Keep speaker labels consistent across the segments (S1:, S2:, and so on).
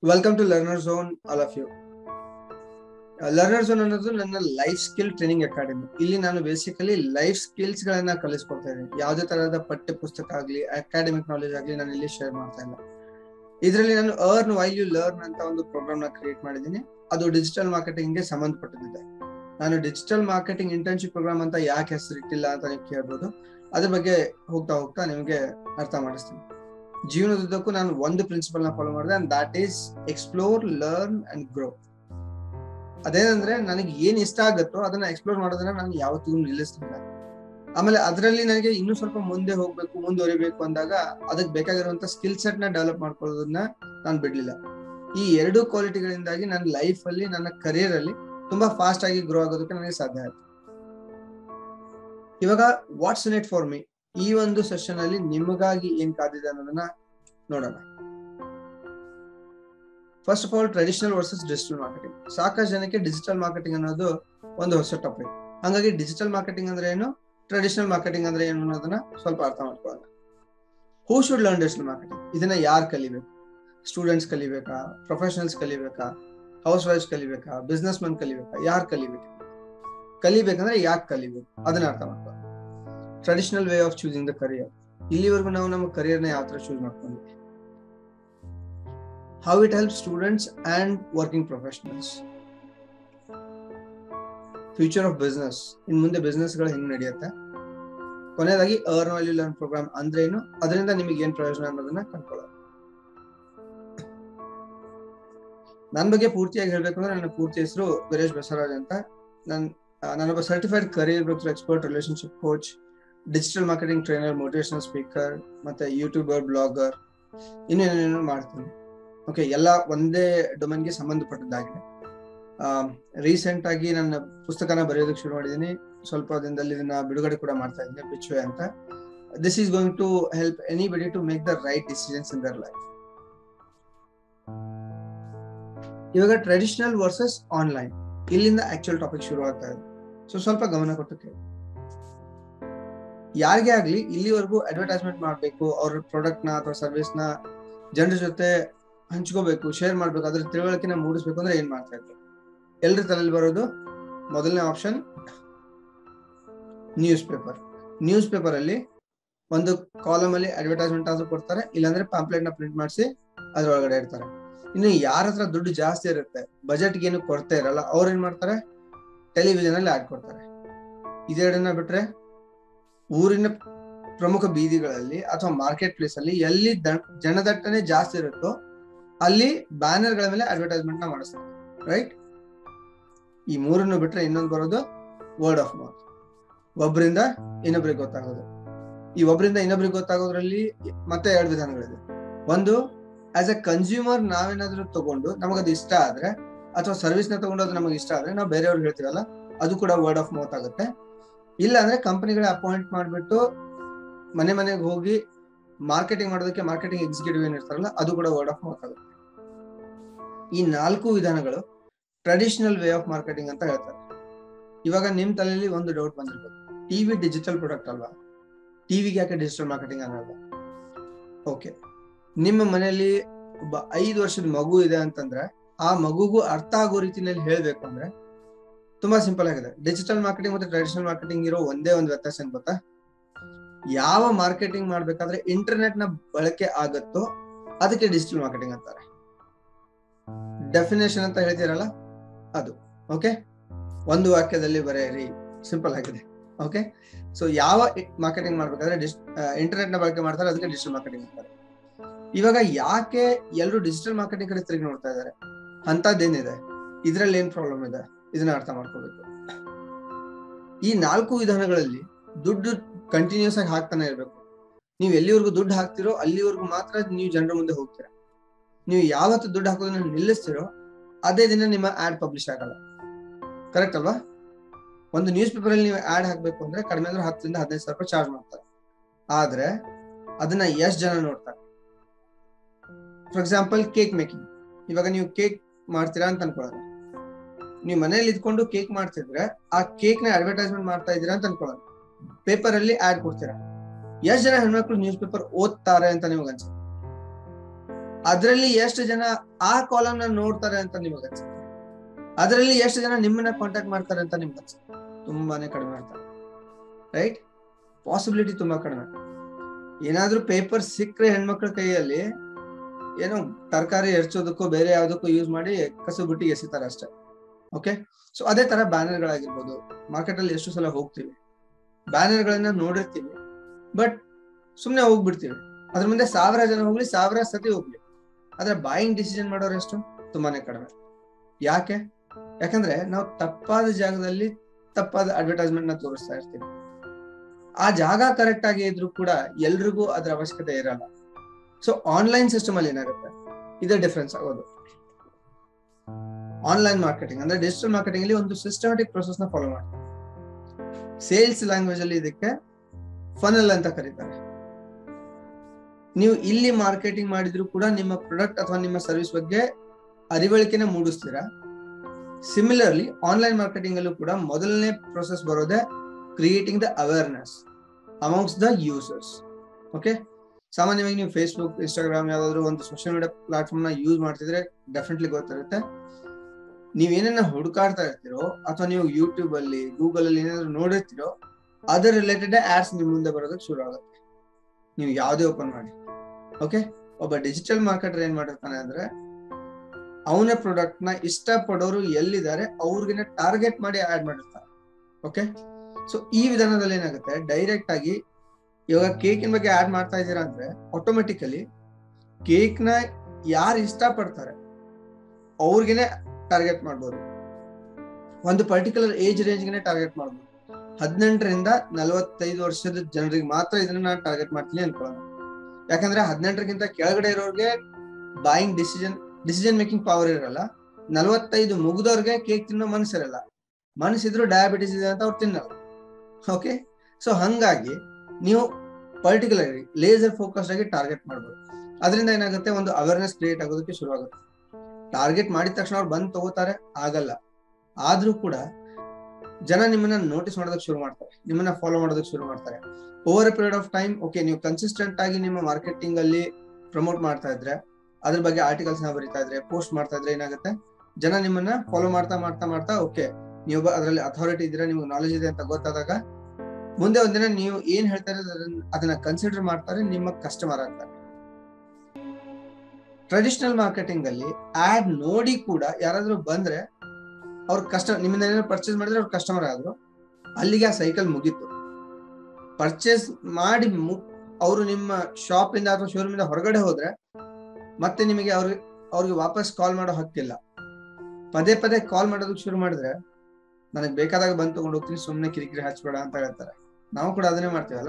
S1: Welcome to learner zone all of you learner zone ಅನ್ನೋದು ನನ್ನ life skill training academy ಇಲ್ಲಿ ನಾನು basically life skills ಗಳನ್ನ ಕಲಿಸ್ಕೊಡ್ತಾ ಇದ್ದೀನಿ ಯಾವುದೇ ತರಹದ ಪಠ್ಯ ಪುಸ್ತಕ ಆಗಲಿ ಅಕಾಡೆಮಿಕ್ ನಾಲೆಜ್ ಆಗಲಿ ನಾನು ಇಲ್ಲಿ ಶೇರ್ ಮಾಡ್ತಾ ಇಲ್ಲ ಇದರಲ್ಲಿ ನಾನು ಅರ್ನ್ ವೈಲ್ ಯು ಲರ್ನ್ ಅಂತ ಒಂದು ಪ್ರೋಗ್ರಾಮ್ ನ ಕ್ರಿಯೇಟ್ ಮಾಡಿದ್ದೀನಿ ಅದು ಡಿಜಿಟಲ್ ಮಾರ್ಕೆಟಿಂಗ್ ಗೆ ಸಂಬಂಧಪಟ್ಟಿದೆ ನಾನು ಡಿಜಿಟಲ್ ಮಾರ್ಕೆಟಿಂಗ್ ಇಂಟರ್ನ್ಶಿಪ್ ಪ್ರೋಗ್ರಾಮ್ ಅಂತ ಯಾಕೆ ಹೆಸರಿಟ್ಟಿಲ್ಲ ಅಂತ ನೀವು ಕೇಳ್ಬೋದು ಅದ್ರ ಬಗ್ಗೆ ಹೋಗ್ತಾ ಹೋಗ್ತಾ ನಿಮಗೆ ಅರ್ಥ ಮಾಡಿಸ್ತೀನಿ ಜೀವನದುದ್ದಕ್ಕೂ ನಾನು ಒಂದು ಪ್ರಿನ್ಸಿಪಲ್ ನ ಫಾಲೋ ಮಾಡಿದೆ and that is explore learn and grow ಅದೇನಂದ್ರೆ ನನಗೆ ಏನ್ ಇಷ್ಟ ಆಗುತ್ತೋ ಅದನ್ನ ಎಕ್ಸ್ಪ್ಲೋರ್ ಮಾಡೋದನ್ನ ನಾನು ಯಾವತ್ತಿಗೂ ನಿಲ್ಲಿಸ್ತಿಲ್ಲ ಆಮೇಲೆ ಅದರಲ್ಲಿ ನನಗೆ ಇನ್ನೂ ಸ್ವಲ್ಪ ಮುಂದೆ ಹೋಗ್ಬೇಕು ಮುಂದುವರಿಬೇಕು ಅಂದಾಗ ಅದಕ್ಕೆ ಬೇಕಾಗಿರುವಂತ ಸ್ಕಿಲ್ ಸೆಟ್ ನ ಡೆವಲಪ್ ಮಾಡ್ಕೊಳ್ಳೋದನ್ನ ನಾನು ಬಿಡ್ಲಿಲ್ಲ ಈ ಎರಡು ಕ್ವಾಲಿಟಿಗಳಿಂದಾಗಿ ನನ್ನ ಲೈಫ್ ಅಲ್ಲಿ ನನ್ನ ಕರಿಯರ್ ಅಲ್ಲಿ ತುಂಬಾ ಫಾಸ್ಟ್ ಆಗಿ ಗ್ರೋ ಆಗೋದಕ್ಕೆ ನನಗೆ ಸಾಧ್ಯ ಆಯ್ತು ಇವಾಗ what's in it for me ಈ ಒಂದು ಸೆಷನ್ ಅಲ್ಲಿ ನಿಮಗಾಗಿ ಏನ್ ಕಾದಿದೆ ಅನ್ನೋದನ್ನ ನೋಡೋಣ first of all traditional versus digital marketing ಸಾಕಷ್ಟು ಜನಕ್ಕೆ ಡಿಜಿಟಲ್ ಮಾರ್ಕೆಟಿಂಗ್ ಅನ್ನೋದು ಒಂದು ಹೊಸ ಟಾಪಿಕ್ ಹಂಗಾಗಿ ಡಿಜಿಟಲ್ ಮಾರ್ಕೆಟಿಂಗ್ ಅಂದ್ರೆ ಏನು ಟ್ರೆಡಿಷನಲ್ ಮಾರ್ಕೆಟಿಂಗ್ ಅಂದ್ರೆ ಏನು ಅನ್ನೋದನ್ನ ಸ್ವಲ್ಪ ಅರ್ಥ ಮಾಡ್ಕೊಳ್ಳೋಣ who should learn digital marketing ಇದನ್ನ ಯಾರು ಕಲಿಬೇಕು ಸ್ಟೂಡೆಂಟ್ಸ್ ಕಲಿಬೇಕಾ ಪ್ರೊಫೆಷನಲ್ಸ್ ಕಲಿಬೇಕಾ ಹೌಸ್ ವೈಫ್ಸ್ ಕಲಿಬೇಕಾ ಬಿಸ್ನೆಸ್ ಮನ್ ಕಲಿಬೇಕಾ ಯಾರು ಕಲಿಬೇಕು ಕಲಿಬೇಕಂದ್ರೆ ಯಾಕೆ ಕಲಿಬೇಕು ಅದನ್ನ ಅರ್ಥ ಮಾಡ್ಕೊಳ್ಳೋಣ traditional way of choosing the career ಇಲ್ಲಿವರೆಗೂ ನಾವು ನಮ್ಮ ಕರಿಯರ್ನ ಯಾವ ತರ ಚೂಸ್ ಮಾಡ್ಕೊಂಡ್ವಿ how it help students and working professionals future of business in ಮುಂದೆ ಬಿಸ್ನೆಸ್ ಗಳು ಹೆಂಗ್ ನಡೆಯುತ್ತೆ ಕೊನೆಯದಾಗಿ ಅರ್ನ್ ವ್ಯಾಲ್ಯೂ ಲರ್ನ್ ಪ್ರೋಗ್ರಾಮ್ ಅಂದ್ರೆ ಏನು ಅದರಿಂದ ನಿಮಗೆ ಏನ್ ಪ್ರಯೋಜನ ಅನ್ನೋದನ್ನ ಕಂಡ್ಕೊಳ್ಳೋಣ ನನ್ನ ಬಗ್ಗೆ ಪೂರ್ತಿಯಾಗಿ ಹೇಳ್ಬೇಕು ಅಂದ್ರೆ ನನ್ನ ಪೂರ್ತಿ ಹೆಸರು ವೀರೇಶ್ ಬಸವರಾಜ್ ಅಂತ ನನ್ ನಾನೊಬ್ಬ certified career group expert relationship coach digital marketing trainer motivational speaker ಮತ್ತೆ ಯೂಟ್ಯೂಬರ್ ಬ್ಲಾಗರ್ ಇನ್ನೇನೇನೋ ಮಾಡ್ತೀನಿ ಓಕೆ ಎಲ್ಲ ಒಂದೇ ಡೊಮೇನ್ಗೆ ಸಂಬಂಧಪಟ್ಟದ್ದಾಗಿದೆ ರೀಸೆಂಟ್ ಆಗಿ ನನ್ನ ಪುಸ್ತಕನ ಬರೆಯೋದಕ್ಕೆ ಶುರು ಮಾಡಿದ್ದೀನಿ ಸ್ವಲ್ಪ ದಿನದಲ್ಲಿ ಇದನ್ನ ಬಿಡುಗಡೆ ಕೂಡ ಮಾಡ್ತಾ ಇದ್ದೀನಿ ಬಿಚ್ವೆ ಅಂತ this is going to help anybody to make the right decisions in their life ಇವಾಗ ಟ್ರೆಡಿಷನಲ್ ವರ್ಸಸ್ ಆನ್ಲೈನ್ ಇಲ್ಲಿಂದ ಆಕ್ಚುಯಲ್ ಟಾಪಿಕ್ ಶುರು ಆಗ್ತಾ ಇದೆ ಸೊ ಸ್ವಲ್ಪ ಗಮನ ಕೊಟ್ಟು ಕೇಳಿ ಯಾರಿಗೇ ಆಗ್ಲಿ ಇಲ್ಲಿವರೆಗೂ ಅಡ್ವರ್ಟೈಸ್ಮೆಂಟ್ ಮಾಡಬೇಕು ಅವ್ರ ಪ್ರಾಡಕ್ಟ್ ನ ಅಥವಾ ಸರ್ವಿಸ್ ನ ಜನರ ಜೊತೆ ಹಂಚ್ಕೋಬೇಕು ಶೇರ್ ಮಾಡ್ಬೇಕು ಅದ್ರ ತಿಳುವಳಿಕೆನ ಮೂಡಿಸ್ಬೇಕು ಅಂದ್ರೆ ಏನ್ ಮಾಡ್ತಾ ಇದ್ರು ಎಲ್ರ ತಲೆಯಲ್ಲಿ ಬರೋದು ಮೊದಲನೇ option newspaper newspaper ಅಲ್ಲಿ ಒಂದು ಕಾಲಮ್ ಅಲ್ಲಿ ಅಡ್ವರ್ಟೈಸ್ಮೆಂಟ್ ಆದ್ರೂ ಕೊಡ್ತಾರೆ ಇಲ್ಲಾಂದ್ರೆ ಪಾಂಪ್ಲೆಟ್ ನ ಪ್ರಿಂಟ್ ಮಾಡಿಸಿ ಅದ್ರೊಳಗಡೆ ಇಡ್ತಾರೆ ಇನ್ನು ಯಾರ ಹತ್ರ ದುಡ್ಡು ಜಾಸ್ತಿ ಇರುತ್ತೆ ಬಜೆಟ್ ಏನು ಕೊರತೆ ಇರಲ್ಲ ಅವ್ರ ಏನ್ ಮಾಡ್ತಾರೆ ಟೆಲಿವಿಷನ್ ಅಲ್ಲಿ ಆಡ್ ಕೊಡ್ತಾರೆ ಇದೆರಡನ್ನ ಬಿಟ್ರೆ ಊರಿನ ಪ್ರಮುಖ ಬೀದಿಗಳಲ್ಲಿ ಅಥವಾ ಮಾರ್ಕೆಟ್ ಪ್ಲೇಸ್ ಅಲ್ಲಿ ಎಲ್ಲಿ ಜನದಟ್ಟಣೆ ಜಾಸ್ತಿ ಇರುತ್ತೋ ಅಲ್ಲಿ ಬ್ಯಾನರ್ ಗಳ ಮೇಲೆ ಅಡ್ವರ್ಟೈಸ್ಮೆಂಟ್ ನ ಮಾಡಿಸ್ತಾರೆ ರೈಟ್ ಈ ಮೂರನ್ನು ಬಿಟ್ರೆ ಇನ್ನೊಂದು ಬರೋದು ವರ್ಡ್ ಆಫ್ ಮೌತ್ ಒಬ್ಬರಿಂದ ಇನ್ನೊಬ್ರಿಗೆ ಗೊತ್ತಾಗೋದು ಈ ಒಬ್ಬರಿಂದ ಇನ್ನೊಬ್ರಿಗೆ ಗೊತ್ತಾಗೋದ್ರಲ್ಲಿ ಮತ್ತೆ ಎರಡು ವಿಧಾನಗಳಿದೆ ಒಂದು ಆಸ್ ಎ ಕನ್ಸ್ಯೂಮರ್ ನಾವೇನಾದ್ರೂ ತಗೊಂಡು ನಮಗದು ಇಷ್ಟ ಆದ್ರೆ ಅಥವಾ ಸರ್ವಿಸ್ ನ ತಗೊಂಡು ಅದು ನಮಗೆ ಇಷ್ಟ ಆದ್ರೆ ನಾವು ಬೇರೆಯವ್ರಿಗೆ ಹೇಳ್ತೀವಲ್ಲ ಅದು ಕೂಡ ವರ್ಡ್ ಆಫ್ ಮೌತ್ ಆಗುತ್ತೆ ಇಲ್ಲ ಅಂದ್ರೆ ಕಂಪನಿಗಳ ಅಪಾಯಿಂಟ್ ಮಾಡ್ಬಿಟ್ಟು ಮನೆ ಮನೆಗೆ ಹೋಗಿ ಮಾರ್ಕೆಟಿಂಗ್ ಮಾಡೋದಕ್ಕೆ ಮಾರ್ಕೆಟಿಂಗ್ ಎಕ್ಸಿಕ್ಯೂಟಿವ್ ಏನ್ ಇರ್ತಾರಲ್ಲ ಅದು ಕೂಡ ವರ್ಡ್ ಆಫ್ ಮೌತ್ ಆಗುತ್ತೆ ಈ ನಾಲ್ಕು ವಿಧಾನಗಳು ಟ್ರೆಡಿಷನಲ್ ವೇ ಆಫ್ ಮಾರ್ಕೆಟಿಂಗ್ ಅಂತ ಹೇಳ್ತಾರೆ ಇವಾಗ ನಿಮ್ ತಲೆಯಲ್ಲಿ ಒಂದು ಡೌಟ್ ಬಂದಿರ್ಬೇಕು ಟಿವಿ ಡಿಜಿಟಲ್ ಪ್ರಾಡಕ್ಟ್ ಅಲ್ವಾ ಟಿವಿಗೆ ಯಾಕೆ ಡಿಜಿಟಲ್ ಮಾರ್ಕೆಟಿಂಗ್ ಅನ್ನೋಲ್ಲ ಓಕೆ ನಿಮ್ಮ ಮನೆಯಲ್ಲಿ ಒಬ್ಬ ಐದು ವರ್ಷದ ಮಗು ಇದೆ ಅಂತಂದ್ರೆ ಆ ಮಗುಗೂ ಅರ್ಥ ಆಗೋ ರೀತಿಯಲ್ಲಿ ಹೇಳ್ಬೇಕು ಅಂದ್ರೆ ತುಂಬಾ ಸಿಂಪಲ್ ಆಗಿದೆ ಡಿಜಿಟಲ್ ಮಾರ್ಕೆಟಿಂಗ್ ಮತ್ತೆ ಟ್ರೆಡಿಷನಲ್ ಮಾರ್ಕೆಟಿಂಗ್ ಇರೋ ಒಂದೇ ಒಂದು ವ್ಯತ್ಯಾಸ ಏನ್ ಗೊತ್ತಾ ಯಾವ ಮಾರ್ಕೆಟಿಂಗ್ ಮಾಡ್ಬೇಕಾದ್ರೆ ಇಂಟರ್ನೆಟ್ ನ ಬಳಕೆ ಆಗತ್ತೋ ಅದಕ್ಕೆ ಡಿಜಿಟಲ್ ಮಾರ್ಕೆಟಿಂಗ್ ಅಂತಾರೆ ಡೆಫಿನೇಷನ್ ಅಂತ ಹೇಳ್ತೀರಲ್ಲ ಅದು ಓಕೆ ಒಂದು ವಾಕ್ಯದಲ್ಲಿ ಬರೆಯಿರಿ ಸಿಂಪಲ್ ಆಗಿದೆ ಓಕೆ ಸೊ ಯಾವ ಮಾರ್ಕೆಟಿಂಗ್ ಮಾಡ್ಬೇಕಾದ್ರೆ ಇಂಟರ್ನೆಟ್ ನ ಬಳಕೆ ಮಾಡ್ತಾರೆ ಅದಕ್ಕೆ ಡಿಜಿಟಲ್ ಮಾರ್ಕೆಟಿಂಗ್ ಅಂತಾರೆ ಇವಾಗ ಯಾಕೆ ಎಲ್ಲರೂ ಡಿಜಿಟಲ್ ಮಾರ್ಕೆಟಿಂಗ್ ಕಡೆ ತಿರುಗಿ ನೋಡ್ತಾ ಇದ್ದಾರೆ ಅಂತದ್ದೇನಿದೆ ಇದ್ರಲ್ಲಿ ಏನ್ ಪ್ರಾಬ್ಲಮ್ ಇದೆ ಇದನ್ನ ಅರ್ಥ ಮಾಡ್ಕೋಬೇಕು ಈ ನಾಲ್ಕು ವಿಧಾನಗಳಲ್ಲಿ ದುಡ್ಡು ಕಂಟಿನ್ಯೂಸ್ ಆಗಿ ಹಾಕ್ತಾನೆ ಇರ್ಬೇಕು ನೀವು ಎಲ್ಲಿವರೆಗೂ ದುಡ್ಡು ಹಾಕ್ತಿರೋ ಅಲ್ಲಿವರೆಗೂ ಮಾತ್ರ ನೀವು ಜನರ ಮುಂದೆ ಹೋಗ್ತೀರಾ ನೀವು ಯಾವತ್ತು ದುಡ್ಡು ಹಾಕೋದನ್ನ ನಿಲ್ಲಿಸ್ತಿರೋ ಅದೇ ದಿನ ನಿಮ್ಮ ಆಡ್ ಪಬ್ಲಿಷ್ ಆಗಲ್ಲ ಕರೆಕ್ಟ್ ಅಲ್ವಾ ಒಂದು ನ್ಯೂಸ್ ಪೇಪರ್ ಅಲ್ಲಿ ನೀವು ಆಡ್ ಹಾಕ್ಬೇಕು ಅಂದ್ರೆ ಕಡಿಮೆ ಅಂದ್ರೆ ಹತ್ತರಿಂದ ಹದಿನೈದು ಸಾವಿರ ರೂಪಾಯಿ ಚಾರ್ಜ್ ಮಾಡ್ತಾರೆ ಆದ್ರೆ ಅದನ್ನ ಎಷ್ಟ್ ಜನ ನೋಡ್ತಾರೆ ಫಾರ್ ಎಕ್ಸಾಂಪಲ್ ಕೇಕ್ ಮೇಕಿಂಗ್ ಇವಾಗ ನೀವು ಕೇಕ್ ಮಾಡ್ತೀರಾ ಅಂತ ಅನ್ಕೊಳ್ಳೋಣ ನೀವು ಮನೇಲಿ ಇದ್ಕೊಂಡು ಕೇಕ್ ಮಾಡ್ತಿದ್ರೆ ಆ ಕೇಕ್ ನ ಅಡ್ವರ್ಟೈಸ್ಮೆಂಟ್ ಮಾಡ್ತಾ ಇದೀರಾ ಅಂತ ಅನ್ಕೊಳ್ಳೋಣ ಪೇಪರ್ ಅಲ್ಲಿ ಆಡ್ ಕೊಡ್ತೀರಾ ಎಷ್ಟ್ ಜನ ಹೆಣ್ಮಕ್ಳು ನ್ಯೂಸ್ ಪೇಪರ್ ಓದ್ತಾರೆ ಅಂತ ನಿಮ್ಗೆ ಅನ್ಸುತ್ತೆ ಅದರಲ್ಲಿ ಎಷ್ಟು ಜನ ಆ ಕಾಲಮ್ ನ ನೋಡ್ತಾರೆ ಅಂತ ನಿಮಗೆ ಅನ್ಸುತ್ತೆ ಅದರಲ್ಲಿ ಎಷ್ಟು ಜನ ನಿಮ್ಮನ್ನ ಕಾಂಟ್ಯಾಕ್ಟ್ ಮಾಡ್ತಾರೆ ಅಂತ ನಿಮ್ಗೆ ಅನ್ಸುತ್ತೆ ತುಂಬಾನೇ ಕಡಿಮೆ ಮಾಡ್ತಾರೆ ರೈಟ್ ಪಾಸಿಬಿಲಿಟಿ ತುಂಬಾ ಕಡಿಮೆ ಏನಾದ್ರೂ ಪೇಪರ್ ಸಿಕ್ಕರೆ ಹೆಣ್ಮಕ್ಳ ಕೈಯಲ್ಲಿ ಏನೋ ತರಕಾರಿ ಹೆರ್ಚೋದಕ್ಕೂ ಬೇರೆ ಯಾವ್ದಕ್ಕೂ ಯೂಸ್ ಮಾಡಿ ಕಸು ಬುಟ್ಟಿಗೆ ಎಸಿತಾರೆ ಅಷ್ಟೇ ಓಕೆ ಸೊ ಅದೇ ತರ ಬ್ಯಾನರ್ ಗಳಾಗಿರ್ಬೋದು ಮಾರ್ಕೆಟ್ ಅಲ್ಲಿ ಎಷ್ಟು ಸಲ ಹೋಗ್ತೀವಿ ಬ್ಯಾನರ್ ಗಳನ್ನ ನೋಡಿರ್ತೀವಿ ಬಟ್ ಸುಮ್ನೆ ಹೋಗ್ಬಿಡ್ತೀವಿ ಅದ್ರ ಮುಂದೆ ಸಾವಿರ ಜನ ಹೋಗ್ಲಿ ಸಾವಿರ ಸತಿ ಹೋಗ್ಲಿ ಆದ್ರೆ ಬಾಯಿಂಗ್ ಡಿಸಿಷನ್ ಮಾಡೋರು ಎಷ್ಟು ತುಂಬಾನೇ ಕಡಿಮೆ ಯಾಕೆ ಯಾಕಂದ್ರೆ ನಾವು ತಪ್ಪಾದ ಜಾಗದಲ್ಲಿ ತಪ್ಪಾದ ಅಡ್ವರ್ಟೈಸ್ಮೆಂಟ್ ನ ತೋರಿಸ್ತಾ ಇರ್ತೀವಿ ಆ ಜಾಗ ಕರೆಕ್ಟ್ ಆಗಿ ಇದ್ರು ಕೂಡ ಎಲ್ರಿಗೂ ಅದ್ರ ಅವಶ್ಯಕತೆ ಇರಲ್ಲ ಸೊ ಆನ್ಲೈನ್ ಸಿಸ್ಟಮ್ ಅಲ್ಲಿ ಏನಾಗುತ್ತೆ ಇದೇ ಡಿಫ್ರೆನ್ಸ್ ಆಗೋದು ಆನ್ಲೈನ್ ಮಾರ್ಕೆಟಿಂಗ್ ಅಂದ್ರೆ ಡಿಜಿಟಲ್ ಮಾರ್ಕೆಟಿಂಗ್ ಅಲ್ಲಿ ಒಂದು ಸಿಸ್ಟಮ್ಯಾಟಿಕ್ ಪ್ರೊಸೆಸ್ ನ ಫಾಲೋ ಮಾಡ್ತಾರೆ ಸೇಲ್ಸ್ ಲ್ಯಾಂಗ್ವೇಜ್ ಅಲ್ಲಿ ಇದಕ್ಕೆ ಫನಲ್ ಅಂತ ಕರೀತಾರೆ ನೀವು ಇಲ್ಲಿ ಮಾರ್ಕೆಟಿಂಗ್ ಮಾಡಿದ್ರು ಕೂಡ ನಿಮ್ಮ ಪ್ರಾಡಕ್ಟ್ ಅಥವಾ ನಿಮ್ಮ ಸರ್ವಿಸ್ ಬಗ್ಗೆ ಅರಿವಳಿಕೆನ ಮೂಡಿಸ್ತೀರಾ ಸಿಮಿಲರ್ಲಿ ಆನ್ಲೈನ್ ಮಾರ್ಕೆಟಿಂಗ್ ಅಲ್ಲೂ ಕೂಡ ಮೊದಲನೇ ಪ್ರೊಸೆಸ್ ಬರೋದೇ creating the awareness amongst the users okay ಸಾಮಾನ್ಯವಾಗಿ ನೀವು ಫೇಸ್ಬುಕ್ ಇನ್ಸ್ಟಾಗ್ರಾಮ್ ಯಾವ್ದಾದ್ರು ಒಂದು ಸೋಷಿಯಲ್ ಮೀಡಿಯಾ ಪ್ಲಾಟ್ಫಾರ್ಮ್ ನ ಯೂಸ್ ಮಾಡ್ತಿದ್ರೆ ಡೆಫಿನೆಟ್ಲಿ ಗೊತ್ತಿರುತ್ತೆ ನೀವ್ ಏನನ್ನ ಹುಡುಕಾಡ್ತಾ ಇರ್ತೀರೋ ಅಥವಾ ನೀವು ಯೂಟ್ಯೂಬ್ ಅಲ್ಲಿ ಗೂಗಲ್ ಅಲ್ಲಿ ಏನಾದ್ರು ನೋಡಿರ್ತೀರೋ ಅದರ ರಿಲೇಟೆಡ್ ಆಡ್ಸ್ ನಿಮ್ ಮುಂದೆ ಬರೋದಕ್ಕೆ ಶುರು ಆಗುತ್ತೆ ನೀವು ಯಾವ್ದೇ ಓಪನ್ ಮಾಡಿ ಓಕೆ ಒಬ್ಬ ಡಿಜಿಟಲ್ ಮಾರ್ಕೆಟರ್ ಏನ್ ಮಾಡಿರ್ತಾನೆ ಅಂದ್ರೆ ಅವನ ಪ್ರಾಡಕ್ಟ್ ನ ಇಷ್ಟ ಪಡೋರು ಎಲ್ಲಿದ್ದಾರೆ ಅವ್ರಿಗೆ ಟಾರ್ಗೆಟ್ ಮಾಡಿ ಆಡ್ ಮಾಡಿರ್ತಾರೆ ಓಕೆ ಸೊ ಈ ವಿಧಾನದಲ್ಲಿ ಏನಾಗುತ್ತೆ ಡೈರೆಕ್ಟ್ ಆಗಿ ಇವಾಗ ಕೇಕಿನ ಬಗ್ಗೆ ಆಡ್ ಮಾಡ್ತಾ ಇದ್ದೀರಾ ಅಂದ್ರೆ ಆಟೋಮೆಟಿಕಲಿ ಕೇಕ್ ನ ಯಾರು ಇಷ್ಟ ಪಡ್ತಾರೆ ಅವ್ರಿಗೆನೆ ಟಾರ್ಗೆಟ್ ಮಾಡ್ಬೋದು ಒಂದು ಪರ್ಟಿಕ್ಯುಲರ್ ಏಜ್ ರೇಂಜ್ಗೆ ಟಾರ್ಗೆಟ್ ಮಾಡ್ಬೋದು ಹದಿನೆಂಟರಿಂದ ನಲವತ್ತೈದು ವರ್ಷದ ಜನರಿಗೆ ಮಾತ್ರ ಇದನ್ನ ನಾನು ಟಾರ್ಗೆಟ್ ಮಾಡ್ತೀನಿ ಅನ್ಕೊಳ್ಳೋಣ ಯಾಕಂದ್ರೆ ಹದಿನೆಂಟರಿಗಿಂತ ಕೆಳಗಡೆ ಇರೋರಿಗೆ buying decision decision making power ಇರಲ್ಲ ನಲವತ್ತೈದು ಮುಗಿದವ್ರಿಗೆ ಕೇಕ್ ತಿನ್ನೋ ಮನಸ್ಸಿರಲ್ಲ ಮನಸ್ಸಿದ್ರು ಡಯಾಬಿಟಿಸ್ ಇದೆ ಅಂತ ಅವ್ರು ತಿನ್ನಲ್ಲ ಓಕೆ ಸೊ ಹಂಗಾಗಿ ನೀವು ಪರ್ಟಿಕ್ಯುಲರ್ ಲೇಸರ್ ಫೋಕಸ್ ಆಗಿ ಟಾರ್ಗೆಟ್ ಮಾಡ್ಬೋದು ಅದರಿಂದ ಏನಾಗುತ್ತೆ ಒಂದು ಅವೇರ್ನೆಸ್ ಕ್ರಿಯೇಟ್ ಆಗೋದಕ್ಕೆ ಶುರು ಆಗುತ್ತೆ ಟಾರ್ಗೆಟ್ ಮಾಡಿದ ತಕ್ಷಣ ಅವ್ರು ಬಂದು ತಗೋತಾರೆ ಆಗಲ್ಲ ಆದ್ರೂ ಕೂಡ ಜನ ನಿಮ್ಮನ್ನ ನೋಟಿಸ್ ಮಾಡೋದಕ್ಕೆ ಶುರು ಮಾಡ್ತಾರೆ ನಿಮ್ಮನ್ನ ಫಾಲೋ ಮಾಡೋದಕ್ಕೆ ಶುರು ಮಾಡ್ತಾರೆ over a period of time okay ನೀವು ಕನ್ಸಿಸ್ಟೆಂಟ್ ಆಗಿ ನಿಮ್ಮ ಮಾರ್ಕೆಟಿಂಗ್ ಅಲ್ಲಿ ಪ್ರಮೋಟ್ ಮಾಡ್ತಾ ಇದ್ರೆ ಅದ್ರ ಬಗ್ಗೆ ಆರ್ಟಿಕಲ್ಸ್ ನ ಬರೀತಾ ಇದ್ರೆ ಪೋಸ್ಟ್ ಮಾಡ್ತಾ ಇದ್ರೆ ಏನಾಗುತ್ತೆ ಜನ ನಿಮ್ಮನ್ನ ಫಾಲೋ ಮಾಡ್ತಾ ಮಾಡ್ತಾ ಮಾಡ್ತಾ ಓಕೆ ನೀವು ಅದರಲ್ಲಿ ಅಥಾರಿಟಿ ಇದ್ರೆ ನಿಮ್ಗೆ ನಾಲೆಜ್ ಇದೆ ಅಂತ ಗೊತ್ತಾದಾಗ ಮುಂದೆ ಒಂದಿನ ನೀವು ಏನ್ ಹೇಳ್ತಾರೆ ಅದನ್ನ ಕನ್ಸಿಡರ್ ಮಾಡ್ತಾರೆ ನಿಮ್ಮ ಕಸ್ಟಮರ್ ಆಗ್ತಾರೆ ಟ್ರೆಡಿಷನಲ್ ಮಾರ್ಕೆಟಿಂಗ್ ಅಲ್ಲಿ ಆಡ್ ನೋಡಿ ಕೂಡ ಯಾರಾದ್ರೂ ಬಂದ್ರೆ ಅವ್ರ ಕಷ್ಟ ನಿಮ್ಮಿಂದ ಏನಾದ್ರು ಪರ್ಚೇಸ್ ಮಾಡಿದ್ರೆ ಅವ್ರ ಕಸ್ಟಮರ್ ಆದ್ರು ಅಲ್ಲಿಗೆ ಆ ಸೈಕಲ್ ಮುಗೀತು ಪರ್ಚೇಸ್ ಮಾಡಿ ಅವರು ನಿಮ್ಮ ಶಾಪ್ ಇಂದ ಅಥವಾ ಶೋರೂಮ್ ಇಂದ ಹೊರಗಡೆ ಹೋದ್ರೆ ಮತ್ತೆ ನಿಮಗೆ ಅವ್ರಿಗೆ ಅವ್ರಿಗೆ ವಾಪಸ್ ಕಾಲ್ ಮಾಡೋ ಹಕ್ಕಿಲ್ಲ ಪದೇ ಪದೇ ಕಾಲ್ ಮಾಡೋದಕ್ಕೆ ಶುರು ಮಾಡಿದ್ರೆ ನನಗೆ ಬೇಕಾದಾಗ ಬಂದು ತಗೊಂಡು ಹೋಗ್ತೀನಿ ಸುಮ್ಮನೆ ಕಿರಿಕಿರಿ ಹಚ್ಬೇಡ ಅಂತ ಹೇಳ್ತಾರೆ ನಾವು ಕೂಡ ಅದನ್ನೇ ಮಾಡ್ತೀವಲ್ಲ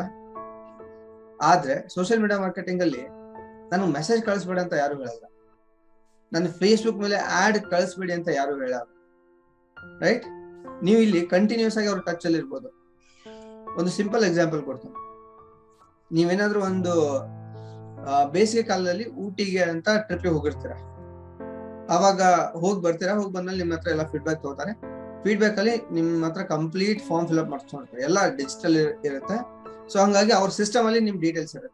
S1: ಆದ್ರೆ ಸೋಷಿಯಲ್ ಮೀಡಿಯಾ ಮಾರ್ಕೆಟಿಂಗ್ ಅಲ್ಲಿ ನನಗೆ ಮೆಸೇಜ್ ಕಳಿಸ್ಬೇಡ ಅಂತ ಯಾರು ಹೇಳಲ್ಲ ನನ್ನ ಫೇಸ್ಬುಕ್ ಮೇಲೆ ಆಡ್ ಕಳಿಸ್ಬೇಡಿ ಅಂತ ಯಾರು ಹೇಳಲ್ಲ ರೈಟ್ ನೀವು ಇಲ್ಲಿ ಕಂಟಿನ್ಯೂಸ್ ಆಗಿ ಅವ್ರ ಟಚ್ ಅಲ್ಲಿ ಇರ್ಬೋದು ಒಂದು ಸಿಂಪಲ್ ಎಕ್ಸಾಂಪಲ್ ಕೊಡ್ತೀನಿ ನೀವೇನಾದ್ರೂ ಒಂದು ಬೇಸಿಗೆ ಕಾಲದಲ್ಲಿ ಊಟಿಗೆ ಅಂತ ಟ್ರಿಪ್ ಹೋಗಿರ್ತೀರ ಅವಾಗ ಹೋಗಿ ಬರ್ತೀರಾ ಹೋಗಿ ಬಂದ್ಮೇಲೆ ನಿಮ್ಮ ಹತ್ರ ಎಲ್ಲ ಫೀಡ್ಬ್ಯಾಕ್ ತಗೋತಾರೆ ಫೀಡ್ಬ್ಯಾಕ್ ಅಲ್ಲಿ ನಿಮ್ಮ ಹತ್ರ ಕಂಪ್ಲೀಟ್ ಫಾರ್ಮ್ ಫಿಲ್ಅಪ್ ಮಾಡ್ಸ್ಕೊಳ್ತಾರೆ ಎಲ್ಲ ಡಿಜಿಟಲ್ ಇರುತ್ತೆ ಸೊ ಹಂಗಾಗಿ ಅವ್ರ ಸಿಸ್ಟಮ್ ಅಲ್ಲಿ ನಿಮ್ ಡೀಟೇಲ್ಸ್ ಇರುತ್ತೆ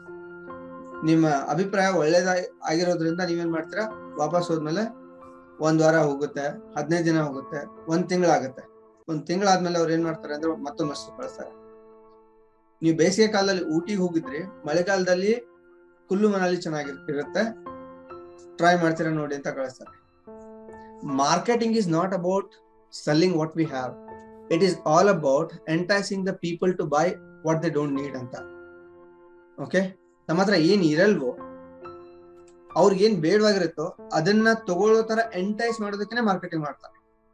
S1: ನಿಮ್ಮ ಅಭಿಪ್ರಾಯ ಒಳ್ಳೇದಾಗಿ ಆಗಿರೋದ್ರಿಂದ ನೀವೇನ್ ಮಾಡ್ತೀರಾ ವಾಪಸ್ ಹೋದ್ಮೇಲೆ ಒಂದ್ ವಾರ ಹೋಗುತ್ತೆ ಹದಿನೈದು ದಿನ ಹೋಗುತ್ತೆ ಒಂದ್ ತಿಂಗಳಾಗುತ್ತೆ ಒಂದ್ ತಿಂಗಳಾದ್ಮೇಲೆ ಅವ್ರು ಏನ್ ಮಾಡ್ತಾರೆ ಅಂದ್ರೆ ಮತ್ತೊಂದು ವರ್ಷ ಕಳಿಸ್ತಾರೆ ನೀವು ಬೇಸಿಗೆ ಕಾಲದಲ್ಲಿ ಊಟಿಗೆ ಹೋಗಿದ್ರಿ ಮಳೆಗಾಲದಲ್ಲಿ ಕುಲ್ಲು ಮನಾಲಿ ಚೆನ್ನಾಗಿರುತ್ತೆ ಟ್ರೈ ಮಾಡ್ತೀರಾ ನೋಡಿ ಅಂತ ಕಳಿಸ್ತಾರೆ marketing is not about selling what we have it is all about enticing the people to buy what they don't need ಅಂತ ಓಕೆ ನಮ್ಮ ಹತ್ರ ಏನ್ ಇರಲ್ವೋ ಅವ್ರಿಗೆ ಏನ್ ಬೇಡವಾಗಿರುತ್ತೋ ಅದನ್ನ ತಗೊಳ್ಳೋ ತರ ಎಂಟೈಸ್ ಮಾಡೋದಕ್ಕೆ ಮಾರ್ಕೆಟಿಂಗ್ ಮಾಡ್ತಾರೆ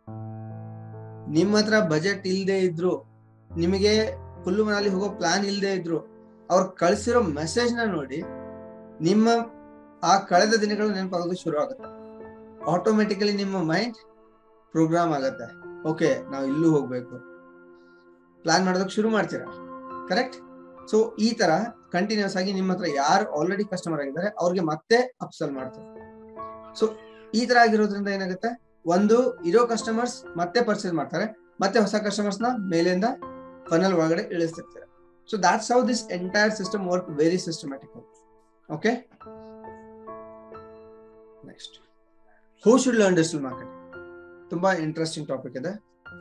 S1: ನಿಮ್ಮ ಹತ್ರ ಬಜೆಟ್ ಇಲ್ಲದೆ ಇದ್ರು ನಿಮಗೆ ಕುಲ್ಲು ಮನಾಲಿ ಹೋಗೋ ಪ್ಲಾನ್ ಇಲ್ಲದೆ ಇದ್ರು ಅವ್ರು ಕಳ್ಸಿರೋ ಮೆಸೇಜ್ ನ ನೋಡಿ ನಿಮ್ಮ ಆ ಕಳೆದ ದಿನಗಳು ನೆನಪಾಗೋದು ಶುರು ಆಗುತ್ತೆ ಆಟೋಮೆಟಿಕಲಿ ನಿಮ್ಮ ಮೈಂಡ್ ಪ್ರೋಗ್ರಾಮ್ ಆಗತ್ತೆ ಓಕೆ ನಾವು ಇಲ್ಲೂ ಹೋಗ್ಬೇಕು ಪ್ಲಾನ್ ಮಾಡೋದಕ್ಕೆ ಶುರು ಮಾಡ್ತೀರಾ ಕರೆಕ್ಟ್ ಸೊ ಈ ತರ ಕಂಟಿನ್ಯೂಸ್ ಆಗಿ ನಿಮ್ಮ ಹತ್ರ ಯಾರು ಆಲ್ರೆಡಿ ಕಸ್ಟಮರ್ ಆಗಿದ್ದಾರೆ ಅವ್ರಿಗೆ ಮತ್ತೆ ಅಪ್ಸಲ್ ಮಾಡ್ತಾರೆ ಸೊ ಈ ತರ ಆಗಿರೋದ್ರಿಂದ ಏನಾಗುತ್ತೆ ಒಂದು ಇರೋ ಕಸ್ಟಮರ್ಸ್ ಮತ್ತೆ ಪರ್ಚೇಸ್ ಮಾಡ್ತಾರೆ ಮತ್ತೆ ಹೊಸ ಕಸ್ಟಮರ್ಸ್ ನ ಮೇಲಿಂದ ಫನಲ್ ಒಳಗಡೆ ಇಳಿಸ್ತಿರ್ತಾರೆ so that's how this entire system work very systematic okay next who should learn digital marketing ತುಂಬಾ ಇಂಟ್ರೆಸ್ಟಿಂಗ್ ಟಾಪಿಕ್ ಇದೆ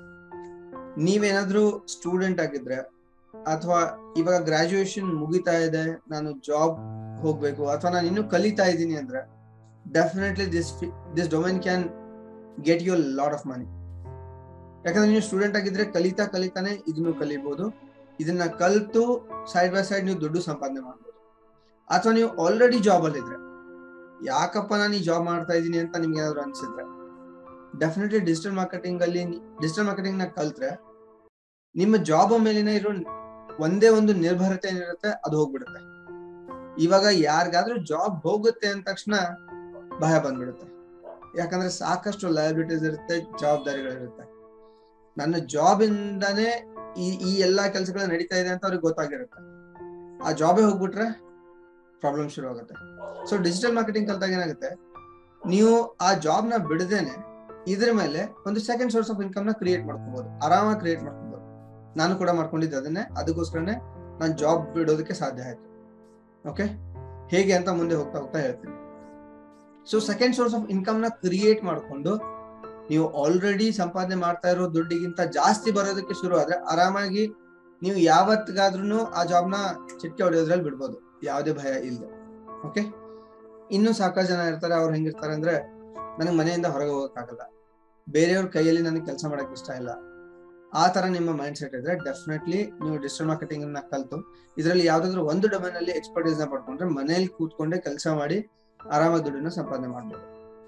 S1: ನೀವೇನಾದ್ರೂ ಸ್ಟೂಡೆಂಟ್ ಆಗಿದ್ರೆ ಅಥವಾ ಇವಾಗ ಗ್ರಾಜುಯೇಷನ್ ಮುಗಿತಾ ಇದೆ ನಾನು ಜಾಬ್ ಹೋಗ್ಬೇಕು ಅಥವಾ ನಾನು ಇನ್ನೂ ಕಲಿತಾ ಇದ್ದೀನಿ ಅಂದ್ರೆ definitely this this domain can get you lot of money ಯಾಕಂದ್ರೆ ನೀವು ಸ್ಟೂಡೆಂಟ್ ಆಗಿದ್ರೆ ಕಲಿತಾ ಕಲಿತಾನೆ ಇದನ್ನು ಕಲಿಬಹುದು ಇದನ್ನ ಕಲ್ತು ಸೈಡ್ ಬೈ ಸೈಡ್ ನೀವು ದುಡ್ಡು ಸಂಪಾದನೆ ಮಾಡ್ಬೋದು ಅಥವಾ ನೀವು ಆಲ್ರೆಡಿ ಜಾಬ್ ಅಲ್ಲಿ ಇದ್ರೆ ಯಾಕಪ್ಪ ನಾನು ಈ ಜಾಬ್ ಮಾಡ್ತಾ ಇದ್ದೀನಿ ಅಂತ ನಿಮ್ಗೆ ಏನಾದ್ರು ಅನ್ಸಿದ್ರೆ ಡೆಫಿನೆಟ್ಲಿ ಡಿಜಿಟಲ್ ಮಾರ್ಕೆಟಿಂಗ್ ಅಲ್ಲಿ ಡಿಜಿಟಲ್ ಮಾರ್ಕೆಟಿಂಗ್ ನ ಕಲ್ತ್ರೆ ನಿಮ್ಮ ಜಾಬ್ ಮೇಲಿನ ಇರೋ ಒಂದೇ ಒಂದು ನಿರ್ಭರತೆ ಏನಿರುತ್ತೆ ಅದು ಹೋಗ್ಬಿಡುತ್ತೆ ಇವಾಗ ಯಾರಿಗಾದ್ರೂ ಜಾಬ್ ಹೋಗುತ್ತೆ ಅಂದ ತಕ್ಷಣ ಭಯ ಬಂದ್ಬಿಡುತ್ತೆ ಯಾಕಂದ್ರೆ ಸಾಕಷ್ಟು ಲಯಬಿಲಿಟೀಸ್ ಇರುತ್ತೆ ಜವಾಬ್ದಾರಿಗಳಿರುತ್ತೆ ನನ್ನ ಜಾಬ್ ಇಂದಾನೇ ಈ ಈ ಎಲ್ಲಾ ಕೆಲಸಗಳು ನಡೀತಾ ಇದೆ ಅಂತ ಅವ್ರಿಗೆ ಗೊತ್ತಾಗಿರುತ್ತೆ ಆ ಜಾಬೇ ಹೋಗ್ಬಿಟ್ರೆ ಪ್ರಾಬ್ಲಮ್ ಶುರು ಆಗುತ್ತೆ ಸೊ ಡಿಜಿಟಲ್ ಮಾರ್ಕೆಟಿಂಗ್ ಕಲ್ತಾಗ ಏನಾಗುತ್ತೆ ನೀವು ಆ ಜಾಬ್ ನ ಬಿಡದೇನೆ ಇದ್ರ ಮೇಲೆ ಒಂದು ಸೆಕೆಂಡ್ ಸೋರ್ಸ್ ಆಫ್ ಇನ್ಕಮ್ ನ ಕ್ರಿಯೇಟ್ ಮಾಡ್ಕೋಬಹುದು ಆರಾಮಾಗಿ ಕ್ರಿಯೇಟ್ ಮಾಡ್ಕೋಬಹುದು ನಾನು ಕೂಡ ಮಾಡ್ಕೊಂಡಿದ್ದೆ ಅದನ್ನೇ ಅದಕ್ಕೋಸ್ಕರನೇ ನಾನು ಜಾಬ್ ಬಿಡೋದಕ್ಕೆ ಸಾಧ್ಯ ಆಯ್ತು ಓಕೆ ಹೇಗೆ ಅಂತ ಮುಂದೆ ಹೋಗ್ತಾ ಹೋಗ್ತಾ ಹೇಳ್ತೀನಿ so second source of income ನ ಕ್ರಿಯೇಟ್ ಮಾಡ್ಕೊಂಡು ನೀವು ಆಲ್ರೆಡಿ ಸಂಪಾದನೆ ಮಾಡ್ತಾ ಇರೋ ದುಡ್ಡಿಗಿಂತ ಜಾಸ್ತಿ ಬರೋದಕ್ಕೆ ಶುರು ಆದ್ರೆ ಆರಾಮಾಗಿ ನೀವು ಯಾವತ್ತಿಗಾದ್ರೂ ಆ ಜಾಬ್ನ ಚಿಟ್ಕೆ ಹೊಡೆಯೋದ್ರಲ್ಲಿ ಬಿಡ್ಬೋದು ಯಾವುದೇ ಭಯ ಇಲ್ಲದೆ ಓಕೆ ಇನ್ನು ಸಾಕಷ್ಟು ಜನ ಇರ್ತಾರೆ ಅವ್ರು ಹೆಂಗಿರ್ತಾರೆ ಅಂದ್ರೆ ನನಗೆ ಮನೆಯಿಂದ ಹೊರಗೆ ಹೋಗಕ್ಕಾಗಲ್ಲ ಬೇರೆಯವ್ರ ಕೈಯಲ್ಲಿ ನನಗೆ ಕೆಲಸ ಮಾಡಕ್ ಇಷ್ಟ ಇಲ್ಲ ಆ ತರ ನಿಮ್ಮ ಮೈಂಡ್ ಸೆಟ್ ಇದ್ರೆ ಡೆಫಿನೆಟ್ಲಿ ನೀವು ಡಿಜಿಟಲ್ ಮಾರ್ಕೆಟಿಂಗ್ ನ ಕಲ್ತು ಇದರಲ್ಲಿ ಯಾವ್ದಾದ್ರು ಒಂದು ಡೊಮೈನ್ ಅಲ್ಲಿ ಎಕ್ಸ್ಪರ್ಟೈಸ್ ನ ಪಡ್ಕೊಂಡ್ರೆ ಮನೇಲಿ ಕೂತ್ಕೊಂಡೆ ಕೆಲಸ ಮಾಡಿ ಆರಾಮಾಗಿ ದುಡ್ಡನ್ನ ಸಂಪಾದನೆ ಮಾಡ್ಬೋದು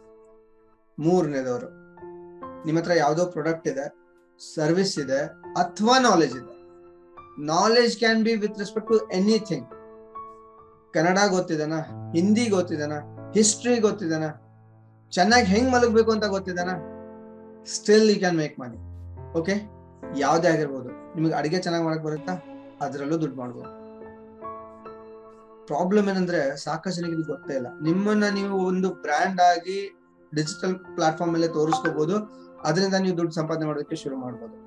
S1: ಮೂರನೇದವರು ನಿಮ್ಮ ಹತ್ರ ಯಾವ್ದೋ ಪ್ರಾಡಕ್ಟ್ ಇದೆ ಸರ್ವಿಸ್ ಇದೆ ಅಥವಾ ನಾಲೆಜ್ ಇದೆ knowledge can be with respect to anything Kannada ಗೊತ್ತಿದನ ಹಿಂದಿ ಗೊತ್ತಿದನ ಹಿಸ್ಟ್ರಿ ಗೊತ್ತಿದನ ಚೆನ್ನಾಗಿ ಹೆಂಗ್ ಮಲಗಬೇಕು ಅಂತ ಗೊತ್ತಿದನ still you can make money okay ಯಾವ್ದೇ ಆಗಿರ್ಬೋದು ನಿಮಗೆ ಅಡಿಗೆ ಚೆನ್ನಾಗಿ ಮಾಡಕ್ ಬರುತ್ತಾ ಅದರಲ್ಲೂ ದುಡ್ಡು ಮಾಡ್ಬೋದು ಪ್ರಾಬ್ಲಮ್ ಏನಂದ್ರೆ ಸಾಕಷ್ಟು ಜನಕ್ಕೆ ಇದು ಗೊತ್ತೇ ಇಲ್ಲ ನಿಮ್ಮನ್ನ ನೀವು ಒಂದು ಬ್ರ್ಯಾಂಡ್ ಆಗಿ ಡಿಜಿಟಲ್ ಪ್ಲಾಟ್ಫಾರ್ಮ್ ಮೇಲೆ ತೋರಿಸ್ಕೋಬಹುದು ಅದರಿಂದ ನೀವು ದುಡ್ಡು ಸಂಪಾದನೆ ಮಾಡೋದಕ್ಕೆ ಶುರು ಮಾಡ್ಬೋದು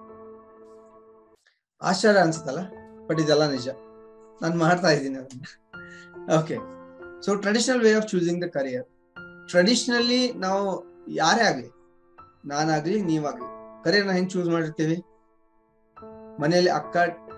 S1: ಆಶ್ಚರ್ಯ ಅನ್ಸುತ್ತಲ್ಲ ಬಟ್ ಇದೆಲ್ಲ ನಿಜ ನಾನು ಮಾಡ್ತಾ ಇದ್ದೀನಿ ಅದನ್ನ okay so traditional way of choosing the career traditionally ನಾವು ಯಾರೇ ಆಗ್ಲಿ ನಾನಾಗ್ಲಿ ನೀವಾಗ್ಲಿ ಕರಿಯರ್ನ ಹೆಂಗ್ ಚೂಸ್ ಮಾಡಿರ್ತೀವಿ ಮನೆಯಲ್ಲಿ ಅಕ್ಕ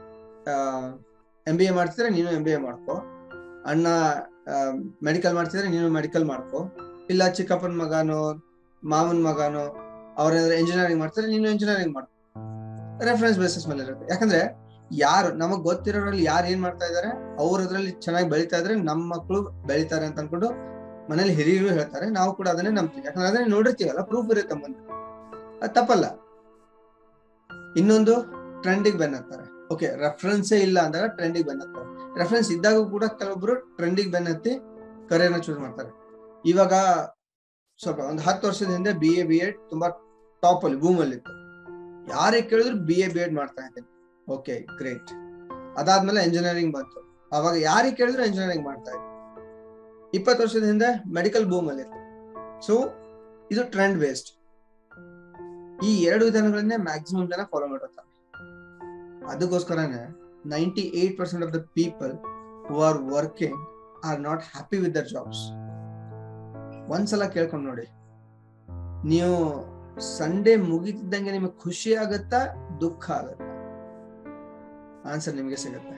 S1: ಎಂ ಬಿ ಎ ಮಾಡ್ತಿದ್ರೆ ನೀನು ಎಂ ಬಿ ಎ ಮಾಡ್ಕೋ ಅಣ್ಣ ಮೆಡಿಕಲ್ ಮಾಡ್ತಿದ್ರೆ ನೀನು ಮೆಡಿಕಲ್ ಮಾಡ್ಕೋ ಇಲ್ಲ ಚಿಕ್ಕಪ್ಪನ ಮಗನೋ ಮಾವನ್ ಮಗನೋ ಅವ್ರೇನಾದ್ರು ಇಂಜಿನಿಯರಿಂಗ್ ಮಾಡ್ತಾರೆ ನೀನು ಇಂಜಿನಿಯರಿಂಗ್ ಮಾಡ್ಕೋ ರೆಫರೆನ್ಸ್ ಬೇಸಿಸ್ ಮೇಲೆ ಇರುತ್ತೆ ಯಾಕಂದ್ರೆ ಯಾರು ನಮಗ್ ಗೊತ್ತಿರೋರಲ್ಲಿ ಯಾರು ಏನ್ ಮಾಡ್ತಾ ಇದಾರೆ ಅವ್ರ ಅದ್ರಲ್ಲಿ ಚೆನ್ನಾಗಿ ಬೆಳಿತಾ ಇದ್ರೆ ನಮ್ಮ ಮಕ್ಕಳು ಬೆಳಿತಾರೆ ಅಂತ ಅನ್ಕೊಂಡು ಮನೇಲಿ ಹಿರಿಯರು ಹೇಳ್ತಾರೆ ನಾವು ಕೂಡ ಅದನ್ನೇ ನಂಬ್ತೀವಿ ಯಾಕಂದ್ರೆ ಅದನ್ನೇ ನೋಡಿರ್ತೀವಲ್ಲ ಪ್ರೂಫ್ ಇರುತ್ತೆ ಮುಂದೆ ಅದು ತಪ್ಪಲ್ಲ ಇನ್ನೊಂದು ಟ್ರೆಂಡಿಗೆ ಬೆನ್ನತ್ತಾರೆ ಓಕೆ ರೆಫರೆನ್ಸೇ ಇಲ್ಲ ಅಂದಾಗ ಟ್ರೆಂಡಿಗೆ ಬೆನ್ನತ್ತಾರೆ ರೆಫರೆನ್ಸ್ ಇದ್ದಾಗ ಕೂಡ ಕೆಲವೊಬ್ರು ಟ್ರೆಂಡಿಗೆ ಬೆನ್ನತ್ತಿ ಕರಿಯರ್ನ ಚೂಸ್ ಮಾಡ್ತಾರೆ ಇವಾಗ ಸ್ವಲ್ಪ ಒಂದು ಹತ್ತು ವರ್ಷದ ಹಿಂದೆ ಬಿ ಎ ಬಿ ಎಡ್ ತುಂಬಾ ಟಾಪ್ ಅಲ್ಲಿ ಬೂಮ್ ಅಲ್ಲಿ ಇತ್ತು ಯಾರಿಗೆ ಕೇಳಿದ್ರು ಬಿ ಎ ಬಿ ಎಡ್ ಮಾಡ್ತಾ ಇದ್ದೀನಿ ಓಕೆ ಗ್ರೇಟ್ ಅದಾದ್ಮೇಲೆ ಇಂಜಿನಿಯರಿಂಗ್ ಬಂತು ಅವಾಗ ಯಾರಿಗೆ ಕೇಳಿದ್ರು ಇಂಜಿನಿಯರಿಂಗ್ ಮಾಡ್ತಾ ಇದ್ದೆ ಇಪ್ಪತ್ತು ವರ್ಷದ ಹಿಂದೆ ಮೆಡಿಕಲ್ ಬೂಮ್ ಅಲ್ಲಿ ಇತ್ತು ಸೊ ಇದು ಟ್ರೆಂಡ್ ಬೇಸ್ಡ್ ಈ ಎರಡು ವಿಧಾನಗಳನ್ನೇ ಮ್ಯಾಕ್ಸಿಮಮ್ ಜನ ಫಾಲೋ ಮಾಡಿರ್ತಾರೆ ಅದಕ್ಕೋಸ್ಕರನೇ ninety eight percent of the people who are working are not happy with their jobs ಒಂದ್ಸಲ ಕೇಳ್ಕೊಂಡು ನೋಡಿ ನೀವು ಸಂಡೇ ಮುಗಿತಿದ್ದಂಗೆ ನಿಮಗೆ ಖುಷಿ ಆಗತ್ತಾ ದುಃಖ ಆಗತ್ತಾ ಆನ್ಸರ್ ನಿಮಗೆ ಸಿಗುತ್ತೆ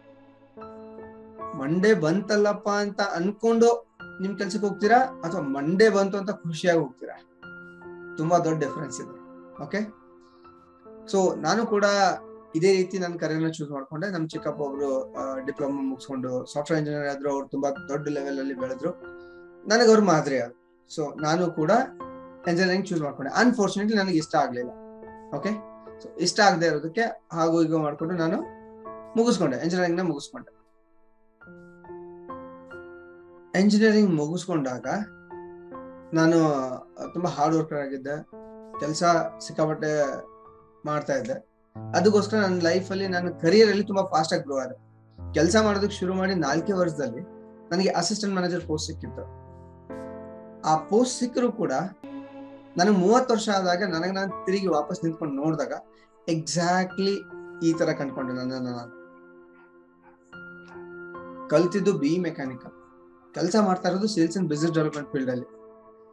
S1: ಮಂಡೇ ಬಂತಲ್ಲಪ್ಪ ಅಂತ ಅನ್ಕೊಂಡು ನಿಮ್ ಕೆಲ್ಸಕ್ಕೆ ಹೋಗ್ತೀರಾ ಅಥವಾ ಮಂಡೇ ಬಂತು ಅಂತ ಖುಷಿಯಾಗಿ ಹೋಗ್ತೀರಾ ತುಂಬಾ ದೊಡ್ಡ ಡಿಫ್ರೆನ್ಸ್ ಇದೆ ಓಕೆ ಸೊ ನಾನು ಕೂಡ ಇದೇ ರೀತಿ ನನ್ನ ಕರಿಯರ್ನ ಚೂಸ್ ಮಾಡ್ಕೊಂಡೆ ನಮ್ ಚಿಕ್ಕಪ್ಪ ಒಬ್ರು ಡಿಪ್ಲೊಮಾ ಮುಗಿಸ್ಕೊಂಡು ಸಾಫ್ಟ್ವೇರ್ ಇಂಜಿನಿಯರ್ ಆದ್ರು ಅವ್ರು ತುಂಬಾ ದೊಡ್ಡ ಲೆವೆಲ್ ಅಲ್ಲಿ ಬೆಳೆದ್ರು ನನಗೆ ಅವ್ರು ಮಾದರಿ ಅದು ಸೊ ನಾನು ಕೂಡ ಇಂಜಿನಿಯರಿಂಗ್ ಚೂಸ್ ಮಾಡ್ಕೊಂಡೆ ಅನ್ಫಾರ್ಚುನೇಟ್ಲಿ ನನಗೆ ಇಷ್ಟ ಆಗ್ಲಿಲ್ಲ ಓಕೆ ಸೊ ಇಷ್ಟ ಆಗದೆ ಇರೋದಕ್ಕೆ ಹಾಗೂ ಈಗ ಮಾಡ್ಕೊಂಡು ನಾನು ಮುಗಿಸ್ಕೊಂಡೆ ಇಂಜಿನಿಯರಿಂಗ್ ನ ಮುಗಿಸ್ಕೊಂಡೆ ಇಂಜಿನಿಯರಿಂಗ್ ಮುಗಿಸ್ಕೊಂಡಾಗ ನಾನು ತುಂಬಾ ಹಾರ್ಡ್ ವರ್ಕರ್ ಆಗಿದ್ದೆ ಕೆಲಸ ಸಿಕ್ಕಾಪಟ್ಟೆ ಮಾಡ್ತಾ ಇದ್ದೆ ಅದಕ್ಕೋಸ್ಕರ ನನ್ನ ಲೈಫ್ ಅಲ್ಲಿ ನನ್ನ ಕರಿಯರ್ ಅಲ್ಲಿ ತುಂಬಾ ಫಾಸ್ಟ್ ಆಗಿ ಗ್ರೋ ಆದೆ ಕೆಲಸ ಮಾಡೋದಕ್ಕೆ ಶುರು ಮಾಡಿ ನಾಲ್ಕೇ ವರ್ಷದಲ್ಲಿ ನನಗೆ ಅಸಿಸ್ಟೆಂಟ್ ಮ್ಯಾನೇಜರ್ ಪೋಸ್ಟ್ ಸಿಕ್ಕಿತ್ತು ಆ ಪೋಸ್ಟ್ ಸಿಕ್ಕರು ಕೂಡ ನನಗೆ ಮೂವತ್ತು ವರ್ಷ ಆದಾಗ ನನಗೆ ನಾನು ತಿರುಗಿ ವಾಪಸ್ ನಿಂತ್ಕೊಂಡು ನೋಡಿದಾಗ ಎಕ್ಸಾಕ್ಟ್ಲಿ ಈ ತರ ಕಂಡ್ಕೊಂಡೆ ನನ್ನನ್ನು ನಾನು ಕಲ್ತಿದ್ದು ಬಿ ಮೆಕ್ಯಾನಿಕಲ್ ಕೆಲಸ ಮಾಡ್ತಾ ಇರೋದು sales and business development field ಅಲ್ಲಿ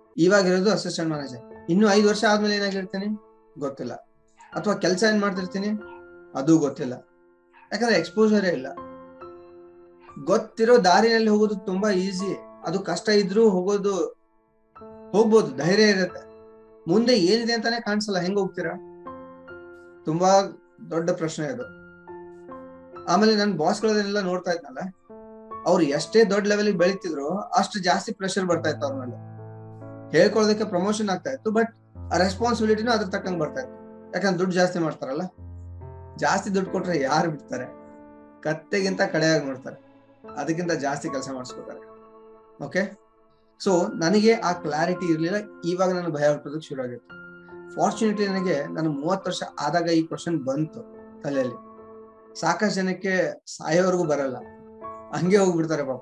S1: ಇವಾಗ ಇರೋದು ಅಸಿಸ್ಟೆಂಟ್ ಮ್ಯಾನೇಜರ್ ಇನ್ನು ಐದು ವರ್ಷ ಆದ್ಮೇಲೆ ಏನಾಗಿರ್ತೀನಿ ಗೊತ್ತಿಲ್ಲ ಅಥವಾ ಕೆಲಸ ಏನ್ ಮಾಡ್ತಿರ್ತೀನಿ ಅದು ಗೊತ್ತಿಲ್ಲ ಯಾಕಂದ್ರೆ ಎಕ್ಸ್ಪೋಜರೇ ಇಲ್ಲ ಗೊತ್ತಿರೋ ದಾರಿನಲ್ಲಿ ಹೋಗೋದು ತುಂಬಾ ಈಸಿ ಅದು ಕಷ್ಟ ಇದ್ರೂ ಹೋಗೋದು ಹೋಗ್ಬೋದು ಧೈರ್ಯ ಇರುತ್ತೆ ಮುಂದೆ ಏನಿದೆ ಅಂತಾನೆ ಕಾಣಿಸಲ್ಲ ಹೆಂಗ್ ಹೋಗ್ತೀರಾ ತುಂಬಾ ದೊಡ್ಡ ಪ್ರಶ್ನೆ ಅದು ಆಮೇಲೆ ನನ್ನ ಬಾಸ್ಗಳನ್ನೆಲ್ಲ ನೋಡ್ತಾ ಇದ್ನಲ್ಲ ಅವ್ರು ಎಷ್ಟೇ ದೊಡ್ಡ ಲೆವೆಲ್ ಬೆಳಿತಿದ್ರು ಅಷ್ಟು ಜಾಸ್ತಿ ಪ್ರೆಷರ್ ಬರ್ತಾ ಇತ್ತು ಅವ್ರ ಮೇಲೆ ಹೇಳ್ಕೊಳ್ಳೋದಕ್ಕೆ ಪ್ರಮೋಷನ್ ಆಗ್ತಾ ಇತ್ತು ಬಟ್ ಆ ರೆಸ್ಪಾನ್ಸಿಬಿಲಿಟಿನೂ ಅದ್ರ ತಕ್ಕಂಗ್ ಬರ್ತಾ ಇತ್ತು ಯಾಕಂದ್ರೆ ದುಡ್ಡು ಜಾಸ್ತಿ ಮಾಡ್ತಾರಲ್ಲ ಜಾಸ್ತಿ ದುಡ್ಡು ಕೊಟ್ರೆ ಯಾರು ಬಿಡ್ತಾರೆ ಕತ್ತೆಗಿಂತ ಕಡೆಯಾಗಿ ನೋಡ್ತಾರೆ ಅದಕ್ಕಿಂತ ಜಾಸ್ತಿ ಕೆಲಸ ಮಾಡಿಸ್ಕೋತಾರೆ ಓಕೆ ಸೊ ನನಗೆ ಆ ಕ್ಲಾರಿಟಿ ಇರ್ಲಿಲ್ಲ ಇವಾಗ ನಾನು ಭಯ ಹುಟ್ಟೋದಕ್ಕೆ ಶುರು ಆಗಿತ್ತು ಫಾರ್ಚುನೇಟ್ಲಿ ನನಗೆ ನಾನು ಮೂವತ್ತು ವರ್ಷ ಆದಾಗ ಈ ಕ್ವಶನ್ ಬಂತು ತಲೆಯಲ್ಲಿ ಸಾಕಷ್ಟು ಜನಕ್ಕೆ ಸಾಯೋವರೆಗೂ ಬರಲ್ಲ ಹಂಗೆ ಹೋಗ್ಬಿಡ್ತಾರೆ ಪಾಪ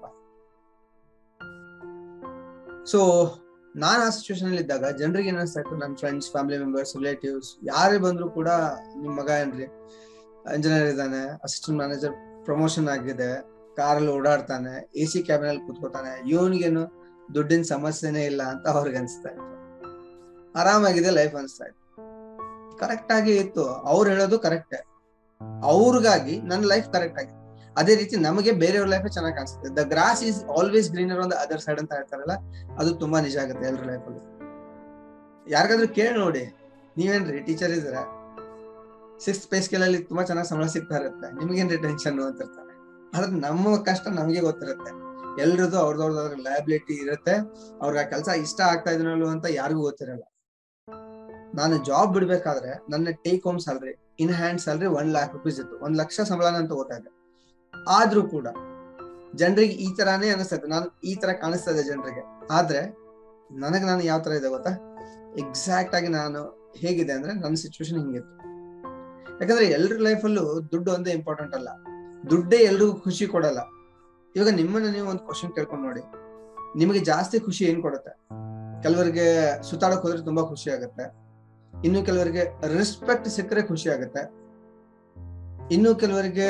S1: ಸೊ ನಾನು ಆ ಸಿಚುವೇಶನ್ ಅಲ್ಲಿ ಇದ್ದಾಗ ಜನರಿಗೆ ಏನಿಸ್ತಾ ಇತ್ತು ನನ್ನ ಫ್ರೆಂಡ್ಸ್ ಫ್ಯಾಮಿಲಿ ಮೆಂಬರ್ಸ್ ರಿಲೇಟಿವ್ಸ್ ಯಾರೇ ಬಂದ್ರು ಕೂಡ ನಿಮ್ ಮಗ ಏನ್ರಿ ಇಂಜಿನಿಯರ್ ಇದ್ದಾನೆ ಅಸಿಸ್ಟೆಂಟ್ ಮ್ಯಾನೇಜರ್ ಪ್ರಮೋಷನ್ ಆಗಿದೆ ಕಾರಲ್ಲಿ ಓಡಾಡ್ತಾನೆ ಎ ಸಿ ಕ್ಯಾಬಿನ್ ಅಲ್ಲಿ ಕುತ್ಕೋತಾನೆ ಇವನಿಗೇನು ದುಡ್ಡಿನ ಸಮಸ್ಯೆನೇ ಇಲ್ಲ ಅಂತ ಅವ್ರಿಗೆ ಅನ್ಸ್ತಾ ಇತ್ತು ಆರಾಮಾಗಿದೆ ಲೈಫ್ ಅನ್ಸ್ತಾ ಇತ್ತು ಕರೆಕ್ಟ್ ಆಗಿ ಇತ್ತು ಅವ್ರು ಹೇಳೋದು ಕರೆಕ್ಟ್ ಅವ್ರಿಗಾಗಿ ನನ್ನ ಲೈಫ್ ಕರೆಕ್ಟ್ ಆಗಿದೆ ಅದೇ ರೀತಿ ನಮಗೆ ಬೇರೆಯವ್ರ ಲೈಫ್ ಚೆನ್ನಾಗಿ ಕಾಣಿಸುತ್ತೆ the grass is always greener on the other side ಅಂತ ಹೇಳ್ತಾರಲ್ಲ ಅದು ತುಂಬಾ ನಿಜ ಆಗುತ್ತೆ ಎಲ್ರ ಲೈಫಲ್ಲಿ ಯಾರಿಗಾದ್ರೂ ಕೇಳಿ ನೋಡಿ ನೀವೇನ್ರಿ ಟೀಚರ್ ಇದ್ದೀರಾ ಸಿಕ್ಸ್ ಪೇ ಸ್ಕೇಲ್ ಅಲ್ಲಿ ತುಂಬಾ ಚೆನ್ನಾಗಿ ಸಂಬಳ ಸಿಗ್ತಾ ಇರುತ್ತೆ ನಿಮ್ಗೇನ್ರಿ ಟೆನ್ಷನ್ ಅಂತ ಇರ್ತಾರೆ ಆದ್ರೆ ನಮ್ಮ ಕಷ್ಟ ನಮಗೆ ಗೊತ್ತಿರುತ್ತೆ ಎಲ್ರದ್ದು ಅವ್ರದವ್ರದ್ದು ಲಯಬಿಲಿಟಿ ಇರುತ್ತೆ ಅವ್ರಿಗೆ ಆ ಕೆಲಸ ಇಷ್ಟ ಆಗ್ತಾ ಇದನಲ್ಲೋ ಅಂತ ಯಾರಿಗೂ ಗೊತ್ತಿರಲ್ಲ ನಾನು ಜಾಬ್ ಬಿಡ್ಬೇಕಾದ್ರೆ ನನ್ನ take home salary in hand salary one lakh rupees ಇತ್ತು ಒಂದ್ ಲಕ್ಷ ಸಂಬಳ ಅಂತ ತಗೋತಾ ಇದ್ದೆ ಆದ್ರೂ ಕೂಡ ಜನರಿಗೆ ಈ ತರಾನೇ ಅನಿಸ್ತಾ ಇತ್ತು ನಾನು ಈ ತರ ಕಾಣಿಸ್ತಾ ಇದೆ ಜನರಿಗೆ ಆದ್ರೆ ನನಗ್ ನಾನು ಯಾವ ತರ ಇದೆ ಗೊತ್ತಾ ಎಕ್ಸಾಕ್ಟ್ ಆಗಿ ನಾನು ಹೇಗಿದೆ ಅಂದ್ರೆ ನನ್ನ ಸಿಚುವೇಶನ್ ಹಿಂಗಿತ್ತು ಯಾಕಂದ್ರೆ ಎಲ್ರ ಲೈಫಲ್ಲೂ ದುಡ್ಡು ಒಂದೇ ಇಂಪಾರ್ಟೆಂಟ್ ಅಲ್ಲ ದುಡ್ಡೇ ಎಲ್ರಿಗೂ ಖುಷಿ ಕೊಡಲ್ಲ ಇವಾಗ ನಿಮ್ಮನ್ನ ನೀವು ಒಂದು ಕ್ವಶನ್ ಕೇಳ್ಕೊಂಡು ನೋಡಿ ನಿಮಗೆ ಜಾಸ್ತಿ ಖುಷಿ ಏನ್ ಕೊಡುತ್ತೆ ಕೆಲವರಿಗೆ ಸುತ್ತಾಡಕ್ ಹೋದ್ರೆ ತುಂಬಾ ಖುಷಿ ಆಗುತ್ತೆ ಇನ್ನು ಕೆಲವರಿಗೆ ರೆಸ್ಪೆಕ್ಟ್ ಸಿಕ್ಕರೆ ಖುಷಿ ಆಗುತ್ತೆ ಇನ್ನು ಕೆಲವರಿಗೆ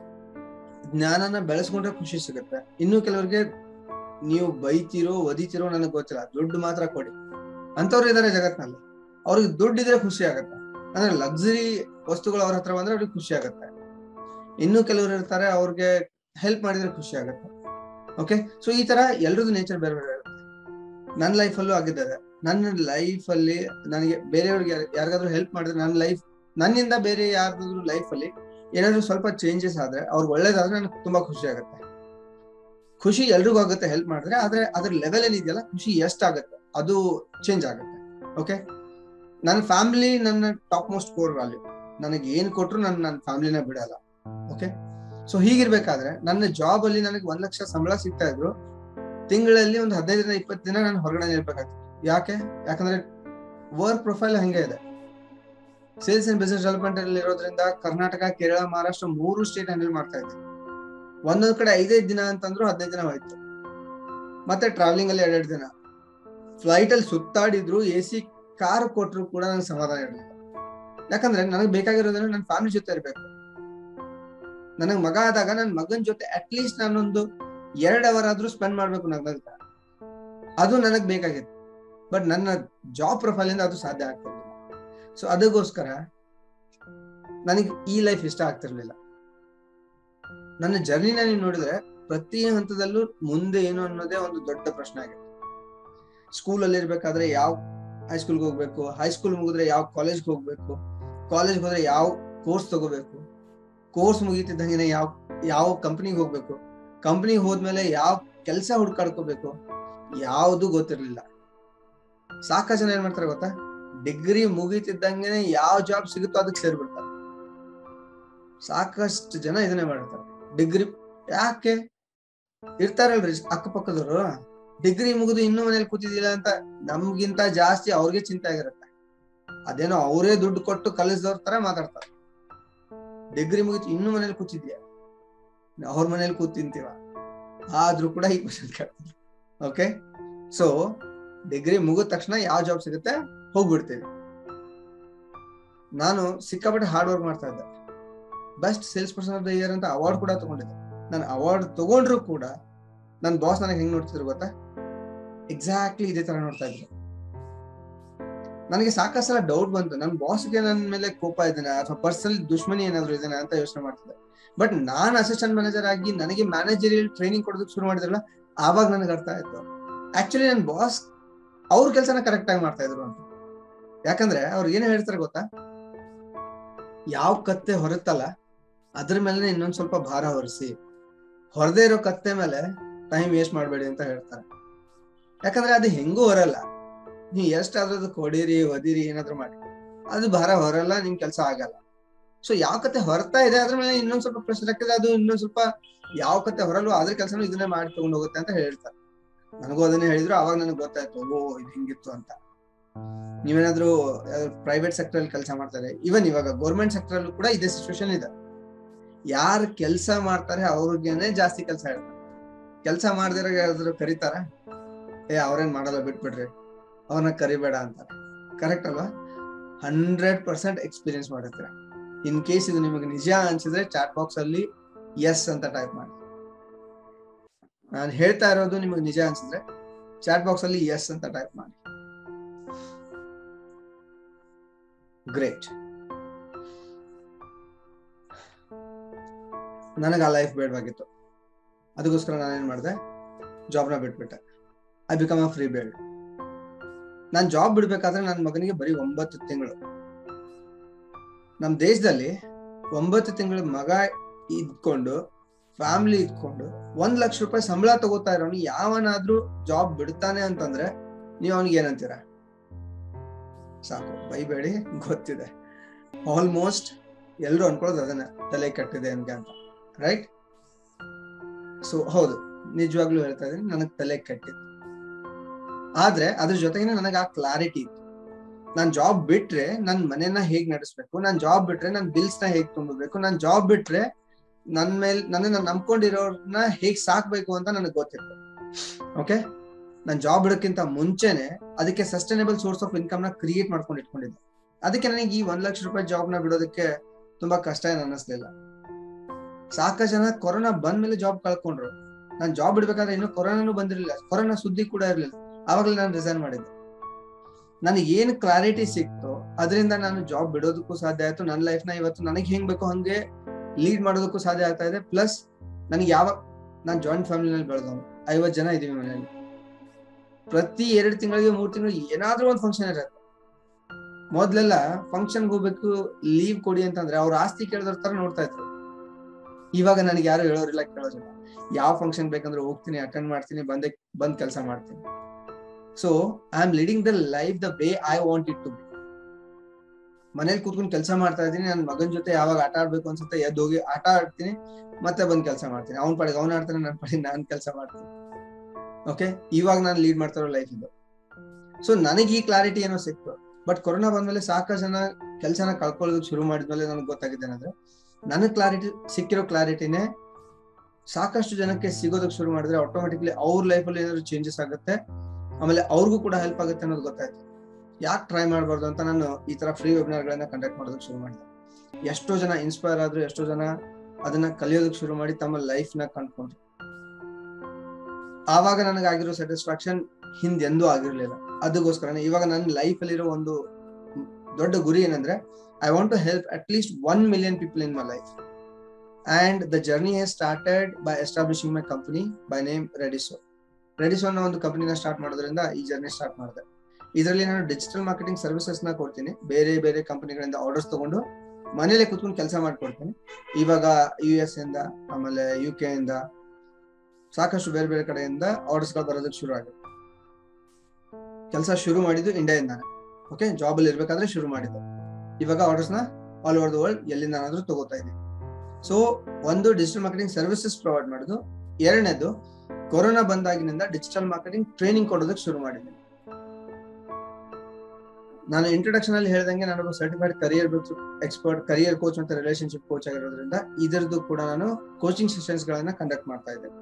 S1: ಜ್ಞಾನನ ಬೆಳೆಸ್ಕೊಂಡ್ರೆ ಖುಷಿ ಸಿಗುತ್ತೆ ಇನ್ನು ಕೆಲವರಿಗೆ ನೀವು ಬೈತಿರೋ ಒದಿತಿರೋ ನನಗೆ ಗೊತ್ತಿಲ್ಲ ದುಡ್ಡು ಮಾತ್ರ ಕೊಡಿ ಅಂತವ್ರು ಇದಾರೆ ಜಗತ್ನಲ್ಲಿ ಅವ್ರಿಗೆ ದುಡ್ಡು ಇದ್ರೆ ಖುಷಿ ಆಗುತ್ತೆ ಅಂದ್ರೆ ಲಕ್ಸುರಿ ವಸ್ತುಗಳು ಅವ್ರ ಹತ್ರ ಬಂದ್ರೆ ಅವ್ರಿಗೆ ಖುಷಿ ಆಗುತ್ತೆ ಇನ್ನು ಕೆಲವರು ಇರ್ತಾರೆ ಅವ್ರಿಗೆ ಹೆಲ್ಪ್ ಮಾಡಿದ್ರೆ ಖುಷಿ ಆಗುತ್ತೆ ಓಕೆ ಸೊ ಈ ತರ ಎಲ್ರದ್ದು ನೇಚರ್ ಬೇರೆ ಬೇರೆ ಇರುತ್ತೆ ನನ್ನ ಲೈಫಲ್ಲೂ ಆಗಿದ್ದಾರೆ ನನ್ನ ಲೈಫ್ ಅಲ್ಲಿ ನನಗೆ ಬೇರೆಯವ್ರಿಗೆ ಯಾರಿಗಾದ್ರೂ ಹೆಲ್ಪ್ ಮಾಡಿದ್ರೆ ನನ್ನ ಲೈಫ್ ನನ್ನಿಂದ ಬೇರೆ ಯಾರ್ದಾದ್ರೂ ಲೈಫ್ ಅಲ್ಲಿ ಏನಾದ್ರು ಸ್ವಲ್ಪ ಚೇಂಜಸ್ ಆದ್ರೆ ಅವ್ರಿಗೆ ಒಳ್ಳೇದಾದ್ರೆ ನನಗೆ ತುಂಬಾ ಖುಷಿ ಆಗುತ್ತೆ ಖುಷಿ ಎಲ್ರಿಗೂ ಆಗುತ್ತೆ ಹೆಲ್ಪ್ ಮಾಡಿದ್ರೆ ಆದ್ರೆ ಅದ್ರ ಲೆವೆಲ್ ಏನಿದೆಯಲ್ಲ ಖುಷಿ ಎಷ್ಟಾಗುತ್ತೆ ಅದು ಚೇಂಜ್ ಆಗುತ್ತೆ ಓಕೆ ನನ್ನ ಫ್ಯಾಮಿಲಿ ನನ್ನ ಟಾಪ್ ಮೋಸ್ಟ್ ಕೋರ್ ವ್ಯಾಲ್ಯೂ ನನಗೆ ಏನ್ ಕೊಟ್ರು ನನ್ನ ನನ್ನ ಫ್ಯಾಮಿಲಿನ ಬಿಡಲ್ಲ ಓಕೆ ಸೊ ಹೀಗಿರ್ಬೇಕಾದ್ರೆ ನನ್ನ ಜಾಬ್ ಅಲ್ಲಿ ನನಗೆ ಒಂದ್ ಲಕ್ಷ ಸಂಬಳ ಸಿಗ್ತಾ ಇದ್ರು ತಿಂಗಳಲ್ಲಿ ಒಂದು ಹದಿನೈದರಿಂದ ಇಪ್ಪತ್ತು ದಿನ ನಾನು ಹೊರಗಡೆ ನಿಲ್ಬೇಕಾಗ್ತದೆ ಯಾಕೆ ಯಾಕಂದ್ರೆ ವರ್ಕ್ ಪ್ರೊಫೈಲ್ ಹಂಗೆ ಇದೆ ಸೇಲ್ಸ್ ಅಂಡ್ ಬಿಸಿನೆಸ್ ಡೆವಲಪ್ಮೆಂಟ್ ಅಲ್ಲಿ ಇರೋದ್ರಿಂದ ಕರ್ನಾಟಕ ಕೇರಳ ಮಹಾರಾಷ್ಟ್ರ ಮೂರು ಸ್ಟೇಟ್ ಹ್ಯಾಂಡಲ್ ಮಾಡ್ತಾ ಇದ್ದೆ ಒಂದೊಂದ್ ಕಡೆ ಐದೈದು ದಿನ ಅಂತಂದ್ರು ಹದಿನೈದು ದಿನ ಹೋಯ್ತು ಮತ್ತೆ ಟ್ರಾವೆಲಿಂಗ್ ಅಲ್ಲಿ ಎರಡೆರಡು ದಿನ ಫ್ಲೈಟ್ ಅಲ್ಲಿ ಸುತ್ತಾಡಿದ್ರು ಎ ಸಿ ಕಾರ್ ಕೊಟ್ರು ಕೂಡ ನನಗೆ ಸಮಾಧಾನ ಇರಲಿಲ್ಲ ಯಾಕಂದ್ರೆ ನನಗೆ ಬೇಕಾಗಿರೋದ್ರೆ ನನ್ನ ಫ್ಯಾಮಿಲಿ ಜೊತೆ ಇರ್ಬೇಕು ನನಗ್ ಮಗ ಆದಾಗ ನನ್ನ ಮಗನ ಜೊತೆ ಅಟ್ ಲೀಸ್ಟ್ ನಾನೊಂದು ಎರಡ್ ಅವರ್ ಆದ್ರೂ ಸ್ಪೆಂಡ್ ಮಾಡ್ಬೇಕು ನಗ್ನಂತ ಅದು ನನಗ್ ಬೇಕಾಗಿತ್ತು ಬಟ್ ನನ್ನ ಜಾಬ್ ಪ್ರೊಫೈಲ್ ಇಂದ ಅದು ಸಾಧ್ಯ ಆಗ್ತಿರ್ಲಿಲ್ಲ ಸೊ ಅದಕ್ಕೋಸ್ಕರ ನನಗೆ ಈ ಲೈಫ್ ಇಷ್ಟ ಆಗ್ತಿರ್ಲಿಲ್ಲ ನನ್ನ ಜರ್ನಿನ ನೀವು ನೋಡಿದ್ರೆ ಪ್ರತಿ ಹಂತದಲ್ಲೂ ಮುಂದೆ ಏನು ಅನ್ನೋದೇ ಒಂದು ದೊಡ್ಡ ಪ್ರಶ್ನೆ ಆಗಿದೆ ಸ್ಕೂಲ್ ಅಲ್ಲಿ ಇರ್ಬೇಕಾದ್ರೆ ಯಾವ ಹೈಸ್ಕೂಲ್ಗೆ ಹೋಗ್ಬೇಕು ಹೈಸ್ಕೂಲ್ ಮುಗಿದ್ರೆ ಯಾವ ಕಾಲೇಜ್ಗೆ ಹೋಗ್ಬೇಕು ಕಾಲೇಜ್ ಹೋದ್ರೆ ಯಾವ ಕೋರ್ಸ್ ತಗೋಬೇಕು ಕೋರ್ಸ್ ಮುಗಿತಿದ್ದಂಗೆ ಯಾವ ಯಾವ ಕಂಪ್ನಿಗೆ ಹೋಗ್ಬೇಕು ಕಂಪ್ನಿಗೆ ಹೋದ್ಮೇಲೆ ಯಾವ ಕೆಲಸ ಹುಡ್ಕಾಡ್ಕೋಬೇಕು ಯಾವುದು ಗೊತ್ತಿರ್ಲಿಲ್ಲ ಸಾಕಷ್ಟು ಜನ ಏನ್ ಮಾಡ್ತಾರೆ ಗೊತ್ತಾ ಡಿಗ್ರಿ ಮುಗಿತಿದ್ದಂಗೆ ಯಾವ ಜಾಬ್ ಸಿಗುತ್ತೋ ಅದಕ್ಕೆ ಸೇರ್ಬಿಡ್ತಾರೆ ಸಾಕಷ್ಟು ಜನ ಇದನ್ನೇ ಮಾಡಿರ್ತಾರೆ ಡಿಗ್ರಿ ಯಾಕೆ ಇರ್ತಾರಲ್ರಿ ಅಕ್ಕಪಕ್ಕದವರು ಡಿಗ್ರಿ ಮುಗಿದು ಇನ್ನೂ ಮನೇಲಿ ಕೂತಿದಿಲ್ಲ ಅಂತ ನಮ್ಗಿಂತ ಜಾಸ್ತಿ ಅವ್ರಿಗೆ ಚಿಂತೆ ಆಗಿರುತ್ತೆ ಅದೇನೋ ಅವರೇ ದುಡ್ಡು ಕೊಟ್ಟು ಕಲಿಸಿದವ್ರ ತರ ಮಾತಾಡ್ತಾರೆ ಡಿಗ್ರಿ ಮುಗಿತು ಇನ್ನೂ ಮನೇಲಿ ಕೂತಿದ್ಯಾ ಅವ್ರ ಮನೇಲಿ ಕೂತ್ ತಿಂತೀವ ಆದ್ರೂ ಕೂಡ ಈ ಕ್ವಶನ್ ಕೇಳ್ತಾರೆ ಓಕೆ ಸೊ ಡಿಗ್ರಿ ಮುಗಿದ ತಕ್ಷಣ ಯಾವ ಜಾಬ್ ಸಿಗುತ್ತೆ ಹೋಗ್ಬಿಡ್ತೀವಿ ನಾನು ಸಿಕ್ಕಾಪಟ್ಟೆ ಹಾರ್ಡ್ ವರ್ಕ್ ಮಾಡ್ತಾ ಇದ್ದೆ best salesperson of the year ಅಂತ ಅವಾರ್ಡ್ ಕೂಡ ತಗೊಂಡಿದ್ದೆ ನಾನು ಅವಾರ್ಡ್ ತಗೊಂಡ್ರು ಕೂಡ ನನ್ನ ಬಾಸ್ ನನಗೆ ಹೆಂಗ್ ನೋಡ್ತಿದ್ರು ಗೊತ್ತಾ ಎಕ್ಸಾಕ್ಟ್ಲಿ ಇದೇ ತರ ನೋಡ್ತಾ ಇದ್ರು ನನಗೆ ಸಾಕಷ್ಟು ಸಲ ಡೌಟ್ ಬಂತು ನನ್ನ ಬಾಸ್ಗೆ ನನ್ನ ಮೇಲೆ ಕೋಪ ಇದ್ದಾನೆ ಅಥವಾ ಪರ್ಸನಲ್ ದುಶ್ಮನಿ ಏನಾದ್ರು ಇದ್ದಾನೆ ಅಂತ ಯೋಚನೆ ಮಾಡ್ತಿದ್ದೆ ಬಟ್ ನಾನ್ ಅಸಿಸ್ಟೆಂಟ್ ಮ್ಯಾನೇಜರ್ ಆಗಿ ನನಗೆ ಮ್ಯಾನೇಜರಿಯಲ್ ಟ್ರೈನಿಂಗ್ ಕೊಡೋದಕ್ಕೆ ಶುರು ಮಾಡಿದ್ರಲ್ಲ ಆವಾಗ ನನಗೆ ಅರ್ಥ ಆಯ್ತು ಆಕ್ಚುಲಿ ನನ್ನ ಬಾಸ್ ಅವ್ರ ಕೆಲಸನ ಕರೆಕ್ಟ್ ಆಗಿ ಮಾಡ್ತಾ ಇದ್ರು ಅಂತ ಯಾಕಂದ್ರೆ ಅವ್ರು ಏನ್ ಹೇಳ್ತಾರೆ ಗೊತ್ತಾ ಯಾವ ಕತ್ತೆ ಹೊರತಲ್ಲ ಅದ್ರ ಮೇಲೆ ಇನ್ನೊಂದ್ ಸ್ವಲ್ಪ ಭಾರ ಹೊರಿಸಿ ಹೊರದೇ ಇರೋ ಕತ್ತೆ ಮೇಲೆ ಟೈಮ್ ವೇಸ್ಟ್ ಮಾಡಬೇಡಿ ಅಂತ ಹೇಳ್ತಾರೆ ಯಾಕಂದ್ರೆ ಅದು ಹೆಂಗೂ ಹೊರಲ್ಲ ನೀವು ಎಷ್ಟಾದ್ರೂ ಅದಕ್ಕೆ ಹೊಡೀರಿ ಒದಿರಿ ಏನಾದ್ರು ಮಾಡಿ ಅದು ಭಾರ ಹೊರಲ್ಲ ನಿಮ್ ಕೆಲಸ ಆಗಲ್ಲ ಸೊ ಯಾವ ಕತೆ ಹೊರತಾ ಇದೆ ಅದ್ರ ಮೇಲೆ ಇನ್ನೊಂದ್ ಸ್ವಲ್ಪ ಪ್ರೆಷರ್ ಹಾಕಿದ್ರೆ ಅದು ಇನ್ನೊಂದ್ ಸ್ವಲ್ಪ ಯಾವ ಕತೆ ಹೊರಲ್ವೋ ಅದ್ರ ಕೆಲಸನೂ ಇದನ್ನೇ ಮಾಡಿ ತಗೊಂಡು ಹೋಗುತ್ತೆ ಅಂತ ಹೇಳ್ತಾರೆ ನನಗೂ ಅದನ್ನೇ ಹೇಳಿದ್ರು ಅವಾಗ ನನಗೆ ಗೊತ್ತಾಯ್ತು ಓ ಇದು ಹಿಂಗಿತ್ತು ಅಂತ ನೀವೇನಾದ್ರೂ ಪ್ರೈವೇಟ್ ಸೆಕ್ಟರ್ ಅಲ್ಲಿ ಕೆಲಸ ಮಾಡ್ತಾರೆ ಇವನ್ ಇವಾಗ ಗೌರ್ಮೆಂಟ್ ಸೆಕ್ಟರ್ ಅಲ್ಲೂ ಕೂಡ ಇದೇ ಸಿಚುವೇಶನ್ ಇದೆ ಯಾರು ಕೆಲಸ ಮಾಡ್ತಾರೆ ಅವ್ರಿಗೇನೆ ಜಾಸ್ತಿ ಕೆಲಸ ಹೇಳ್ತಾರೆ ಕೆಲಸ ಮಾಡ್ದಿರೋ ಯಾರಾದ್ರೂ ಕರೀತಾರ ಏ ಅವ್ರೇನ್ ಮಾಡಲ್ಲ ಬಿಟ್ಬಿಡ್ರಿ ಅವ್ರನ್ನ ಕರಿಬೇಡ ಅಂತಾರೆ ಕರೆಕ್ಟ್ ಅಲ್ವಾ ಹಂಡ್ರೆಡ್ ಪರ್ಸೆಂಟ್ ಎಕ್ಸ್ಪೀರಿಯನ್ಸ್ ಮಾಡಿರ್ತೀರ ಇನ್ ಕೇಸ್ ಇದು ನಿಮಗೆ ನಿಜ ಅನ್ಸಿದ್ರೆ ಚಾಟ್ ಬಾಕ್ಸ್ ಅಲ್ಲಿ ಎಸ್ ಅಂತ ಟೈಪ್ ಮಾಡಿ ನಾನು ಹೇಳ್ತಾ ಇರೋದು ನಿಮಗೆ ನಿಜ ಅನ್ಸಿದ್ರೆ ಚಾಟ್ ಬಾಕ್ಸ್ ಅಲ್ಲಿ ಎಸ್ ಅಂತ ಟೈಪ್ ಮಾಡಿ ಗ್ರೇಟ್ ನನಗೆ ಆ ಲೈಫ್ ಬೇಡವಾಗಿತ್ತು ಅದಕ್ಕೋಸ್ಕರ ನಾನೇನ್ ಮಾಡಿದೆ ಜಾಬ್ನ ಬಿಟ್ಬಿಟ್ಟೆ I become a free bird ನಾನು ಜಾಬ್ ಬಿಡ್ಬೇಕಾದ್ರೆ ನನ್ನ ಮಗನಿಗೆ ಬರೀ ಒಂಬತ್ತು ತಿಂಗಳು ನಮ್ಮ ದೇಶದಲ್ಲಿ ಒಂಬತ್ತು ತಿಂಗಳ ಮಗ ಇದ್ಕೊಂಡು ಫ್ಯಾಮಿಲಿ ಇದ್ಕೊಂಡು ಒಂದ್ ಲಕ್ಷ ರೂಪಾಯಿ ಸಂಬಳ ತಗೋತಾ ಇರೋನು ಯಾವನಾದ್ರೂ ಜಾಬ್ ಬಿಡ್ತಾನೆ ಅಂತಂದ್ರೆ ನೀವು ಅವನಿಗೆ ಏನಂತೀರ ಸಾಕು ಬೈಬೇಡಿ ಗೊತ್ತಿದೆ ಆಲ್ಮೋಸ್ಟ್ ಎಲ್ರು ಅನ್ಕೊಳ್ಳೋದು ಅದನ್ನ ತಲೆ ಕಟ್ಟಿದೆ ಅನ್ಗೆ ಅಂತ ರೈಟ್ ಸೊ ಹೌದು ನಿಜವಾಗ್ಲೂ ಹೇಳ್ತಾ ಇದೀನಿ ನನಗ್ ತಲೆ ಕಟ್ಟಿತ್ತು ಆದ್ರೆ ಅದ್ರ ಜೊತೆಗೆ ನನಗೆ ಆ ಕ್ಲಾರಿಟಿ ಇತ್ತು ನಾನ್ ಜಾಬ್ ಬಿಟ್ರೆ ನನ್ ಮನೆನ ಹೇಗ್ ನಡೆಸ್ಬೇಕು ನಾನ್ ಜಾಬ್ ಬಿಟ್ರೆ ನನ್ ಬಿಲ್ಸ್ ನ ಹೇಗ್ ತುಂಬಬೇಕು ನಾನ್ ಜಾಬ್ ಬಿಟ್ರೆ ನನ್ ಮೇಲ್ ನನ್ನ ನಂಬ್ಕೊಂಡಿರೋರ್ನ ಹೇಗ್ ಸಾಕ್ಬೇಕು ಅಂತ ನನಗೆ ಗೊತ್ತಿತ್ತು ಓಕೆ ನಾನ್ ಜಾಬ್ ಬಿಡೋಕ್ಕಿಂತ ಮುಂಚೆನೆ ಅದಕ್ಕೆ ಸಸ್ಟೈನಬಲ್ ಸೋರ್ಸ್ ಆಫ್ ಇನ್ಕಮ್ ನ ಕ್ರಿಯೇಟ್ ಮಾಡ್ಕೊಂಡು ಇಟ್ಕೊಂಡಿದ್ದೆ ಅದಕ್ಕೆ ನನಗೆ ಈ ಒಂದ್ ಲಕ್ಷ ರೂಪಾಯಿ ಜಾಬ್ ನ ಬಿಡೋದಕ್ಕೆ ತುಂಬಾ ಕಷ್ಟ ಏನು ಅನ್ನಿಸ್ಲಿಲ್ಲ ಸಾಕಷ್ಟು ಜನ ಕೊರೋನಾ ಬಂದ್ ಮೇಲೆ ಜಾಬ್ ಕಳ್ಕೊಂಡ್ರು ನಾನ್ ಜಾಬ್ ಬಿಡ್ಬೇಕಾದ್ರೆ ಇನ್ನು ಕೊರೋನಾನು ಬಂದಿರಲಿಲ್ಲ ಕೊರೋನಾ ಸುದ್ದಿ ಕೂಡ ಇರ್ಲಿಲ್ಲ ಆವಾಗಲೇ ನಾನು ರಿಸೈನ್ ಮಾಡಿದ್ದೆ ನನಗೆ ಏನ್ ಕ್ಲಾರಿಟಿ ಸಿಕ್ತು ಅದರಿಂದ ನಾನು ಜಾಬ್ ಬಿಡೋದಕ್ಕೂ ಸಾಧ್ಯ ಆಯ್ತು ನನ್ನ ಲೈಫ್ ನ ಇವತ್ತು ನನಗೆ ಹೆಂಗ್ ಬೇಕೋ ಹಂಗೆ ಲೀಡ್ ಮಾಡೋದಕ್ಕೂ ಸಾಧ್ಯ ಆಗ್ತಾ ಇದೆ ಪ್ಲಸ್ ನನಗೆ ಯಾವ ನಾನು ಜಾಯಿಂಟ್ ಫ್ಯಾಮಿಲಿನಲ್ಲಿ ಬೆಳೆದವನು ಐವತ್ ಜನ ಇದೀವಿ ಮನೆಯಲ್ಲಿ ಪ್ರತಿ ಎರಡು ತಿಂಗಳಿಗೆ ಮೂರ್ ತಿಂಗಳಿಗೆ ಏನಾದ್ರೂ ಒಂದು ಫಂಕ್ಷನ್ ಇರುತ್ತೆ ಮೊದ್ಲೆಲ್ಲ ಫಂಕ್ಷನ್ ಹೋಗ್ಬೇಕು ಲೀವ್ ಕೊಡಿ ಅಂತಂದ್ರೆ ಅವ್ರ ಆಸ್ತಿ ಕೇಳಿದ್ರ ತರ ನೋಡ್ತಾ ಇದ್ರು ಇವಾಗ ನನಗೆ ಯಾರು ಹೇಳೋರಿಲ್ಲ ಕೇಳೋದಿಲ್ಲ ಯಾವ ಫಂಕ್ಷನ್ ಬೇಕಂದ್ರೆ ಹೋಗ್ತೀನಿ ಅಟೆಂಡ್ ಮಾಡ್ತೀನಿ ಬಂದೆ ಬಂದ್ ಕೆಲಸ ಮಾಡ್ತೀನಿ so I am leading the life the way I want it to be ಮನೇಲಿ ಕೂತ್ಕೊಂಡು ಕೆಲಸ ಮಾಡ್ತಾ ಇದ್ದೀನಿ ನನ್ನ ಮಗನ ಜೊತೆ ಯಾವಾಗ ಆಟ ಆಡ್ಬೇಕು ಅನ್ಸುತ್ತೆ ಎದ್ದು ಹೋಗಿ ಆಟ ಆಡ್ತೀನಿ ಮತ್ತೆ ಬಂದ್ ಕೆಲಸ ಮಾಡ್ತೀನಿ ಅವ್ನ ಪಾಡಿಗೆ ಅವ್ನ ಆಡ್ತಾನೆ ನನ್ನ ಪಾಡಿಗೆ ನಾನ್ ಕೆಲಸ ಮಾಡ್ತೀನಿ ಓಕೆ ಇವಾಗ ನಾನು ಲೀಡ್ ಮಾಡ್ತಾ ಇರೋ ಲೈಫ್ ಇದು ಸೊ ನನಗೆ ಈ ಕ್ಲಾರಿಟಿ ಏನೋ ಸಿಕ್ತು ಬಟ್ ಕೊರೋನಾ ಬಂದ್ಮೇಲೆ ಸಾಕಷ್ಟು ಜನ ಕೆಲಸನ ಕಳ್ಕೊಳ್ಳೋದಕ್ಕೆ ಶುರು ಮಾಡಿದ್ಮೇಲೆ ನನಗೆ ಗೊತ್ತಾಗಿದೆ ಏನಂದ್ರೆ ನನಗೆ ಕ್ಲಾರಿಟಿ ಸಿಕ್ಕಿರೋ ಕ್ಲಾರಿಟಿನೇ ಸಾಕಷ್ಟು ಜನಕ್ಕೆ ಸಿಗೋದಕ್ಕೆ ಶುರು ಮಾಡಿದ್ರೆ ಆಟೋಮೆಟಿಕ್ಲಿ ಅವ್ರ ಲೈಫಲ್ಲಿ ಏನಾದ್ರು ಚೇಂಜಸ್ ಆಗುತ್ತೆ ಆಮೇಲೆ ಅವ್ರಿಗೂ ಕೂಡ ಹೆಲ್ಪ್ ಆಗುತ್ತೆ ಅನ್ನೋದು ಗೊತ್ತಾಯ್ತು ಯಾಕೆ ಟ್ರೈ ಮಾಡಬಾರ್ದು ಅಂತ ನಾನು ಈ ತರ ಫ್ರೀ ವೆಬಿನಾರ್ ಗಳನ್ನ ಕಂಡಕ್ಟ್ ಮಾಡೋದಕ್ಕೆ ಶುರು ಮಾಡಿದೆ ಎಷ್ಟೋ ಜನ ಇನ್ಸ್ಪೈರ್ ಆದ್ರು ಎಷ್ಟೋ ಜನ ಅದನ್ನ ಕಲಿಯೋದಕ್ಕೆ ಶುರು ಮಾಡಿ ತಮ್ಮ ಲೈಫ್ ನ ಕಂಡ್ಕೊಂಡ್ರು ಆವಾಗ ನನಗೆ ಆಗಿರೋ ಸ್ಯಾಟಿಸ್ಫ್ಯಾಕ್ಷನ್ ಹಿಂದೆಂದೂ ಆಗಿರ್ಲಿಲ್ಲ ಅದಕ್ಕೋಸ್ಕರ ಇವಾಗ ನನ್ನ ಲೈಫ್ ಅಲ್ಲಿರೋ ಒಂದು ದೊಡ್ಡ ಗುರಿ ಏನಂದ್ರೆ I want to help at least one million people in my life and the journey has started by establishing my company by name ರೆಡಿಸೋ ರೆಡಿಸೋ ಅನ್ನೋ ಒಂದು ಕಂಪನಿನ ಸ್ಟಾರ್ಟ್ ಮಾಡೋದ್ರಿಂದ ಈ ಜರ್ನಿ ಸ್ಟಾರ್ಟ್ ಮಾಡಿದೆ ಇದರಲ್ಲಿ ನಾನು ಡಿಜಿಟಲ್ ಮಾರ್ಕೆಟಿಂಗ್ ಸರ್ವಿಸಸ್ ನ ಕೊಡ್ತೀನಿ ಬೇರೆ ಬೇರೆ ಕಂಪನಿಗಳಿಂದ ಆರ್ಡರ್ಸ್ ತಗೊಂಡು ಮನೇಲೆ ಕೂತ್ಕೊಂಡು ಕೆಲಸ ಮಾಡ್ಕೊಡ್ತೀನಿ ಇವಾಗ ಯು ಎಸ್ ಇಂದ ಆಮೇಲೆ ಯು ಕೆ ಇಂದ ಸಾಕಷ್ಟು ಬೇರೆ ಬೇರೆ ಕಡೆಯಿಂದ ಆರ್ಡರ್ಸ್ ಗಳು ಬರೋದಕ್ಕೆ ಶುರು ಆಗಿದೆ ಕೆಲಸ ಶುರು ಮಾಡಿದ್ದು ಇಂಡಿಯಾದಿಂದಾನೆ ಓಕೆ ಜಾಬ್ ಅಲ್ಲಿ ಇರ್ಬೇಕಾದ್ರೆ ಶುರು ಮಾಡಿದ್ದು ಇವಾಗ ಆರ್ಡರ್ಸ್ ನ ಆಲ್ ಓವರ್ ದ ವರ್ಲ್ಡ್ ಎಲ್ಲಿಂದಾನಾದ್ರೂ ತಗೋತಾ ಇದ್ದೀನಿ ಸೊ ಒಂದು ಡಿಜಿಟಲ್ ಮಾರ್ಕೆಟಿಂಗ್ ಸರ್ವಿಸಸ್ ಪ್ರೊವೈಡ್ ಮಾಡೋದು ಎರಡನೇದು ಕೊರೋನಾ ಬಂದಾಗಿನಿಂದ ಡಿಜಿಟಲ್ ಮಾರ್ಕೆಟಿಂಗ್ ಟ್ರೈನಿಂಗ್ ಕೊಡೋದಕ್ಕೆ ಶುರು ಮಾಡಿದ್ದೀನಿ ನಾನು ಇಂಟ್ರೊಡಕ್ಷನ್ ಅಲ್ಲಿ ಹೇಳ್ದಂಗೆ ನಾನು certified career expert career coach ಅಂತ ರಿಲೇಶನ್ಶಿಪ್ ಕೋಚ್ ಆಗಿರೋದ್ರಿಂದ ಇದರದ್ದು ಕೂಡ ನಾನು ಕೋಚಿಂಗ್ ಸೆಷನ್ಸ್ ಗಳನ್ನ ಕಂಡಕ್ಟ್ ಮಾಡ್ತಾ ಇದ್ದೇನೆ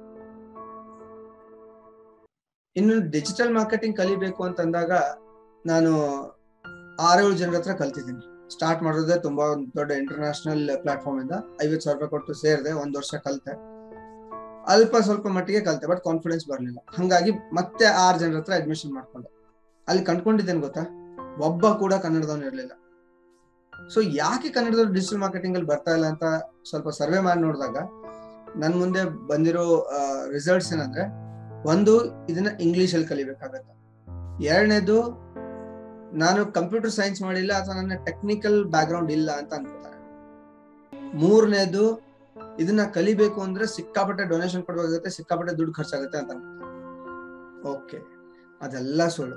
S1: ಇನ್ನು ಡಿಜಿಟಲ್ ಮಾರ್ಕೆಟಿಂಗ್ ಕಲಿಬೇಕು ಅಂತಂದಾಗ ನಾನು ಆರೇಳು ಜನರ ಹತ್ರ ಕಲ್ತಿದ್ದೀನಿ ಸ್ಟಾರ್ಟ್ ಮಾಡೋದೇ ತುಂಬಾ ಒಂದು ದೊಡ್ಡ ಇಂಟರ್ನ್ಯಾಷನಲ್ ಪ್ಲಾಟ್ಫಾರ್ಮ್ ಇಂದ ಐವತ್ತು ಸಾವಿರ ರೂಪಾಯಿ ಕೊಟ್ಟು ಸೇರಿದೆ ಒಂದ್ ವರ್ಷ ಕಲಿತೆ ಅಲ್ಪ ಸ್ವಲ್ಪ ಮಟ್ಟಿಗೆ ಕಲಿತೆ ಬಟ್ ಕಾನ್ಫಿಡೆನ್ಸ್ ಬರಲಿಲ್ಲ ಹಂಗಾಗಿ ಮತ್ತೆ ಆರು ಜನರ ಹತ್ರ ಅಡ್ಮಿಷನ್ ಮಾಡ್ಕೊಂಡೆ ಅಲ್ಲಿ ಕಂಡ್ಕೊಂಡಿದ್ದೇನೆ ಗೊತ್ತಾ ಒಬ್ಬ ಕೂಡ ಕನ್ನಡದವನು ಇರಲಿಲ್ಲ ಸೊ ಯಾಕೆ ಕನ್ನಡದವ್ರು ಡಿಜಿಟಲ್ ಮಾರ್ಕೆಟಿಂಗ್ ಅಲ್ಲಿ ಬರ್ತಾ ಇಲ್ಲ ಅಂತ ಸ್ವಲ್ಪ ಸರ್ವೆ ಮಾಡಿ ನೋಡಿದಾಗ ನನ್ ಮುಂದೆ ಬಂದಿರೋ ರಿಸಲ್ಟ್ಸ್ ಏನಂದ್ರೆ ಒಂದು ಇದನ್ನ ಇಂಗ್ಲಿಷ್ ಅಲ್ಲಿ ಕಲಿಬೇಕಾಗತ್ತೆ ಎರಡನೇದು ನಾನು ಕಂಪ್ಯೂಟರ್ ಸೈನ್ಸ್ ಮಾಡಿಲ್ಲ ಅಥವಾ ನನ್ನ ಟೆಕ್ನಿಕಲ್ ಬ್ಯಾಕ್ ಗ್ರೌಂಡ್ ಇಲ್ಲ ಅಂತ ಅನ್ಕೋತಾರೆ ಮೂರನೇದು ಇದನ್ನ ಕಲಿಬೇಕು ಅಂದ್ರೆ ಸಿಕ್ಕಾಪಟ್ಟೆ ಡೊನೇಷನ್ ಕೊಡ್ಬೇಕಾಗುತ್ತೆ ಸಿಕ್ಕಾಪಟ್ಟೆ ದುಡ್ಡು ಖರ್ಚಾಗುತ್ತೆ ಅಂತ ಓಕೆ ಅದೆಲ್ಲ ಸುಳ್ಳು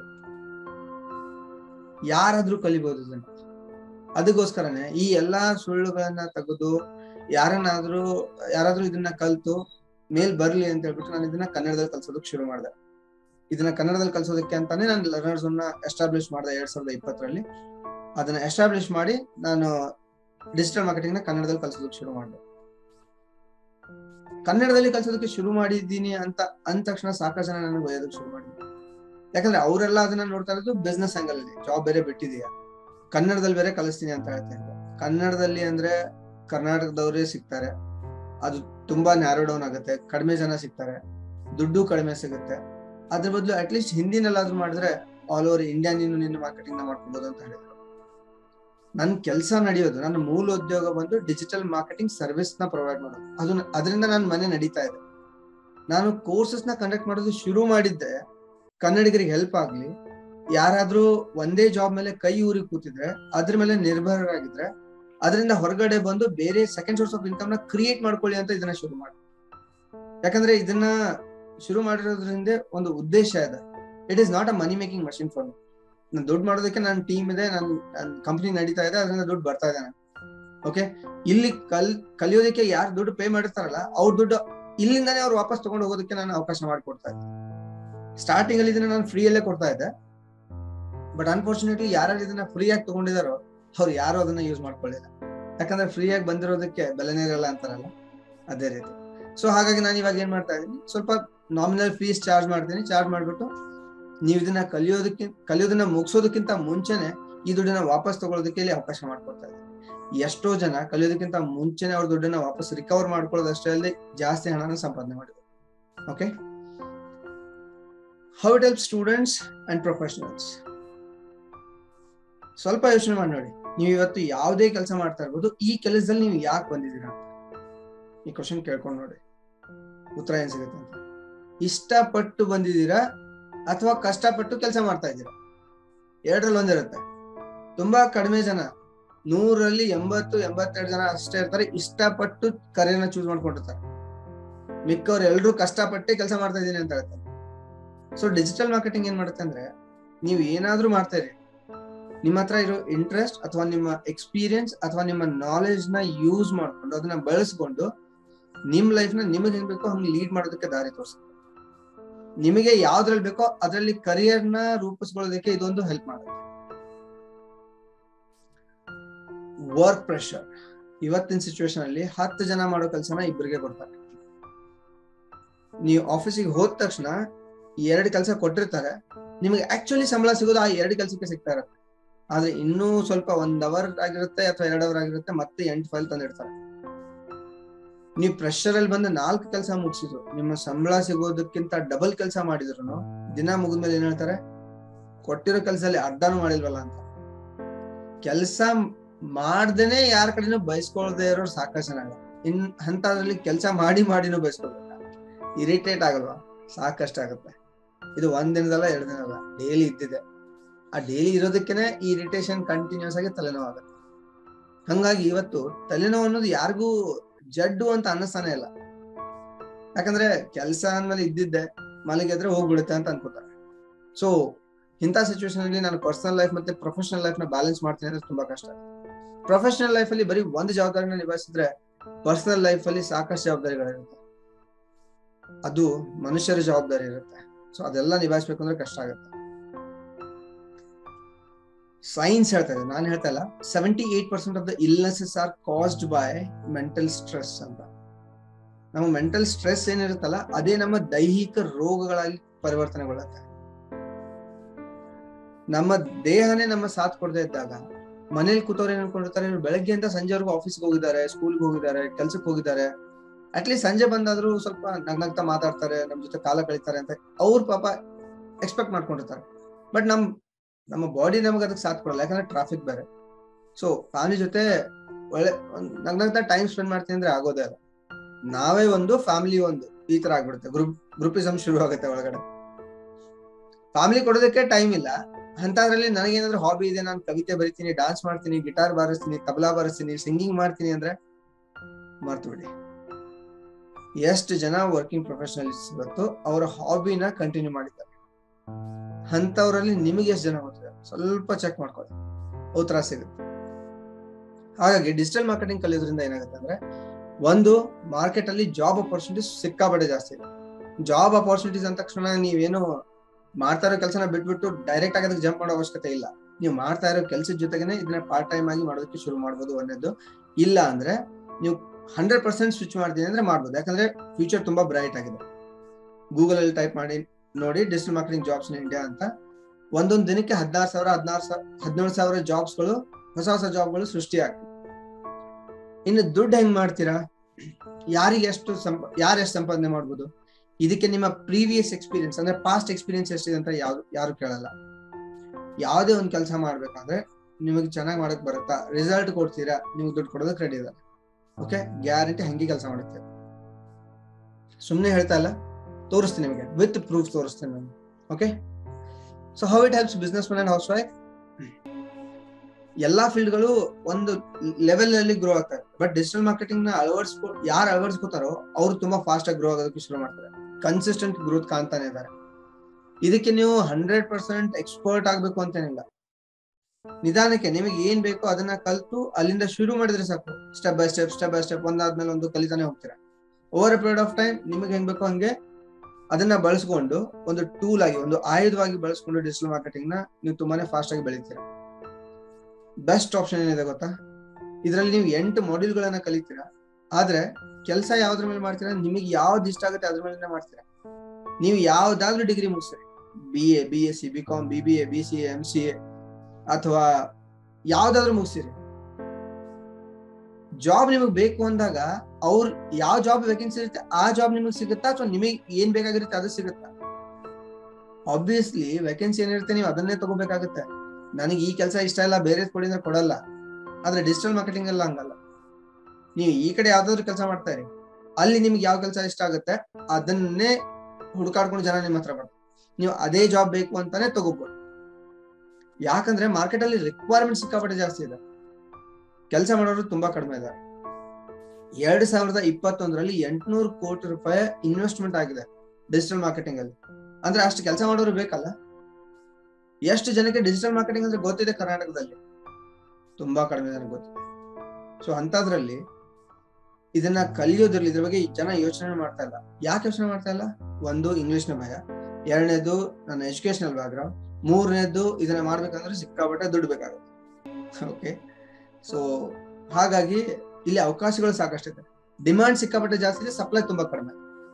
S1: ಯಾರಾದ್ರೂ ಕಲಿಬಹುದು ಇದನ್ನ ಅದಕ್ಕೋಸ್ಕರನೇ ಈ ಎಲ್ಲಾ ಸುಳ್ಳುಗಳನ್ನ ತೆಗೆದು ಯಾರನ್ನಾದ್ರೂ ಯಾರಾದ್ರೂ ಇದನ್ನ ಕಲ್ತು ಮೇಲ್ ಬರ್ಲಿ ಅಂತ ಹೇಳ್ಬಿಟ್ಟು ನಾನು ಇದನ್ನ ಕನ್ನಡದಲ್ಲಿ ಕಲ್ಸೋದಕ್ಕೆ ಶುರು ಮಾಡಿದೆ ಇದನ್ನ ಕನ್ನಡದಲ್ಲಿ ಕಲ್ಸೋದಕ್ಕೆ ಅಂತಾನೆ ನಾನು ಲರ್ನರ್ಸ್ ಅನ್ನ ಎಸ್ಟಾಬ್ಲಿಷ್ ಮಾಡಿದೆ ಎರಡ್ ಸಾವಿರದ ಇಪ್ಪತ್ತರಲ್ಲಿ ಅದನ್ನ ಎಸ್ಟಾಬ್ಲಿಷ್ ಮಾಡಿ ನಾನು ಡಿಜಿಟಲ್ ಮಾರ್ಕೆಟಿಂಗ್ ನ ಕನ್ನಡದಲ್ಲಿ ಕಲ್ಸೋದಕ್ಕೆ ಶುರು ಮಾಡಿದೆ ಕನ್ನಡದಲ್ಲಿ ಕಲ್ಸೋದಕ್ಕೆ ಶುರು ಮಾಡಿದ್ದೀನಿ ಅಂತ ಅಂದ ತಕ್ಷಣ ಸಾಕಷ್ಟು ಜನ ನನಗೆ ಒಯ್ಯೋದಕ್ಕೆ ಶುರು ಮಾಡಿದ್ರು ಯಾಕಂದ್ರೆ ಅವರೆಲ್ಲ ಅದನ್ನ ನೋಡ್ತಾ ಇರೋದು ಬಿಸ್ನೆಸ್ ಆಂಗಲ್ ಅಲ್ಲಿ ಜಾಬ್ ಬೇರೆ ಬಿಟ್ಟಿದೆಯಾ ಕನ್ನಡದಲ್ಲಿ ಬೇರೆ ಕಲಿಸ್ತೀನಿ ಅಂತ ಹೇಳ್ತಾ ಇದ್ದಾರೆ ಕನ್ನಡದಲ್ಲಿ ಅಂದ್ರೆ ಕರ್ನಾಟಕದವರೇ ಸಿಗ್ತಾರೆ ಅದು ತುಂಬಾ ನ್ಯಾರೋ ಡೌನ್ ಆಗುತ್ತೆ ಕಡಿಮೆ ಜನ ಸಿಗ್ತಾರೆ ದುಡ್ಡು ಕಡಿಮೆ ಸಿಗುತ್ತೆ ಅದ್ರ ಬದಲು ಅಟ್ಲೀಸ್ಟ್ ಹಿಂದಿನಲ್ಲಾದ್ರೂ ಮಾಡಿದ್ರೆ ಆಲ್ ಓವರ್ ಇಂಡಿಯಾ ನೀನು ನಿನ್ನ ಮಾರ್ಕೆಟಿಂಗ್ ನ ಮಾಡ್ಕೋಬಹುದು ಅಂತ ಹೇಳಿದ್ರು ನನ್ನ ಕೆಲಸ ನಡೆಯೋದು ನನ್ನ ಮೂಲ ಉದ್ಯೋಗ ಬಂದು ಡಿಜಿಟಲ್ ಮಾರ್ಕೆಟಿಂಗ್ ಸರ್ವಿಸ್ ನ ಪ್ರೊವೈಡ್ ಮಾಡೋದು ಅದು ಅದರಿಂದ ನನ್ನ ಮನೆ ನಡೀತಾ ಇದೆ ನಾನು ಕೋರ್ಸಸ್ ನ ಕಂಡಕ್ಟ್ ಮಾಡೋದು ಶುರು ಮಾಡಿದ್ದೆ ಕನ್ನಡಿಗರಿಗೆ ಹೆಲ್ಪ್ ಆಗ್ಲಿ ಯಾರಾದ್ರೂ ಒಂದೇ ಜಾಬ್ ಮೇಲೆ ಕೈ ಊರಿ ಕೂತಿದ್ರೆ ಅದ್ರ ಮೇಲೆ ನಿರ್ಭರರಾಗಿದ್ರೆ ಅದರಿಂದ ಹೊರಗಡೆ ಬಂದು ಬೇರೆ ಸೆಕೆಂಡ್ ಸೋರ್ಸ್ ಆಫ್ ಇನ್ಕಮ್ ನ ಕ್ರಿಯೇಟ್ ಮಾಡ್ಕೊಳ್ಳಿ ಅಂತ ಇದನ್ನ ಶುರು ಮಾಡಿ ಯಾಕಂದ್ರೆ ಇದನ್ನ ಶುರು ಮಾಡಿರೋದ್ರಿಂದ ಒಂದು ಉದ್ದೇಶ ಇದೆ it is not a money making machine for me ನಾನು ದುಡ್ಡು ಮಾಡೋದಕ್ಕೆ ನನ್ನ ಟೀಮ್ ಇದೆ ನನ್ನ ಕಂಪ್ನಿ ನಡೀತಾ ಇದೆ ಅದರಿಂದ ದುಡ್ಡು ಬರ್ತಾ ಇದೆ ನಾನು ಓಕೆ ಇಲ್ಲಿ ಕಲ್ ಕಲಿಯೋದಕ್ಕೆ ಯಾರು ದುಡ್ಡು ಪೇ ಮಾಡಿರ್ತಾರಲ್ಲ ಅವ್ರ ದುಡ್ಡು ಇಲ್ಲಿಂದಾನೇ ಅವ್ರು ವಾಪಸ್ ತಗೊಂಡು ಹೋಗೋದಕ್ಕೆ ನಾನು ಅವಕಾಶ ಮಾಡಿಕೊಡ್ತಾ ಇದ್ದೆ ಸ್ಟಾರ್ಟಿಂಗ್ ಅಲ್ಲಿ ಇದನ್ನ ನಾನು ಫ್ರೀಯಲ್ಲೇ ಕೊಡ್ತಾ ಇದ್ದೆ ಬಟ್ ಅನ್ಫಾರ್ಚುನೇಟ್ಲಿ ಯಾರು ಇದನ್ನ ಫ್ರೀ ಆಗಿ ತಗೊಂಡಿದಾರೋ ಅವ್ರು ಯಾರು ಅದನ್ನ ಯೂಸ್ ಮಾಡ್ಕೊಳ್ಳಿಲ್ಲ ಯಾಕಂದ್ರೆ ಫ್ರೀ ಆಗಿ ಬಂದಿರೋದಕ್ಕೆ ಬೆಲೆನೇ ಇರಲ್ಲ ಅಂತಾರಲ್ಲ ಅದೇ ರೀತಿ ಸೊ ಹಾಗಾಗಿ ನಾನು ಇವಾಗ ಏನ್ ಮಾಡ್ತಾ ಇದ್ದೀನಿ ಸ್ವಲ್ಪ ನಾಮಿನಲ್ ಫೀಸ್ ಚಾರ್ಜ್ ಮಾಡ್ತೀನಿ ಚಾರ್ಜ್ ಮಾಡ್ಬಿಟ್ಟು ನೀವು ಇದನ್ನ ಕಲಿಯೋದಕ್ಕೆ ಕಲಿಯೋದನ್ನ ಮುಗಿಸೋದಕ್ಕಿಂತ ಮುಂಚೆನೆ ಈ ದುಡ್ಡನ್ನ ವಾಪಸ್ ತಗೊಳ್ಳೋದಕ್ಕೆ ಇಲ್ಲಿ ಅವಕಾಶ ಮಾಡ್ಕೊಡ್ತಾ ಇದ್ದೀನಿ ಎಷ್ಟೋ ಜನ ಕಲಿಯೋದಕ್ಕಿಂತ ಮುಂಚೆನೆ ಅವ್ರ ದುಡ್ಡನ್ನ ವಾಪಸ್ ರಿಕವರ್ ಮಾಡ್ಕೊಳ್ಳೋದಷ್ಟೇ ಅಲ್ಲದೆ ಜಾಸ್ತಿ ಹಣನ ಸಂಪಾದನೆ ಮಾಡಿದ್ರು okay how it help students and professionals ಸ್ವಲ್ಪ ಯೋಚನೆ ಮಾಡಿ ನೋಡಿ ನೀವು ಇವತ್ತು ಯಾವುದೇ ಕೆಲಸ ಮಾಡ್ತಾ ಇರ್ಬೋದು ಈ ಕೆಲಸದಲ್ಲಿ ನೀವು ಯಾಕೆ ಬಂದಿದ್ದೀರಾ ಈ ಕ್ವಶನ್ ಕೇಳ್ಕೊಂಡು ನೋಡಿ ಉತ್ತರ ಏನ್ ಸಿಗುತ್ತೆ ಅಂತ ಇಷ್ಟಪಟ್ಟು ಬಂದಿದ್ದೀರಾ ಅಥವಾ ಕಷ್ಟಪಟ್ಟು ಕೆಲಸ ಮಾಡ್ತಾ ಇದ್ದೀರಾ ಎರಡರಲ್ಲಿ ಒಂದಿರುತ್ತೆ ತುಂಬಾ ಕಡಿಮೆ ಜನ ನೂರಲ್ಲಿ ಎಂಬತ್ತು ಎಂಬತ್ತೆರಡು ಜನ ಅಷ್ಟೇ ಇರ್ತಾರೆ ಇಷ್ಟಪಟ್ಟು ಕರೆಯನ್ನ ಚೂಸ್ ಮಾಡ್ಕೊಂಡಿರ್ತಾರೆ ಮಿಕ್ಕವ್ರು ಎಲ್ರು ಕಷ್ಟಪಟ್ಟೆ ಕೆಲಸ ಮಾಡ್ತಾ ಇದ್ದೀನಿ ಅಂತ ಹೇಳ್ತಾರೆ ಸೊ ಡಿಜಿಟಲ್ ಮಾರ್ಕೆಟಿಂಗ್ ಏನ್ ಮಾಡುತ್ತೆ ಅಂದ್ರೆ ನೀವು ಏನಾದ್ರೂ ಮಾಡ್ತಾ ಇರಿ ನಿಮ್ಮ ಹತ್ರ ಇರೋ ಇಂಟ್ರೆಸ್ಟ್ ಅಥವಾ ನಿಮ್ಮ ಎಕ್ಸ್ಪೀರಿಯನ್ಸ್ ಅಥವಾ ನಿಮ್ಮ ನಾಲೆಜ್ ನ ಯೂಸ್ ಮಾಡ್ಕೊಂಡು ಅದನ್ನ ಬಳಸ್ಕೊಂಡು ನಿಮ್ ಲೈಫ್ ನ ನಿಮಗೆ ಹೆಂಗ್ ಬೇಕೋ ಹಂಗೆ ಲೀಡ್ ಮಾಡೋದಕ್ಕೆ ದಾರಿ ತೋರಿಸುತ್ತೆ ನಿಮಗೆ ಯಾವ್ದ್ರಲ್ಲಿ ಬೇಕೋ ಅದರಲ್ಲಿ ಕರಿಯರ್ ನ ರೂಪಿಸ್ಕೊಳ್ಳೋದಕ್ಕೆ ಇದೊಂದು ಹೆಲ್ಪ್ ಮಾಡುತ್ತೆ ವರ್ಕ್ ಪ್ರೆಷರ್ ಇವತ್ತಿನ ಸಿಚುವೇಶನ್ ಅಲ್ಲಿ ಹತ್ತು ಜನ ಮಾಡೋ ಕೆಲಸನ ಇಬ್ಬರಿಗೆ ಕೊಡ್ತಾರೆ ನೀವು ಆಫೀಸಿಗೆ ಹೋದ ತಕ್ಷಣ ಎರಡು ಕೆಲಸ ಕೊಟ್ಟಿರ್ತಾರೆ ನಿಮಗೆ ಆಕ್ಚುಲಿ ಸಂಬಳ ಸಿಗೋದು ಆ ಎರಡು ಕೆಲಸಕ್ಕೆ ಸಿಗ್ತಾ ಇರುತ್ತೆ ಆದ್ರೆ ಇನ್ನೂ ಸ್ವಲ್ಪ ಒಂದ್ ಅವರ್ ಆಗಿರುತ್ತೆ ಅಥವಾ ಎರಡು ಅವರ್ ಆಗಿರುತ್ತೆ ಮತ್ತೆ ಎಂಟು ಫೈಲ್ ತಂದಿಡ್ತಾರೆ ನೀವು ಪ್ರೆಷರ್ ಅಲ್ಲಿ ಬಂದು ನಾಲ್ಕು ಕೆಲಸ ಮುಗಿಸಿದ್ರು ನಿಮ್ಮ ಸಂಬಳ ಸಿಗೋದಕ್ಕಿಂತ ಡಬಲ್ ಕೆಲಸ ಮಾಡಿದ್ರು ದಿನ ಮುಗಿದ್ಮೇಲೆ ಏನ್ ಹೇಳ್ತಾರೆ ಕೊಟ್ಟಿರೋ ಕೆಲಸದಲ್ಲಿ ಅರ್ಧನೂ ಮಾಡಿಲ್ವಲ್ಲ ಅಂತ ಕೆಲಸ ಮಾಡ್ದೇನೆ ಯಾರ ಕಡೆನೂ ಬಯಸ್ಕೊಳ್ದೇ ಇರೋ ಸಾಕಷ್ಟು ಜನ ಇನ್ ಅಂತದ್ರಲ್ಲಿ ಕೆಲಸ ಮಾಡಿ ಮಾಡಿನೂ ಬಯಸ್ಕೊಳ್ಬೇಕ ಇರಿಟೇಟ್ ಆಗಲ್ವಾ ಸಾಕಷ್ಟು ಆಗುತ್ತೆ ಇದು ಒಂದ್ ದಿನದಲ್ಲ ಎರಡು ದಿನ ಅಲ್ಲ ಡೈಲಿ ಇದ್ದಿದೆ ಆ ಡೈಲಿ ಇರೋದಕ್ಕೇನೆ ಈ ಇರಿಟೇಷನ್ ಕಂಟಿನ್ಯೂಸ್ ಆಗಿ ತಲೆನೋವು ಆಗುತ್ತೆ ಹಂಗಾಗಿ ಇವತ್ತು ತಲೆನೋವು ಅನ್ನೋದು ಯಾರಿಗೂ ಜಡ್ಡು ಅಂತ ಅನ್ನಿಸ್ತಾನೆ ಇಲ್ಲ ಯಾಕಂದ್ರೆ ಕೆಲಸ ಅಂದ್ಮೇಲೆ ಇದ್ದಿದ್ದೆ ಮಲಗಿದ್ರೆ ಹೋಗ್ಬಿಡುತ್ತೆ ಅಂತ ಅನ್ಕೋತಾರೆ ಸೊ ಇಂಥ ಸಿಚುವೇಶನ್ ಅಲ್ಲಿ ನಾನು ಪರ್ಸನಲ್ ಲೈಫ್ ಮತ್ತೆ ಪ್ರೊಫೆಷನಲ್ ಲೈಫ್ ನ ಬ್ಯಾಲೆನ್ಸ್ ಮಾಡ್ತೀನಿ ಅಂದ್ರೆ ತುಂಬಾ ಕಷ್ಟ ಪ್ರೊಫೆಷನಲ್ ಲೈಫ್ ಅಲ್ಲಿ ಬರೀ ಒಂದು ಜವಾಬ್ದಾರಿನ ನಿಭಾಯಿಸಿದ್ರೆ ಪರ್ಸನಲ್ ಲೈಫ್ ಅಲ್ಲಿ ಸಾಕಷ್ಟು ಜವಾಬ್ದಾರಿಗಳಿರುತ್ತೆ ಅದು ಮನುಷ್ಯರ ಜವಾಬ್ದಾರಿ ಇರುತ್ತೆ ಸೊ ಅದೆಲ್ಲ ನಿಭಾಯಿಸ್ಬೇಕು ಅಂದ್ರೆ ಕಷ್ಟ ಆಗುತ್ತೆ ಸೈನ್ಸ್ ಹೇಳ್ತಾ ಇದೆ ನಾನು ಹೇಳ್ತಾ ಇಲ್ಲ seventy eight percent of the illnesses are caused by mental stress ಅಂತ ನಮ್ಮ ಮೆಂಟಲ್ ಸ್ಟ್ರೆಸ್ ಏನಿರುತ್ತಲ್ಲ ಅದೇ ನಮ್ಮ ದೈಹಿಕ ರೋಗಗಳಾಗಿ ಪರಿವರ್ತನೆಗೊಳ್ಳುತ್ತೆ ನಮ್ಮ ದೇಹನೇ ನಮ್ಮ ಸಾಥ್ ಕೊಡದೇ ಇದ್ದಾಗ ಮನೇಲಿ ಕೂತವ್ರು ಏನ್ ಅನ್ಕೊಂಡಿರ್ತಾರೆ ಇವ್ರು ಬೆಳಗ್ಗೆಯಿಂದ ಸಂಜೆವರೆಗೂ ಆಫೀಸ್ಗೆ ಹೋಗಿದ್ದಾರೆ ಸ್ಕೂಲ್ಗೆ ಹೋಗಿದ್ದಾರೆ ಕೆಲ್ಸಕ್ಕೆ ಹೋಗಿದ್ದಾರೆ ಅಟ್ಲೀಸ್ಟ್ ಸಂಜೆ ಬಂದಾದ್ರೂ ಸ್ವಲ್ಪ ನಗ್ನಗ್ತಾ ಮಾತಾಡ್ತಾರೆ ನಮ್ ಜೊತೆ ಕಾಲ ಕಳೀತಾರೆ ಅಂತ ಅವ್ರ ಪಾಪ ಎಕ್ಸ್ಪೆಕ್ಟ್ ಮಾಡ್ಕೊಂಡಿರ್ತಾರೆ ಬಟ್ ನಮ್ ನಮ್ಮ ಬಾಡಿ ನಮಗೆ ಅದಕ್ಕೆ ಸಾಥ್ ಕೊಡಲ್ಲ ಯಾಕಂದ್ರೆ ಟ್ರಾಫಿಕ್ ಬೇರೆ ಸೊ ಫ್ಯಾಮಿಲಿ ಜೊತೆ ಒಳ್ಳೆ ನಗ್ನಗ್ತಾ ಟೈಮ್ ಸ್ಪೆಂಡ್ ಮಾಡ್ತೀನಿ ಅಂದ್ರೆ ಆಗೋದೇ ಅಲ್ಲ ನಾವೇ ಒಂದು ಫ್ಯಾಮಿಲಿ ಒಂದು ಈ ತರ ಆಗ್ಬಿಡುತ್ತೆ ಗ್ರೂಪ್ ಗ್ರೂಪಿಸಮ್ ಶುರು ಆಗುತ್ತೆ ಒಳಗಡೆ ಫ್ಯಾಮಿಲಿ ಕೊಡೋದಕ್ಕೆ ಟೈಮ್ ಇಲ್ಲ ಅಂತದ್ರಲ್ಲಿ ನನಗೇನಾದ್ರೂ ಹಾಬಿ ಇದೆ ನಾನು ಕವಿತೆ ಬರಿತೀನಿ ಡಾನ್ಸ್ ಮಾಡ್ತೀನಿ ಗಿಟಾರ್ ಬಾರಿಸ್ತೀನಿ ತಬಲಾ ಬಾರಿಸ್ತೀನಿ ಸಿಂಗಿಂಗ್ ಮಾಡ್ತೀನಿ ಅಂದ್ರೆ ಮರ್ತು ಬಿಡಿ ಎಷ್ಟು ಜನ ವರ್ಕಿಂಗ್ ಪ್ರೊಫೆಷನಲ್ಸ್ ಇವತ್ತು ಅವರ ಹಾಬಿನ ಕಂಟಿನ್ಯೂ ಮಾಡಿದ್ದಾರೆ ಅಂತವ್ರಲ್ಲಿ ನಿಮಗೆ ಎಷ್ಟು ಜನ ಗೊತ್ತಿದೆ ಸ್ವಲ್ಪ ಚೆಕ್ ಮಾಡ್ಕೊಳ್ಳಿ ಉತ್ತರ ಸಿಗುತ್ತೆ ಹಾಗಾಗಿ ಡಿಜಿಟಲ್ ಮಾರ್ಕೆಟಿಂಗ್ ಕಲಿಯೋದ್ರಿಂದ ಏನಾಗುತ್ತೆ ಅಂದ್ರೆ ಒಂದು ಮಾರ್ಕೆಟ್ ಅಲ್ಲಿ ಜಾಬ್ ಅಪರ್ಚುನಿಟೀಸ್ ಸಿಕ್ಕಾಪಟ್ಟೆ ಜಾಸ್ತಿ ಇದೆ ಜಾಬ್ ಅಪರ್ಚುನಿಟೀಸ್ ಅಂದ ತಕ್ಷಣ ನೀವೇನು ಮಾಡ್ತಾ ಇರೋ ಕೆಲಸನ ಬಿಟ್ಬಿಟ್ಟು ಡೈರೆಕ್ಟ್ ಆಗಿ ಅದಕ್ಕೆ ಜಂಪ್ ಮಾಡೋ ಅವಶ್ಯಕತೆ ಇಲ್ಲ ನೀವು ಮಾಡ್ತಾ ಇರೋ ಕೆಲಸದ ಜೊತೆಗೇನೆ ಇದನ್ನ ಪಾರ್ಟ್ ಟೈಮ್ ಆಗಿ ಮಾಡೋದಕ್ಕೆ ಶುರು ಮಾಡ್ಬೋದು ಒಂದೇದು ಇಲ್ಲ ಅಂದ್ರೆ ನೀವು ಹಂಡ್ರೆಡ್ ಪರ್ಸೆಂಟ್ ಸ್ವಿಚ್ ಮಾಡ್ತೀನಿ ಅಂದ್ರೆ ಮಾಡ್ಬೋದು ಯಾಕಂದ್ರೆ ಫ್ಯೂಚರ್ ತುಂಬಾ ಬ್ರೈಟ್ ಆಗಿದೆ ಗೂಗಲ್ ಅಲ್ಲಿ ಟೈಪ್ ಮಾಡಿ ನೋಡಿ digital marketing jobs in India ಅಂತ ಒಂದೊಂದು ದಿನಕ್ಕೆ ಹದಿನಾರು ಸಾವಿರ ಹದಿನಾರು ಸಾವಿರ ಹದಿನೇಳು ಸಾವಿರ ಜಾಬ್ಸ್ಗಳು ಹೊಸ ಹೊಸ ಜಾಬ್ಗಳು ಸೃಷ್ಟಿ ಆಗ್ತವೆ ಇನ್ನು ದುಡ್ಡು ಹೆಂಗ್ ಮಾಡ್ತೀರಾ ಯಾರಿಗೆ ಎಷ್ಟು ಸಂಪ ಯಾರು ಎಷ್ಟು ಸಂಪಾದನೆ ಮಾಡ್ಬೋದು ಇದಕ್ಕೆ ನಿಮ್ಮ ಪ್ರೀವಿಯಸ್ ಎಕ್ಸ್ಪೀರಿಯನ್ಸ್ ಅಂದ್ರೆ ಪಾಸ್ಟ್ ಎಕ್ಸ್ಪೀರಿಯನ್ಸ್ ಎಷ್ಟಿದೆ ಅಂತ ಯಾವ್ದು ಯಾರು ಕೇಳಲ್ಲ ಯಾವುದೇ ಒಂದು ಕೆಲಸ ಮಾಡ್ಬೇಕಂದ್ರೆ ನಿಮಗೆ ಚೆನ್ನಾಗಿ ಮಾಡಕ್ ಬರುತ್ತಾ ರಿಸಲ್ಟ್ ಕೊಡ್ತೀರಾ ನಿಮ್ಗೆ ದುಡ್ಡು ಕೊಡೋದಕ್ಕೆ ರೆಡಿ ಇದ್ದಾರೆ ಓಕೆ ಗ್ಯಾರಂಟಿ ಹಂಗೆ ಕೆಲಸ ಮಾಡುತ್ತೆ ಸುಮ್ಮನೆ ಹೇಳ್ತಾ ಇಲ್ಲ ತೋರಿಸ್ತೀನಿ ನಿಮಗೆ ವಿತ್ ಪ್ರೂಫ್ ತೋರಿಸ್ತೀನಿ ನಾನು okay so how it helps businessman and housewife ಎಲ್ಲಾ ಫೀಲ್ಡ್ಗಳು ಒಂದು ಲೆವೆಲ್ ಅಲ್ಲಿ ಗ್ರೋ ಆಗ್ತಾರೆ ಬಟ್ ಡಿಜಿಟಲ್ ಮಾರ್ಕೆಟಿಂಗ್ ನ ಅಳವಡಿಸ್ಕೊ ಯಾರು ಅಳವಡಿಸ್ಕೋತಾರೋ ಅವ್ರು ತುಂಬಾ ಫಾಸ್ಟ್ ಆಗಿ ಗ್ರೋ ಆಗೋದಕ್ಕೆ ಶುರು ಮಾಡ್ತಾರೆ ಕನ್ಸಿಸ್ಟೆಂಟ್ ಗ್ರೋತ್ ಕಾಣ್ತಾನೆ ಇದ್ದಾರೆ ಇದಕ್ಕೆ ನೀವು ಹಂಡ್ರೆಡ್ ಪರ್ಸೆಂಟ್ ಎಕ್ಸ್ಪರ್ಟ್ ಆಗ್ಬೇಕು ಅಂತೇನಿಲ್ಲ ನಿಧಾನಕ್ಕೆ ನಿಮಗೆ ಏನ್ ಬೇಕೋ ಅದನ್ನ ಕಲ್ತು ಅಲ್ಲಿಂದ ಶುರು ಮಾಡಿದ್ರೆ ಸಾಕು step by step step by step ಒಂದಾದ್ಮೇಲೆ ಒಂದು ಕಲಿತಾನೆ ಹೋಗ್ತೀರಾ over a period of time ನಿಮಗೆ ಹೆಂಗ್ ಬೇಕೋ ಹಂಗೆ ಅದನ್ನ ಬಳಸ್ಕೊಂಡು ಒಂದು ಟೂಲ್ ಆಗಿ ಒಂದು ಆಯುಧವಾಗಿ ಬಳಸ್ಕೊಂಡು ಡಿಜಿಟಲ್ ಮಾರ್ಕೆಟಿಂಗ್ ನ ನೀವು ತುಂಬಾನೇ ಫಾಸ್ಟ್ ಆಗಿ ಬೆಳಿತೀರಾ ಬೆಸ್ಟ್ ಆಪ್ಷನ್ ಏನಿದೆ ಗೊತ್ತಾ ಇದರಲ್ಲಿ ನೀವು ಎಂಟು ಮಾಡ್ಯೂಲ್ ಗಳನ್ನ ಕಲಿತೀರಾ ಆದ್ರೆ ಕೆಲಸ ಯಾವ್ದ್ರ ಮೇಲೆ ಮಾಡ್ತೀರಾ ನಿಮಗೆ ಯಾವ್ದು ಇಷ್ಟ ಆಗುತ್ತೆ ಅದ್ರ ಮೇಲೆ ಮಾಡ್ತೀರಾ ನೀವು ಯಾವ್ದಾದ್ರೂ ಡಿಗ್ರಿ ಮುಗಿಸ್ರಿ B A B S C B com B B A B C M C A ಅಥವಾ ಯಾವ್ದಾದ್ರು ಮುಗಿಸಿರಿ ಜಾಬ್ ನಿಮಗೆ ಬೇಕು ಅಂದಾಗ ಅವ್ರ ಯಾವ ಜಾಬ್ ವೇಕೆನ್ಸಿ ಇರುತ್ತೆ ಆ ಜಾಬ್ ನಿಮಗೆ ಸಿಗುತ್ತಾ ಅಥವಾ ನಿಮಗೆ ಏನ್ ಬೇಕಾಗಿರುತ್ತೆ ಅದು ಸಿಗುತ್ತಾ ಆಬ್ವಿಯಸ್ಲಿ ವೇಕೆನ್ಸಿ ಏನಿರುತ್ತೆ ನೀವು ಅದನ್ನೇ ತಗೋಬೇಕಾಗುತ್ತೆ ನನಗೆ ಈ ಕೆಲಸ ಇಷ್ಟ ಇಲ್ಲ ಬೇರೆ ಕೊಡಿ ಅಂದ್ರೆ ಕೊಡಲ್ಲ ಆದ್ರೆ ಡಿಜಿಟಲ್ ಮಾರ್ಕೆಟಿಂಗ್ ಎಲ್ಲ ಹಂಗಲ್ಲ ನೀವು ಈ ಕಡೆ ಯಾವ್ದಾದ್ರು ಕೆಲಸ ಮಾಡ್ತಾ ಇರಿ ಅಲ್ಲಿ ನಿಮ್ಗೆ ಯಾವ ಕೆಲಸ ಇಷ್ಟ ಆಗುತ್ತೆ ಅದನ್ನೇ ಹುಡುಕಾಡ್ಕೊಂಡು ಜನ ನಿಮ್ಮ ಹತ್ರ ಬರ್ತಾರೆ ನೀವು ಅದೇ ಜಾಬ್ ಬೇಕು ಅಂತಾನೆ ತಗೋಬಹುದು ಯಾಕಂದ್ರೆ ಮಾರ್ಕೆಟ್ ಅಲ್ಲಿ ರಿಕ್ವೈರ್ಮೆಂಟ್ ಸಿಕ್ಕಾಪಟ್ಟೆ ಜಾಸ್ತಿ ಇದೆ ಕೆಲಸ ಮಾಡೋರು ತುಂಬಾ ಕಡಿಮೆ ಇದ್ದಾರೆ ಎರಡ್ ಸಾವಿರದ ಇಪ್ಪತ್ತೊಂದರಲ್ಲಿ ಎಂಟುನೂರು ಕೋಟಿ ರೂಪಾಯಿ ಇನ್ವೆಸ್ಟ್ಮೆಂಟ್ ಆಗಿದೆ ಡಿಜಿಟಲ್ ಮಾರ್ಕೆಟಿಂಗ್ ಅಲ್ಲಿ ಅಂದ್ರೆ ಅಷ್ಟು ಕೆಲಸ ಮಾಡೋರು ಬೇಕಲ್ಲ ಎಷ್ಟು ಜನಕ್ಕೆ ಡಿಜಿಟಲ್ ಮಾರ್ಕೆಟಿಂಗ್ ಅಂದ್ರೆ ಗೊತ್ತಿದೆ ಕರ್ನಾಟಕದಲ್ಲಿ ತುಂಬಾ ಕಡಿಮೆ ಜನಕ್ಕೆ ಗೊತ್ತಿದೆ ಸೊ ಅಂತದ್ರಲ್ಲಿ ಇದನ್ನ ಕಲಿಯೋದ್ರಲ್ಲಿ ಇದ್ರ ಬಗ್ಗೆ ಜನ ಯೋಚನೆ ಮಾಡ್ತಾ ಇಲ್ಲ ಯಾಕೆ ಯೋಚನೆ ಮಾಡ್ತಾ ಇಲ್ಲ ಒಂದು ಇಂಗ್ಲಿಷ್ ನ ಭಯ ಎರಡನೇದು ನನ್ನ ಎಜುಕೇಶನಲ್ ಬ್ಯಾಕ್ಗ್ರೌಂಡ್ ಮೂರನೇದು ಇದನ್ನ ಮಾಡ್ಬೇಕಂದ್ರೆ ಸಿಕ್ಕಾಪಟ್ಟೆ ದುಡ್ಡು ಬೇಕಾಗುತ್ತೆ ಓಕೆ ಸೊ ಹಾಗಾಗಿ ಇಲ್ಲಿ ಅವಕಾಶಗಳು ಸಾಕಷ್ಟಿದೆ ಡಿಮಾಂಡ್ ಸಿಕ್ಕಾಪಟ್ಟೆ ಜಾಸ್ತಿ ಇದೆ ಸಪ್ಲೈ ತುಂಬಾ ಕಡಿಮೆ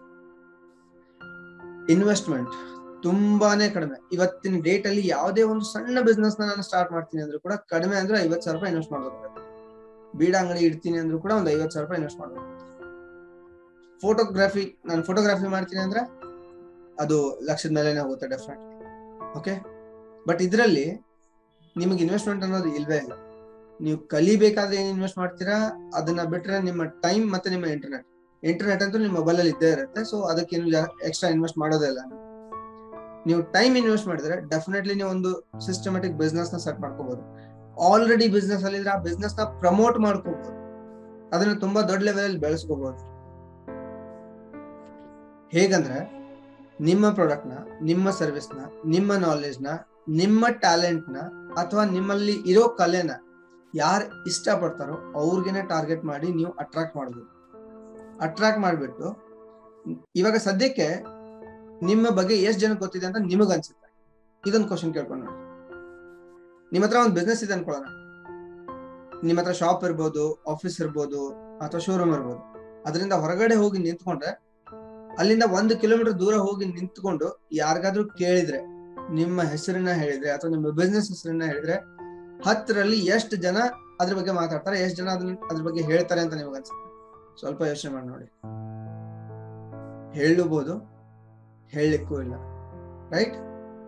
S1: ಇನ್ವೆಸ್ಟ್ಮೆಂಟ್ ತುಂಬಾನೇ ಕಡಿಮೆ ಇವತ್ತಿನ ಡೇಟ್ ಅಲ್ಲಿ ಯಾವುದೇ ಒಂದು ಸಣ್ಣ ಬಿಸ್ನೆಸ್ ನಾನು ಸ್ಟಾರ್ಟ್ ಮಾಡ್ತೀನಿ ಅಂದ್ರೂ ಕೂಡ ಕಡಿಮೆ ಅಂದ್ರೆ ಐವತ್ ಸಾವಿರ ರೂಪಾಯಿ ಇನ್ವೆಸ್ಟ್ ಮಾಡ್ಬೇಕಾಗುತ್ತೆ ಬೀಡ ಅಂಗಡಿ ಇಡ್ತೀನಿ ಅಂದ್ರೂ ಕೂಡ ಒಂದು ಐವತ್ ಸಾವಿರ ರೂಪಾಯಿ ಇನ್ವೆಸ್ಟ್ ಮಾಡ್ಬೇಕು ಫೋಟೋಗ್ರಫಿ ನಾನು ಫೋಟೋಗ್ರಫಿ ಮಾಡ್ತೀನಿ ಅಂದ್ರೆ ಅದು ಲಕ್ಷದ ಮೇಲೆನೆ ಹೋಗುತ್ತೆ ಡೆಫಿನೆಟ್ ಓಕೆ ಬಟ್ ಇದರಲ್ಲಿ ನಿಮಗೆ ಇನ್ವೆಸ್ಟ್ಮೆಂಟ್ ಅನ್ನೋದು ಇಲ್ವೇ ಇಲ್ಲ ನೀವು ಕಲಿಬೇಕಾದ್ರೆ ಏನ್ ಇನ್ವೆಸ್ಟ್ ಮಾಡ್ತೀರಾ ಅದನ್ನ ಬಿಟ್ರೆ ನಿಮ್ಮ ಟೈಮ್ ಮತ್ತೆ ನಿಮ್ಮ ಇಂಟರ್ನೆಟ್ ಇಂಟರ್ನೆಟ್ ಅಂತೂ ನಿಮ್ಮ ಮೊಬೈಲ್ ಅಲ್ಲಿ ಇದ್ದೇ ಇರುತ್ತೆ ಸೊ ಅದಕ್ಕೇನು ಎಕ್ಸ್ಟ್ರಾ ಇನ್ವೆಸ್ಟ್ ಮಾಡೋದೇ ಇಲ್ಲ ನೀವು ಟೈಮ್ ಇನ್ವೆಸ್ಟ್ ಮಾಡಿದ್ರೆ ಡೆಫಿನೆಟ್ಲಿ ನೀವು ಒಂದು ಸಿಸ್ಟಮೆಟಿಕ್ ಬಿಸ್ನೆಸ್ ನ ಸೆಟ್ ಮಾಡ್ಕೋಬಹುದು ಆಲ್ರೆಡಿ ಬಿಸ್ನೆಸ್ ಅಲ್ಲಿ ಇದ್ರೆ ಆ ಬಿಸ್ನೆಸ್ ನ ಪ್ರಮೋಟ್ ಮಾಡ್ಕೋಬಹುದು ಅದನ್ನ ತುಂಬಾ ದೊಡ್ಡ ಲೆವೆಲ್ ಅಲ್ಲಿ ಬೆಳೆಸ್ಕೋಬಹುದು ಹೇಗಂದ್ರೆ ನಿಮ್ಮ ಪ್ರಾಡಕ್ಟ್ ನ ನಿಮ್ಮ ಸರ್ವಿಸ್ ನ ನಿಮ್ಮ ನಾಲೆಜ್ ನ ನಿಮ್ಮ ಟ್ಯಾಲೆಂಟ್ ನ ಅಥವಾ ನಿಮ್ಮಲ್ಲಿ ಇರೋ ಕಲೆನ ಯಾರು ಇಷ್ಟಪಡ್ತಾರೋ ಅವ್ರಿಗೆನೆ ಟಾರ್ಗೆಟ್ ಮಾಡಿ ನೀವು ಅಟ್ರಾಕ್ಟ್ ಮಾಡ್ಬೋದು ಅಟ್ರಾಕ್ಟ್ ಮಾಡ್ಬಿಟ್ಟು ಇವಾಗ ಸದ್ಯಕ್ಕೆ ನಿಮ್ಮ ಬಗ್ಗೆ ಎಷ್ಟು ಜನ ಗೊತ್ತಿದೆ ಅಂತ ನಿಮಗ್ ಅನ್ಸುತ್ತೆ ಇದೊಂದು ಕ್ವಶನ್ ಕೇಳ್ಕೊಂಡು ನೋಡಿ ನಿಮ್ಮ ಹತ್ರ ಒಂದು ಬಿಸ್ನೆಸ್ ಇದೆ ಅನ್ಕೊಳ್ಳೋಣ ನಿಮ್ಮ ಹತ್ರ ಶಾಪ್ ಇರ್ಬೋದು ಆಫೀಸ್ ಇರ್ಬೋದು ಅಥವಾ ಶೋರೂಮ್ ಇರ್ಬೋದು ಅದರಿಂದ ಹೊರಗಡೆ ಹೋಗಿ ನಿಂತ್ಕೊಂಡ್ರೆ ಅಲ್ಲಿಂದ ಒಂದು ಕಿಲೋಮೀಟರ್ ದೂರ ಹೋಗಿ ನಿಂತ್ಕೊಂಡು ಯಾರಿಗಾದ್ರೂ ಕೇಳಿದ್ರೆ ನಿಮ್ಮ ಹೆಸರನ್ನ ಹೇಳಿದ್ರೆ ಅಥವಾ ನಿಮ್ಮ ಬಿಸ್ನೆಸ್ ಹೆಸರನ್ನ ಹೇಳಿದ್ರೆ ಹತ್ತರಲ್ಲಿ ಎಷ್ಟು ಜನ ಅದ್ರ ಬಗ್ಗೆ ಮಾತಾಡ್ತಾರೆ ಎಷ್ಟು ಜನ ಅದನ್ನ ಅದ್ರ ಬಗ್ಗೆ ಹೇಳ್ತಾರೆ ಅಂತ ನಿಮಗೆ ಅನ್ಸುತ್ತೆ ಸ್ವಲ್ಪ ಯೋಚನೆ ಮಾಡಿ ನೋಡಿ ಹೇಳಬಹುದು ಹೇಳಲಿಕ್ಕೂ ಇಲ್ಲ ರೈಟ್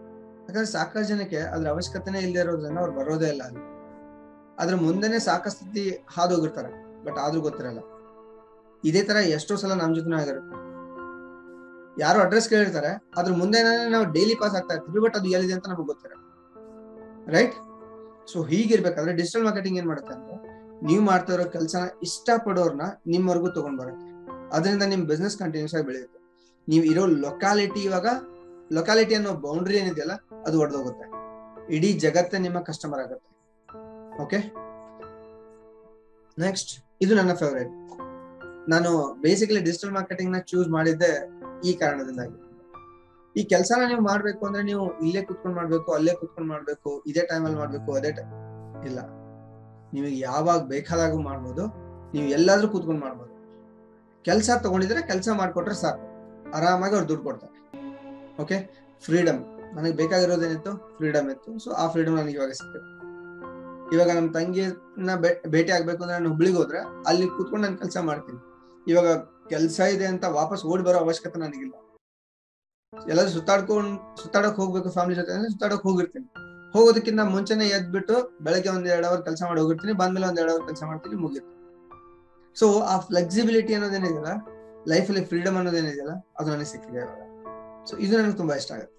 S1: ಯಾಕಂದ್ರೆ ಸಾಕಷ್ಟು ಜನಕ್ಕೆ ಅದ್ರ ಅವಶ್ಯಕತೆನೇ ಇಲ್ಲದೆ ಇರೋದ್ರಿಂದ ಅವ್ರು ಬರೋದೇ ಇಲ್ಲ ಅಲ್ಲಿ ಅದ್ರ ಮುಂದೆನೆ ಸಾಕಷ್ಟು ಹಾದು ಹೋಗಿರ್ತಾರೆ ಬಟ್ ಆದ್ರೂ ಗೊತ್ತಿರಲ್ಲ ಇದೇ ತರ ಎಷ್ಟೋ ಸಲ ನಮ್ ಜೊತೆ ಆಗಿರುತ್ತೆ ಯಾರು ಅಡ್ರೆಸ್ ಕೇಳಿರ್ತಾರೆ ಅದ್ರ ಮುಂದೆ ನಾವು ಡೈಲಿ ಪಾಸ್ ಆಗ್ತಾ ಇರ್ತೀವಿ ಬಟ್ ಅದು ಎಲ್ಲಿದೆ ಅಂತ ನಮಗೆ ಗೊತ್ತಿರಲ್ಲ ರೈಟ್ ಸೊ ಹೀಗಿರ್ಬೇಕಾದ್ರೆ ಡಿಜಿಟಲ್ ಮಾರ್ಕೆಟಿಂಗ್ ಏನ್ ಮಾಡುತ್ತೆ ಅಂದ್ರೆ ನೀವು ಮಾಡ್ತಾ ಇರೋ ಕೆಲಸನ ಇಷ್ಟಪಡೋರ್ನ ನಿಮ್ಮವರೆಗೂ ತಗೊಂಡ್ ಬರುತ್ತೆ ಅದರಿಂದ ನಿಮ್ ಬಿಸ್ನೆಸ್ ಕಂಟಿನ್ಯೂಸ್ ಆಗಿ ಬೆಳೆಯುತ್ತೆ ನೀವು ಇರೋ ಲೊಕ್ಯಾಲಿಟಿ ಇವಾಗ ಲೊಕ್ಯಾಲಿಟಿ ಅನ್ನೋ ಬೌಂಡ್ರಿ ಏನಿದೆಯಲ್ಲ ಅದು ಒಡೆದೋಗುತ್ತೆ ಇಡೀ ಜಗತ್ತೇ ನಿಮ್ಮ ಕಸ್ಟಮರ್ ಆಗುತ್ತೆ ಓಕೆ ನೆಕ್ಸ್ಟ್ ಇದು ನನ್ನ ಫೇವರೇಟ್ ನಾನು ಬೇಸಿಕಲಿ ಡಿಜಿಟಲ್ ಮಾರ್ಕೆಟಿಂಗ್ ನ ಚೂಸ್ ಮಾಡಿದ್ದೆ ಈ ಕಾರಣದಿಂದಾಗಿ ಈ ಕೆಲಸನ ನೀವು ಮಾಡ್ಬೇಕು ಅಂದ್ರೆ ನೀವು ಇಲ್ಲೇ ಕುತ್ಕೊಂಡ್ ಮಾಡ್ಬೇಕು ಅಲ್ಲೇ ಕುತ್ಕೊಂಡ್ ಮಾಡ್ಬೇಕು ಇದೇ ಟೈಮಲ್ಲಿ ಮಾಡ್ಬೇಕು ಅದೇ ಟೈಮ್ ಇಲ್ಲ ನಿಮಗೆ ಯಾವಾಗ ಬೇಕಾದಾಗ ಮಾಡ್ಬೋದು ನೀವು ಎಲ್ಲಾದ್ರೂ ಕೂತ್ಕೊಂಡ್ ಮಾಡ್ಬೋದು ಕೆಲಸ ತಗೊಂಡಿದ್ರೆ ಕೆಲಸ ಮಾಡ್ಕೊಟ್ರೆ ಸಾಕು ಆರಾಮಾಗಿ ಅವ್ರು ದುಡ್ಡು ಕೊಡ್ತಾರೆ ಓಕೆ ಫ್ರೀಡಮ್ ನನಗೆ ಬೇಕಾಗಿರೋದೇನಿತ್ತು ಫ್ರೀಡಮ್ ಇತ್ತು ಸೊ ಆ ಫ್ರೀಡಮ್ ನನಗೆ ಇವಾಗ ಸಿಕ್ಕಿದೆ ಇವಾಗ ನಮ್ಮ ತಂಗಿನ ಭೇಟಿ ಆಗ್ಬೇಕು ಅಂದ್ರೆ ನಾನು ಹುಬ್ಳಿಗೆ ಹೋದ್ರೆ ಅಲ್ಲಿ ಕೂತ್ಕೊಂಡು ನಾನು ಕೆಲಸ ಮಾಡ್ತೀನಿ ಇವಾಗ ಕೆಲಸ ಇದೆ ಅಂತ ವಾಪಸ್ ಓಡಿ ಬರೋ ಅವಶ್ಯಕತೆ ನನಗಿಲ್ಲ ಎಲ್ಲಾದ್ರೂ ಸುತ್ತಾಡ್ಕೊಂಡ್ ಸುತ್ತಾಡಕ್ ಹೋಗ್ಬೇಕು ಫ್ಯಾಮಿಲಿ ಜೊತೆ ಅಂದ್ರೆ ಸುತ್ತಾಡಕ್ ಹೋಗಿರ್ತೀನಿ ಹೋಗೋದಕ್ಕಿಂತ ಮುಂಚೆನೆ ಎದ್ಬಿಟ್ಟು ಬೆಳಗ್ಗೆ ಒಂದ್ ಎರಡ್ ಅವರ್ ಕೆಲಸ ಮಾಡಿ ಹೋಗಿರ್ತೀನಿ ಬಂದ್ಮೇಲೆ ಒಂದ್ ಎರಡ್ ಅವರ್ ಕೆಲಸ ಮಾಡ್ತೀನಿ ಮುಗಿತು ಸೊ ಆ ಫ್ಲೆಕ್ಸಿಬಿಲಿಟಿ ಅನ್ನೋದೇನಿದೆಯಲ್ಲ ಲೈಫ್ ಅಲ್ಲಿ ಫ್ರೀಡಮ್ ಅನ್ನೋದೇನಿದೆಯಲ್ಲ ಅದು ನನಗೆ ಸಿಕ್ಕಿದೆ ಇವಾಗ ಸೊ ಇದು ನನಗೆ ತುಂಬಾ ಇಷ್ಟ ಆಗುತ್ತೆ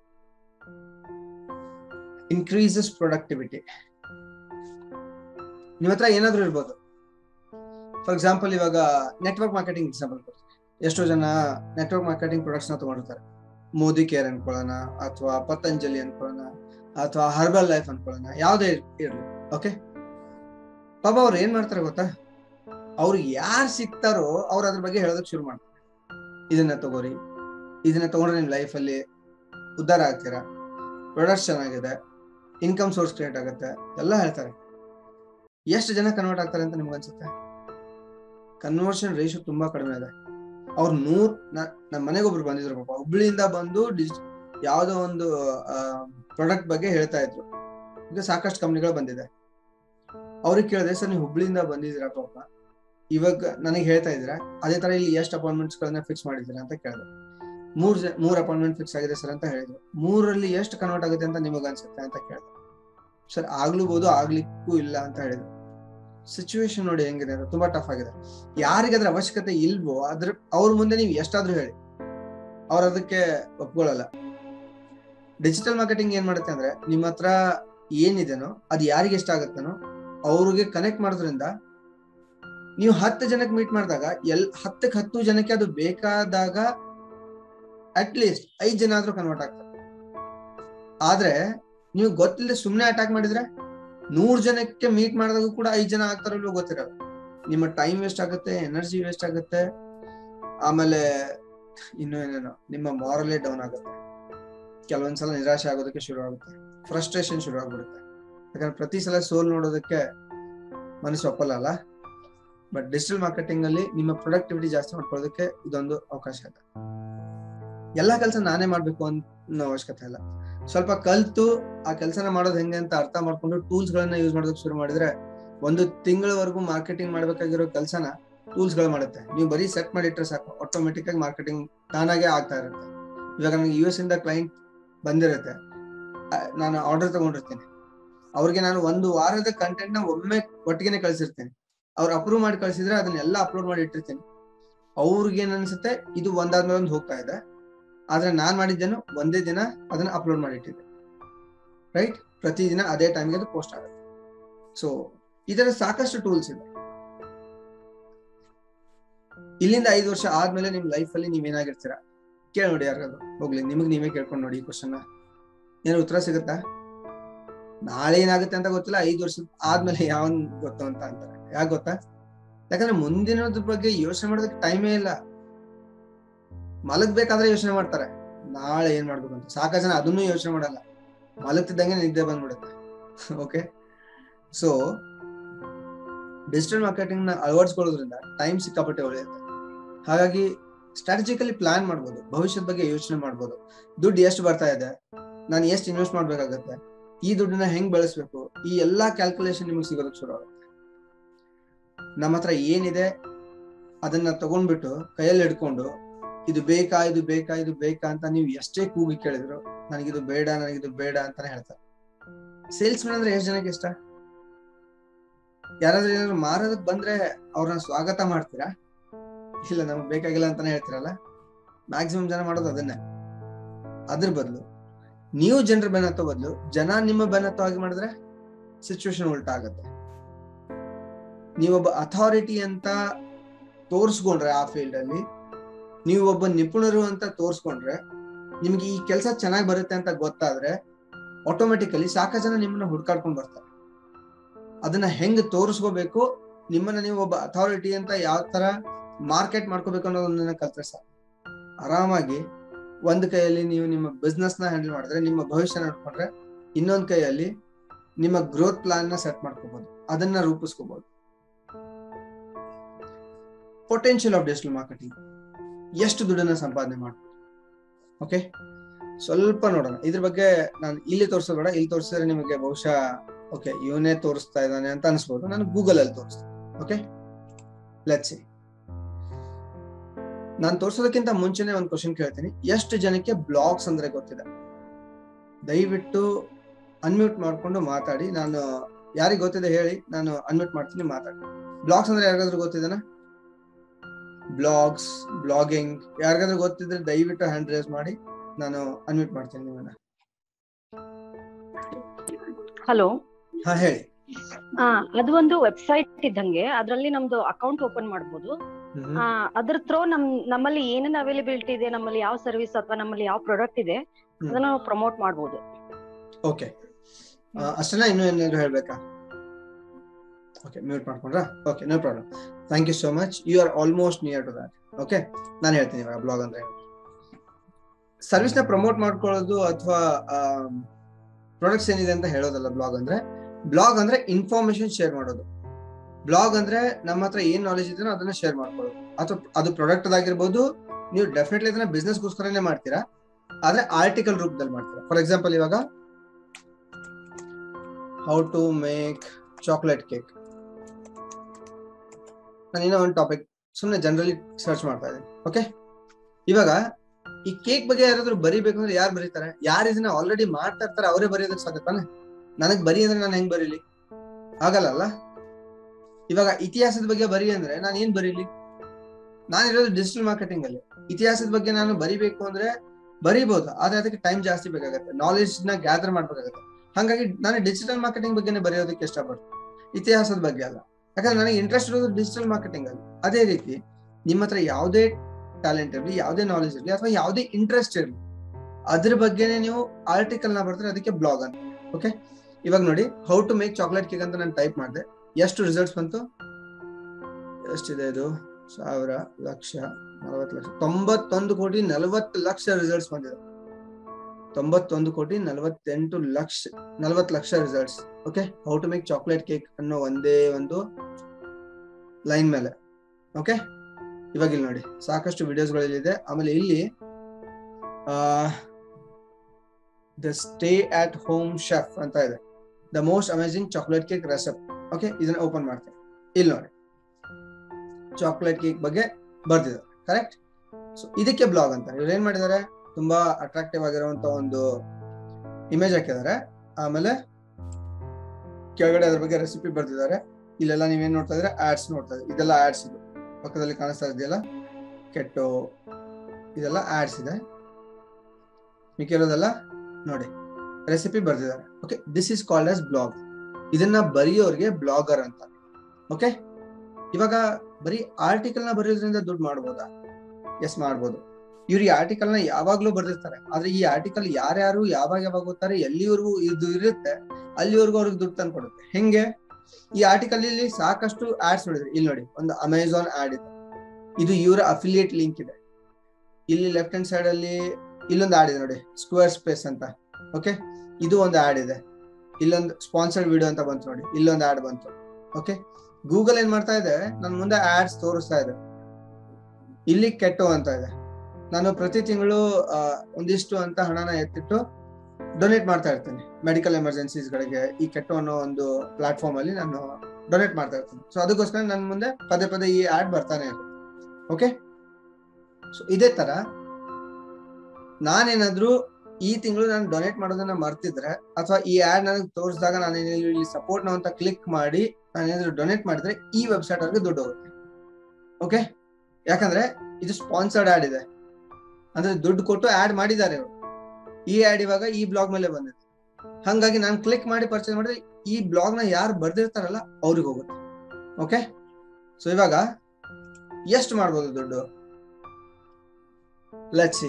S1: ಇನ್ಕ್ರೀಸಸ್ ಪ್ರೊಡಕ್ಟಿವಿಟಿ ನಿಮ್ಮ ಹತ್ರ ಏನಾದ್ರೂ ಇರ್ಬೋದು ಫಾರ್ ಎಕ್ಸಾಂಪಲ್ ಇವಾಗ ನೆಟ್ವರ್ಕ್ ಮಾರ್ಕೆಟಿಂಗ್ ಎಕ್ಸಾಂಪಲ್ ಎಷ್ಟೋ ಜನ ನೆಟ್ವರ್ಕ್ ಮಾರ್ಕೆಟಿಂಗ್ ಪ್ರಾಡಕ್ಟ್ಸ್ ನ ತಗೊಂಡಿರ್ತಾರೆ ಮೋದಿ ಕೇರ್ ಅನ್ಕೊಳ್ಳೋಣ ಅಥವಾ ಪತಂಜಲಿ ಅನ್ಕೊಳ್ಳೋಣ ಅಥವಾ ಹರ್ಬಲ್ ಲೈಫ್ ಅನ್ಕೊಳ್ಳೋಣ ಯಾವ್ದೇ ಇರ್ಲಿ ಓಕೆ ಪಾಪ ಅವ್ರು ಏನ್ ಮಾಡ್ತಾರೆ ಗೊತ್ತಾ ಅವ್ರಿಗೆ ಯಾರು ಸಿಗ್ತಾರೋ ಅವ್ರು ಅದ್ರ ಬಗ್ಗೆ ಹೇಳೋದಕ್ ಶುರು ಮಾಡ್ತಾರೆ ಇದನ್ನ ತಗೋರಿ ಇದನ್ನ ತಗೊಂಡ್ರೆ ನಿಮ್ ಲೈಫ್ ಅಲ್ಲಿ ಉದ್ಧಾರ ಆಗ್ತೀರಾ ಪ್ರಾಡಕ್ಟ್ಸ್ ಚೆನ್ನಾಗಿದೆ ಇನ್ಕಮ್ ಸೋರ್ಸ್ ಕ್ರಿಯೇಟ್ ಆಗುತ್ತೆ ಎಲ್ಲ ಹೇಳ್ತಾರೆ ಎಷ್ಟು ಜನ ಕನ್ವರ್ಟ್ ಆಗ್ತಾರೆ ಅಂತ ನಿಮ್ಗೆ ಅನ್ಸುತ್ತೆ ಕನ್ವರ್ಷನ್ ರೇಷಿಯೋ ತುಂಬಾ ಕಡಿಮೆ ಇದೆ ಅವ್ರು ನೂರ್ ನಮ್ಮ ಮನೆಗೆ ಒಬ್ರು ಬಂದಿದ್ರು ಪಾಪ ಹುಬ್ಳಿಯಿಂದ ಬಂದು ಡಿಜಿ ಯಾವ್ದೋ ಒಂದು ಪ್ರಾಡಕ್ಟ್ ಬಗ್ಗೆ ಹೇಳ್ತಾ ಇದ್ರು ಈಗ ಸಾಕಷ್ಟು ಕಂಪ್ನಿಗಳು ಬಂದಿದೆ ಅವ್ರಿಗೆ ಕೇಳಿದೆ ಸರ್ ನೀವು ಹುಬ್ಳಿಯಿಂದ ಬಂದಿದ್ದೀರಾ ಪಾಪ ಇವಾಗ ನನಗೆ ಹೇಳ್ತಾ ಇದ್ದೀರಾ ಅದೇ ತರ ಇಲ್ಲಿ ಎಷ್ಟು ಅಪಾಯಿಂಟ್ಮೆಂಟ್ಸ್ ಗಳನ್ನ ಫಿಕ್ಸ್ ಮಾಡಿದ್ದೀರಾ ಅಂತ ಕೇಳಿದೆ ಮೂರ್ ಮೂರ್ ಅಪಾಯಿಂಟ್ಮೆಂಟ್ ಫಿಕ್ಸ್ ಆಗಿದೆ ಸರ್ ಅಂತ ಹೇಳಿದ್ರು ಮೂರಲ್ಲಿ ಎಷ್ಟು ಕನ್ವರ್ಟ್ ಆಗುತ್ತೆ ಅಂತ ನಿಮಗ ಅನ್ಸುತ್ತೆ ಅಂತ ಕೇಳಿದೆ ಸರ್ ಆಗ್ಲೂಬಹುದು ಆಗ್ಲಿಕ್ಕೂ ಇಲ್ಲ ಅಂತ ಹೇಳಿದ್ರು ಸಿಚುವೇಶನ್ ನೋಡಿ ಹೆಂಗಿದೆ ಅದು ತುಂಬಾ ಟಫ್ ಆಗಿದೆ ಯಾರಿಗೆ ಅದ್ರ ಅವಶ್ಯಕತೆ ಇಲ್ವೋ ಅದ್ರ ಅವ್ರ ಮುಂದೆ ನೀವು ಎಷ್ಟಾದ್ರೂ ಹೇಳಿ ಅವ್ರ ಅದಕ್ಕೆ ಒಪ್ಕೊಳ್ಳಲ್ಲ ಡಿಜಿಟಲ್ ಮಾರ್ಕೆಟಿಂಗ್ ಏನ್ ಮಾಡುತ್ತೆ ಅಂದ್ರೆ ನಿಮ್ಮ ಹತ್ರ ಏನಿದೆನೋ ಅದು ಯಾರಿಗೆ ಇಷ್ಟ ಆಗುತ್ತನೋ ಅವ್ರಿಗೆ ಕನೆಕ್ಟ್ ಮಾಡೋದ್ರಿಂದ ನೀವು ಹತ್ತು ಜನಕ್ಕೆ ಮೀಟ್ ಮಾಡಿದಾಗ ಎಲ್ ಹತ್ತಕ್ಕೆ ಹತ್ತು ಜನಕ್ಕೆ ಅದು ಬೇಕಾದಾಗ ಅಟ್ ಲೀಸ್ಟ್ ಐದ್ ಜನ ಆದ್ರೂ ಕನ್ವರ್ಟ್ ಆಗ್ತಾರೆ ಆದ್ರೆ ನೀವು ಗೊತ್ತಿಲ್ಲದೆ ಸುಮ್ನೆ ಅಟ್ಯಾಕ್ ಮಾಡಿದ್ರೆ ನೂರ್ ಜನಕ್ಕೆ ಮೀಟ್ ಮಾಡಿದಾಗ ಕೂಡ ಐದ್ ಜನ ಆಗ್ತಾರಲ್ಲೋ ಗೊತ್ತಿರಲ್ಲ ನಿಮ್ಮ ಟೈಮ್ ವೇಸ್ಟ್ ಆಗುತ್ತೆ ಎನರ್ಜಿ ವೇಸ್ಟ್ ಆಗುತ್ತೆ ಆಮೇಲೆ ಇನ್ನು ಏನೇನೋ ನಿಮ್ಮ ಮಾರಲೇ ಡೌನ್ ಆಗುತ್ತೆ ಕೆಲವೊಂದ್ಸಲ ನಿರಾಶೆ ಆಗೋದಕ್ಕೆ ಶುರು ಆಗುತ್ತೆ ಫ್ರಸ್ಟ್ರೇಷನ್ ಶುರು ಆಗ್ಬಿಡುತ್ತೆ ಯಾಕಂದ್ರೆ ಪ್ರತಿ ಸಲ ಸೋಲ್ ನೋಡೋದಕ್ಕೆ ಮನಸ್ಸು ಒಪ್ಪಲ್ಲ ಅಲ್ಲ ಬಟ್ ಡಿಜಿಟಲ್ ಮಾರ್ಕೆಟಿಂಗ್ ಅಲ್ಲಿ ನಿಮ್ಮ ಪ್ರೊಡಕ್ಟಿವಿಟಿ ಜಾಸ್ತಿ ಮಾಡ್ಕೊಳ್ಳೋದಕ್ಕೆ ಇದೊಂದು ಅವಕಾಶ ಇದೆ ಎಲ್ಲಾ ಕೆಲಸ ನಾನೇ ಮಾಡ್ಬೇಕು ಅನ್ನೋ ಅವಶ್ಯಕತೆ ಇಲ್ಲ ಸ್ವಲ್ಪ ಕಲ್ತು ಆ ಕೆಲಸನ ಮಾಡೋದು ಹೆಂಗೆ ಅಂತ ಅರ್ಥ ಮಾಡ್ಕೊಂಡು ಟೂಲ್ಸ್ ಗಳನ್ನ ಯೂಸ್ ಮಾಡೋದಕ್ಕೆ ಶುರು ಮಾಡಿದ್ರೆ ಒಂದು ತಿಂಗಳವರೆಗೂ ಮಾರ್ಕೆಟಿಂಗ್ ಮಾಡ್ಬೇಕಾಗಿರೋ ಕೆಲಸನ ಟೂಲ್ಸ್ ಗಳು ಮಾಡುತ್ತೆ ನೀವು ಬರೀ ಸೆಟ್ ಮಾಡಿಟ್ರೆ ಸಾಕು ಆಟೋಮೆಟಿಕ್ ಆಗಿ ಮಾರ್ಕೆಟಿಂಗ್ ತಾನಾಗೆ ಆಗ್ತಾ ಇರುತ್ತೆ ಇವಾಗ ನನಗೆ ಯು ಎಸ್ ಇಂದ ಕ್ಲೈಂಟ್ ಬಂದಿರುತ್ತೆ ನಾನು ಆರ್ಡರ್ ತಗೊಂಡಿರ್ತೀನಿ ಅವ್ರಿಗೆ ನಾನು ಒಂದು ವಾರದ ಕಂಟೆಂಟ್ ನ ಒಮ್ಮೆ ಒಟ್ಟಿಗೆ ಕಳ್ಸಿರ್ತೀನಿ ಅವ್ರು ಅಪ್ರೂವ್ ಮಾಡಿ ಕಳ್ಸಿದ್ರೆ ಅದನ್ನೆಲ್ಲ ಅಪ್ಲೋಡ್ ಮಾಡಿ ಇಟ್ಟಿರ್ತೀನಿ ಅವ್ರಿಗೆ ಏನ್ ಅನ್ಸುತ್ತೆ ಇದು ಒಂದಾದ್ಮೇಲೆ ಒಂದು ಹೋಗ್ತಾ ಇದೆ ಆದ್ರೆ ನಾನ್ ಮಾಡಿದ್ದೇನು ಒಂದೇ ದಿನ ಅದನ್ನ ಅಪ್ಲೋಡ್ ಮಾಡಿ ಇಟ್ಟಿದ್ದೆ ರೈಟ್ ಪ್ರತಿದಿನ ಅದೇ ಟೈಮ್ಗೆ ಅದು ಪೋಸ್ಟ್ ಆಗುತ್ತೆ ಸೊ ಈ ತರ ಸಾಕಷ್ಟು ಟೂಲ್ಸ್ ಇದೆ ಇಲ್ಲಿಂದ ಐದು ವರ್ಷ ಆದ್ಮೇಲೆ ನಿಮ್ ಲೈಫ್ ಅಲ್ಲಿ ನೀವ್ ಏನಾಗಿರ್ತೀರಾ ಕೇಳಿ ನೋಡಿ ಯಾರಾದ್ರು ಹೋಗ್ಲಿ ನಿಮಗ್ ನೀವೇ ಕೇಳ್ಕೊಂಡು ನೋಡಿ ಈ ಕ್ವಶನ್ ಏನ್ ಉತ್ತರ ಸಿಗುತ್ತಾ ನಾಳೆ ಏನಾಗುತ್ತೆ ಅಂತ ಗೊತ್ತಿಲ್ಲ ಐದು ವರ್ಷ ಆದ್ಮೇಲೆ ಯಾವನ್ ಗೊತ್ತು ಅಂತ ಅಂತಾರೆ ಯಾಕೆ ಗೊತ್ತಾ ಯಾಕಂದ್ರೆ ಮುಂದಿನದ್ರ ಬಗ್ಗೆ ಯೋಚನೆ ಮಾಡೋದಕ್ಕೆ ಟೈಮೇ ಇಲ್ಲ ಮಲಗ್ಬೇಕಾದ್ರೆ ಯೋಚನೆ ಮಾಡ್ತಾರೆ ನಾಳೆ ಏನ್ ಮಾಡ್ಬೇಕು ಅಂತ ಸಾಕಷ್ಟು ಜನ ಅದನ್ನು ಯೋಚನೆ ಮಾಡಲ್ಲ ಮಲಗ್ತಿದ್ದಂಗೆ ನಿದ್ದೆ ಬಂದ್ಬಿಡುತ್ತೆ ಓಕೆ ಸೊ ಡಿಜಿಟಲ್ ಮಾರ್ಕೆಟಿಂಗ್ ನ ಅಳವಡಿಸ್ಕೊಳ್ಳೋದ್ರಿಂದ ಟೈಮ್ ಸಿಕ್ಕಾಪಟ್ಟೆ ಉಳಿಯುತ್ತೆ ಹಾಗಾಗಿ ಸ್ಟ್ರಾಟಜಿಕಲಿ ಪ್ಲಾನ್ ಮಾಡ್ಬೋದು ಭವಿಷ್ಯದ ಬಗ್ಗೆ ಯೋಚನೆ ಮಾಡ್ಬೋದು ದುಡ್ಡು ಎಷ್ಟು ಬರ್ತಾ ಇದೆ ನಾನು ಎಷ್ಟು ಇನ್ವೆಸ್ಟ್ ಮಾಡ್ಬೇಕಾಗತ್ತೆ ಈ ದುಡ್ಡನ್ನ ಹೆಂಗ್ ಬಳಸ್ಬೇಕು ಈ ಎಲ್ಲಾ ಕ್ಯಾಲ್ಕುಲೇಷನ್ ನಿಮಗೆ ಸಿಗೋದಕ್ಕೆ ಶುರು ಆಗುತ್ತೆ ನಮ್ಮ ಹತ್ರ ಏನಿದೆ ಅದನ್ನ ತಗೊಂಡ್ಬಿಟ್ಟು ಕೈಯಲ್ಲಿ ಹಿಡ್ಕೊಂಡು ಇದು ಬೇಕಾ ಇದು ಬೇಕಾ ಇದು ಬೇಕಾ ಅಂತ ನೀವು ಎಷ್ಟೇ ಕೂಗಿ ಕೇಳಿದ್ರು ನನಗಿದು ಬೇಡ ನನಗಿದು ಬೇಡ ಅಂತಾನೆ ಹೇಳ್ತಾರೆ ಸೇಲ್ಸ್ ಮ್ಯಾನ್ ಅಂದ್ರೆ ಎಷ್ಟು ಜನಕ್ಕೆ ಇಷ್ಟ ಯಾರಾದ್ರೂ ಏನಾದ್ರು ಮಾರೋದಕ್ ಬಂದ್ರೆ ಅವ್ರನ್ನ ಸ್ವಾಗತ ಮಾಡ್ತೀರಾ ಇಲ್ಲ ನಮ್ಗೆ ಬೇಕಾಗಿಲ್ಲ ಅಂತಾನೆ ಹೇಳ್ತೀರಲ್ಲ ಮ್ಯಾಕ್ಸಿಮಮ್ ಜನ ಮಾಡೋದು ಅದನ್ನೇ ಅದ್ರ ಬದಲು ನೀವು ಜನರ ಬೆನ್ನತ್ತೋ ಬದಲು ಜನ ನಿಮ್ಮ ಬೆನ್ನತ್ತೋ ಆಗಿ ಮಾಡಿದ್ರೆ ಸಿಚುವೇಶನ್ ಉಲ್ಟಾ ಆಗತ್ತೆ ನೀವೊಬ್ಬ ಅಥಾರಿಟಿ ಅಂತ ತೋರಿಸ್ಕೊಂಡ್ರೆ ಆ ಫೀಲ್ಡ್ ಅಲ್ಲಿ ನೀವು ಒಬ್ಬ ನಿಪುಣರು ಅಂತ ತೋರಿಸ್ಕೊಂಡ್ರೆ ನಿಮ್ಗೆ ಈ ಕೆಲಸ ಚೆನ್ನಾಗಿ ಬರುತ್ತೆ ಅಂತ ಗೊತ್ತಾದ್ರೆ ಆಟೋಮೆಟಿಕಲಿ ಸಾಕಷ್ಟು ಜನ ನಿಮ್ಮನ್ನ ಹುಡ್ಕಾಡ್ಕೊಂಡ್ ಬರ್ತಾರೆ ಅದನ್ನ ಹೆಂಗ್ ತೋರಿಸ್ಕೋಬೇಕು ನಿಮ್ಮನ್ನ ನೀವು ಒಬ್ಬ ಅಥಾರಿಟಿ ಅಂತ ಯಾವ ತರ ಮಾರ್ಕೆಟ್ ಮಾಡ್ಕೋಬೇಕು ಅನ್ನೋದನ್ನ ಕಲ್ತ್ರೆ ಸಾಕು ಆರಾಮಾಗಿ ಒಂದ್ ಕೈಯಲ್ಲಿ ನೀವು ನಿಮ್ಮ ಬಿಸ್ನೆಸ್ ನ ಹ್ಯಾಂಡಲ್ ಮಾಡಿದ್ರೆ ನಿಮ್ಮ ಭವಿಷ್ಯ ನೋಡ್ಕೊಂಡ್ರೆ ಇನ್ನೊಂದ್ ಕೈಯಲ್ಲಿ ನಿಮ್ಮ ಗ್ರೋತ್ ಪ್ಲಾನ್ ನ ಸೆಟ್ ಮಾಡ್ಕೋಬಹುದು ಅದನ್ನ ರೂಪಿಸ್ಕೋಬಹುದು ಪೊಟೆನ್ಶಿಯಲ್ ಆಫ್ ಡಿಜಿಟಲ್ ಮಾರ್ಕೆಟಿಂಗ್ ಎಷ್ಟು ದುಡ್ಡನ್ನ ಸಂಪಾದನೆ ಮಾಡ್ಬೋದು ಓಕೆ ಸ್ವಲ್ಪ ನೋಡೋಣ ಇದ್ರ ಬಗ್ಗೆ ನಾನು ಇಲ್ಲಿ ತೋರಿಸೋದು ಬೇಡ ಇಲ್ಲಿ ತೋರಿಸಿದ್ರೆ ನಿಮಗೆ ಬಹುಶಃ ಓಕೆ ಇವನೇ ತೋರಿಸ್ತಾ ಇದ್ದಾನೆ ಅಂತ ಅನ್ಸ್ಬೋದು ನಾನು ಗೂಗಲ್ ಅಲ್ಲಿ ತೋರಿಸ್ತೀನಿ ಓಕೆ ಲೆಟ್ಸ್ ನಾನು ತೋರಿಸೋದಕ್ಕಿಂತ ಮುಂಚೆನೆ ಒಂದು ಕ್ವಶನ್ ಕೇಳ್ತೀನಿ ಎಷ್ಟು ಜನಕ್ಕೆ ಬ್ಲಾಗ್ಸ್ ಅಂದ್ರೆ ಗೊತ್ತಿದೆ ದಯವಿಟ್ಟು ಅನ್ಮ್ಯೂಟ್ ಮಾಡ್ಕೊಂಡು ಮಾತಾಡಿ ನಾನು ಯಾರಿಗೆ ಗೊತ್ತಿದೆ ಹೇಳಿ ನಾನು ಅನ್ಮ್ಯೂಟ್ ಮಾಡ್ತೀನಿ ಮಾತಾಡಿ ಬ್ಲಾಗ್ಸ್ ಅಂದ್ರೆ ಯಾರಿಗಾದ್ರೂ ಗೊತ್ತಿದೆನಾ ಬ್ಲಾಗ್ಸ್ ಬ್ಲಾಗಿಂಗ್ ಯಾರಿಗಾದ್ರೂ ಗೊತ್ತಿದ್ರೆ ದಯವಿಟ್ಟು ಹ್ಯಾಂಡ್ ರೇಸ್ ಮಾಡಿ ನಾನು ಅನ್ಮ್ಯೂಟ್ ಮಾಡ್ತೀನಿ ನಿಮ್ಮನ್ನ
S2: ಹಲೋ
S1: ಹಾ ಹೇಳಿ
S2: ಆ ಅದು ಒಂದು ವೆಬ್ಸೈಟ್ ಇದ್ದಂಗೆ ಅದ್ರಲ್ಲಿ ನಮ್ದು ಅಕೌಂಟ್ ಓಪನ್ ಮಾಡ್ಬೋದು
S1: ಹ್ಮ್.
S2: ಆ ಅದ್ರ ಥ್ರೋ ನಮ್ ನಮ್ಮಲ್ಲಿ ಏನೇನ್ ಅವೈಲಬಿಲಿಟಿ ಇದೆ ನಮ್ಮಲ್ಲಿ ಯಾವ ಸರ್ವಿಸ್ ಅಥವಾ ನಮ್ಮಲ್ಲಿ ಯಾವ ಪ್ರಾಡಕ್ಟ್ ಇದೆ
S1: ಹ್ಮ್.
S2: ಅದನ್ನ ನಾವು ಪ್ರಮೋಟ್ ಮಾಡ್ಬೋದು
S1: ಓಕೆ ಅಷ್ಟೇನಾ ಇನ್ನೂ ಏನಾದ್ರು ಹೇಳ್ಬೇಕಾ ಓಕೆ ಮ್ಯೂಟ್ ಮಾಡ್ಕೊಂಡ್ರಾ okay no problem thank you so much you are almost near to that okay ನಾನು ಹೇಳ್ತೀನಿ ಇವಾಗ ಬ್ಲಾಗ್ ಅಂದ್ರೆ ಸರ್ವಿಸ್ ನ ಪ್ರಮೋಟ್ ಮಾಡ್ಕೊಳ್ಳೋದು ಅಥವಾ ಪ್ರಾಡಕ್ಟ್ಸ್ ಏನಿದೆ ಅಂತ ಹೇಳೋದಲ್ಲ ಬ್ಲಾಗ್ ಅಂದ್ರೆ ಬ್ಲಾಗ್ ಅಂದ್ರೆ ಇನ್ಫಾರ್ಮೇಶನ್ ಶೇರ್ ಮಾಡೋದು ಬ್ಲಾಗ್ ಅಂದ್ರೆ ನಮ್ಮ ಹತ್ರ ಏನ್ ನಾಲೆಜ್ ಇದೆಯೋ ಅದನ್ನ ಶೇರ್ ಮಾಡ್ಕೊಳ್ಳೋದು ಅಥವಾ ಅದು ಪ್ರಾಡಕ್ಟ್ ಆಗಿರ್ಬೋದು ನೀವು ಡೆಫಿನೆಟ್ಲಿ ಅದನ್ನ ಬಿಸ್ನೆಸ್ಗೋಸ್ಕರನೇ ಮಾಡ್ತೀರಾ ಆದ್ರೆ ಆರ್ಟಿಕಲ್ ರೂಪದಲ್ಲಿ ಮಾಡ್ತೀರಾ ಫಾರ್ ಎಕ್ಸಾಂಪಲ್ ಇವಾಗ how to make chocolate cake ನಾನು ಇನ್ನೂ ಒಂದು ಟಾಪಿಕ್ ಸುಮ್ಮನೆ ಜನರಲಿ ಸರ್ಚ್ ಮಾಡ್ತಾ ಇದ್ದೀನಿ ಓಕೆ ಇವಾಗ ಈ ಕೇಕ್ ಬಗ್ಗೆ ಯಾರಾದ್ರೂ ಬರಿಬೇಕು ಅಂದ್ರೆ ಯಾರು ಬರೀತಾರೆ ಯಾರು ಇದನ್ನ ಆಲ್ರೆಡಿ ಮಾಡ್ತಾ ಇರ್ತಾರೆ ಅವರೇ ಬರೆಯೋದಕ್ಕೆ ಸಾಕು ತಾನೆ ನನಗ್ ಬರಿ ಅಂದ್ರೆ ನಾನು ಹೆಂಗ್ ಬರೀಲಿ ಆಗಲ್ಲ ಅಲ್ಲ ಇವಾಗ ಇತಿಹಾಸದ ಬಗ್ಗೆ ಬರಿ ಅಂದ್ರೆ ನಾನು ಏನ್ ಬರೀಲಿ ನಾನು ಇರೋದು ಡಿಜಿಟಲ್ ಮಾರ್ಕೆಟಿಂಗ್ ಅಲ್ಲಿ ಇತಿಹಾಸದ ಬಗ್ಗೆ ನಾನು ಬರಿಬೇಕು ಅಂದ್ರೆ ಬರಿಬಹುದು ಆದ್ರೆ ಅದಕ್ಕೆ ಟೈಮ್ ಜಾಸ್ತಿ ಬೇಕಾಗುತ್ತೆ ನಾಲೆಜ್ ನ ಗ್ಯಾದರ್ ಮಾಡ್ಬೇಕಾಗತ್ತೆ ಹಾಗಾಗಿ ನಾನು ಡಿಜಿಟಲ್ ಮಾರ್ಕೆಟಿಂಗ್ ಬಗ್ಗೆನೇ ಬರೆಯೋದಕ್ಕೆ ಇಷ್ಟಪಡ್ತೀನಿ ಇತಿಹಾಸದ ಬಗ್ಗೆ ಅಲ್ಲ ಯಾಕಂದ್ರೆ ನನಗೆ ಇಂಟ್ರೆಸ್ಟ್ ಇರೋದು ಡಿಜಿಟಲ್ ಮಾರ್ಕೆಟಿಂಗ್ ಅಲ್ಲಿ ಅದೇ ರೀತಿ ನಿಮ್ಮ ಹತ್ರ ಯಾವುದೇ ಟ್ಯಾಲೆಂಟ್ ಇರಲಿ ಯಾವುದೇ ನಾಲೆಜ್ ಇರಲಿ ಅಥವಾ ಯಾವುದೇ ಇಂಟ್ರೆಸ್ಟ್ ಇರಲಿ ಅದ್ರ ಬಗ್ಗೆನೇ ನೀವು ಆರ್ಟಿಕಲ್ ನ ಬರ್ತಾರೆ ಅದಕ್ಕೆ ಬ್ಲಾಗ್ ಅಂತ ಓಕೆ ಇವಾಗ ನೋಡಿ how to make chocolate cake ಅಂತ ನಾನು ಟೈಪ್ ಮಾಡಿದೆ ಎಷ್ಟು ರಿಸಲ್ಟ್ಸ್ ಬಂತು ಎಷ್ಟಿದೆ ಇದು ಸಾವಿರ ಲಕ್ಷ ನಲವತ್ತು ಲಕ್ಷ ತೊಂಬತ್ತೊಂದು ಕೋಟಿ ನಲವತ್ತು ಲಕ್ಷ ರಿಸಲ್ಟ್ಸ್ ಬಂದಿದೆ ತೊಂಬತ್ತೊಂದು ಕೋಟಿ ನಲವತ್ತೆಂಟು ಲಕ್ಷ ನಲವತ್ತು lakh results okay how to make chocolate cake ಅನ್ನೋ ಒಂದೇ ಒಂದು ಲೈನ್ ಮೇಲೆ ಓಕೆ ಇವಾಗ ಇಲ್ಲಿ ನೋಡಿ ಸಾಕಷ್ಟು ವಿಡಿಯೋಸ್ಗಳಿದೆ ಆಮೇಲೆ ಇಲ್ಲಿ the stay at home chef ಅಂತ ಇದೆ the most amazing chocolate cake recipe okay ಇದನ್ನ ಓಪನ್ ಮಾಡ್ತೇನೆ ಇಲ್ಲಿ ನೋಡಿ ಚಾಕ್ಲೇಟ್ ಕೇಕ್ ಬಗ್ಗೆ ಬರ್ದಿದ್ದಾರೆ ಕರೆಕ್ಟ್ ಸೊ ಇದಕ್ಕೆ ಬ್ಲಾಗ್ ಅಂತ ಇವ್ರು ಏನ್ ಮಾಡಿದ್ದಾರೆ ತುಂಬಾ ಅಟ್ರಾಕ್ಟಿವ್ ಆಗಿರುವಂತ ಒಂದು ಇಮೇಜ್ ಹಾಕಿದ್ದಾರೆ ಆಮೇಲೆ ಕೆಳಗಡೆ ಅದ್ರ ಬಗ್ಗೆ ರೆಸಿಪಿ ಬರ್ದಿದ್ದಾರೆ ಇಲ್ಲೆಲ್ಲ ನೀವೇನ್ ನೋಡ್ತಾ ಇದ್ರೆ ಆಡ್ಸ್ ನೋಡ್ತಾ ಇದ್ರೆ ಇದೆಲ್ಲ ಆಡ್ಸ್ ಇದು ಪಕ್ಕದಲ್ಲಿ ಕಾಣಿಸ್ತಾ ಇದೆಯಲ್ಲ ಕೆಟ್ಟು ಇದೆಲ್ಲ ಆಡ್ಸ್ ಇದೆ ಮಿಕ್ಕಿರೋದೆಲ್ಲ ನೋಡಿ ರೆಸಿಪಿ ಬರ್ದಿದ್ದಾರೆ okay this is called as blog ಇದನ್ನ ಬರೆಯೋರಿಗೆ ಬ್ಲಾಗರ್ ಅಂತ ಓಕೆ ಇವಾಗ ಬರೀ ಆರ್ಟಿಕಲ್ ನ ಬರೆಯೋದ್ರಿಂದ ದುಡ್ಡು ಮಾಡ್ಬೋದಾ ಎಸ್ ಮಾಡ್ಬೋದು ಇವ್ರು ಈ ಆರ್ಟಿಕಲ್ ನ ಯಾವಾಗ್ಲೂ ಬರ್ದಿರ್ತಾರೆ ಆದ್ರೆ ಈ ಆರ್ಟಿಕಲ್ ಯಾರ್ಯಾರು ಯಾವಾಗ ಯಾವಾಗ ಓದ್ತಾರೆ ಎಲ್ಲಿವರೆಗೂ ಇದು ಇರುತ್ತೆ ಅಲ್ಲಿವರೆಗೂ ಅವ್ರಿಗೆ ದುಡ್ಡು ತಂದು ಕೊಡುತ್ತೆ ಹೆಂಗೆ ಈ ಆರ್ಟಿಕಲ್ ಇಲ್ಲಿ ಸಾಕಷ್ಟು ಆಡ್ಸ್ ನೋಡಿದ್ರಿ ಇಲ್ಲಿ ನೋಡಿ ಒಂದು ಅಮೆಝಾನ್ ಆಡ್ ಇದೆ ಇದು ಇವರ ಅಫಿಲಿಯೇಟ್ ಲಿಂಕ್ ಇದೆ ಇಲ್ಲಿ ಲೆಫ್ಟ್ ಹ್ಯಾಂಡ್ ಸೈಡ್ ಅಲ್ಲಿ ಇಲ್ಲೊಂದು ಆಡ್ ಇದೆ ನೋಡಿ ಸ್ಕ್ವೇರ್ ಸ್ಪೇಸ್ ಅಂತ ಓಕೆ ಇದು ಒಂದು ಆಡ್ ಇದೆ ಇಲ್ಲೊಂದು ಸ್ಪಾನ್ಸರ್ಡ್ ವಿಡಿಯೋ ಅಂತ ಬಂತು ನೋಡಿ ಇಲ್ಲೊಂದು ಆಡ್ ಬಂತು ಓಕೆ ಗೂಗಲ್ ಏನ್ ಮಾಡ್ತಾ ಇದೆ ನನ್ ಮುಂದೆ ಆಡ್ಸ್ ತೋರಿಸ್ತಾ ಇದೆ ಇಲ್ಲಿ ಕೆಟ್ಟು ಅಂತ ಇದೆ ನಾನು ಪ್ರತಿ ತಿಂಗಳು ಒಂದಿಷ್ಟು ಅಂತ ಹಣನ ಎತ್ತಿಟ್ಟು ಡೊನೇಟ್ ಮಾಡ್ತಾ ಇರ್ತೀನಿ ಮೆಡಿಕಲ್ ಎಮರ್ಜೆನ್ಸೀಸ್ ಗಳಿಗೆ ಈ ಕೆಟ್ಟು ಅನ್ನೋ ಒಂದು ಪ್ಲಾಟ್ಫಾರ್ಮ್ ಅಲ್ಲಿ ನಾನು ಡೊನೇಟ್ ಮಾಡ್ತಾ ಇರ್ತೀನಿ ಸೊ ಅದಕ್ಕೋಸ್ಕರ ನನ್ನ ಮುಂದೆ ಪದೇ ಪದೇ ಈ ಆಡ್ ಬರ್ತಾನೆ ಇರುತ್ತೆ ಓಕೆ ಸೊ ಇದೇ ತರ ನಾನೇನಾದ್ರೂ ಈ ತಿಂಗಳು ನಾನು ಡೊನೇಟ್ ಮಾಡೋದನ್ನ ಮರ್ತಿದ್ರೆ ಅಥವಾ ಈ ಆಡ್ ನನಗೆ ತೋರಿಸಿದಾಗ ನಾನು ಇಲ್ಲಿ ಸಪೋರ್ಟ್ ನಾವು ಅಂತ ಕ್ಲಿಕ್ ಮಾಡಿ ನಾನು ಏನಾದ್ರು ಡೊನೇಟ್ ಮಾಡಿದ್ರೆ ಈ ವೆಬ್ಸೈಟ್ ಅವ್ರಿಗೆ ದುಡ್ಡು ಹೋಗುತ್ತೆ ಓಕೆ ಯಾಕಂದ್ರೆ ಇದು ಸ್ಪಾನ್ಸರ್ಡ್ ಆಡ್ ಇದೆ ಅಂದ್ರೆ ದುಡ್ಡು ಕೊಟ್ಟು ಆಡ್ ಮಾಡಿದ್ದಾರೆ ಅವರು ಈ ಆಡ್ ಇವಾಗ ಈ ಬ್ಲಾಗ್ ಮೇಲೆ ಬಂದಿದೆ ಹಂಗಾಗಿ ನಾನು ಕ್ಲಿಕ್ ಮಾಡಿ ಪರ್ಚೇಸ್ ಮಾಡಿದ್ರೆ ಈ ಬ್ಲಾಗ್ ನ ಯಾರು ಬರ್ದಿರ್ತಾರಲ್ಲ ಅವ್ರಿಗೆ ಹೋಗುತ್ತೆ ಓಕೆ ಸೊ ಇವಾಗ ಎಷ್ಟು ಮಾಡ್ಬೋದು ದುಡ್ಡು ಸಿ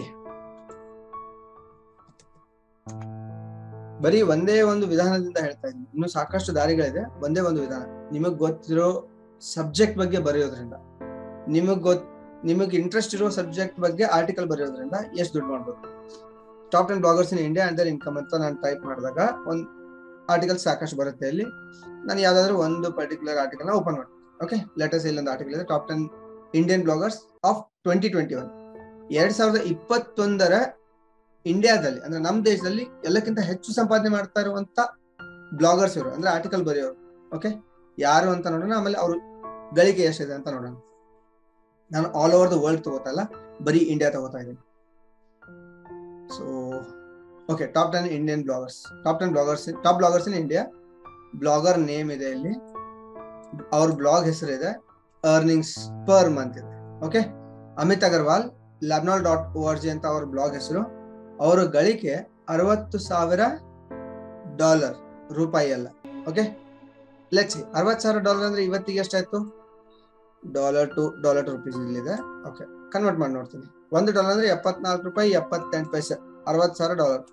S1: ಬರೀ ಒಂದೇ ಒಂದು ವಿಧಾನದಿಂದ ಹೇಳ್ತಾ ಇದ್ದೀನಿ ಇನ್ನು ಸಾಕಷ್ಟು ದಾರಿಗಳಿದೆ ಒಂದೇ ಒಂದು ವಿಧಾನ ನಿಮಗ್ ಗೊತ್ತಿರೋ ಸಬ್ಜೆಕ್ಟ್ ಬಗ್ಗೆ ಬರೆಯೋದ್ರಿಂದ ನಿಮಗ್ ಗೊತ್ ನಿಮಗೆ ಇಂಟ್ರೆಸ್ಟ್ ಇರೋ ಸಬ್ಜೆಕ್ಟ್ ಬಗ್ಗೆ ಆರ್ಟಿಕಲ್ ಬರೆಯೋದ್ರಿಂದ ಎಷ್ಟು ದುಡ್ಡು ಮಾಡ್ಬೋದು top ten bloggers in India and their income ಅಂತ ನಾನು ಟೈಪ್ ಮಾಡಿದಾಗ ಒಂದು ಆರ್ಟಿಕಲ್ ಸಾಕಷ್ಟು ಬರುತ್ತೆ ಇಲ್ಲಿ ನಾನು ಯಾವ್ದಾದ್ರು ಒಂದು ಪರ್ಟಿಕ್ಯುಲರ್ ಆರ್ಟಿಕಲ್ ನ ಓಪನ್ ಮಾಡ್ತೀನಿ ಓಕೆ ಲೆಟರ್ಸ್ ಇಲ್ಲೊಂದು ಆರ್ಟಿಕಲ್ ಇದೆ top ten Indian bloggers of twenty twenty one ಎರಡ್ ಸಾವಿರದ ಇಪ್ಪತ್ತೊಂದರ ಇಂಡಿಯಾದಲ್ಲಿ ಅಂದ್ರೆ ನಮ್ಮ ದೇಶದಲ್ಲಿ ಎಲ್ಲಕ್ಕಿಂತ ಹೆಚ್ಚು ಸಂಪಾದನೆ ಮಾಡ್ತಾ ಇರುವಂತ ಬ್ಲಾಗರ್ಸ್ ಇವರು ಅಂದ್ರೆ ಆರ್ಟಿಕಲ್ ಬರೆಯೋರು ಓಕೆ ಯಾರು ಅಂತ ನೋಡೋಣ ಆಮೇಲೆ ಅವರು ಗಳಿಕೆ ಎಷ್ಟಿದೆ ಅಂತ ನೋಡೋಣ ನಾನು ಆಲ್ ಓವರ್ ದ ವರ್ಲ್ಡ್ ತಗೋತಾ ಇಲ್ಲ ಬರೀ ಇಂಡಿಯಾ ತಗೋತಾ ಇದ್ದೀನಿ so okay top ten Indian bloggers top ten bloggers top bloggers in India blogger name ಇದೆ ಇಲ್ಲಿ ಅವ್ರ ಬ್ಲಾಗ್ ಹೆಸರಿದೆ ಅರ್ನಿಂಗ್ಸ್ ಪರ್ ಮಂತ್ ಇದೆ okay Amit Agarwal labnol dot O R G ಅಂತ ಅವ್ರ ಬ್ಲಾಗ್ ಹೆಸರು ಅವರ ಗಳಿಕೆ ಅರವತ್ತು ಸಾವಿರ ಡಾಲರ್ ರೂಪಾಯಿ ಅಲ್ಲ ಓಕೆ ಲೆಟ್ಸ್ ಅರವತ್ತು ಸಾವಿರ ಡಾಲರ್ ಅಂದ್ರೆ ಇವತ್ತಿಗೆ ಎಷ್ಟಾಯ್ತು dollar to dollar to rupees ಇಲ್ಲಿದೆ ಓಕೆ ಕನ್ವರ್ಟ್ ಮಾಡಿ ನೋಡ್ತೀನಿ ಒಂದು ಡಾಲರ್ ಅಂದ್ರೆ ಎಪ್ಪತ್ನಾಲ್ಕು ರೂಪಾಯಿ ಎಪ್ಪತ್ತೆಂಟು ಪೈಸೆ ಅರವತ್ತು ಸಾವಿರ ಡಾಲರ್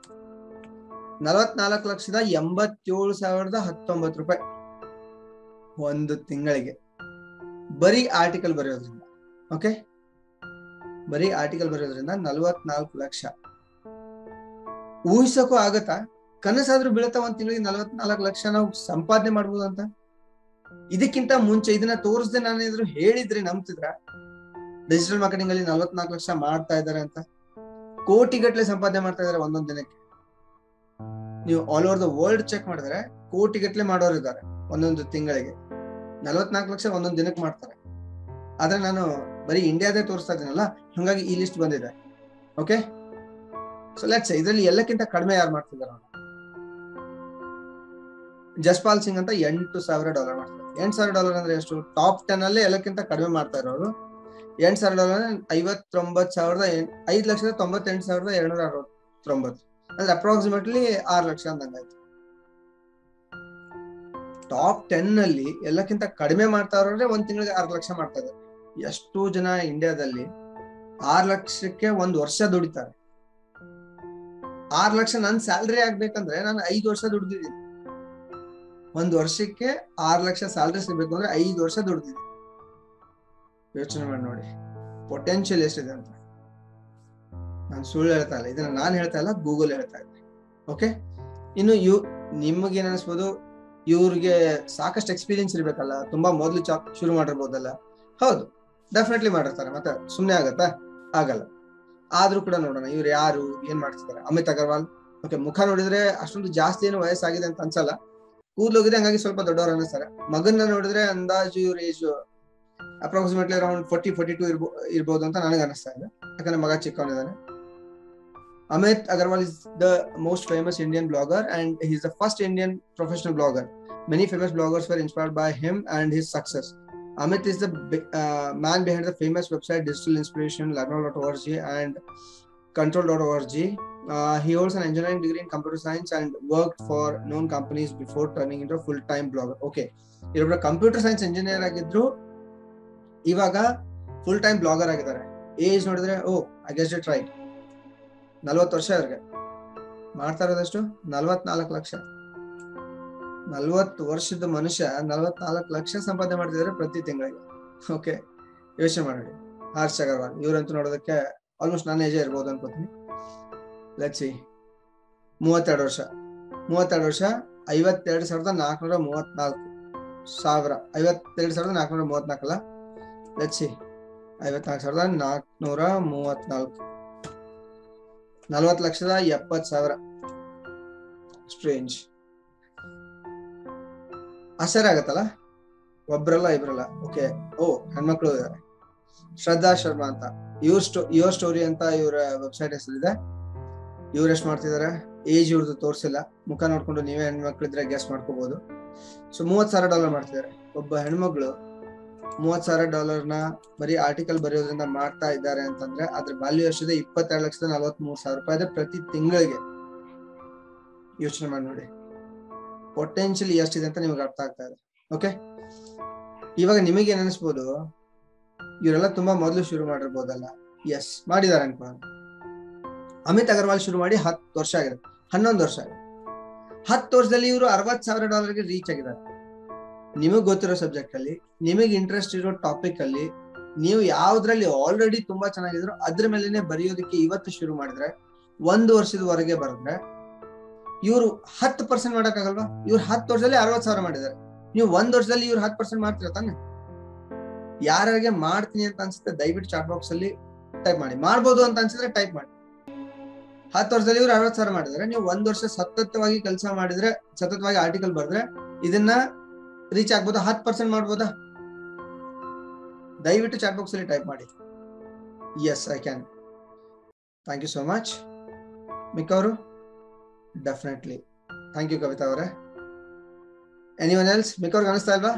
S1: ನಲವತ್ನಾಲ್ಕು ಲಕ್ಷದ ಎಂಬತ್ತೇಳು ಸಾವಿರದ ಹತ್ತೊಂಬತ್ತು ರೂಪಾಯಿ ಒಂದು ತಿಂಗಳಿಗೆ ಬರೀ ಆರ್ಟಿಕಲ್ ಬರೆಯೋದ್ರಿಂದ ಓಕೆ ಬರೀ ಆರ್ಟಿಕಲ್ ಬರೆಯೋದ್ರಿಂದ ನಲವತ್ನಾಲ್ಕು ಲಕ್ಷ ಊಹಿಸಕ್ಕೂ ಆಗತ್ತಾ ಕನಸಾದ್ರೂ ಬೀಳತ್ತ ಒಂದ್ ತಿಂಗಳಿಗೆ ನಲವತ್ನಾಲ್ಕು ಲಕ್ಷ ನಾವು ಸಂಪಾದನೆ ಮಾಡ್ಬೋದು ಅಂತ ಇದಕ್ಕಿಂತ ಮುಂಚೆ ಇದನ್ನ ತೋರಿಸದೆ ನಾನು ಏನಾದ್ರು ಹೇಳಿದ್ರೆ ನಂಬ್ತಿದ್ರ ಡಿಜಿಟಲ್ ಮಾರ್ಕೆಟಿಂಗ್ ಅಲ್ಲಿ ನಲವತ್ನಾಲ್ಕು ಲಕ್ಷ ಮಾಡ್ತಾ ಇದಾರೆ ಅಂತ ಕೋಟಿ ಗಟ್ಟಲೆ ಸಂಪಾದನೆ ಮಾಡ್ತಾ ಇದಾರೆ ಒಂದೊಂದ್ ದಿನಕ್ಕೆ ನೀವು all over the world check ಮಾಡಿದ್ರೆ ಕೋಟಿ ಗಟ್ಟಲೆ ಮಾಡೋರು ಇದ್ದಾರೆ ಒಂದೊಂದು ತಿಂಗಳಿಗೆ ನಲವತ್ನಾಲ್ಕು ಲಕ್ಷ ಒಂದೊಂದು ದಿನಕ್ಕೆ ಮಾಡ್ತಾರೆ ಆದ್ರೆ ನಾನು ಬರೀ ಇಂಡಿಯಾದೇ ತೋರಿಸ್ತಾ ಇದ್ದೀನಲ್ಲ ಹಂಗಾಗಿ ಈ ಲಿಸ್ಟ್ ಬಂದಿದೆ ಓಕೆ ಸೊ ಲೆಟ್ಸ್ ಇದರಲ್ಲಿ ಎಲ್ಲಕ್ಕಿಂತ ಕಡಿಮೆ ಯಾರು ಮಾಡ್ತಿದ್ದಾರೆ ಜಸ್ಪಾಲ್ ಸಿಂಗ್ ಅಂತ ಎಂಟು ಸಾವಿರ ಡಾಲರ್ ಮಾಡ್ತಾರೆ ಎಂಟು ಸಾವಿರ ಡಾಲರ್ ಅಂದ್ರೆ ಎಷ್ಟು ಟಾಪ್ ಟೆನ್ ಅಲ್ಲೇ ಎಲ್ಲಕ್ಕಿಂತ ಕಡಿಮೆ ಮಾಡ್ತಾ ಇರೋರು ಎಂಟು ಸಾವಿರ ಡಾಲರ್ ಐವತ್ತೊಂಬತ್ತು ಸಾವಿರದ ಐದು ಲಕ್ಷದ ತೊಂಬತ್ತೆಂಟು ಸಾವಿರದ ಎರಡ್ನೂರ ಅರವತ್ತೊಂಬತ್ತು ಅಂದ್ರೆ ಅಪ್ರಾಕ್ಸಿಮೇಟ್ಲಿ ಆರು ಲಕ್ಷ ಅಂದಂಗಾಯ್ತು ಟಾಪ್ ಟೆನ್ ಅಲ್ಲಿ ಎಲ್ಲಕ್ಕಿಂತ ಕಡಿಮೆ ಮಾಡ್ತಾ ಇರೋದ್ರೆ ಒಂದ್ ತಿಂಗಳಿಗೆ ಆರು ಲಕ್ಷ ಮಾಡ್ತಾ ಇದ್ದಾರೆ ಎಷ್ಟು ಜನ ಇಂಡಿಯಾದಲ್ಲಿ ಆರ್ ಲಕ್ಷಕ್ಕೆ ಒಂದ್ ವರ್ಷ ದುಡಿತಾರೆ ಆರ್ ಲಕ್ಷ ನನ್ ಸ್ಯಾಲ್ರಿ ಆಗ್ಬೇಕಂದ್ರೆ ನಾನು ಐದು ವರ್ಷ ದುಡ್ದಿದ್ದೀನಿ ಒಂದ್ ವರ್ಷಕ್ಕೆ ಆರ್ ಲಕ್ಷ ಸ್ಯಾಲ್ರಿ ಸಿಗ್ಬೇಕು ಅಂದ್ರೆ ಐದು ವರ್ಷ ದುಡ್ದಿದ್ದೀನಿ ಯೋಚನೆ ಮಾಡಿ ನೋಡಿ ಪೊಟೆನ್ಶಿಯಲ್ ಎಷ್ಟಿದೆ ಅಂತ ನಾನು ಸುಳ್ಳು ಹೇಳ್ತಾ ಇಲ್ಲ ಇದನ್ನ ನಾನು ಹೇಳ್ತಾ ಇಲ್ಲ ಗೂಗಲ್ ಹೇಳ್ತಾ ಇದ್ದೆ ಓಕೆ ಇನ್ನು ಇವ್ ನಿಮಗೇನ್ ಅನ್ಸ್ಬೋದು ಇವ್ರಿಗೆ ಸಾಕಷ್ಟು ಎಕ್ಸ್ಪೀರಿಯನ್ಸ್ ಇರ್ಬೇಕಲ್ಲ ತುಂಬಾ ಮೊದ್ಲು ಚಾಪ್ ಶುರು ಮಾಡಿರ್ಬೋದಲ್ಲ ಹೌದು ಡೆಫಿನೆಟ್ಲಿ ಮಾಡಿರ್ತಾರೆ ಮತ್ತೆ ಸುಮ್ನೆ ಆಗತ್ತಾ ಆಗಲ್ಲ ಆದ್ರೂ ಕೂಡ ನೋಡೋಣ ಇವ್ರು ಯಾರು ಏನ್ ಮಾಡ್ತಿದ್ದಾರೆ ಅಮಿತ್ ಅಗರ್ವಾಲ್ ಓಕೆ ಮುಖ ನೋಡಿದ್ರೆ ಅಷ್ಟೊಂದು ಜಾಸ್ತಿ ಏನು ವಯಸ್ಸಾಗಿದೆ ಅಂತ ಅನ್ಸಲ್ಲ ಕೂದ್ಲೋಗಿದೆ ಹಂಗಾಗಿ ಸ್ವಲ್ಪ ದೊಡ್ಡವರು ಅನ್ನಿಸ್ತಾರೆ ಮಗನ್ನ ನೋಡಿದ್ರೆ ಅಂದಾಜು ಇವ್ರ age approximately around forty forty two ಇರ್ಬೋ ಇರ್ಬೋದು ಅಂತ ನನಗೆ ಅನಿಸ್ತಾ ಇದೆ ಯಾಕಂದ್ರೆ ಮಗ ಚಿಕ್ಕವನಿದ್ದಾನೆ Amit Agarwal is the most famous Indian blogger and he's the first Indian professional blogger. Many famous bloggers were inspired by him and his success. Amit is the uh, man behind the famous website Digital Inspiration, Lagno.org and Control.org. Uh, he holds an engineering degree in computer science and worked for known companies before turning into a full-time blogger. Okay. ಇವರೊಬ್ಬರ computer science engineer ಆಗಿದ್ರು ಇವಾಗ full time blogger ಆಗಿದ್ದಾರೆ age ನೋಡಿದ್ರೆ oh I guess it right ನಲ್ವತ್ತು ವರ್ಷ ಅವ್ರಿಗೆ ಮಾಡ್ತಾ ಇರೋದಷ್ಟು ನಲ್ವತ್ನಾಲ್ಕು ಲಕ್ಷ ನಲ್ವತ್ತು ವರ್ಷದ ಮನುಷ್ಯ ನಲ್ವತ್ನಾಲ್ಕು ಲಕ್ಷ ಸಂಪಾದನೆ ಮಾಡ್ತಿದ್ದಾರೆ ಪ್ರತಿ ತಿಂಗಳಿಗೆ ಓಕೆ ಯೋಚನೆ ಮಾಡಿ ಹರ್ಷ್ ಅಗರ್ವಾಲ್ ಇವ್ರಂತೂ ನೋಡೋದಕ್ಕೆ ಆಲ್ಮೋಸ್ಟ್ ನನ್ನ ಏಜೇ ಇರ್ಬೋದು ಅನ್ಕೋತೀನಿ ಲಚ್ಚಿ ಮೂವತ್ತೆರಡು ವರ್ಷ ಮೂವತ್ತೆರಡು ವರ್ಷ ಐವತ್ತೆರಡು ಸಾವಿರದ ನಾಲ್ಕುನೂರ ಮೂವತ್ನಾಲ್ಕು ಸಾವಿರ ಐವತ್ತೆರಡು ಸಾವಿರದ ನಾಲ್ಕುನೂರ ಮೂವತ್ನಾಲ್ಕಲ್ಲ ಲಚ್ಚಿ ಐವತ್ನಾಲ್ಕು ಸಾವಿರದ ನಾಲ್ಕುನೂರ ಮೂವತ್ನಾಲ್ಕು ನಲ್ವತ್ತು ಲಕ್ಷದ ಎಪ್ಪತ್ ಸಾವಿರ ಸ್ಟ್ರೇಂಜ್ ಆಶ್ಚರ್ಯ ಆಗತ್ತಲ್ಲ ಒಬ್ರಲ್ಲ ಇಬ್ರಲ್ಲ ಓಕೆ ಓ ಹೆಣ್ಮಕ್ಳು ಇದಾರೆ ಶ್ರದ್ಧಾ ಶರ್ಮಾ ಅಂತ ಇವ್ರ ಸ್ಟೋ ಯುವರ್ ಸ್ಟೋರಿ ಅಂತ ಇವರ ವೆಬ್ಸೈಟ್ ಹೆಸರಿದೆ ಇವ್ರು ಎಷ್ಟು ಮಾಡ್ತಿದಾರೆ ಏಜ್ ಇವ್ರದ್ದು ತೋರಿಸಿಲ್ಲ ಮುಖ ನೋಡ್ಕೊಂಡು ನೀವೇ ಹೆಣ್ಮಕ್ಳಿದ್ರೆ ಗೆಸ್ ಮಾಡ್ಕೋಬಹುದು ಸೊ ಮೂವತ್ ಸಾವಿರ ಡಾಲರ್ ಮಾಡ್ತಿದ್ದಾರೆ ಒಬ್ಬ ಹೆಣ್ಮಗಳು ಮೂವತ್ ಸಾವಿರ ಡಾಲರ್ನ ಬರೀ ಆರ್ಟಿಕಲ್ ಬರೆಯೋದ್ರಿಂದ ಮಾಡ್ತಾ ಇದ್ದಾರೆ ಅಂತಂದ್ರೆ ಅದ್ರ ವ್ಯಾಲ್ಯೂ ಎಷ್ಟಿದೆ ಇಪ್ಪತ್ತೆರಡು ಲಕ್ಷದ ನಲವತ್ತ್ ಮೂರು ಸಾವಿರ ರೂಪಾಯಿ ಇದೆ ಪ್ರತಿ ತಿಂಗಳಿಗೆ ಯೋಚನೆ ಮಾಡಿ ನೋಡಿ ಪೊಟೆನ್ಶಿಯಲ್ ಎಷ್ಟಿದೆ ಅಂತ ನಿಮಗೆ ಅರ್ಥ ಆಗ್ತಾ ಇದೆ ಓಕೆ ಇವಾಗ ನಿಮಗೆ ಏನ್ ಅನಿಸ್ಬೋದು ಇವರೆಲ್ಲ ತುಂಬಾ ಮೊದಲು ಶುರು ಮಾಡಿರ್ಬೋದಲ್ಲ ಎಸ್ ಮಾಡಿದ್ದಾರೆ ಅನ್ಕೊಳ್ಳೋಣ ಅಮಿತ್ ಅಗರ್ವಾಲ್ ಶುರು ಮಾಡಿ ಹತ್ತು ವರ್ಷ ಆಗಿದೆ ಹನ್ನೊಂದು ವರ್ಷ ಆಗಿದೆ ಹತ್ತು ವರ್ಷದಲ್ಲಿ ಇವರು ಅರವತ್ ಸಾವಿರ ಡಾಲರ್ಗೆ ರೀಚ್ ಆಗಿದ್ದಾರೆ ನಿಮಗ್ ಗೊತ್ತಿರೋ ಸಬ್ಜೆಕ್ಟ್ ಅಲ್ಲಿ ನಿಮಗೆ ಇಂಟ್ರೆಸ್ಟ್ ಇರೋ ಟಾಪಿಕ್ ಅಲ್ಲಿ ನೀವು ಯಾವ್ದ್ರಲ್ಲಿ ಆಲ್ರೆಡಿ ತುಂಬಾ ಚೆನ್ನಾಗಿದ್ರು ಅದ್ರ ಮೇಲೆನೆ ಬರೆಯೋದಕ್ಕೆ ಇವತ್ತು ಶುರು ಮಾಡಿದ್ರೆ ಒಂದು ವರ್ಷದವರೆಗೆ ಬರೆದ್ರೆ ಇವರು ಹತ್ತು ಪರ್ಸೆಂಟ್ ಮಾಡಕ್ಕಾಗಲ್ವಾ ಇವ್ರು ಹತ್ತು ವರ್ಷದಲ್ಲಿ ಅರವತ್ ಸಾವಿರ ಮಾಡಿದ್ದಾರೆ ನೀವು ಒಂದ್ ವರ್ಷದಲ್ಲಿ ಇವ್ರು ಹತ್ತು ಪರ್ಸೆಂಟ್ ಮಾಡ್ತೀರ ತಾನೆ ಯಾರಿಗೆ ಮಾಡ್ತೀನಿ ಅಂತ ಅನ್ಸುತ್ತೆ ದಯವಿಟ್ಟು ಚಾಟ್ ಬಾಕ್ಸ್ ಅಲ್ಲಿ ಟೈಪ್ ಮಾಡಿ ಮಾಡ್ಬೋದು ಅಂತ ಅನ್ಸಿದ್ರೆ ಟೈಪ್ ಮಾಡಿ ಹತ್ತು ವರ್ಷದಲ್ಲಿ ಇವ್ರು ಅರವತ್ ಸಾವಿರ ಮಾಡಿದ್ರೆ ನೀವು ಒಂದ್ ವರ್ಷ ಸತತವಾಗಿ ಕೆಲಸ ಮಾಡಿದ್ರೆ ಸತತವಾಗಿ ಆರ್ಟಿಕಲ್ ಬರೆದ್ರೆ ಇದನ್ನ ರೀಚ್ ಆಗ್ಬೋದಾ ಹತ್ತು ಪರ್ಸೆಂಟ್ ಮಾಡ್ಬೋದಾ ದಯವಿಟ್ಟು ಚಾಟ್ ಬಾಕ್ಸ್ ಅಲ್ಲಿ ಟೈಪ್ ಮಾಡಿ yes I can thank you so much ಮಿಕ್ಕವರು ಡೆಫಿನೆಟ್ಲಿ ಥ್ಯಾಂಕ್ ಯು ಕವಿತಾ ಅವರೇ ಎನಿವನ್ ಎಲ್ಸ್ ಮಿಕ್ಕವ್ರಿಗೆ ಅನಿಸ್ತಾ ಇಲ್ವಾ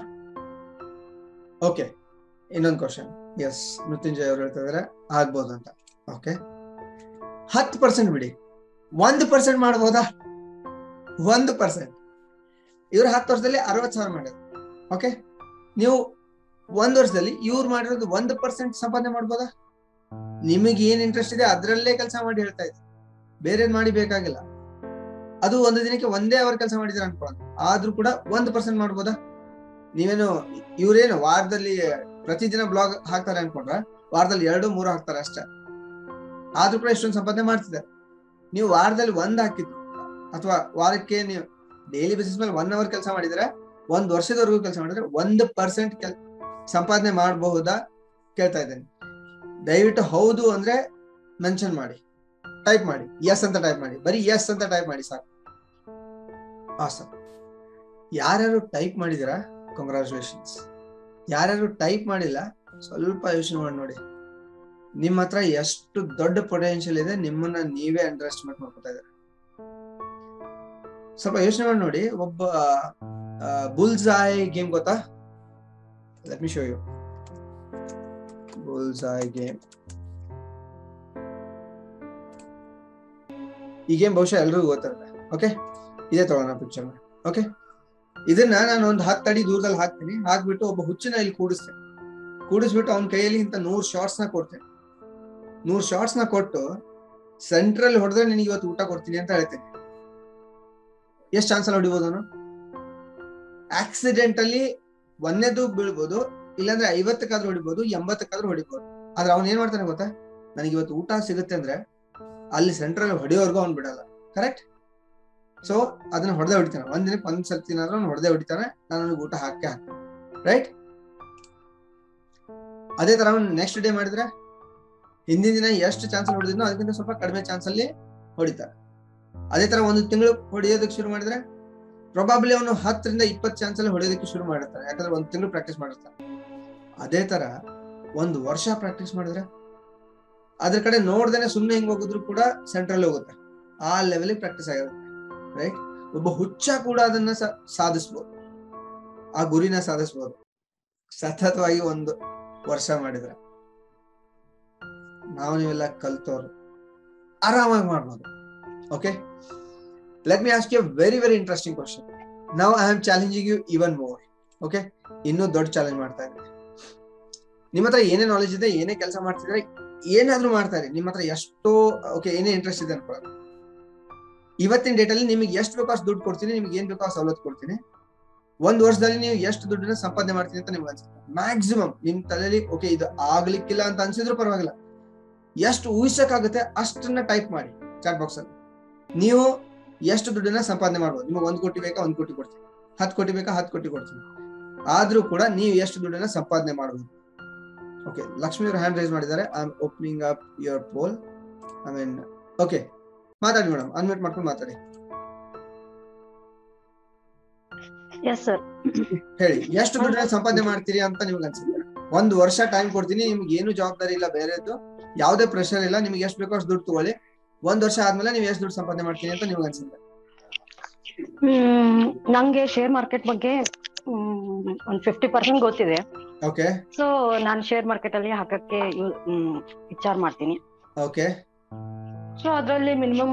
S1: ಓಕೆ ಇನ್ನೊಂದು ಕ್ವಶನ್ ಎಸ್ ಮೃತ್ಯುಂಜಯ್ ಅವ್ರು ಹೇಳ್ತಾ ಇದಾರೆ ಆಗ್ಬೋದು ಅಂತ ಓಕೆ ಹತ್ತು ಪರ್ಸೆಂಟ್ ಬಿಡಿ ಒಂದು ಪರ್ಸೆಂಟ್ ಮಾಡ್ಬೋದಾ ಒಂದು ಪರ್ಸೆಂಟ್ ಇವ್ರು ಹತ್ತು ವರ್ಷದಲ್ಲಿ ಅರವತ್ ಸಾವಿರ ಮಾಡಿದ್ರು ಓಕೆ ನೀವು ಒಂದ್ ವರ್ಷದಲ್ಲಿ ಇವ್ರು ಮಾಡಿರೋದು ಒಂದು ಪರ್ಸೆಂಟ್ ಸಂಪಾದನೆ ಮಾಡ್ಬೋದಾ ನಿಮಗೆ ಏನ್ ಇಂಟ್ರೆಸ್ಟ್ ಇದೆ ಅದ್ರಲ್ಲೇ ಕೆಲಸ ಮಾಡಿ ಹೇಳ್ತಾ ಇದ್ದೆ ಬೇರೆ ಮಾಡಿ ಬೇಕಾಗಿಲ್ಲ ಅದು ಒಂದು ದಿನಕ್ಕೆ ಒಂದೇ ಅವರ್ ಕೆಲಸ ಮಾಡಿದ್ರೆ ಅನ್ಕೊಳ್ಳೋಣ ಆದ್ರೂ ಕೂಡ ಒಂದು ಪರ್ಸೆಂಟ್ ಮಾಡ್ಬೋದಾ ನೀವೇನು ಇವ್ರೇನು ವಾರದಲ್ಲಿ ಪ್ರತಿದಿನ ಬ್ಲಾಗ್ ಹಾಕ್ತಾರೆ ಅನ್ಕೊಂಡ್ರ ವಾರದಲ್ಲಿ ಎರಡು ಮೂರು ಹಾಕ್ತಾರೆ ಅಷ್ಟೇ ಆದ್ರೂ ಕೂಡ ಇಷ್ಟೊಂದು ಸಂಪಾದನೆ ಮಾಡ್ತಿದ್ದಾರೆ ನೀವು ವಾರದಲ್ಲಿ ಒಂದ್ ಹಾಕಿದ್ರು ಅಥವಾ ವಾರಕ್ಕೆ ನೀವು ಡೈಲಿ ಬೇಸಿಸ್ ಮೇಲೆ ಒನ್ ಅವರ್ ಕೆಲಸ ಮಾಡಿದ್ರೆ ಒಂದ್ ವರ್ಷದವರೆಗೂ ಕೆಲಸ ಮಾಡಿದ್ರೆ ಒಂದು ಪರ್ಸೆಂಟ್ ಕೆಲ್ ಸಂಪಾದನೆ ಮಾಡಬಹುದಾ ಕೇಳ್ತಾ ಇದ್ದೇನೆ ದಯವಿಟ್ಟು ಹೌದು ಅಂದ್ರೆ ಮೆನ್ಷನ್ ಮಾಡಿ ಟೈಪ್ ಮಾಡಿ ಎಸ್ ಅಂತ ಟೈಪ್ ಮಾಡಿ ಬರೀ ಎಸ್ ಅಂತ ಟೈಪ್ ಮಾಡಿ ಸಾಕು ಆಸಮ್ ಯಾರ್ಯಾರು ಟೈಪ್ ಮಾಡಿದಿರಾ ಕಂಗ್ರಾಚುಲೇಷನ್ಸ್ ಯಾರ್ಯಾರು ಟೈಪ್ ಮಾಡಿಲ್ಲ ಸ್ವಲ್ಪ ಯೋಚನೆ ಮಾಡಿ ನೋಡಿ ನಿಮ್ಮ ಹತ್ರ ಎಷ್ಟು ದೊಡ್ಡ ಪೊಟೆನ್ಶಿಯಲ್ ಇದೆ ನಿಮ್ಮನ್ನ ನೀವೇ ಅಂಡರ್ ಎಸ್ಟಿಮೇಟ್ ಮಾಡ್ಕೊತಾ ಇದ್ದಾರೆ ಸ್ವಲ್ಪ ಯೋಚನೆ ಮಾಡಿ ನೋಡಿ ಒಬ್ಬ ಬುಲ್ಸಾಯ್ ಗೇಮ್ ಗೊತ್ತಾ let me show you bullseye game ಈ ಗೇಮ್ ಬಹುಶಃ ಎಲ್ರಿಗೂ ಗೊತ್ತಿರುತ್ತೆ ಓಕೆ ಇದೇ ತಗೋಣ ಪಿಕ್ಚರ್ ಓಕೆ ಇದನ್ನ ನಾನು ಒಂದು ಹತ್ತು ಅಡಿ ದೂರದಲ್ಲಿ ಹಾಕ್ತೀನಿ ಹಾಕ್ಬಿಟ್ಟು ಒಬ್ಬ ಹುಚ್ಚಿನ ಇಲ್ಲಿ ಕೂಡಿಸ್ತೇನೆ ಕೂಡಿಸ್ಬಿಟ್ಟು ಅವನ ಕೈಯಲ್ಲಿ ಇಂತ ನೂರ್ ಶಾರ್ಟ್ಸ್ ನ ಕೊಡ್ತೇನೆ ನೂರ್ ಶಾರ್ಟ್ಸ್ ನ ಕೊಟ್ಟು ಸೆಂಟ್ರಲ್ ಹೊಡೆದ್ರೆ ನಿನಗೆ ಇವತ್ತು ಊಟ ಕೊಡ್ತೀನಿ ಅಂತ ಹೇಳ್ತೇನೆ ಎಷ್ಟು ಚಾನ್ಸ್ ಅಲ್ಲಿ ಹೊಡಿಬೋದು ಅವನು ಆಕ್ಸಿಡೆಂಟ್ ಅಲ್ಲಿ ಒಂದೇದು ಬೀಳ್ಬೋದು ಇಲ್ಲಾಂದ್ರೆ ಐವತ್ತಕ್ಕಾದ್ರೂ ಹೊಡಿಬೋದು ಎಂಬತ್ತಕ್ಕಾದ್ರೂ ಹೊಡಿಬೋದು ಆದ್ರೆ ಅವ್ನ್ ಏನ್ ಮಾಡ್ತಾನೆ ಗೊತ್ತಾ ನನಗೆ ಇವತ್ತು ಊಟ ಸಿಗುತ್ತೆ ಅಂದ್ರೆ ಅಲ್ಲಿ ಸೆಂಟ್ರಲ್ ಹೊಡಿಯೋವರೆಗೂ ಅವ್ನು ಬಿಡಲ್ಲ ಕರೆಕ್ಟ್ ಸೊ ಅದನ್ನ ಹೊಡೆದೇ ಹೊಡಿತಾನೆ ಒಂದ್ ದಿನಕ್ಕೆ ಒಂದ್ ಸರ್ತಿನಾದ್ರೂ ಅವ್ನು ಹೊಡೆದೇ ಹೊಡಿತಾನೆ ನಾನು ನನಗೆ ಊಟ ಹಾಕಿ ಹಾಕ್ತೇನೆ ರೈಟ್ ಅದೇ ತರ ಅವ್ನು ನೆಕ್ಸ್ಟ್ ಡೇ ಮಾಡಿದ್ರೆ ಹಿಂದಿನ ದಿನ ಎಷ್ಟು ಚಾನ್ಸ್ ಹೊಡೆದಿದ್ನೋ ಅದಕ್ಕಿಂತ ಸ್ವಲ್ಪ ಕಡಿಮೆ ಚಾನ್ಸ್ ಅಲ್ಲಿ ಹೊಡಿತಾರೆ ಅದೇ ತರ ಒಂದು ತಿಂಗಳು ಹೊಡೆಯೋದಕ್ಕೆ ಶುರು ಮಾಡಿದ್ರೆ ಪ್ರೊಬಾಬ್ಲಿ ಅವನು ಹತ್ತರಿಂದ ಇಪ್ಪತ್ತು ಚಾನ್ಸ್ ಅಲ್ಲಿ ಹೊಡೆಯೋದಕ್ಕೆ ಶುರು ಮಾಡಿರ್ತಾನೆ ಯಾಕಂದ್ರೆ ಒಂದು ತಿಂಗಳು ಪ್ರಾಕ್ಟೀಸ್ ಮಾಡಿರ್ತಾನೆ ಅದೇ ತರ ಒಂದು ವರ್ಷ ಪ್ರಾಕ್ಟೀಸ್ ಮಾಡಿದ್ರೆ ಅದ್ರ ಕಡೆ ನೋಡ್ದೇನೆ ಸುಮ್ಮನೆ ಹಿಂಗ್ ಹೋಗಿದ್ರು ಕೂಡ ಸೆಂಟ್ರಲ್ ಹೋಗುತ್ತೆ ಆ ಲೆವೆಲ್ ಪ್ರಾಕ್ಟೀಸ್ ಆಗಿರುತ್ತೆ ರೈಟ್ ಒಬ್ಬ ಹುಚ್ಚ ಕೂಡ ಅದನ್ನ ಸಾಧಿಸ್ಬೋದು ಆ ಗುರಿನ ಸಾಧಿಸ್ಬೋದು ಸತತವಾಗಿ ಒಂದು ವರ್ಷ ಮಾಡಿದ್ರೆ ನಾವು ನೀವೆಲ್ಲ ಕಲ್ತವ್ರು ಆರಾಮಾಗಿ ಮಾಡ್ಬೋದು okay let me ask you very very interesting question ನಾವು I am challenging you even more okay ಇನ್ನೂ ದೊಡ್ಡ ಚಾಲೆಂಜ್ ಮಾಡ್ತಾ ಇದ್ದೀನಿ ನಿಮ್ಮ ಹತ್ರ ಏನೇ ನಾಲೆಜ್ ಇದೆ ಏನೇ ಕೆಲಸ ಮಾಡ್ತಿದ್ರೆ ಏನಾದ್ರೂ ಮಾಡ್ತಾರೆ ನಿಮ್ಮ ಹತ್ರ ಎಷ್ಟೋ ಓಕೆ ಏನೇ ಇಂಟ್ರೆಸ್ಟ್ ಇದೆ ಅನ್ಕೊಳ್ಳೋದು ಇವತ್ತಿನ ಡೇಟ್ ಅಲ್ಲಿ ನಿಮಗೆ ಎಷ್ಟು ಬೇಕೋ ಅಷ್ಟು ದುಡ್ಡು ಕೊಡ್ತೀನಿ ನಿಮ್ಗೆ ಏನ್ ಬೇಕೋ ಆ ಸವಲತ್ತು ಕೊಡ್ತೀನಿ ಒಂದ್ ವರ್ಷದಲ್ಲಿ ನೀವು ಎಷ್ಟು ದುಡ್ಡನ್ನ ಸಂಪಾದನೆ ಮಾಡ್ತೀನಿ ಅಂತ ನಿಮ್ಗೆ ಅನ್ಸುತ್ತೆ ಮ್ಯಾಕ್ಸಿಮಮ್ ನಿಮ್ ತಲೆಯಲ್ಲಿ ಓಕೆ ಇದು ಆಗ್ಲಿಕ್ಕಿಲ್ಲ ಅಂತ ಅನ್ಸಿದ್ರು ಪರವಾಗಿಲ್ಲ ಎಷ್ಟು ಊಹಿಸಕ್ಕಾಗುತ್ತೆ ಅಷ್ಟನ್ನ ಟೈಪ್ ಮಾಡಿ ಚಾಟ್ ಬಾಕ್ಸ್ ಅಲ್ಲಿ ನೀವು ಎಷ್ಟು ದುಡ್ಡನ್ನ ಸಂಪಾದನೆ ಮಾಡ್ಬೋದು ನಿಮಗೆ ಒಂದ್ ಕೋಟಿ ಬೇಕಾ ಒಂದ್ ಕೋಟಿ ಕೊಡ್ತೀನಿ ಹತ್ತು ಕೋಟಿ ಬೇಕಾ ಹತ್ತು ಕೋಟಿ ಕೊಡ್ತೀನಿ ಆದ್ರೂ ಕೂಡ ನೀವು ಎಷ್ಟು ದುಡ್ಡನ್ನ ಸಂಪಾದನೆ ಮಾಡಬಹುದು ಓಕೆ ಲಕ್ಷ್ಮಿ ಅವರು ಹ್ಯಾಂಡ್ ರೈಸ್ ಮಾಡಿದ್ದಾರೆ I am opening up your poll I mean okay ಮಾತಾಡಿ ಮೇಡಮ್ ಅನ್ಮಿಟ್ ಮಾಡ್ಕೊಂಡು ಮಾತಾಡಿ
S2: ಎಸ್ ಸರ್
S1: ಹೇಳಿ ಎಷ್ಟು ದುಡ್ಡನ್ನ ಸಂಪಾದನೆ ಮಾಡ್ತೀರಿ ಅಂತ ನಿಮ್ಗೆ ಅನ್ಸುತ್ತೆ ಒಂದು ವರ್ಷ ಟೈಮ್ ಕೊಡ್ತೀನಿ ನಿಮ್ಗೆ ಏನು ಜವಾಬ್ದಾರಿ ಇಲ್ಲ ಬೇರೆದು ಯಾವುದೇ ಪ್ರೆಷರ್ ಇಲ್ಲ ನಿಮ್ಗೆ ಎಷ್ಟು ಬೇಕೋ ಅಷ್ಟು ದುಡ್ಡು ತಗೊಳ್ಳಿ ಒಂದ್ ವರ್ಷ ಆದ್ಮೇಲೆ ನೀವು ಎಷ್ಟು ದುಡ್ಡು ಸಂಪಾದನೆ ಮಾಡ್ತೀನಿ ಅಂತ ನಿಮ್ಗೆ ಅನ್ಸುತ್ತೆ
S2: ಹ್ಮ್ ನಂಗೆ ಶೇರ್ ಮಾರ್ಕೆಟ್ ಬಗ್ಗೆ ಹ್ಮ್, ಒಂದ್ ಫಿಫ್ಟಿ ಪರ್ಸೆಂಟ್ ಗೊತ್ತಿದೆ
S1: ಓಕೆ
S2: ಸೊ ನಾನ್ ಶೇರ್ ಮಾರ್ಕೆಟ್ ಅಲ್ಲಿ ಹಾಕಕ್ಕೆ ಯು- ಹ್ಮ್, ವಿಚಾರ ಮಾಡ್ತೀನಿ
S1: ಓಕೆ
S2: ಸೊ ಅದ್ರಲ್ಲಿ minimum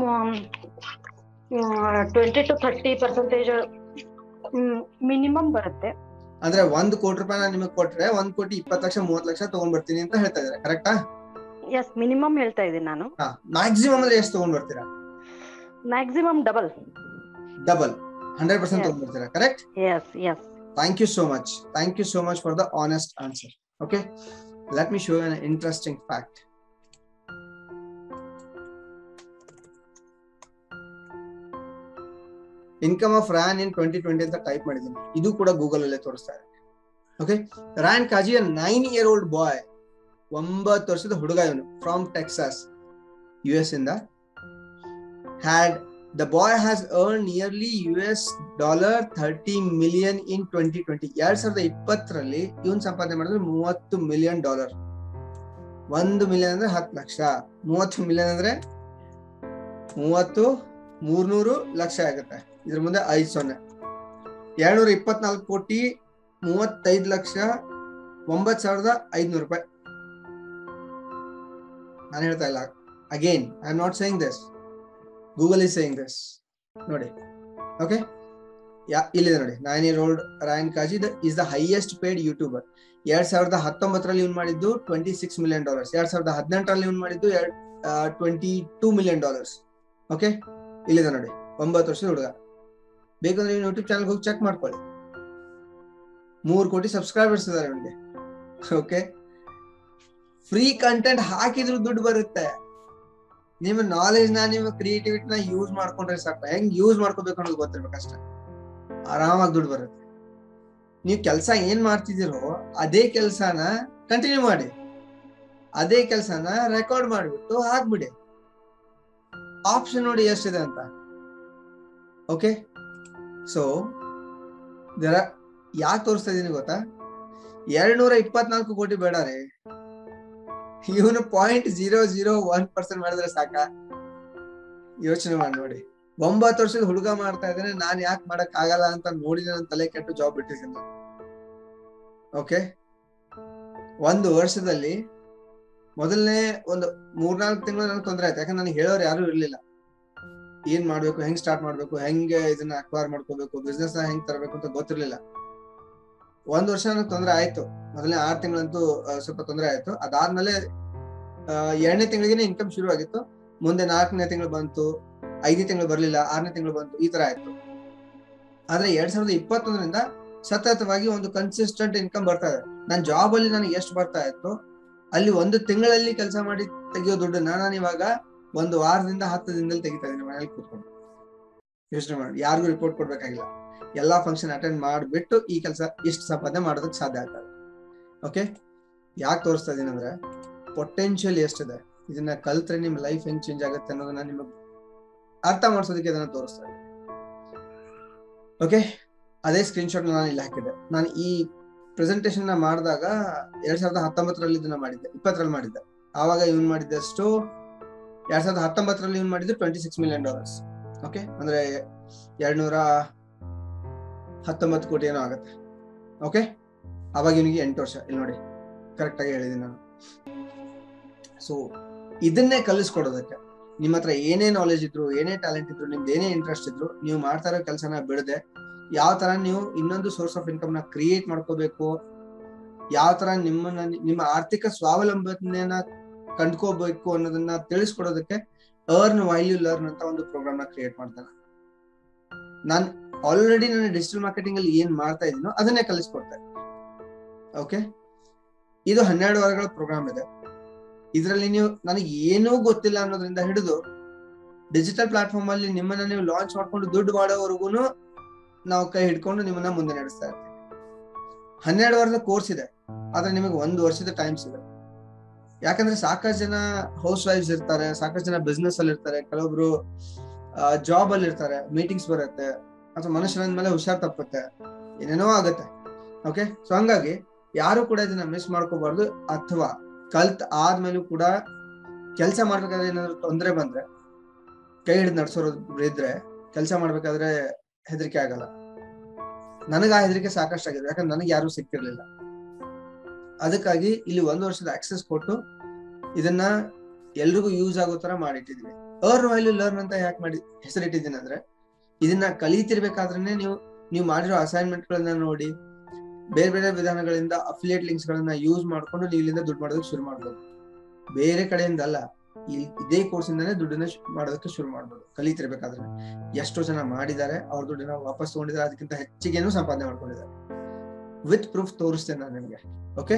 S2: twenty to thirty percentage minimum ಬರುತ್ತೆ
S1: ಅಂದ್ರೆ ಒಂದ್ ಕೋಟಿ ರೂಪಾಯಿ ನಾನು ನಿಮಗೆ ಕೊಟ್ರೆ ಒಂದ್ ಕೋಟಿ ಇಪ್ಪತ್ತು ಲಕ್ಷ ಮೂವತ್ತು ಲಕ್ಷ ತಗೊಂಡ್ ಬರ್ತೀನಿ ಅಂತ ಹೇಳ್ತಾ ಇದ್ದಾರೆ ಕರೆಕ್ಟಾ
S2: ಎಸ್ ಮಿನಿಮಮ್ ಹೇಳ್ತಾ ಇದ್ದೀನಿ ನಾನು
S1: ಹಾ ಮ್ಯಾಕ್ಸಿಮಮ್ ಅಲ್ಲಿ ಎಷ್ಟು ತಗೊಂಡ್ ಬರ್ತೀರಾ
S2: maximum double
S1: double hundred percent
S2: Yes.
S1: ತಗೊಂಡ್ ಬರ್ತೀರಾ correct
S2: yes yes
S1: Thank you so much. Thank you so much for the honest answer. Okay, let me show you an interesting fact. Income of Ryan in twenty twenty ಅಂತ type ಮಾಡಿದ್ದೀನಿ ಇದು ಕೂಡ Google ಅಲ್ಲೇ ತೋರಿಸ್ತಾ ಇದೆ okay Ryan Kaji nine year old boy ಒಂಬತ್ತು ವರ್ಷದ ಹುಡುಗ ಇವನು ಫ್ರಮ್ ಟೆಕ್ಸಾಸ್ ಯು ಎಸ್ ಇಂದ had the boy has earn nearly U S dollar thirty million in twenty twenty ಎರಡ್ ಸಾವಿರದ ಇಪ್ಪತ್ತರಲ್ಲಿ ಇವನ್ ಸಂಪಾದನೆ ಮಾಡಿದ್ರೆ ಮೂವತ್ತು ಮಿಲಿಯನ್ ಡಾಲರ್ ಒಂದು ಮಿಲಿಯನ್ ಅಂದ್ರೆ ಹತ್ತು ಲಕ್ಷ ಮೂವತ್ತು ಮಿಲಿಯನ್ ಅಂದ್ರೆ ಮೂವತ್ತು ಮೂರ್ನೂರು ಲಕ್ಷ ಆಗುತ್ತೆ ಇದ್ರ ಮುಂದೆ ಐದು ಸೊನ್ನೆ ಎರಡ್ನೂರ ಇಪ್ಪತ್ನಾಲ್ಕು ಕೋಟಿ ಮೂವತ್ತೈದು ಲಕ್ಷ ಒಂಬತ್ ಸಾವಿರದ ಐದ್ನೂರು ರೂಪಾಯಿ ನಾನು ಹೇಳ್ತಾ ಇಲ್ಲ again I am not saying this Google is saying this ನೋಡಿ ಓಕೆ ಯಾ ಇಲ್ಲಿದೆ ನೋಡಿ nine year old Ryan Kaji is the highest paid YouTuber ಎರಡ್ ಸಾವಿರದ ಹತ್ತೊಂಬತ್ತರಲ್ಲಿ ಇವ್ನು ಮಾಡಿದ್ದು ಟ್ವೆಂಟಿ ಸಿಕ್ಸ್ ಮಿಲಿಯನ್ ಡಾಲರ್ಸ್ ಎರಡ್ ಸಾವಿರದ ಹದಿನೆಂಟರಲ್ಲಿ ಇವ್ನು ಮಾಡಿದ್ದು ಎರಡ್ twenty two million dollars okay ಇಲ್ಲಿದೆ ನೋಡಿ ಒಂಬತ್ತು ವರ್ಷದ ಹುಡುಗ ಬೇಕಂದ್ರೆ ನೀವು ಯೂಟ್ಯೂಬ್ ಚಾನಲ್ ಹೋಗಿ ಚೆಕ್ ಮಾಡ್ಕೊಳ್ಳಿ ಮೂರು ಕೋಟಿ ಸಬ್ಸ್ಕ್ರೈಬರ್ಸ್ ಇದಾರೆ ಇವನಿಗೆ ಓಕೆ ಫ್ರೀ ಕಂಟೆಂಟ್ ಹಾಕಿದ್ರು ದುಡ್ಡು ಬರುತ್ತೆ ನಿಮ್ಮ ನಾಲೆಜ್ ನ ನಿಮ್ಮ ಕ್ರಿಯೇಟಿವಿಟಿ ನ ಯೂಸ್ ಮಾಡ್ಕೊಂಡ್ರೆ ಸಾಕು ಹೆಂಗ್ ಯೂಸ್ ಮಾಡ್ಕೋಬೇಕು ಅನ್ನೋದು ಗೊತ್ತಿರ್ಬೇಕು ಅಷ್ಟೇ ಆರಾಮಾಗಿ ದುಡ್ಡು ಬರುತ್ತೆ ನೀವು ಕೆಲಸ ಏನ್ ಮಾಡ್ತಿದ್ದೀರೋ ಅದೇ ಕೆಲಸನ ಕಂಟಿನ್ಯೂ ಮಾಡಿ ಅದೇ ಕೆಲಸನ ರೆಕಾರ್ಡ್ ಮಾಡಿಬಿಟ್ಟು ಹಾಕ್ಬಿಡಿ ಆಪ್ಷನ್ ನೋಡಿ ಎಷ್ಟಿದೆ ಅಂತ ಓಕೆ ಸೊ ಇದರ ಯಾಕೆ ತೋರಿಸ್ತಾ ಇದೀನಿ ಗೊತ್ತಾ ಎರಡ್ ನೂರ ಇಪ್ಪತ್ನಾಲ್ಕು ಕೋಟಿ ಬೇಡ ರೀ ಇವನು point zero zero one percent ಮಾಡಿದ್ರೆ ಸಾಕ ಯೋಚನೆ ಮಾಡಿ ನೋಡಿ ಒಂಬತ್ತು ವರ್ಷದ ಹುಡುಗ ಮಾಡ್ತಾ ಇದ್ದೇನೆ ನಾನ್ ಯಾಕೆ ಮಾಡಕ್ ಆಗಲ್ಲ ಅಂತ ನೋಡಿ ನನ್ನ ತಲೆ ಕೆಟ್ಟು ಜಾಬ್ ಬಿಟ್ಟಿದ್ದೀನಿ ಓಕೆ ಒಂದು ವರ್ಷದಲ್ಲಿ ಮೊದಲನೇ ಒಂದು ಮೂರ್ನಾಲ್ಕು ತಿಂಗಳು ನನಗೆ ತೊಂದರೆ ಆಯ್ತು ಯಾಕಂದ್ರೆ ನನಗೆ ಹೇಳೋರು ಯಾರು ಇರ್ಲಿಲ್ಲ ಏನ್ ಮಾಡ್ಬೇಕು ಹೆಂಗ್ ಸ್ಟಾರ್ಟ್ ಮಾಡ್ಬೇಕು ಹೆಂಗೆ ಇದನ್ನ ಅಕ್ವೈರ್ ಮಾಡ್ಕೋಬೇಕು ಬಿಸ್ನೆಸ್ ನ ಹೆಂಗ್ ತರಬೇಕು ಅಂತ ಗೊತ್ತಿರ್ಲಿಲ್ಲ ಒಂದ್ ವರ್ಷ ನನಗೆ ತೊಂದರೆ ಆಯ್ತು ಮೊದಲನೇ ಆರು ತಿಂಗಳಂತೂ ಆ, ಸ್ವಲ್ಪ ತೊಂದರೆ ಆಯ್ತು ಅದಾದ್ಮೇಲೆ ಆ, ಎರಡನೇ ತಿಂಗಳಿಗೆ ಇನ್ಕಮ್ ಶುರು ಆಗಿತ್ತು ಮುಂದೆ ನಾಲ್ಕನೇ ತಿಂಗಳು ಬಂತು ಐದನೇ ತಿಂಗಳು ಬರ್ಲಿಲ್ಲ ಆರನೇ ತಿಂಗಳು ಬಂತು ಈ ತರ ಆಯ್ತು ಆದ್ರೆ ಎರಡ್ ಸಾವಿರದ ಇಪ್ಪತ್ತೊಂದರಿಂದ ಸತತವಾಗಿ ಒಂದು ಕನ್ಸಿಸ್ಟೆಂಟ್ ಇನ್ಕಮ್ ಬರ್ತಾ ಇದೆ ನನ್ನ ಜಾಬ್ ಅಲ್ಲಿ ನನಗೆ ಎಷ್ಟು ಬರ್ತಾ ಇತ್ತು ಅಲ್ಲಿ ಒಂದು ತಿಂಗಳಲ್ಲಿ ಕೆಲಸ ಮಾಡಿ ತೆಗಿಯೋ ದುಡ್ಡನ್ನ ನಾನು ಇವಾಗ ಒಂದು ವಾರದಿಂದ ಹತ್ತು ದಿನದಲ್ಲಿ ತೆಗಿತಾ ಇದ್ದೀನಿ ಮನೇಲಿ ಕೂತ್ಕೊಂಡು ಯೋಚನೆ ಮಾಡಿ ಯಾರಿಗೂ ರಿಪೋರ್ಟ್ ಕೊಡ್ಬೇಕಾಗಿಲ್ಲ ಎಲ್ಲಾ ಫಂಕ್ಷನ್ ಅಟೆಂಡ್ ಮಾಡಿಬಿಟ್ಟು ಈ ಕೆಲಸ ಇಷ್ಟು ಸಂಪಾದನೆ ಮಾಡೋದಕ್ಕೆ ಸಾಧ್ಯ ಆಗ್ತದೆ ಓಕೆ ಯಾಕೆ ತೋರಿಸ್ತಾ ಇದೀನಿ ಅಂದ್ರೆ ಪೊಟೆನ್ಶಿಯಲ್ ಎಷ್ಟಿದೆ ಇದನ್ನ ಕಲ್ತ್ರೆ ನಿಮ್ ಲೈಫ್ ಹೆಂಗ್ ಚೇಂಜ್ ಆಗುತ್ತೆ ಅನ್ನೋದನ್ನ ನಿಮಗೆ ಅರ್ಥ ಮಾಡಿಸೋದಕ್ಕೆ ಇದನ್ನ ತೋರಿಸ್ತಾ ಇದ್ದೀನಿ ಓಕೆ ಅದೇ ಸ್ಕ್ರೀನ್ ಶಾಟ್ ನಾನು ಇಲ್ಲಿ ಹಾಕಿದ್ದೆ ನಾನು ಈ ಪ್ರೆಸೆಂಟೇಶನ್ ನ ಮಾಡಿದಾಗ ಎರಡ್ ಸಾವಿರದ ಹತ್ತೊಂಬತ್ತರಲ್ಲಿ ಇದನ್ನ ಮಾಡಿದ್ದೆ ಇಪ್ಪತ್ತರಲ್ಲಿ ಮಾಡಿದ್ದೆ ಆವಾಗ ಇವನ್ ಮಾಡಿದ್ದಷ್ಟು ಎರಡ್ ಸಾವಿರದ ಹತ್ತೊಂಬತ್ತರಲ್ಲಿ ಇವನ್ ಮಾಡಿದ್ದು twenty six million dollars okay ಅಂದ್ರೆ ಎರಡ್ ನೂರ ಹತ್ತೊಂಬತ್ತು ಕೋಟಿ ಏನೋ ಆಗುತ್ತೆ ಓಕೆ ಅವಾಗ ಇವನಿಗೆ ಎಂಟು ವರ್ಷ ಇಲ್ಲಿ ನೋಡಿ ಕರೆಕ್ಟ್ ಆಗಿ ಹೇಳಿದೀನಿ ನಾನು ಸೊ ಇದನ್ನೇ ಕಲಿಸ್ಕೊಡೋದಕ್ಕೆ ನಿಮ್ಮ ಹತ್ರ ಏನೇ ನಾಲೆಜ್ ಇದ್ರು ಏನೇ ಟ್ಯಾಲೆಂಟ್ ಇದ್ರು ನಿಮ್ದು ಏನೇ ಇಂಟ್ರೆಸ್ಟ್ ಇದ್ರು ನೀವು ಮಾಡ್ತಾ ಇರೋ ಕೆಲಸನ ಬಿಡದೆ ಯಾವ ತರ ನೀವು ಇನ್ನೊಂದು ಸೋರ್ಸ್ ಆಫ್ ಇನ್ಕಮ್ ನ ಕ್ರಿಯೇಟ್ ಮಾಡ್ಕೋಬೇಕು ಯಾವ ತರ ನಿಮ್ಮನ್ನ ನಿಮ್ಮ ಆರ್ಥಿಕ ಸ್ವಾವಲಂಬನೆಯನ್ನ ಕಂಡ್ಕೋಬೇಕು ಅನ್ನೋದನ್ನ ತಿಳಿಸ್ಕೊಡೋದಕ್ಕೆ ಅರ್ನ್ ವ್ಯಾಲ್ಯೂ ಲರ್ನ್ ಅಂತ ಒಂದು ಪ್ರೋಗ್ರಾಮ್ ನ ಕ್ರಿಯೇಟ್ ಮಾಡ್ತಾನೆ ನಾನ್ ಆಲ್ರೆಡಿ ನಾನು ಡಿಜಿಟಲ್ ಮಾರ್ಕೆಟಿಂಗ್ ಅಲ್ಲಿ ಏನ್ ಮಾಡ್ತಾ ಇದೀನೋ ಅದನ್ನೇ ಕಲಿಸ್ಕೊಡ್ತೇನೆ ಓಕೆ ಇದು ಹನ್ನೆರಡು ವಾರಗಳ ಪ್ರೋಗ್ರಾಮ್ ಇದೆ ಇದರಲ್ಲಿ ನೀವು ನನಗೆ ಏನೂ ಗೊತ್ತಿಲ್ಲ ಅನ್ನೋದ್ರಿಂದ ಹಿಡಿದು ಡಿಜಿಟಲ್ ಪ್ಲಾಟ್ಫಾರ್ಮ್ ಅಲ್ಲಿ ನಿಮ್ಮನ್ನ ನೀವು ಲಾಂಚ್ ಮಾಡ್ಕೊಂಡು ದುಡ್ಡು ಮಾಡೋವರೆಗೂ ನಾವು ಕೈ ಹಿಡ್ಕೊಂಡು ನಿಮ್ಮನ್ನ ಮುಂದೆ ನಡೆಸ್ತಾ ಇರ್ತೀವಿ ಹನ್ನೆರಡು ವಾರದ ಕೋರ್ಸ್ ಇದೆ ಆದ್ರೆ ನಿಮಗೆ ಒಂದು ವರ್ಷದ ಟೈಮ್ಸ್ ಇದೆ ಯಾಕಂದ್ರೆ ಸಾಕಷ್ಟು ಜನ ಹೌಸ್ ವೈಫ್ಸ್ ಇರ್ತಾರೆ ಸಾಕಷ್ಟು ಜನ ಬಿಸ್ನೆಸ್ ಅಲ್ಲಿ ಇರ್ತಾರೆ ಕೆಲವೊಬ್ರು ಜಾಬ್ ಅಲ್ಲಿ ಇರ್ತಾರೆ ಮೀಟಿಂಗ್ಸ್ ಬರುತ್ತೆ ಅಥವಾ ಮನುಷ್ಯನ ಮೇಲೆ ಹುಷಾರ್ ತಪ್ಪುತ್ತೆ ಏನೇನೋ ಆಗುತ್ತೆ ಓಕೆ ಸೊ ಹಂಗಾಗಿ ಯಾರು ಕೂಡ ಇದನ್ನ ಮಿಸ್ ಮಾಡ್ಕೋಬಾರ್ದು ಅಥವಾ ಕಲ್ತ್ ಆದ್ಮೇಲೂ ಕೂಡ ಕೆಲಸ ಮಾಡ್ಬೇಕಾದ್ರೆ ಏನಾದ್ರು ತೊಂದರೆ ಬಂದ್ರೆ ಕೈ ಹಿಡಿದು ನಡ್ಸೋರು ಇದ್ರೆ ಕೆಲಸ ಮಾಡ್ಬೇಕಾದ್ರೆ ಹೆದರಿಕೆ ಆಗಲ್ಲ ನನಗ ಆ ಹೆದರಿಕೆ ಸಾಕಷ್ಟು ಆಗಿದೆ ಯಾಕಂದ್ರೆ ನನಗೆ ಯಾರು ಸಿಕ್ತಿರ್ಲಿಲ್ಲ ಅದಕ್ಕಾಗಿ ಇಲ್ಲಿ ಒಂದು ವರ್ಷದ ಆಕ್ಸೆಸ್ ಕೊಟ್ಟು ಇದನ್ನ ಎಲ್ರಿಗೂ ಯೂಸ್ ಆಗೋ ತರ ಮಾಡಿಟ್ಟಿದ್ವಿ ಅರ್ನ್ ವ್ಯಾಲ್ಯೂ ಲರ್ನ್ ಅಂತ ಯಾಕೆ ಮಾಡಿ ಹೆಸರಿಟ್ಟಿದ್ದೀನಿ ಅಂದ್ರೆ ಇದನ್ನ ಕಲಿತಿರ್ಬೇಕಾದ್ರೆ ನೀವು ನೀವು ಮಾಡಿರೋ ಅಸೈನ್ಮೆಂಟ್ ಗಳನ್ನ ನೋಡಿ ಬೇರೆ ಬೇರೆ ವಿಧಾನಗಳಿಂದ ಅಫಿಲಿಯೇಟ್ ಲಿಂಕ್ಸ್ ಗಳನ್ನ ಯೂಸ್ ಮಾಡ್ಕೊಂಡು ನೀವು ಇಲ್ಲಿಂದ ದುಡ್ಡು ಮಾಡೋದಕ್ಕೆ ಶುರು ಮಾಡ್ಬೋದು ಬೇರೆ ಕಡೆಯಿಂದ ಅಲ್ಲ ಇಲ್- ಇದೇ ಕೋರ್ಸ್ ಇಂದಾನೆ ದುಡ್ಡನ್ನ ಶು- ಮಾಡೋದಕ್ಕೆ ಶುರು ಮಾಡ್ಬೋದು ಕಲಿತಿರ್ಬೇಕಾದ್ರೆ ಎಷ್ಟೋ ಜನ ಮಾಡಿದ್ದಾರೆ ಅವ್ರ ದುಡ್ಡನ್ನ ವಾಪಸ್ ತಗೊಂಡಿದ್ದಾರೆ ಅದಕ್ಕಿಂತ ಹೆಚ್ಚಿಗೆನೂ ಸಂಪಾದನೆ ಮಾಡ್ಕೊಂಡಿದ್ದಾರೆ ವಿತ್ ಪ್ರೂಫ್ ತೋರಿಸ್ತೇನೆ ನಾನು ನಿಮಗೆ ಓಕೆ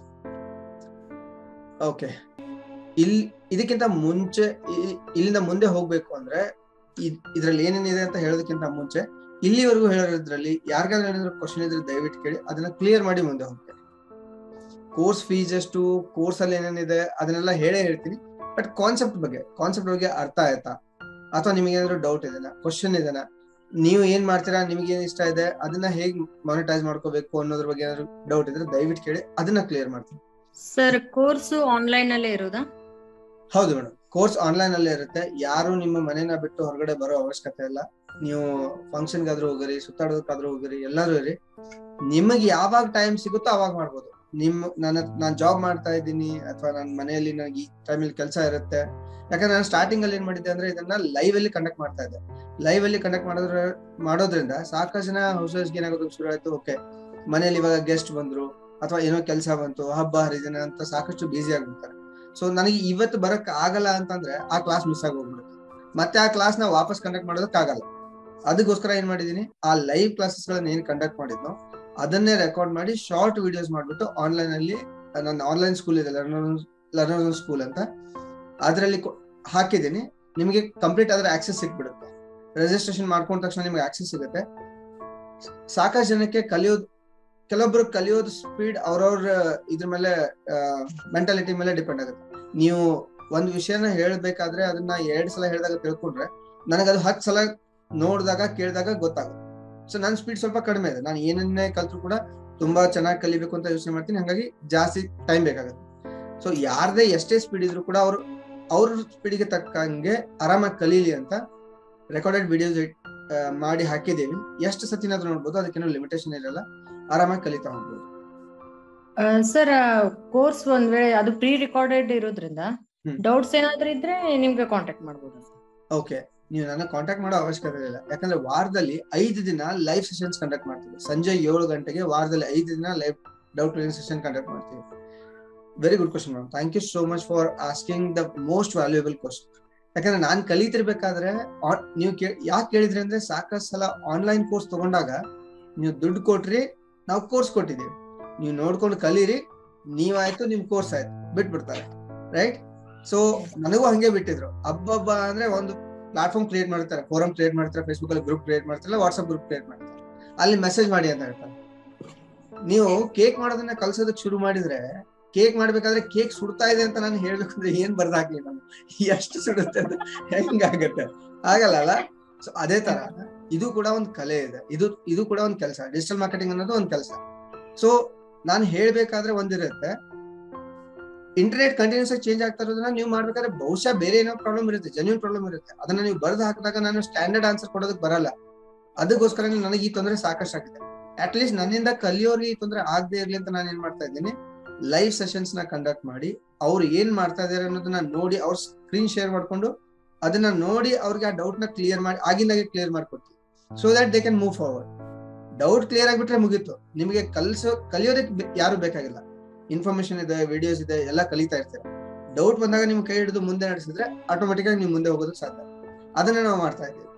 S1: ಓಕೆ ಇಲ್ಲಿ ಇದಕ್ಕಿಂತ ಮುಂಚೆ ಇ- ಇಲ್ಲಿಂದ ಮುಂದೆ ಹೋಗ್ಬೇಕು ಅಂದ್ರೆ ಇದ್- ಇದ್ರಲ್ಲಿ ಏನೇನಿದೆ ಅಂತ ಹೇಳೋದಕ್ಕಿಂತ ಮುಂಚೆ ಇಲ್ಲಿವರೆಗೂ ಹೇಳೋದ್ರಲ್ಲಿ ಯಾರಿಗಾದ್ರೂ ಏನಾದ್ರು ಕ್ವಶನ್ ಇದ್ರೆ ದಯವಿಟ್ಟು ಕೇಳಿ ಅದನ್ನ ಕ್ಲಿಯರ್ ಮಾಡಿ ಮುಂದೆ ಹೋಗ್ತೇನೆ ಕೋರ್ಸ್ ಫೀಸ್ ಎಷ್ಟು ಕೋರ್ಸ್ ಅಲ್ಲಿ ಏನೇನಿದೆ ಅದನ್ನೆಲ್ಲ ಹೇಳೇ ಹೇಳ್ತೀನಿ ಬಟ್ ಕಾನ್ಸೆಪ್ಟ್ ಬಗ್ಗೆ ಕಾನ್ಸೆಪ್ಟ್ ಬಗ್ಗೆ ಅರ್ಥ ಆಯ್ತಾ ಅಥವಾ ನಿಮಗೆ ಏನಾದ್ರು ಡೌಟ್ ಇದೆನಾ ಕ್ವಶನ್ ಇದೆನಾ ನೀವು ಏನ್ ಮಾಡ್ತೀರಾ ನಿಮಗೆ ಏನ್ ಇಷ್ಟ ಇದೆ ಅದನ್ನ ಹೇಗ್ ಮಾನಿಟೈಸ್ ಮಾಡ್ಕೋಬೇಕು ಅನ್ನೋದ್ರ ಬಗ್ಗೆ ಏನಾದ್ರು ಡೌಟ್ ಇದ್ರೆ ದಯವಿಟ್ಟು ಕೇಳಿ ಅದನ್ನ ಕ್ಲಿಯರ್ ಮಾಡ್ತೀನಿ
S3: ಸರ್ ಕೋರ್ಸ್ ಆನ್ಲೈನ್ ಅಲ್ಲೇ ಇರೋದಾ
S1: ಹೌದು ಮೇಡಮ್ ಕೋರ್ಸ್ ಆನ್ಲೈನ್ ಅಲ್ಲೇ ಇರುತ್ತೆ ಯಾರು ನಿಮ್ಮ ಮನೇನ ಬಿಟ್ಟು ಹೊರಗಡೆ ಬರೋ ಅವಶ್ಯಕತೆ ಇಲ್ಲ ನೀವು ಫಂಕ್ಷನ್ಗಾದ್ರೂ ಹೋಗಿರಿ ಸುತ್ತಾಡೋದಕ್ಕಾದ್ರೂ ಹೋಗಿರಿ ಎಲ್ಲಾದ್ರೂ ಇರಿ ನಿಮಗೆ ಯಾವಾಗ ಟೈಮ್ ಸಿಗುತ್ತೋ ಅವಾಗ ಮಾಡ್ಬೋದು ನಿಮ್ ನನ್ನ ನಾನ್ ಜಾಬ್ ಮಾಡ್ತಾ ಇದ್ದೀನಿ ಅಥವಾ ನನ್ನ ಮನೆಯಲ್ಲಿ ನನಗೆ ಈ ಟೈಮಲ್ಲಿ ಕೆಲಸ ಇರುತ್ತೆ ಯಾಕಂದ್ರೆ ನಾನು ಸ್ಟಾರ್ಟಿಂಗ್ ಅಲ್ಲಿ ಏನ್ ಮಾಡಿದ್ದೆ ಅಂದ್ರೆ ಇದನ್ನ ಲೈವ್ ಅಲ್ಲಿ ಕಂಡಕ್ಟ್ ಮಾಡ್ತಾ ಇದ್ದೆ ಲೈವ್ ಅಲ್ಲಿ ಕಂಡಕ್ಟ್ ಮಾಡೋದ್ರ ಮಾಡೋದ್ರಿಂದ ಸಾಕಷ್ಟು ಜನ ಹೊಸ ಹೊಸಗೆ ಏನಾಗೋದಕ್ಕೆ ಶುರು ಆಯ್ತು ಓಕೆ ಮನೇಲಿ ಇವಾಗ ಗೆಸ್ಟ್ ಬಂದ್ರು ಅಥವಾ ಏನೋ ಕೆಲಸ ಬಂತು ಹಬ್ಬ ಹರಿದಿನ ಅಂತ ಸಾಕಷ್ಟು ಬ್ಯುಸಿ ಆಗ್ಬಿಡ್ತಾರೆ ಸೊ ನನಗೆ ಇವತ್ತು ಬರಕ್ ಆಗಲ್ಲ ಅಂತಂದ್ರೆ ಆ ಕ್ಲಾಸ್ ಮಿಸ್ ಆಗಿ ಹೋಗ್ಬಿಡುತ್ತೆ ಮತ್ತೆ ಆ ಕ್ಲಾಸ್ ನ ವಾಪಸ್ ಕಂಡಕ್ಟ್ ಮಾಡೋದಕ್ಕೆ ಆಗಲ್ಲ ಅದಕ್ಕೋಸ್ಕರ ಏನ್ ಮಾಡಿದೀನಿ ಆ ಲೈವ್ ಕ್ಲಾಸಸ್ ಗಳನ್ನ ಏನ್ ಕಂಡಕ್ಟ್ ಮಾಡಿದ್ನೋ ಅದನ್ನೇ ರೆಕಾರ್ಡ್ ಮಾಡಿ ಶಾರ್ಟ್ ವಿಡಿಯೋಸ್ ಮಾಡ್ಬಿಟ್ಟು ಆನ್ಲೈನ್ ಅಲ್ಲಿ ನನ್ನ ಆನ್ಲೈನ್ ಸ್ಕೂಲ್ ಇದೆ ಲರ್ನರ್ ಸ್ಕೂಲ್ ಅಂತ ಅದರಲ್ಲಿ ಹಾಕಿದ್ದೀನಿ ನಿಮಗೆ ಕಂಪ್ಲೀಟ್ ಆದ್ರೆ ಆಕ್ಸೆಸ್ ಸಿಕ್ಬಿಡುತ್ತೆ ರಿಜಿಸ್ಟ್ರೇಷನ್ ಮಾಡ್ಕೊಂಡ ತಕ್ಷಣ ನಿಮಗೆ ಆಕ್ಸೆಸ್ ಸಿಗುತ್ತೆ ಸಾಕಷ್ಟು ಜನಕ್ಕೆ ಕಲಿಯೋದು ಕೆಲವೊಬ್ರು ಕಲಿಯೋದು ಸ್ಪೀಡ್ ಅವ್ರವ್ರ ಇದ್ರ ಮೇಲೆ ಮೆಂಟಾಲಿಟಿ ಮೇಲೆ ಡಿಪೆಂಡ್ ಆಗುತ್ತೆ ನೀವು ಒಂದ್ ವಿಷಯನ ಹೇಳ್ಬೇಕಾದ್ರೆ ಅದನ್ನ ಎರಡ್ ಸಲ ಹೇಳಿದಾಗ ತಿಳ್ಕೊಂಡ್ರೆ ನನಗೆ ಅದು ಹತ್ತು ಸಲ ನೋಡಿದಾಗ ಕೇಳಿದಾಗ ಗೊತ್ತಾಗುತ್ತೆ ಸೊ ನನ್ನ ಸ್ಪೀಡ್ ಸ್ವಲ್ಪ ಕಡಿಮೆ ಇದೆ ನಾನು ಏನನ್ನೇ ಕಲ್ತ್ರು ಕೂಡ ತುಂಬಾ ಚೆನ್ನಾಗಿ ಕಲಿಬೇಕು ಅಂತ ಯೋಚನೆ ಮಾಡ್ತೀನಿ ಹಾಗಾಗಿ ಜಾಸ್ತಿ ಟೈಮ್ ಬೇಕಾಗುತ್ತೆ ಸೊ ಯಾರದೇ ಎಷ್ಟೇ ಸ್ಪೀಡ್ ಇದ್ರು ಕೂಡ ಅವರು ಅವ್ರ ಸ್ಪೀಡಿಗೆ ತಕ್ಕಂಗೆ ಆರಾಮಾಗಿ ಕಲೀಲಿ ಅಂತ ರೆಕಾರ್ಡೆಡ್ ವಿಡಿಯೋಸ್ ಮಾಡಿ ಹಾಕಿದ್ದೀವಿ ಎಷ್ಟು ಸತಿನಾದ್ರೂ ನೋಡ್ಬೋದು ಅದಕ್ಕೇನು ಲಿಮಿಟೇಷನ್ ಇರಲ್ಲ ಆರಾಮಾಗಿ ಕಲಿತಾ ಹೋಗ್ಬೋದು
S3: ಸರ್ ಕೋರ್ಸ್ ಒಂದ್ ವೇಳೆ ಅದು ಪ್ರೀ ರೆಕಾರ್ಡೆಡ್ ಇರೋದ್ರಿಂದ
S1: ಹ್ಮ್.
S3: ಡೌಟ್ಸ್ ಏನಾದ್ರೂ ಇದ್ರೆ ನಿಮ್ಗೆ ಕಾಂಟ್ಯಾಕ್ಟ್ ಮಾಡ್ಬೋದು
S1: ಓಕೆ ನೀವು ನನ್ನ ಕಾಂಟ್ಯಾಕ್ಟ್ ಮಾಡೋ ಅವಶ್ಯಕತೆ ಇಲ್ಲ ಯಾಕಂದ್ರೆ ವಾರದಲ್ಲಿ ಐದು ದಿನ ಲೈವ್ ಸೆಷನ್ಸ್ ಕಂಡಕ್ಟ್ ಮಾಡ್ತೀವಿ ಸಂಜೆ ಏಳು ಗಂಟೆಗೆ ವಾರದಲ್ಲಿ ಐದು ದಿನ live doubt clearing session conduct ಮಾಡ್ತೀವಿ very good question ma'am thank you so much for asking the most valuable question ಯಾಕಂದ್ರೆ ನಾನು ಕಲಿತಿರ್ಬೇಕಾದ್ರೆ ಆ- ನೀವು ಕೇ ಯಾಕೆ ಕೇಳಿದ್ರಿ ಅಂದ್ರೆ ಸಾಕಷ್ಟು ಸಲ ಆನ್ಲೈನ್ ಕೋರ್ಸ್ ತಗೊಂಡಾಗ ನೀವು ದುಡ್ಡು ಕೊಟ್ರಿ ನಾವು ಕೋರ್ಸ್ ಕೊಟ್ಟಿದ್ದೀವಿ ನೀವು ನೋಡ್ಕೊಂಡು ಕಲೀರಿ ನೀವಾಯ್ತು ನಿಮ್ ಕೋರ್ಸ್ ಆಯ್ತು ಬಿಟ್ಬಿಡ್ತಾರೆ ರೈಟ್ ಸೊ ನನಗೂ ಹಂಗೆ ಬಿಟ್ಟಿದ್ರು ಹಬ್ಬಬ್ಬ ಅಂದ್ರೆ ಒಂದು ಪ್ಲಾಟ್ಫಾರ್ಮ್ ಕ್ರಿಯೇಟ್ ಮಾಡ್ತಾರೆ ಫೋರಮ್ ಕ್ರಿಯೇಟ್ ಮಾಡ್ತಾರೆ ಫೇಸ್ಬುಕ್ ಅಲ್ಲಿ ಗ್ರೂಪ್ ಕ್ರಿಯೇಟ್ ಮಾಡ್ತಾರೆ ವಾಟ್ಸ್ಆಪ್ ಗ್ರೂಪ್ ಕ್ರಿಯೇಟ್ ಮಾಡ್ತಾರೆ ಅಲ್ಲಿ ಮೆಸೇಜ್ ಮಾಡಿ ಅಂತ ಹೇಳ್ತಾರೆ ನೀವು ಕೇಕ್ ಮಾಡೋದನ್ನ ಕಲ್ಸೋದಕ್ಕೆ ಶುರು ಮಾಡಿದ್ರೆ ಕೇಕ್ ಮಾಡ್ಬೇಕಾದ್ರೆ ಕೇಕ್ ಸುಡ್ತಾ ಇದೆ ಅಂತ ನಾನು ಹೇಳ್ಬೇಕು ಅಂದ್ರೆ ಏನ್ ಬರ್ದಾಕ್ಲಿ ನಾನು ಎಷ್ಟು ಸುಡುತ್ತೆ ಅಂತ ಹೆಂಗಾಗತ್ತೆ ಆಗಲ್ಲ ಅಲ್ಲ ಸೊ ಅದೇ ತರ ಇದು ಕೂಡ ಒಂದು ಕಲೆ ಇದೆ ಇದು ಇದು ಕೂಡ ಒಂದು ಕೆಲಸ ಡಿಜಿಟಲ್ ಮಾರ್ಕೆಟಿಂಗ್ ಅನ್ನೋದು ಒಂದು ಕೆಲಸ ಸೊ ನಾನು ಹೇಳ್ಬೇಕಾದ್ರೆ ಒಂದಿರುತ್ತೆ ಇಂಟರ್ನೆಟ್ ಕಂಟಿನ್ಯೂಸ್ ಆಗಿ ಚೇಂಜ್ ಆಗ್ತಾ ಇರೋದನ್ನ ನೀವು ಮಾಡ್ಬೇಕಾದ್ರೆ ಬಹುಶಃ ಬೇರೆ ಏನೋ ಪ್ರಾಬ್ಲಮ್ ಇರುತ್ತೆ ಜೆನ್ಯೂನ್ ಪ್ರಾಬ್ಲಮ್ ಇರುತ್ತೆ ಅದನ್ನ ನೀವು ಬರೆದು ಹಾಕಿದಾಗ ನಾನು ಸ್ಟ್ಯಾಂಡರ್ಡ್ ಆನ್ಸರ್ ಕೊಡೋದಕ್ಕೆ ಬರಲ್ಲ ಅದಕ್ಕೋಸ್ಕರ ನನಗೆ ಈ ತೊಂದರೆ ಸಾಕಷ್ಟು ಆಗಿದೆ ಅಟ್ ಲೀಸ್ಟ್ ನನ್ನಿಂದ ಕಲಿಯೋರಿಗೆ ಈ ತೊಂದರೆ ಆಗದೆ ಇರ್ಲಿ ಅಂತ ನಾನು ಏನ್ ಮಾಡ್ತಾ ಇದ್ದೀನಿ ಲೈವ್ ಸೆಷನ್ಸ್ ನ ಕಂಡಕ್ಟ್ ಮಾಡಿ ಅವ್ರು ಏನ್ ಮಾಡ್ತಾ ಇದಾರೆ ಅನ್ನೋದನ್ನ ನೋಡಿ ಅವ್ರ ಸ್ಕ್ರೀನ್ ಶೇರ್ ಮಾಡ್ಕೊಂಡು ಅದನ್ನ ನೋಡಿ ಅವ್ರಿಗೆ ಆ ಡೌಟ್ ನ ಕ್ಲಿಯರ್ ಮಾಡಿ ಆಗಿಂದಾಗೆ ಕ್ಲಿಯರ್ ಮಾಡ್ಕೊಡ್ತೀವಿ so that they can move forward doubt clear ಆಗ್ಬಿಟ್ರೆ ಮುಗೀತು ನಿಮಗೆ ಕಲ್ಸೋ ಕಲಿಯೋದಕ್ಕೆ ಬೆ- ಯಾರು ಬೇಕಾಗಿಲ್ಲ ಇನ್ಫಾರ್ಮೇಶನ್ ಇದೆ ವಿಡಿಯೋಸ್ ಇದೆ ಎಲ್ಲ ಕಲಿತಾ ಇರ್ತೀರ ಡೌಟ್ ಬಂದಾಗ ನಿಮ್ ಕೈ ಹಿಡಿದು ಮುಂದೆ ನಡೆಸಿದ್ರೆ ಆಟೋಮೆಟಿಕ್ ಆಗಿ ನೀವು ಮುಂದೆ ಹೋಗೋದಕ್ಕೆ ಸಾಧ್ಯ ಅದನ್ನ ನಾವು ಮಾಡ್ತಾ ಇದ್ದೀವಿ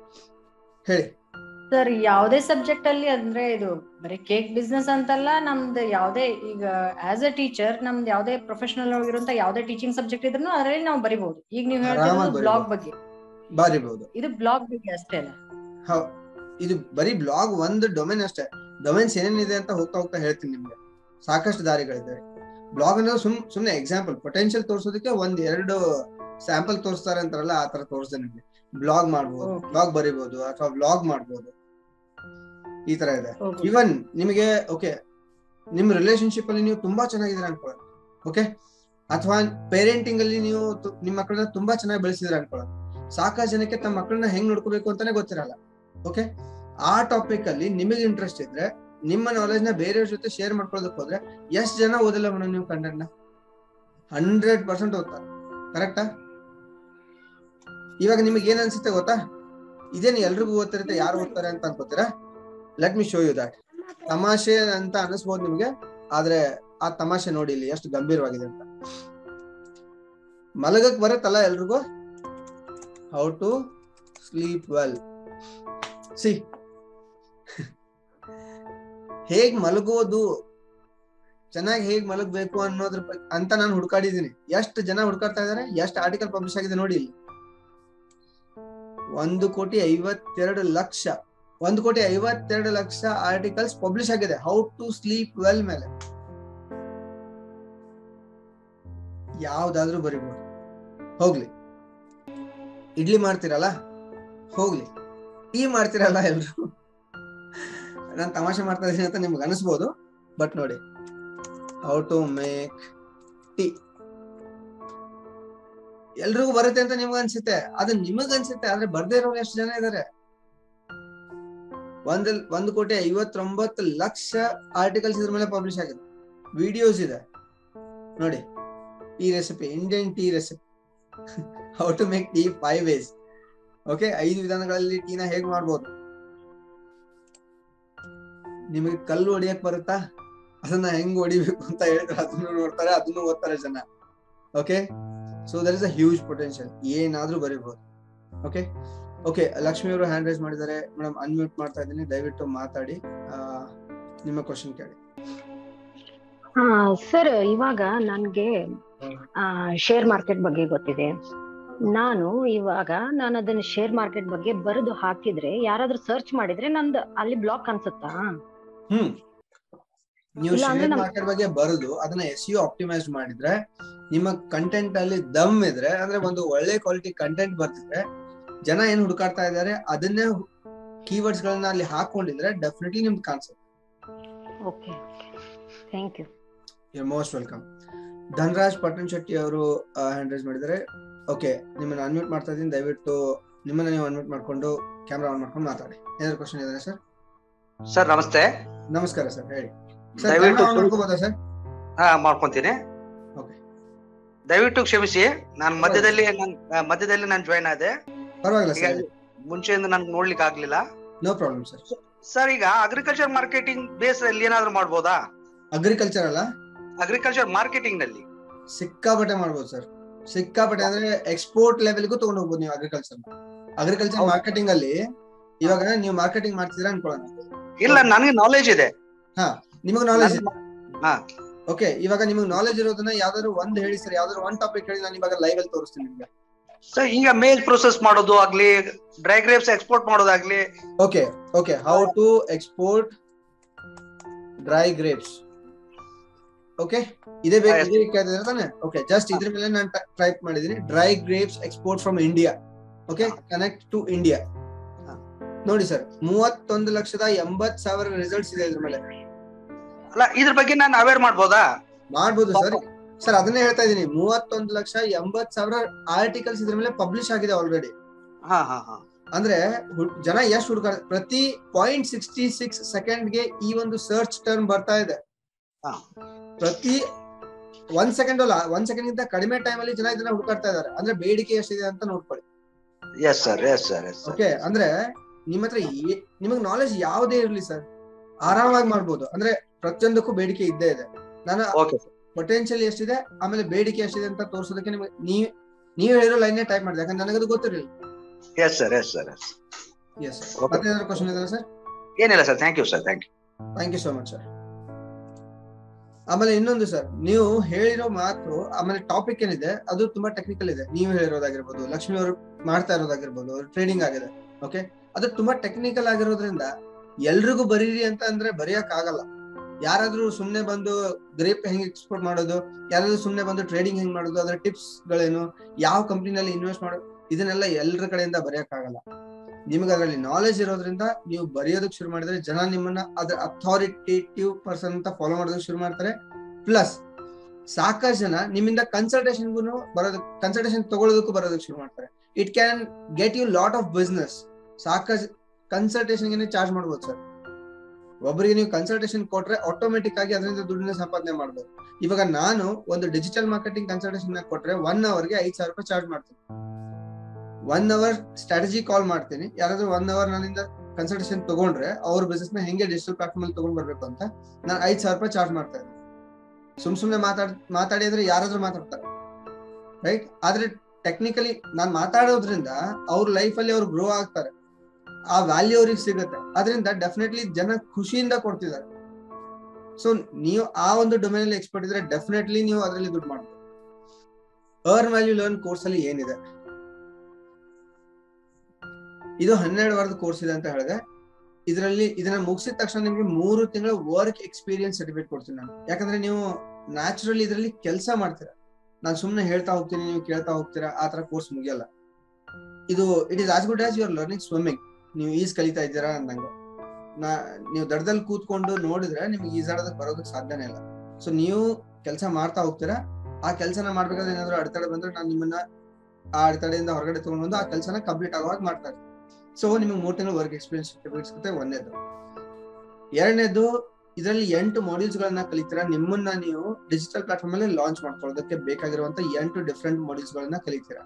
S1: ಹೇಳಿ
S3: ಸರ್ ಯಾವ್ದೇ ಸಬ್ಜೆಕ್ಟ್ ಅಲ್ಲಿ ಅಂದ್ರೆ ಇದು ಬರೀ ಕೇಕ್ ಬಿಸ್ನೆಸ್ ಅಂತಲ್ಲ ನಮ್ದು ಯಾವ್ದೇ ಈಗ ಆಸ್ ಎ ಟೀಚರ್ ನಮ್ದು ಯಾವ್ದೇ ಪ್ರೊಫೆಷನಲ್ ಆಗಿರುವಂತ ಯಾವ್ದೇ ಟೀಚಿಂಗ್ ಸಬ್ಜೆಕ್ಟ್ ಇದ್ರೂ ಅದರಲ್ಲಿ ನಾವು ಬರಿಬಹುದು ಈಗ ನೀವು
S1: ಆರಾಮಾಗಿ
S3: ಹೇಳ್ತಿರೋದು ಬ್ಲಾಗ್
S1: ಬರಿಬೋದು.
S3: ಬಗ್ಗೆ
S1: ಬಾರಿಬಹುದು
S3: ಇದು ಬ್ಲಾಗ್ ಬಗ್ಗೆ ಅಷ್ಟೇ ಅಲ್ಲ
S1: ಹೌ ಇದು ಬರೀ ಬ್ಲಾಗ್ ಒಂದು ಡೊಮೇನ್ ಅಷ್ಟೇ ಡೊಮೇನ್ಸ್ ಏನೇನಿದೆ ಅಂತ ಹೋಗ್ತಾ ಹೋಗ್ತಾ ಹೇಳ್ತೀನಿ ನಿಮ್ಗೆ ಸಾಕಷ್ಟು ದಾರಿಗಳಿದೆ ಬ್ಲಾಗ್ ಅನ್ನೋದು ಸುಮ್ ಸುಮ್ನೆ ಎಕ್ಸಾಂಪಲ್ ಪೊಟೆನ್ಶಿಯಲ್ ತೋರ್ಸೋದಕ್ಕೆ ಒಂದ್ ಎರಡು ಸ್ಯಾಂಪಲ್ ತೋರಿಸ್ತಾರೆ ಅಂತಾರಲ್ಲ ಆ ತರ ತೋರಿಸ್ದೆ ನಿಮ್ಗೆ ಬ್ಲಾಗ್ ಮಾಡ್ಬೋದು
S3: Okay.
S1: ಬ್ಲಾಗ್ ಬರಿಬಹುದು ಅಥವಾ ಬ್ಲಾಗ್ ಮಾಡ್ಬೋದು ಈ ತರ ಇದೆ
S3: Okay.
S1: ಇವನ್ ನಿಮಗೆ ಓಕೆ ನಿಮ್ ರಿಲೇಶನ್ಶಿಪ್ ಅಲ್ಲಿ ನೀವು ತುಂಬಾ ಚೆನ್ನಾಗಿದ್ದೀರಾ ಅನ್ಕೊಳ್ಳಿ ಓಕೆ ಅಥವಾ ಪೇರೆಂಟಿಂಗ್ ಅಲ್ಲಿ ನೀವು ತು- ನಿಮ್ ಮಕ್ಕಳನ್ನ ತುಂಬಾ ಚೆನ್ನಾಗಿ ಬೆಳೆಸಿದ್ರ ಅನ್ಕೊಳ್ಳಿ ಸಾಕಷ್ಟು ಜನಕ್ಕೆ ತಮ್ಮ ಮಕ್ಕಳನ್ನ ಹೆಂಗ್ ನೋಡ್ಕೋಬೇಕು ಅಂತಾನೆ ಗೊತ್ತಿರಲ್ಲ ಓಕೆ ಆ ಟಾಪಿಕ್ ಅಲ್ಲಿ ನಿಮಗೆ ಇಂಟ್ರೆಸ್ಟ್ ಇದ್ರೆ ನಿಮ್ಮ ನಾಲೆಜ್ ನ ಬೇರೆಯವ್ರ ಜೊತೆ ಶೇರ್ ಮಾಡ್ಕೊಳ್ಳೋದಕ್ಕೆ ಹೋದ್ರೆ ಎಷ್ಟ್ ಜನ ಓದಿಲ್ಲ ಮೇಡಮ್ ನೀವು ಕಂಟೆಂಟ್ ನ ಹಂಡ್ರೆಡ್ ಪರ್ಸೆಂಟ್ ಓದ್ತಾರೆ ಕರೆಕ್ಟಾ ಇವಾಗ ನಿಮಗೆ ಏನ್ ಅನ್ಸುತ್ತೆ ಗೊತ್ತಾ ಇದೇನು ಎಲ್ರಿಗೂ ಓದ್ತಿರುತ್ತೆ ಯಾರು ಓದ್ತಾರೆ ಅಂತ ಅನ್ಕೋತೀರಾ let me show you that ತಮಾಷೆ ಅಂತ ಅನಿಸ್ಬೋದು ನಿಮ್ಗೆ ಆದ್ರೆ ಆ ತಮಾಷೆ ನೋಡಿ ಇಲ್ಲಿ ಎಷ್ಟು ಗಂಭೀರವಾಗಿದೆ ಅಂತ ಮಲಗಕ್ ಬರುತ್ತಲ್ಲ ಎಲ್ರಿಗೂ how to sleep well see ಹೇಗ್ ಮಲಗೋದು ಚೆನ್ನಾಗಿ ಹೇಗ್ ಮಲಗಬೇಕು ಅನ್ನೋದ್ರ ಬಗ್ಗೆ ಅಂತ ನಾನು ಹುಡ್ಕಾಡಿದೀನಿ ಎಷ್ಟು ಜನ ಹುಡ್ಕಾಡ್ತಾ ಇದಾರೆ ಎಷ್ಟು ಆರ್ಟಿಕಲ್ ಪಬ್ಲಿಷ್ ಆಗಿದೆ ನೋಡಿ ಇಲ್ಲಿ ಒಂದು ಕೋಟಿ ಐವತ್ತೆರಡು ಲಕ್ಷ ಒಂದು ಕೋಟಿ ಐವತ್ತೆರಡು ಲಕ್ಷ ಆರ್ಟಿಕಲ್ಸ್ ಪಬ್ಲಿಷ್ ಆಗಿದೆ ಹೌ ಟು ಸ್ಲೀಪ್ ವೆಲ್ ಮೇಲೆ ಯಾವ್ದಾದ್ರೂ ಬರಿಬಹುದು ಹೋಗ್ಲಿ ಇಡ್ಲಿ ಮಾಡ್ತೀರಲ್ಲ ಹೋಗ್ಲಿ ಟೀ ಮಾಡ್ತೀರಲ್ಲ ಎಲ್ರು ನಾನು ತಮಾಷೆ ಮಾಡ್ತಾ ಇದೀನಿ ಅಂತ ನಿಮ್ಗೆ ಅನಿಸ್ಬೋದು ಬಟ್ ನೋಡಿ ಹೌ ಟು ಮೇಕ್ ಟೀ ಎಲ್ರಿಗೂ ಬರುತ್ತೆ ಅಂತ ನಿಮ್ಗೆ ಅನ್ಸುತ್ತೆ ಅದು ನಿಮಗ್ ಅನ್ಸುತ್ತೆ ಆದ್ರೆ ಬರ್ದೇ ಇರೋರು ಎಷ್ಟು ಜನ ಇದಾರೆ ಒಂದ್ ಒಂದು ಕೋಟಿ ಐವತ್ತೊಂಬತ್ತು ಲಕ್ಷ ಆರ್ಟಿಕಲ್ಸ್ ಇದ್ರ ಮೇಲೆ ಪಬ್ಲಿಷ್ ಆಗಿದೆ ವಿಡಿಯೋಸ್ ಇದೆ ನೋಡಿ ಈ recipe Indian tea recipe how to make tea five ways okay ಐದು ವಿಧಾನಗಳಲ್ಲಿ ಟೀನ ಹೇಗ್ ಮಾಡ್ಬೋದು ನಿಮಗೆ ಕಲ್ಲು ಹೊಡಿಯಕ್ ಬರುತ್ತಾ ಅದನ್ನ ಹೆಂಗ್ ಹೊಡಿಬೇಕು ಅಂತ ಹೇಳಿದ್ರೆ ಅದನ್ನು ನೋಡ್ತಾರೆ ಅದನ್ನು ಓದ್ತಾರೆ ಜನ okay so there is a huge potential ಏನಾದ್ರೂ ಬರೀಬಹುದು ಓಕೆ ಓಕೆ ಲಕ್ಷ್ಮಿ ಅವರು ಹ್ಯಾಂಡ್ ರೈಸ್ ಮಾಡಿದ್ದಾರೆ ಮೇಡಮ್ ಅನ್ಮ್ಯೂಟ್ ಮಾಡ್ತಾ ಇದ್ದೀನಿ ದಯವಿಟ್ಟು ಮಾತಾಡಿ ಆ, ನಿಮ್ಮ ಕ್ವಶನ್ ಕೇಳಿ
S2: ಹಾ ಸರ್ ಇವಾಗ ನನ್ಗೆ ಶೇರ್ ಮಾರ್ಕೆಟ್ ಬಗ್ಗೆ ಗೊತ್ತಿದೆ ನಾನು ಇವಾಗ ನಾನು ಅದನ್ನ ಶೇರ್ ಮಾರ್ಕೆಟ್ ಬಗ್ಗೆ ಬರೆದು ಹಾಕಿದ್ರೆ ಯಾರಾದ್ರೂ ಸರ್ಚ್ ಮಾಡಿದ್ರೆ ನಂದು ಅಲ್ಲಿ ಬ್ಲಾಕ್ ಅನ್ಸುತ್ತಾ
S1: ಹ್ಮ್ ನೀವು
S2: ಇಲ್ಲ ಅಂದ್ರೆ
S1: ಶೇರ್
S2: ನಮ್-
S1: ಮಾರ್ಕೆಟ್ ಬಗ್ಗೆ ಬರೆದು ಅದನ್ನ ಎಸ್ ಯು ಆಪ್ಟಿಮೈಸ್ ಮಾಡಿದ್ರೆ ನಿಮ್ಮ ಕಂಟೆಂಟ್ ಅಲ್ಲಿ ದಮ್ ಇದ್ರೆ ಅಂದ್ರೆ ಒಂದು ಒಳ್ಳೆ ಕ್ವಾಲಿಟಿ ಕಂಟೆಂಟ್ ಬರ್ತಿದ್ರೆ ಜನ ಏನ್ ಹುಡುಕಾಡ್ತಾ ಇದಾರೆ ಅದನ್ನೇ ಕೀವರ್ಡ್ಸ್ ಗಳನ್ನ ಅಲ್ಲಿ ಹಾಕೊಂಡಿದ್ರೆ ಡೆಫಿನೆಟ್ಲಿ ನಿಮ್ಗೆ ಕಾಣಿಸುತ್ತೆ
S2: okay thank you
S1: you most welcome Dhanraj Pattan Shetty ಅವರು ಹ್ಯಾಂಡ್ ರೈಸ್ ಮಾಡಿದ್ದಾರೆ ಓಕೆ ನಿಮ್ಮನ್ನ ಅನ್ಮ್ಯೂಟ್ ಮಾಡ್ತಾ ಇದ್ದೀನಿ ದಯವಿಟ್ಟು ನಿಮ್ಮನ್ನ ನೀವು ಅನ್ಮ್ಯೂಟ್ ಮಾಡ್ಕೊಂಡು ಕ್ಯಾಮ್ರಾ ಆನ್ ಮಾಡ್ಕೊಂಡು ಮಾತಾಡಿ ಏನಾದ್ರು ಕ್ವಶನ್ ಇದೆ ಸರ್
S4: ಸರ್ ನಮಸ್ತೆ
S1: ನಮಸ್ಕಾರ ಸರ್ ಹೇಳಿ ಸರ್
S4: ದಯವಿಟ್ಟು
S1: ಕ್ಯಾಮ್ರಾ ಆನ್ ಮಾಡ್ಕೋಬೋದಾ ಸರ್
S4: ಹಾ ಮಾಡ್ಕೊಂತೀನಿ
S1: Okay.
S4: ದಯವಿಟ್ಟು ಕ್ಷಮಿಸಿ ನಾನು ಮಧ್ಯದಲ್ಲಿ ನಾನ್ ಆ, ಮಧ್ಯದಲ್ಲಿ ನಾನು ಜಾಯ್ನ್ ಆದೆ
S1: ಪರವಾಗಿಲ್ಲ
S4: ಈಗ
S1: ಸರ್
S4: ಮುಂಚೆಯಿಂದ ನನ್ಗೆ ನೋಡ್ಲಿಕ್ಕೆ ಆಗ್ಲಿಲ್ಲ
S1: ನೋ ಪ್ರಾಬ್ಲಮ್ ಸರ್
S4: ಸರ್ ಈಗ ಅಗ್ರಿಕಲ್ಚರ್ ಮಾರ್ಕೆಟಿಂಗ್ ಬೇಸ್ ಅಲ್ಲಿ ಏನಾದ್ರು ಮಾಡ್ಬೋದಾ
S1: ಅಗ್ರಿಕಲ್ಚರ್ ಅಲ್ಲ
S4: ಅಗ್ರಿಕಲ್ಚರ್ ಮಾರ್ಕೆಟಿಂಗ್ ನಲ್ಲಿ
S1: ಸಿಕ್ಕಾಪಟ್ಟೆ ಮಾಡ್ಬೋದು ಸರ್ ಸಿಕ್ಕಾಪಟ್ಟೆ ಅಂದ್ರೆ ಎಕ್ಸ್ಪೋರ್ಟ್ ಲೆವೆಲ್ಗೂ ತಗೊಂಡು ಹೋಗ್ಬೋದು ನೀವು ಅಗ್ರಿಕಲ್ಚರ್ ಅಗ್ರಿಕಲ್ಚರ್
S4: ಹೌದು.
S1: ಮಾರ್ಕೆಟಿಂಗ್ ಅಲ್ಲಿ ಇವಾಗ ನೀವು ಮಾರ್ಕೆಟಿಂಗ್ ಮಾಡ್ತಿದ್ದೀರಾ ಅನ್ಕೊಳ್ಳೋಣ
S4: ಇಲ್ಲ ನನಗೆ ನಾಲೆಜ್ ಇದೆ
S1: ನಿಮಗೆ ನಾಲೆಜ್ ಇದೆ
S4: ಹಾ.
S1: ಓಕೆ ಇವಾಗ ನಿಮಗೆ ನಾಲೆಜ್ ಇರೋದನ್ನ ಯಾವ್ದಾದ್ರು ಒಂದ್ ಹೇಳಿ ಸರ್ ಯಾವ್ದಾದ್ರು ಒಂದ್ ಟಾಪಿಕ್ ಹೇಳಿ ನಾನು ಇವಾಗ ಲೈವ್ ಅಲ್ಲಿ ತೋರಿಸ್ತೀನಿ ನಿಮ್ಗೆ
S4: ಸರ್ ಈಗ ಮೇಲ್ ಪ್ರೊಸೆಸ್ ಮಾಡೋದು ಆಗ್ಲಿ ಡ್ರೈ ಗ್ರೇಪ್ಸ್ ಎಕ್ಸ್ಪೋರ್ಟ್ ಮಾಡೋದಾಗ್ಲಿ
S1: okay okay how to export dry grapes okay ಇದೇ ಬೇಕು
S4: Ah, yes.
S1: ಇದೇ ಕೇಳ್ತಿದ್ರೆ ತಾನೆ ಓಕೆ ಜಸ್ಟ್ ಇದ್ರ ಮೇಲೆ ನಾನು ಟೈಪ್ ಮಾಡಿದೀನಿ dry grapes export from India okay
S4: ಹಾ.
S1: ಕನೆಕ್ಟ್ ಟು ಇಂಡಿಯಾ
S4: ಹಾ.
S1: ನೋಡಿ ಸರ್ ಮೂವತ್ತೊಂದು ಲಕ್ಷದ ಎಂಬತ್ ಸಾವಿರ ರಿಸಲ್ಟ್ಸ್ ಇದೆ ಇದ್ರ ಮೇಲೆ
S4: ಅಲ್ಲ ಇದ್ರ ಬಗ್ಗೆ ನಾನು ಅವೇರ್ ಮಾಡ್ಬೋದಾ
S1: ಮಾಡ್ಬೋದು ಸರ್ ಸರ್ ಅದನ್ನೇ ಹೇಳ್ತಾ ಇದೀನಿ ಮೂವತ್ತೊಂದು ಲಕ್ಷ ಎಂಬತ್ ಸಾವಿರ ಆರ್ಟಿಕಲ್ಸ್ ಇದ್ರ ಮೇಲೆ ಪಬ್ಲಿಷ್ ಆಗಿದೆ ಆಲ್ರೆಡಿ
S4: ಹಾ ಹಾ ಹಾ
S1: ಅಂದ್ರೆ ಹುಡ್- ಜನ ಎಷ್ಟು ಹುಡುಕಾಡ ಪ್ರತಿ ಪಾಯಿಂಟ್ ಸಿಕ್ಸ್ಟಿ ಸಿಕ್ಸ್ ಸೆಕೆಂಡ್ಗೆ ಈ ಒಂದು ಸರ್ಚ್ ಟರ್ಮ್ ಬರ್ತಾ ಇದೆ
S4: ಹಾ.
S1: ಪ್ರತಿ ಒಂದ್ ಸೆಕೆಂಡ್ ಅಲ್ಲ ಒಂದ್ ಸೆಕೆಂಡ್ ಗಿಂತ ಕಡಿಮೆ ಟೈಮ್ ಅಲ್ಲಿ ಜನ ಇದನ್ನ ಹುಡುಕಾಡ್ತಾ ಇದಾರೆ ಅಂದ್ರೆ ಬೇಡಿಕೆ ಎಷ್ಟಿದೆ ಅಂತ ನೋಡ್ಕೊಳ್ಳಿ
S4: yes sir yes sir yes sir
S1: okay ಅಂದ್ರೆ ನಿಮ್ಮ ಹತ್ರ ಏ- ನಿಮಗ್ ನಾಲೆಜ್ ಯಾವುದೇ ಇರ್ಲಿ ಸರ್ ಆರಾಮಾಗಿ ಮಾಡ್ಬೋದು ಅಂದ್ರೆ ಪ್ರತಿಯೊಂದಕ್ಕೂ ಬೇಡಿಕೆ ಇದ್ದೇ ಇದೆ ನಾನು
S4: ಓಕೆ
S1: ಪೊಟೆನ್ಶಿಯಲ್ ಎಷ್ಟಿದೆ ಆಮೇಲೆ ಬೇಡಿಕೆ ಎಷ್ಟಿದೆ ಅಂತ ತೋರಿಸೋದಕ್ಕೆ ನಿಮಗೆ ನೀವ್ ನೀವ್ ಹೇಳಿರೋ ಲೈನ್ ಟೈಪ್ ಮಾಡಿದೆ ಯಾಕಂದ್ರೆ ನನಗದು ಗೊತ್ತಿರಲಿಲ್ಲ
S4: yes sir yes sir yes
S1: yes
S4: Okay.
S1: ಮತ್ತೆ ಏನಾದ್ರು ಕ್ವಶನ್ ಇದೆ ಸರ್
S4: ಏನಿಲ್ಲ sir thank you sir thank you
S1: thank you so much sir ಆಮೇಲೆ ಇನ್ನೊಂದು ಸರ್ ನೀವು ಹೇಳಿರೋ ಮಾತು ಆಮೇಲೆ ಟಾಪಿಕ್ ಏನಿದೆ ಅದು ತುಂಬಾ ಟೆಕ್ನಿಕಲ್ ಇದೆ ನೀವು ಹೇಳಿರೋದಾಗಿರ್ಬೋದು ಲಕ್ಷ್ಮಿ ಅವರು ಮಾಡ್ತಾ ಇರೋದಾಗಿರ್ಬೋದು ಅವ್ರು ಟ್ರೇಡಿಂಗ್ ಆಗಿದೆ ಓಕೆ ಅದು ತುಂಬಾ ಟೆಕ್ನಿಕಲ್ ಆಗಿರೋದ್ರಿಂದ ಎಲ್ರಿಗೂ ಬರೀರಿ ಅಂತ ಅಂದ್ರೆ ಬರೆಯಕ್ ಆಗಲ್ಲ ಯಾರಾದ್ರೂ ಸುಮ್ನೆ ಬಂದು ಗ್ರೇಪ್ ಹೆಂಗ್ ಎಕ್ಸ್ಪೋರ್ಟ್ ಮಾಡೋದು ಯಾರಾದ್ರೂ ಸುಮ್ನೆ ಬಂದು ಟ್ರೇಡಿಂಗ್ ಹೆಂಗ್ ಮಾಡೋದು ಅದರ ಟಿಪ್ಸ್ ಗಳೇನು ಯಾವ ಕಂಪ್ನಿನಲ್ಲಿ ಇನ್ವೆಸ್ಟ್ ಮಾಡೋದು ಇದನ್ನೆಲ್ಲ ಎಲ್ಲರ ಕಡೆಯಿಂದ ಬರೆಯಕ್ ಆಗಲ್ಲ ನಿಮ್ಗೆ ಅದರಲ್ಲಿ ನಾಲೆಜ್ ಇರೋದ್ರಿಂದ ನೀವು ಬರೆಯೋದಕ್ಕೆ ಶುರು ಮಾಡಿದ್ರೆ ಜನ ನಿಮ್ಮನ್ನ ಅದ್ರ ಅಥಾರಿಟೇಟಿವ್ ಪರ್ಸನ್ ಅಂತ ಫಾಲೋ ಮಾಡೋದಕ್ಕೆ ಶುರು ಮಾಡ್ತಾರೆ ಪ್ಲಸ್ ಸಾಕಷ್ಟು ಜನ ನಿಮ್ಮಿಂದ ಕನ್ಸಲ್ಟೇಷನ್ಗೂ ಬರೋದು ಕನ್ಸಲ್ಟೇಷನ್ ತಗೊಳ್ಳೋದಕ್ಕೂ ಬರೋದಕ್ಕೆ ಶುರು ಮಾಡ್ತಾರೆ it can get you lot of business ಸಾಕಷ್ಟು ಕನ್ಸಲ್ಟೇಷನ್ಗೆ ಚಾರ್ಜ್ ಮಾಡ್ಬೋದು ಸರ್ ಒಬ್ಬರಿಗೆ ನೀವು ಕನ್ಸಲ್ಟೇಷನ್ ಕೊಟ್ರೆ ಆಟೋಮೆಟಿಕ್ ಆಗಿ ಅದರಿಂದ ದುಡ್ಡನ್ನ ಸಂಪಾದನೆ ಮಾಡ್ಬೋದು ಇವಾಗ ನಾನು ಒಂದು ಡಿಜಿಟಲ್ ಮಾರ್ಕೆಟಿಂಗ್ ಕನ್ಸಲ್ಟೇಷನ್ ಕೊಟ್ರೆ ಒನ್ ಅವರ್ಗೆ ಐದ್ ಸಾವಿರ ರೂಪಾಯಿ ಚಾರ್ಜ್ ಮಾಡ್ತೀನಿ ಒನ್ ಅವರ್ ಸ್ಟ್ರಾಟಜಿ ಕಾಲ್ ಮಾಡ್ತೀನಿ ಯಾರಾದ್ರೂ ಒನ್ ಅವರ್ ನನ್ನಿಂದ ಕನ್ಸಲ್ಟೇಷನ್ ತಗೊಂಡ್ರೆ ಅವ್ರ ಬಿಸ್ನೆಸ್ ನ ಹೆಂಗೆ ಡಿಜಿಟಲ್ ಪ್ಲಾಟ್ಫಾರ್ಮ್ ಅಲ್ಲಿ ತಗೊಂಡ್ ಬರ್ಬೇಕು ಅಂತ ನಾನು ಐದ್ ಸಾವಿರ ರೂಪಾಯಿ ಚಾರ್ಜ್ ಮಾಡ್ತಾ ಇದ್ದೀನಿ ಸುಮ್ ಸುಮ್ನೆ ಮಾತಾಡ್ ಮಾತಾಡಿ ಅಂದ್ರೆ ಯಾರಾದ್ರೂ ಮಾತಾಡ್ತಾರೆ ರೈಟ್ ಆದ್ರೆ ಟೆಕ್ನಿಕಲಿ ನಾನ್ ಮಾತಾಡೋದ್ರಿಂದ ಅವ್ರ ಲೈಫ್ ಅಲ್ಲಿ ಅವ್ರು ಗ್ರೋ ಆಗ್ತಾರೆ ಆ ವ್ಯಾಲ್ಯೂ ಅವ್ರಿಗೆ ಸಿಗುತ್ತೆ ಅದರಿಂದ ಡೆಫಿನೆಟ್ಲಿ ಜನ ಖುಷಿಯಿಂದ ಕೊಡ್ತಿದ್ದಾರೆ ಸೊ ನೀವು ಆ ಒಂದು ಡೊಮೇನ್ ಅಲ್ಲಿ ಎಕ್ಸ್ಪರ್ಟ್ ಇದ್ರೆ ಡೆಫಿನೆಟ್ಲಿ ನೀವು ಅದರಲ್ಲಿ ದುಡ್ಡು ಮಾಡ್ಬೋದು ಅರ್ನ್ ವ್ಯಾಲ್ಯೂ ಲರ್ನ್ ಕೋರ್ಸ್ ಅಲ್ಲಿ ಏನಿದೆ ಇದು ಹನ್ನೆರಡು ವಾರದ ಕೋರ್ಸ್ ಇದೆ ಅಂತ ಹೇಳಿದೆ ಇದರಲ್ಲಿ ಇದನ್ನ ಮುಗಿಸಿದ ತಕ್ಷಣ ನಿಮ್ಗೆ ಮೂರು ತಿಂಗಳ ವರ್ಕ್ ಎಕ್ಸ್ಪೀರಿಯನ್ಸ್ ಸರ್ಟಿಫಿಕೇಟ್ ಕೊಡ್ತೀನಿ ನಾನು ಯಾಕಂದ್ರೆ ನೀವು ನ್ಯಾಚುರಲಿ ಇದರಲ್ಲಿ ಕೆಲಸ ಮಾಡ್ತೀರಾ ನಾನು ಸುಮ್ಮನೆ ಹೇಳ್ತಾ ಹೋಗ್ತೀನಿ ನೀವು ಕೇಳ್ತಾ ಹೋಗ್ತೀರಾ ಆ ತರ ಕೋರ್ಸ್ ಮುಗಿಯಲ್ಲ ಇದು it is as good as you are learning swimming ನೀವು ಈಜ್ ಕಲಿತಾ ಇದ್ದೀರಾ ಅಂದಂಗೆ ನಾ ನೀವು ದಡದಲ್ಲಿ ಕೂತ್ಕೊಂಡು ನೋಡಿದ್ರೆ ನಿಮ್ಗೆ ಈಜಾಡೋದಕ್ಕೆ ಬರೋದಕ್ಕೆ ಸಾಧ್ಯನೇ ಇಲ್ಲ ಸೊ ನೀವು ಕೆಲಸ ಮಾಡ್ತಾ ಹೋಗ್ತೀರಾ ಆ ಕೆಲಸನ ಮಾಡ್ಬೇಕಾದ್ರೆ ಏನಾದ್ರು ಅಡೆತಡೆ ಬಂದ್ರೆ ನಾನು ನಿಮ್ಮನ್ನ ಆ ಅಡೆತಡೆಯಿಂದ ಹೊರಗಡೆ ತಗೊಂಡು ಬಂದು ಆ ಕೆಲಸನ ಕಂಪ್ಲೀಟ್ ಆಗುವಾಗ ಮಾಡ್ತಾ ಇರ್ತೀನಿ ಸೊ ನಿಮ್ಗೆ ಮೂರು ತಿಂಗಳು ವರ್ಕ್ ಎಕ್ಸ್ಪೀರಿಯನ್ಸ್ ಸರ್ಟಿಫಿಕೇಟ್ ಸಿಗುತ್ತೆ ಒಂದೇದು ಎರಡನೇದು ಇದರಲ್ಲಿ ಎಂಟು ಮಾಡ್ಯೂಲ್ಸ್ ಗಳನ್ನ ಕಲಿತೀರಾ ನಿಮ್ಮನ್ನ ನೀವು ಡಿಜಿಟಲ್ ಪ್ಲಾಟ್ಫಾರ್ಮ್ ಅಲ್ಲಿ ಲಾಂಚ್ ಮಾಡ್ಕೊಳ್ಳೋದಕ್ಕೆ ಬೇಕಾಗಿರುವಂತ ಎಂಟು ಡಿಫ್ರೆಂಟ್ ಮಾಡ್ಯೂಲ್ಸ್ ಗಳನ್ನ ಕಲಿತೀರಾ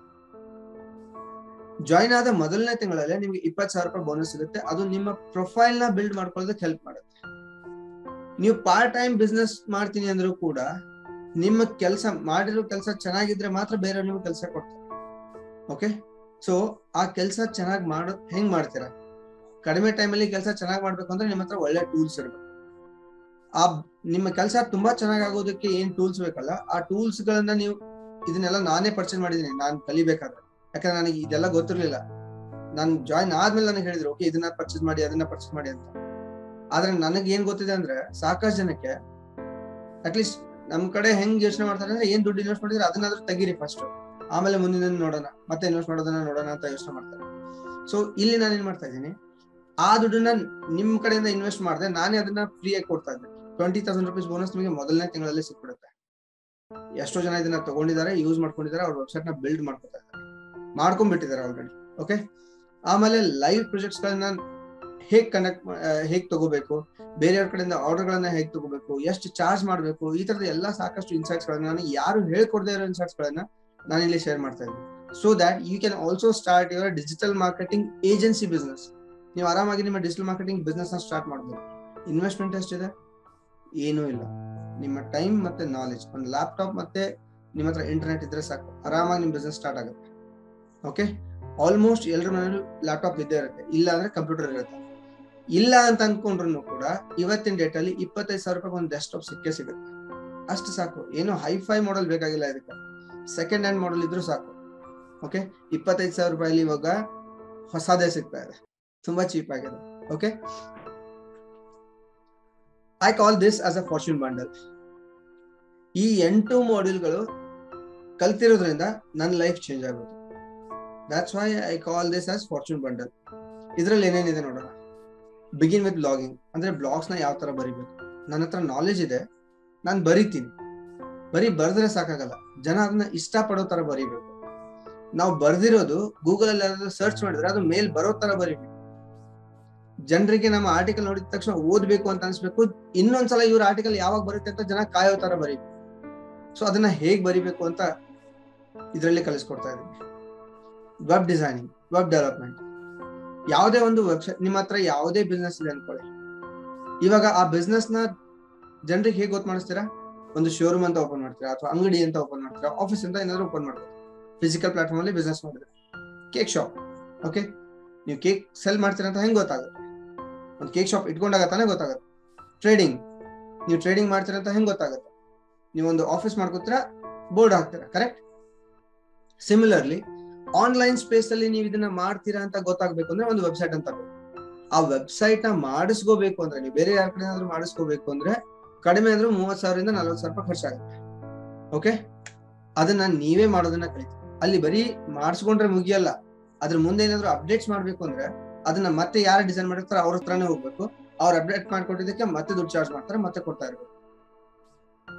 S1: ಜಾಯ್ನ್ ಆದ ಮೊದಲನೇ ತಿಂಗಳಲ್ಲಿ ನಿಮ್ಗೆ ಇಪ್ಪತ್ತು ಸಾವಿರ ರೂಪಾಯಿ ಬೋನಸ್ ಸಿಗುತ್ತೆ ಅದು ನಿಮ್ಮ ಪ್ರೊಫೈಲ್ ನ ಬಿಲ್ಡ್ ಮಾಡ್ಕೊಳ್ಳೋದಕ್ಕೆ ಹೆಲ್ಪ್ ಮಾಡುತ್ತೆ ನೀವು ಪಾರ್ಟ್ ಟೈಮ್ ಬಿಸ್ನೆಸ್ ಮಾಡ್ತೀನಿ ಅಂದ್ರೂ ಕೂಡ ನಿಮ್ಮ ಕೆಲಸ ಮಾಡಿರೋ ಕೆಲಸ ಚೆನ್ನಾಗಿದ್ರೆ ಮಾತ್ರ ಬೇರೆ ನೀವು ಕೆಲಸ ಕೊಡ್ತಾರೆ ಓಕೆ ಸೊ ಆ ಕೆಲಸ ಚೆನ್ನಾಗಿ ಮಾಡೋ ಹೆಂಗ್ ಮಾಡ್ತೀರಾ ಕಡಿಮೆ ಟೈಮಲ್ಲಿ ಕೆಲಸ ಚೆನ್ನಾಗಿ ಮಾಡ್ಬೇಕು ಅಂದ್ರೆ ನಿಮ್ಮ ಹತ್ರ ಒಳ್ಳೆ ಟೂಲ್ಸ್ ಇರಬೇಕು ಆ ನಿಮ್ಮ ಕೆಲಸ ತುಂಬಾ ಚೆನ್ನಾಗಿ ಆಗೋದಕ್ಕೆ ಏನ್ ಟೂಲ್ಸ್ ಬೇಕಲ್ಲ ಆ ಟೂಲ್ಸ್ ಗಳನ್ನ ನೀವು ಇದನ್ನೆಲ್ಲ ನಾನೇ ಪರ್ಚೇಸ್ ಮಾಡಿದೀನಿ ನಾನು ಕಲಿಬೇಕಾದ್ರೆ ಯಾಕಂದ್ರೆ ನನಗೆ ಇದೆಲ್ಲ ಗೊತ್ತಿರ್ಲಿಲ್ಲ ನಾನು ಜಾಯ್ನ್ ಆದ್ಮೇಲೆ ನನಗೆ ಹೇಳಿದ್ರು ಓಕೆ ಇದನ್ನ ಪರ್ಚೇಸ್ ಮಾಡಿ ಅದನ್ನ ಪರ್ಚೇಸ್ ಮಾಡಿ ಅಂತ ಆದ್ರೆ ನನಗೆ ಏನ್ ಗೊತ್ತಿದೆ ಅಂದ್ರೆ ಸಾಕಷ್ಟು ಜನಕ್ಕೆ ಅಟ್ಲೀಸ್ಟ್ ನಮ್ ಕಡೆ ಹೆಂಗ್ ಯೋಚನೆ ಮಾಡ್ತಾರೆ ಅಂದ್ರೆ ಏನ್ ದುಡ್ಡು ಇನ್ವೆಸ್ಟ್ ಮಾಡಿದ್ರೆ ಅದನ್ನಾದ್ರೂ ತೆಗೀರಿ ಫಸ್ಟ್ ಆಮೇಲೆ ಮುಂದಿನ ನೋಡೋಣ ಮತ್ತೆ ಇನ್ವೆಸ್ಟ್ ಮಾಡೋದನ್ನ ನೋಡೋಣ ಅಂತ ಯೋಚನೆ ಮಾಡ್ತಾರೆ ಸೊ ಇಲ್ಲಿ ನಾನು ಏನ್ ಮಾಡ್ತಾ ಇದ್ದೀನಿ ಆ ದುಡ್ಡನ್ನ ನಿಮ್ ಕಡೆಯಿಂದ ಇನ್ವೆಸ್ಟ್ ಮಾಡಿದೆ ನಾನೇ ಅದನ್ನ ಫ್ರೀ ಆಗಿ ಕೊಡ್ತಾ ಇದ್ದೆ ಟ್ವೆಂಟಿ ತೌಸಂಡ್ ರುಪೀಸ್ ಬೋನಸ್ ನಿಮಗೆ ಮೊದಲನೇ ತಿಂಗಳಲ್ಲಿ ಸಿಕ್ಬಿಡುತ್ತೆ ಎಷ್ಟೋ ಜನ ಇದನ್ನ ತಗೊಂಡಿದ್ದಾರೆ ಯೂಸ್ ಮಾಡ್ಕೊಂಡಿದ್ದಾರೆ ಅವ್ರ ವೆಬ್ಸೈಟ್ ನ ಬಿಲ್ಡ್ ಮಾಡ್ಕೊತಾ ಇದ್ದಾರೆ ಮಾಡ್ಕೊಂಡ್ಬಿಟ್ಟಿದ್ದಾರೆ ಆಲ್ರೆಡಿ ಓಕೆ ಆಮೇಲೆ ಲೈವ್ ಪ್ರಾಜೆಕ್ಟ್ಸ್ ಗಳನ್ನ ಹೇಗ್ ಕಂಡಕ್ಟ್ ಹೇಗ್ ತಗೋಬೇಕು ಬೇರೆಯವ್ರ ಕಡೆಯಿಂದ ಆರ್ಡರ್ ಗಳನ್ನ ಹೇಗ್ ತಗೋಬೇಕು ಎಷ್ಟು ಚಾರ್ಜ್ ಮಾಡಬೇಕು ಈ ತರದ ಎಲ್ಲಾ ಸಾಕಷ್ಟು ಇನ್ಸೈಟ್ಸ್ ಗಳನ್ನ ನಾನು ಯಾರು ಹೇಳ್ಕೊಡದೇ ಇರೋ ಇನ್ಸೈಟ್ಸ್ ಗಳನ್ನ ನಾನು ಇಲ್ಲಿ ಶೇರ್ ಮಾಡ್ತಾ ಇದ್ದೀನಿ so that you can also start your digital marketing agency business ನೀವು ಆರಾಮಾಗಿ ನಿಮ್ಮ ಡಿಜಿಟಲ್ ಮಾರ್ಕೆಟಿಂಗ್ ಬಿಸ್ನೆಸ್ ನ ಸ್ಟಾರ್ಟ್ ಮಾಡ್ಬೋದು ಇನ್ವೆಸ್ಟ್ಮೆಂಟ್ ಎಷ್ಟಿದೆ ಏನೂ ಇಲ್ಲ ನಿಮ್ಮ ಟೈಮ್ ಮತ್ತೆ ನಾಲೆಜ್ ಒಂದು ಲ್ಯಾಪ್ಟಾಪ್ ಮತ್ತೆ ನಿಮ್ಮ ಹತ್ರ ಇಂಟರ್ನೆಟ್ ಇದ್ರೆ ಸಾಕು ಆರಾಮಾಗಿ ನಿಮ್ ಬಿಸ್ನೆಸ್ ಸ್ಟಾರ್ಟ್ ಆಗುತ್ತೆ ಓಕೆ ಆಲ್ಮೋಸ್ಟ್ ಎಲ್ಲರ ಮನೇಲಿ ಲ್ಯಾಪ್ಟಾಪ್ ಇದ್ದೇ ಇರುತ್ತೆ ಇಲ್ಲ ಅಂದ್ರೆ ಕಂಪ್ಯೂಟರ್ ಇರುತ್ತೆ ಇಲ್ಲ ಅಂತ ಅನ್ಕೊಂಡ್ರು ಕೂಡ ಇವತ್ತಿನ ಡೇಟ್ ಅಲ್ಲಿ ಇಪ್ಪತ್ತೈದು ಸಾವಿರ ರೂಪಾಯಿ ಒಂದು ಡೆಸ್ಕ್ಟಾಪ್ ಸಿಕ್ಕೇ ಸಿಗುತ್ತೆ ಅಷ್ಟು ಸಾಕು ಏನು ಹೈಫೈ ಮಾಡಲ್ ಬೇಕಾಗಿಲ್ಲ ಇದಕ್ಕೆ ಸೆಕೆಂಡ್ ಹ್ಯಾಂಡ್ ಮಾಡಲ್ ಇದ್ರೂ ಸಾಕು ಓಕೆ ಇಪ್ಪತ್ತೈದು ಸಾವಿರ ರೂಪಾಯಿ ಇವಾಗ ಹೊಸದೇ ಸಿಗ್ತಾ ಇದೆ ತುಂಬಾ ಚೀಪ್ ಆಗಿದೆ okay I call this as a fortune bundle ಈ ಎಂಟು ಮಾಡ್ಯೂಲ್ಗಳು ಕಲ್ತಿರೋದ್ರಿಂದ ನನ್ನ ಲೈಫ್ ಚೇಂಜ್ ಆಗುತ್ತೆ that's why I call this as fortune bundle ಇದ್ರಲ್ಲಿ ಏನೇನಿದೆ ನೋಡೋಣ ಬಿಗಿನ್ ವಿತ್ ಬ್ಲಾಗಿಂಗ್ ಅಂದ್ರೆ ಬ್ಲಾಗ್ಸ್ ನ ಯಾವ ತರ ಬರಿಬೇಕು ನನ್ನ ಹತ್ರ ನಾಲೆಜ್ ಇದೆ ನಾನು ಬರಿತೀನಿ ಬರೀ ಬರ್ದ್ರೆ ಸಾಕಾಗಲ್ಲ ಜನ ಅದನ್ನ ಇಷ್ಟ ಪಡೋ ತರ ಬರಿಬೇಕು ನಾವು ಬರ್ದಿರೋದು ಗೂಗಲ್ ಅಲ್ಲಿ ಯಾರಾದ್ರೂ ಸರ್ಚ್ ಮಾಡಿದ್ರೆ ಅದು ಮೇಲ್ ಬರೋ ತರ ಬರಿಬೇಕು ಜನರಿಗೆ ನಮ್ಮ ಆರ್ಟಿಕಲ್ ನೋಡಿದ ತಕ್ಷಣ ಓದ್ಬೇಕು ಅಂತ ಅನ್ಸ್ಬೇಕು ಇನ್ನೊಂದ್ಸಲ ಇವ್ರ ಆರ್ಟಿಕಲ್ ಯಾವಾಗ ಬರುತ್ತೆ ಅಂತ ಜನ ಕಾಯೋ ತರ ಬರೀಬೇಕು ಸೊ ಅದನ್ನ ಹೇಗ್ ಬರಿಬೇಕು ಅಂತ ಇದರಲ್ಲಿ ಕಲಿಸ್ಕೊಡ್ತಾ ಇದ್ದೀನಿ ವೆಬ್ ಡಿಸೈನಿಂಗ್ ವೆಬ್ ಡೆವಲಪ್ಮೆಂಟ್ ಯಾವುದೇ ಒಂದು ವೆಬ್ಸೈಟ್ ನಿಮ್ಮ ಹತ್ರ ಯಾವುದೇ ಬಿಸ್ನೆಸ್ ಇದೆ ಅನ್ಕೊಳ್ಳಿ ಇವಾಗ ಆ ಬಿಸ್ನೆಸ್ ನ ಜನರಿಗೆ ಹೇಗೆ ಗೊತ್ತು ಮಾಡಿಸ್ತೀರಾ ಒಂದು ಶೋರೂಮ್ ಅಂತ ಓಪನ್ ಮಾಡ್ತೀರಾ ಅಥವಾ ಅಂಗಡಿ ಅಂತ ಓಪನ್ ಮಾಡ್ತೀರಾ ಆಫೀಸ್ ಅಂತ ಏನಾದ್ರು ಓಪನ್ ಮಾಡ್ತೀರಾ ಫಿಸಿಕಲ್ ಪ್ಲಾಟ್ಫಾರ್ಮ್ ಅಲ್ಲಿ ಬಿಸ್ನೆಸ್ ಮಾಡಿದ್ರೆ ಕೇಕ್ ಶಾಪ್ ಓಕೆ ನೀವು ಕೇಕ್ ಸೆಲ್ ಮಾಡ್ತೀರಾ ಅಂತ ಹೆಂಗ್ ಗೊತ್ತಾಗುತ್ತೆ ಒಂದು ಕೇಕ್ ಶಾಪ್ ಇಟ್ಕೊಂಡಾಗ ತಾನೇ ಗೊತ್ತಾಗುತ್ತೆ ಟ್ರೇಡಿಂಗ್ ನೀವು ಟ್ರೇಡಿಂಗ್ ಮಾಡ್ತೀರಾ ಅಂತ ಹೆಂಗ್ ಗೊತ್ತಾಗುತ್ತೆ ನೀವು ಒಂದು ಆಫೀಸ್ ಮಾಡ್ಕೋತೀರಾ ಬೋರ್ಡ್ ಹಾಕ್ತೀರಾ ಕರೆಕ್ಟ್ ಸಿಮಿಲರ್ಲಿ ಆನ್ಲೈನ್ ಸ್ಪೇಸ್ ಅಲ್ಲಿ ನೀವು ಇದನ್ನ ಮಾಡ್ತೀರಾ ಅಂತ ಗೊತ್ತಾಗ್ಬೇಕು ಅಂದ್ರೆ ಒಂದು ವೆಬ್ಸೈಟ್ ಅಂತ ಬೇಕು ಆ ವೆಬ್ಸೈಟ್ ನ ಮಾಡಿಸ್ಕೋಬೇಕು ಅಂದ್ರೆ ನೀವು ಬೇರೆ ಯಾರ ಕಡೆ ಏನಾದ್ರು ಮಾಡಿಸ್ಕೋಬೇಕು ಅಂದ್ರೆ ಕಡಿಮೆ ಅಂದ್ರೆ ಮೂವತ್ ಸಾವಿರದಿಂದ ನಲ್ವತ್ ಸಾವಿರ ರೂಪಾಯಿ ಖರ್ಚಾಗುತ್ತೆ ಓಕೆ ಅದನ್ನ ನೀವೇ ಮಾಡೋದನ್ನ ಕಲಿತೀವಿ ಅಲ್ಲಿ ಬರೀ ಮಾಡಿಸ್ಕೊಂಡ್ರೆ ಮುಗಿಯಲ್ಲ ಅದ್ರ ಮುಂದೆ ಏನಾದ್ರು ಅಪ್ಡೇಟ್ಸ್ ಮಾಡ್ಬೇಕು ಅಂದ್ರೆ ಅದನ್ನ ಮತ್ತೆ ಯಾರು ಡಿಸೈನ್ ಮಾಡಿರ್ತಾರೆ ಅವ್ರ ಹತ್ರನೇ ಹೋಗ್ಬೇಕು ಅವ್ರು ಅಪ್ಡೇಟ್ ಮಾಡ್ಕೊಟ್ಟಿದ್ದಕ್ಕೆ ಮತ್ತೆ ದುಡ್ಡು ಚಾರ್ಜ್ ಮಾಡ್ತಾರೆ ಮತ್ತೆ ಕೊಡ್ತಾ ಇರ್ಬೇಕು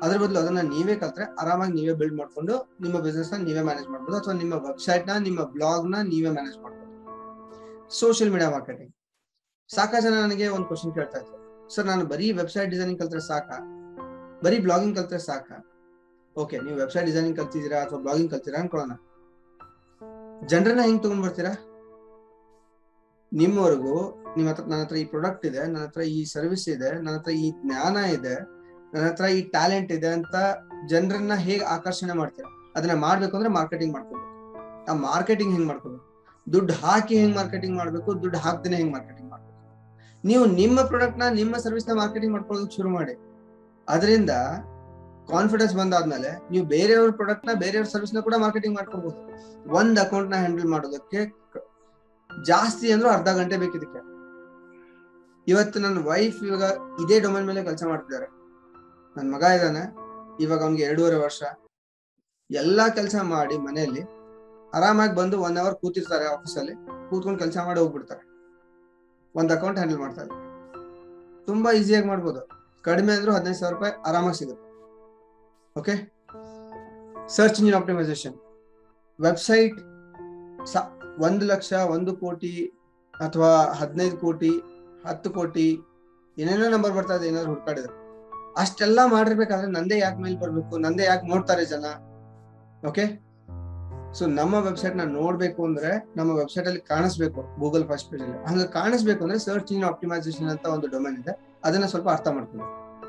S1: ಅದ್ರ ಬದಲು ಅದನ್ನ ನೀವೇ ಕಲ್ತ್ರೆ ಆರಾಮಾಗಿ ನೀವೇ ಬಿಲ್ಡ್ ಮಾಡ್ಕೊಂಡು ನಿಮ್ಮ ಬಿಸ್ನೆಸ್ ನ ನೀವೇ ಮ್ಯಾನೇಜ್ ಮಾಡ್ಬೋದು ಅಥವಾ ನಿಮ್ಮ ವೆಬ್ಸೈಟ್ ನ ನಿಮ್ಮ ಬ್ಲಾಗ್ ನ ನೀವೇ ಮ್ಯಾನೇಜ್ ಮಾಡ್ಬೋದು ಸೋಷಿಯಲ್ ಮೀಡಿಯಾ ಮಾರ್ಕೆಟಿಂಗ್ ಸಾಕಷ್ಟು ಜನ ನನಗೆ ಒಂದು ಕ್ವಶನ್ ಕೇಳ್ತಾ ಇದ್ರು ಸರ್ ನಾನು ಬರೀ ವೆಬ್ಸೈಟ್ ಡಿಸೈನಿಂಗ್ ಕಲ್ತ್ರೆ ಸಾಕಾ ಬರೀ ಬ್ಲಾಗಿಂಗ್ ಕಲ್ತ್ರೆ ಸಾಕಾ ಓಕೆ ನೀವು ವೆಬ್ಸೈಟ್ ಡಿಸೈನಿಂಗ್ ಕಲ್ತಿದ್ದೀರಾ ಅಥವಾ ಬ್ಲಾಗಿಂಗ್ ಕಲ್ತೀರಾ ಅನ್ಕೊಳ್ಳೋಣ ಜನರನ್ನ ಹೆಂಗ್ ತಗೊಂಡ್ ಬರ್ತೀರಾ ನಿಮ್ಮವರೆಗೂ ನಿಮ್ಮ ಹತ್ರ ನನ್ನ ಹತ್ರ ಈ ಪ್ರಾಡಕ್ಟ್ ಇದೆ ನನ್ನ ಹತ್ರ ಈ ಸರ್ವಿಸ್ ಇದೆ ನನ್ನ ಹತ್ರ ಈ ಜ್ಞಾನ ಇದೆ ನನ್ನ ಹತ್ರ ಈ ಟ್ಯಾಲೆಂಟ್ ಇದೆ ಅಂತ ಜನರನ್ನ ಹೇಗೆ ಆಕರ್ಷಣೆ ಮಾಡ್ತೀರಾ ಅದನ್ನ ಮಾಡ್ಬೇಕು ಅಂದ್ರೆ ಮಾರ್ಕೆಟಿಂಗ್ ಮಾಡ್ಕೋಬೇಕು ಆ ಮಾರ್ಕೆಟಿಂಗ್ ಹೆಂಗ್ ಮಾಡ್ಕೋಬೇಕು ದುಡ್ಡು ಹಾಕಿ ಹೆಂಗ್ ಮಾರ್ಕೆಟಿಂಗ್ ಮಾಡ್ಬೇಕು ದುಡ್ಡು ಹಾಕ್ದೇನೆ ಹೆಂಗ್ ಮಾರ್ಕೆಟಿಂಗ್ ಮಾಡ್ಬೇಕು ನೀವು ನಿಮ್ಮ ಪ್ರಾಡಕ್ಟ್ ನ ನಿಮ್ಮ ಸರ್ವಿಸ್ ನ ಮಾರ್ಕೆಟಿಂಗ್ ಮಾಡ್ಕೊಳ್ಳೋದಕ್ಕೆ ಶುರು ಮಾಡಿ ಅದರಿಂದ ಕಾನ್ಫಿಡೆನ್ಸ್ ಬಂದಾದ್ಮೇಲೆ ನೀವು ಬೇರೆಯವ್ರ ಪ್ರಾಡಕ್ಟ್ ನ ಬೇರೆಯವ್ರ ಸರ್ವಿಸ್ ನ ಕೂಡ ಮಾರ್ಕೆಟಿಂಗ್ ಮಾಡ್ಕೋಬಹುದು ಒಂದ್ ಅಕೌಂಟ್ ನ ಹ್ಯಾಂಡಲ್ ಮಾಡೋದಕ್ಕೆ ಕ- ಜಾಸ್ತಿ ಅಂದ್ರೂ ಅರ್ಧ ಗಂಟೆ ಬೇಕಿದಕ್ಕೆ ಇವತ್ತು ನನ್ನ ವೈಫ್ ಇವಾಗ ಇದೇ ಡೊಮೈನ್ ಮೇಲೆ ಕೆಲಸ ಮಾಡ್ತಿದ್ದಾರೆ ನನ್ನ ಮಗ ಇದ್ದಾನೆ ಇವಾಗ ಅವ್ನಿಗೆ ಎರಡೂವರೆ ವರ್ಷ ಎಲ್ಲಾ ಕೆಲಸ ಮಾಡಿ ಮನೆಯಲ್ಲಿ ಆರಾಮಾಗಿ ಬಂದು ಒನ್ ಅವರ್ ಕೂತಿರ್ತಾರೆ ಆಫೀಸಲ್ಲಿ ಕೂತ್ಕೊಂಡು ಕೆಲಸ ಮಾಡಿ ಹೋಗ್ಬಿಡ್ತಾರೆ ಒಂದ್ ಅಕೌಂಟ್ ಹ್ಯಾಂಡಲ್ ಮಾಡ್ತಾ ಇದ್ದಾರೆ ತುಂಬಾ ಈಸಿಯಾಗಿ ಮಾಡ್ಬೋದು ಕಡಿಮೆ ಅಂದ್ರೂ ಹದಿನೈದು ಸಾವಿರ ರೂಪಾಯಿ ಆರಾಮಾಗಿ ಸಿಗುತ್ತೆ okay search engine optimisation website ಒಂದು ಲಕ್ಷ ಒಂದು ಕೋಟಿ ಅಥವಾ ಹದಿನೈದು ಕೋಟಿ ಹತ್ತು ಕೋಟಿ ಏನೇನೋ ನಂಬರ್ ಬರ್ತಾ ಇದೆ ಏನಾದ್ರು ಹುಡ್ಕಾಡಿದ್ರೆ ಅಷ್ಟೆಲ್ಲ ಮಾಡಿರ್ಬೇಕಾದ್ರೆ ನಂದೇ ಯಾಕೆ ಮೇಲ್ ಬರ್ಬೇಕು ನಂದೇ ಯಾಕೆ ನೋಡ್ತಾರೆ ಜನ ಓಕೆ ಸೊ ನಮ್ಮ ವೆಬ್ಸೈಟ್ ನ ನೋಡ್ಬೇಕು ಅಂದ್ರೆ ನಮ್ಮ ವೆಬ್ಸೈಟ್ ಅಲ್ಲಿ ಕಾಣಿಸ್ಬೇಕು ಗೂಗಲ್ ಫಸ್ಟ್ ಪೇಜ್ ಅಲ್ಲಿ ಹಂಗ ಕಾಣಿಸ್ಬೇಕು ಅಂದ್ರೆ ಸರ್ಚ್ ಇಂಜಿನ್ ಆಪ್ಟಿಮೈಸೇಷನ್ ಅಂತ ಒಂದು ಡೊಮೈನ್ ಇದೆ ಅದನ್ನ ಸ್ವಲ್ಪ ಅರ್ಥ ಮಾಡ್ಕೊಂಡು